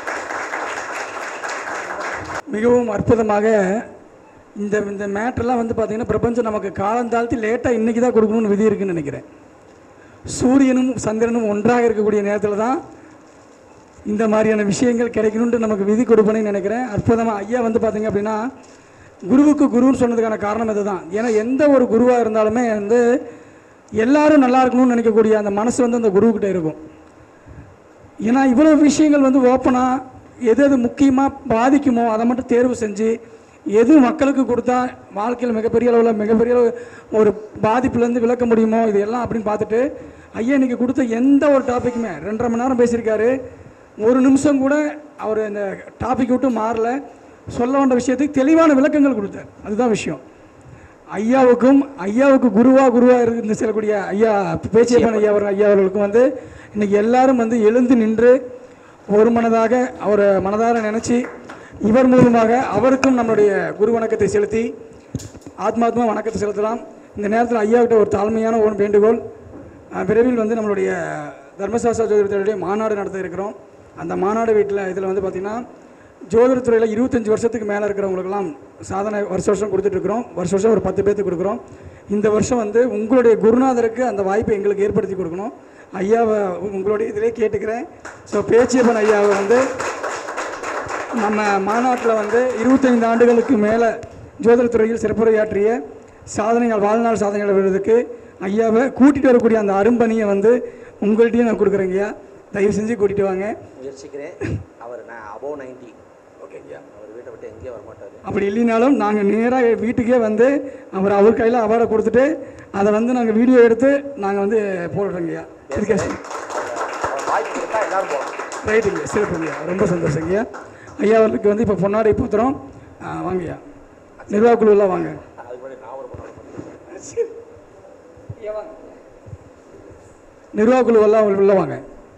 மிகவும் அற்புதமாக இந்த இந்த மேட்டர்லாம் வந்து பார்த்திங்கன்னா பிரபஞ்சம் நமக்கு காலந்தாழ்த்தி லேட்டாக இன்றைக்கி தான் கொடுக்கணும்னு விதி இருக்குன்னு நினைக்கிறேன் சூரியனும் சந்திரனும் ஒன்றாக இருக்கக்கூடிய நேரத்தில் தான் இந்த மாதிரியான விஷயங்கள் கிடைக்கணுன்ட்டு நமக்கு விதி கொடுப்பேன்னு நினைக்கிறேன் அற்புதமாக ஐயா வந்து பார்த்தீங்க அப்படின்னா குருவுக்கு குருன்னு சொன்னதுக்கான காரணம் இதுதான் ஏன்னா எந்த ஒரு குருவாக இருந்தாலுமே வந்து எல்லாரும் நல்லா இருக்கணும்னு நினைக்கக்கூடிய அந்த மனசு வந்து அந்த குருவுக்கிட்ட இருக்கும் ஏன்னா இவ்வளோ விஷயங்கள் வந்து ஓப்பனாக எது எது முக்கியமாக பாதிக்குமோ அதை மட்டும் தேர்வு செஞ்சு எது மக்களுக்கு கொடுத்தா வாழ்க்கையில் மிகப்பெரிய அளவில் மிகப்பெரிய அளவு ஒரு பாதிப்புலேருந்து விளக்க முடியுமோ இது எல்லாம் அப்படின்னு பார்த்துட்டு ஐயா இன்னைக்கு கொடுத்த எந்த ஒரு டாப்பிக்குமே ரெண்டரை மணி நேரம் பேசியிருக்காரு ஒரு நிமிஷம் கூட அவர் இந்த டாபிக் விட்டு மாறல சொல்ல வேண்ட விஷயத்துக்கு தெளிவான விளக்கங்கள் கொடுத்தார் அதுதான் விஷயம் ஐயாவுக்கும் ஐயாவுக்கு குருவா குருவா இருந்து செல்லக்கூடிய ஐயா பேச்சியப்பன் ஐயா அவர் ஐயா அவர்களுக்கும் வந்து இன்னைக்கு எல்லாரும் வந்து எழுந்து நின்று ஒரு மனதாக அவரை மனதார நினச்சி இவர் மூலமாக அவருக்கும் நம்மளுடைய குரு வணக்கத்தை செலுத்தி ஆத்மாத்மா வணக்கத்தை செலுத்தலாம் இந்த நேரத்தில் ஐயாவிட்ட ஒரு தாழ்மையான ஒரு வேண்டுகோள் அஹ், விரைவில் வந்து நம்மளுடைய தர்மசாஸ்திர ஜோதிடத்துடைய மாநாடு நடத்த இருக்கிறோம் அந்த மாநாடு வீட்டில் இதில் வந்து பார்த்திங்கன்னா ஜோதிடத்துறையில் இருபத்தஞ்சி வருஷத்துக்கு மேலே இருக்கிறவங்களுக்கெல்லாம் சாதனை வருஷ வருஷம் கொடுத்துட்ருக்குறோம் வருஷ வருஷம் ஒரு பத்து பேர்த்துக்கு கொடுக்குறோம் இந்த வருஷம் வந்து உங்களுடைய குருநாதருக்கு அந்த வாய்ப்பை எங்களுக்கு ஏற்படுத்தி கொடுக்கணும் ஐயாவை உங்களுடைய இதிலே கேட்டுக்கிறேன் ஸோ பேச்சியப்பன் ஐயாவை வந்து நம்ம மாநாட்டில் வந்து இருபத்தைந்து ஆண்டுகளுக்கு மேலே ஜோதிடத்துறையில் சிறப்புரையாற்றிய சாதனைகள் வாழ்நாள் சாதனைகள் விருதுக்கு ஐயாவை கூட்டிகிட்டு வரக்கூடிய அந்த அரும்பணியை வந்து உங்கள்கிட்டயும் நான் கொடுக்குறேங்கய்யா தயவு செஞ்சு கூட்டிகிட்டு வாங்க முயற்சிக்கிறேன் அவர் நான் அபோவ் நைன்ட்டி ஓகேங்கய்யா அவர் வீட்டை விட்டு எங்கேயும் வரமாட்டார் அப்படி இல்லைனாலும் நாங்கள் நேராக வீட்டுக்கே வந்து அவர் அவர் கையில் அவார்டை கொடுத்துட்டு அதை வந்து நாங்கள் வீடியோ எடுத்து நாங்கள் வந்து போடுறோங்கய்யா இருக்கா சார் வாய்ப்பு கொடுத்தா எல்லாரும் போகலாம் ரைட்டுங்க சிறப்புங்கய்யா ரொம்ப சந்தோஷங்கய்யா ஐயா அவர்களுக்கு வந்து இப்போ பொன்னாடை பூத்துறோம் ஆ, வாங்கய்யா நிர்வாக குழுவெல்லாம் வாங்க அதுக்கு முன்னாடி நான் ஒரு பொண்ணு நிர்வாக குழுவெல்லாம் உள்ள வாங்க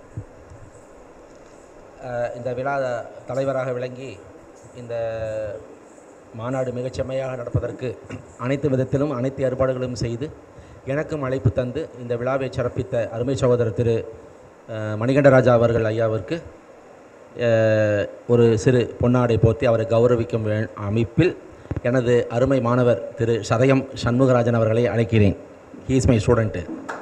அஹ் இந்த விழா தலைவராக விளங்கி இந்த மாநாடு மிகச் செம்மையாக நடப்பதற்கு அனைத்து விதத்திலும் அனைத்து ஏற்பாடுகளும் செய்து எனக்கும் அழைப்பு தந்து இந்த விழாவை சிறப்பித்த அருமை சகோதரர் திரு அஹ், மணிகண்டராஜா அவர்கள் ஐயாவிற்கு அஹ், ஒரு சிறு பொன்னாடை போர்த்தி அவரை கௌரவிக்கும் வே- அமைப்பில் எனது அருமை மாணவர் திரு சதயம் சண்முகராஜன் அவர்களை அழைக்கிறேன் ஹீ இஸ் மை ஸ்டூடெண்ட்டு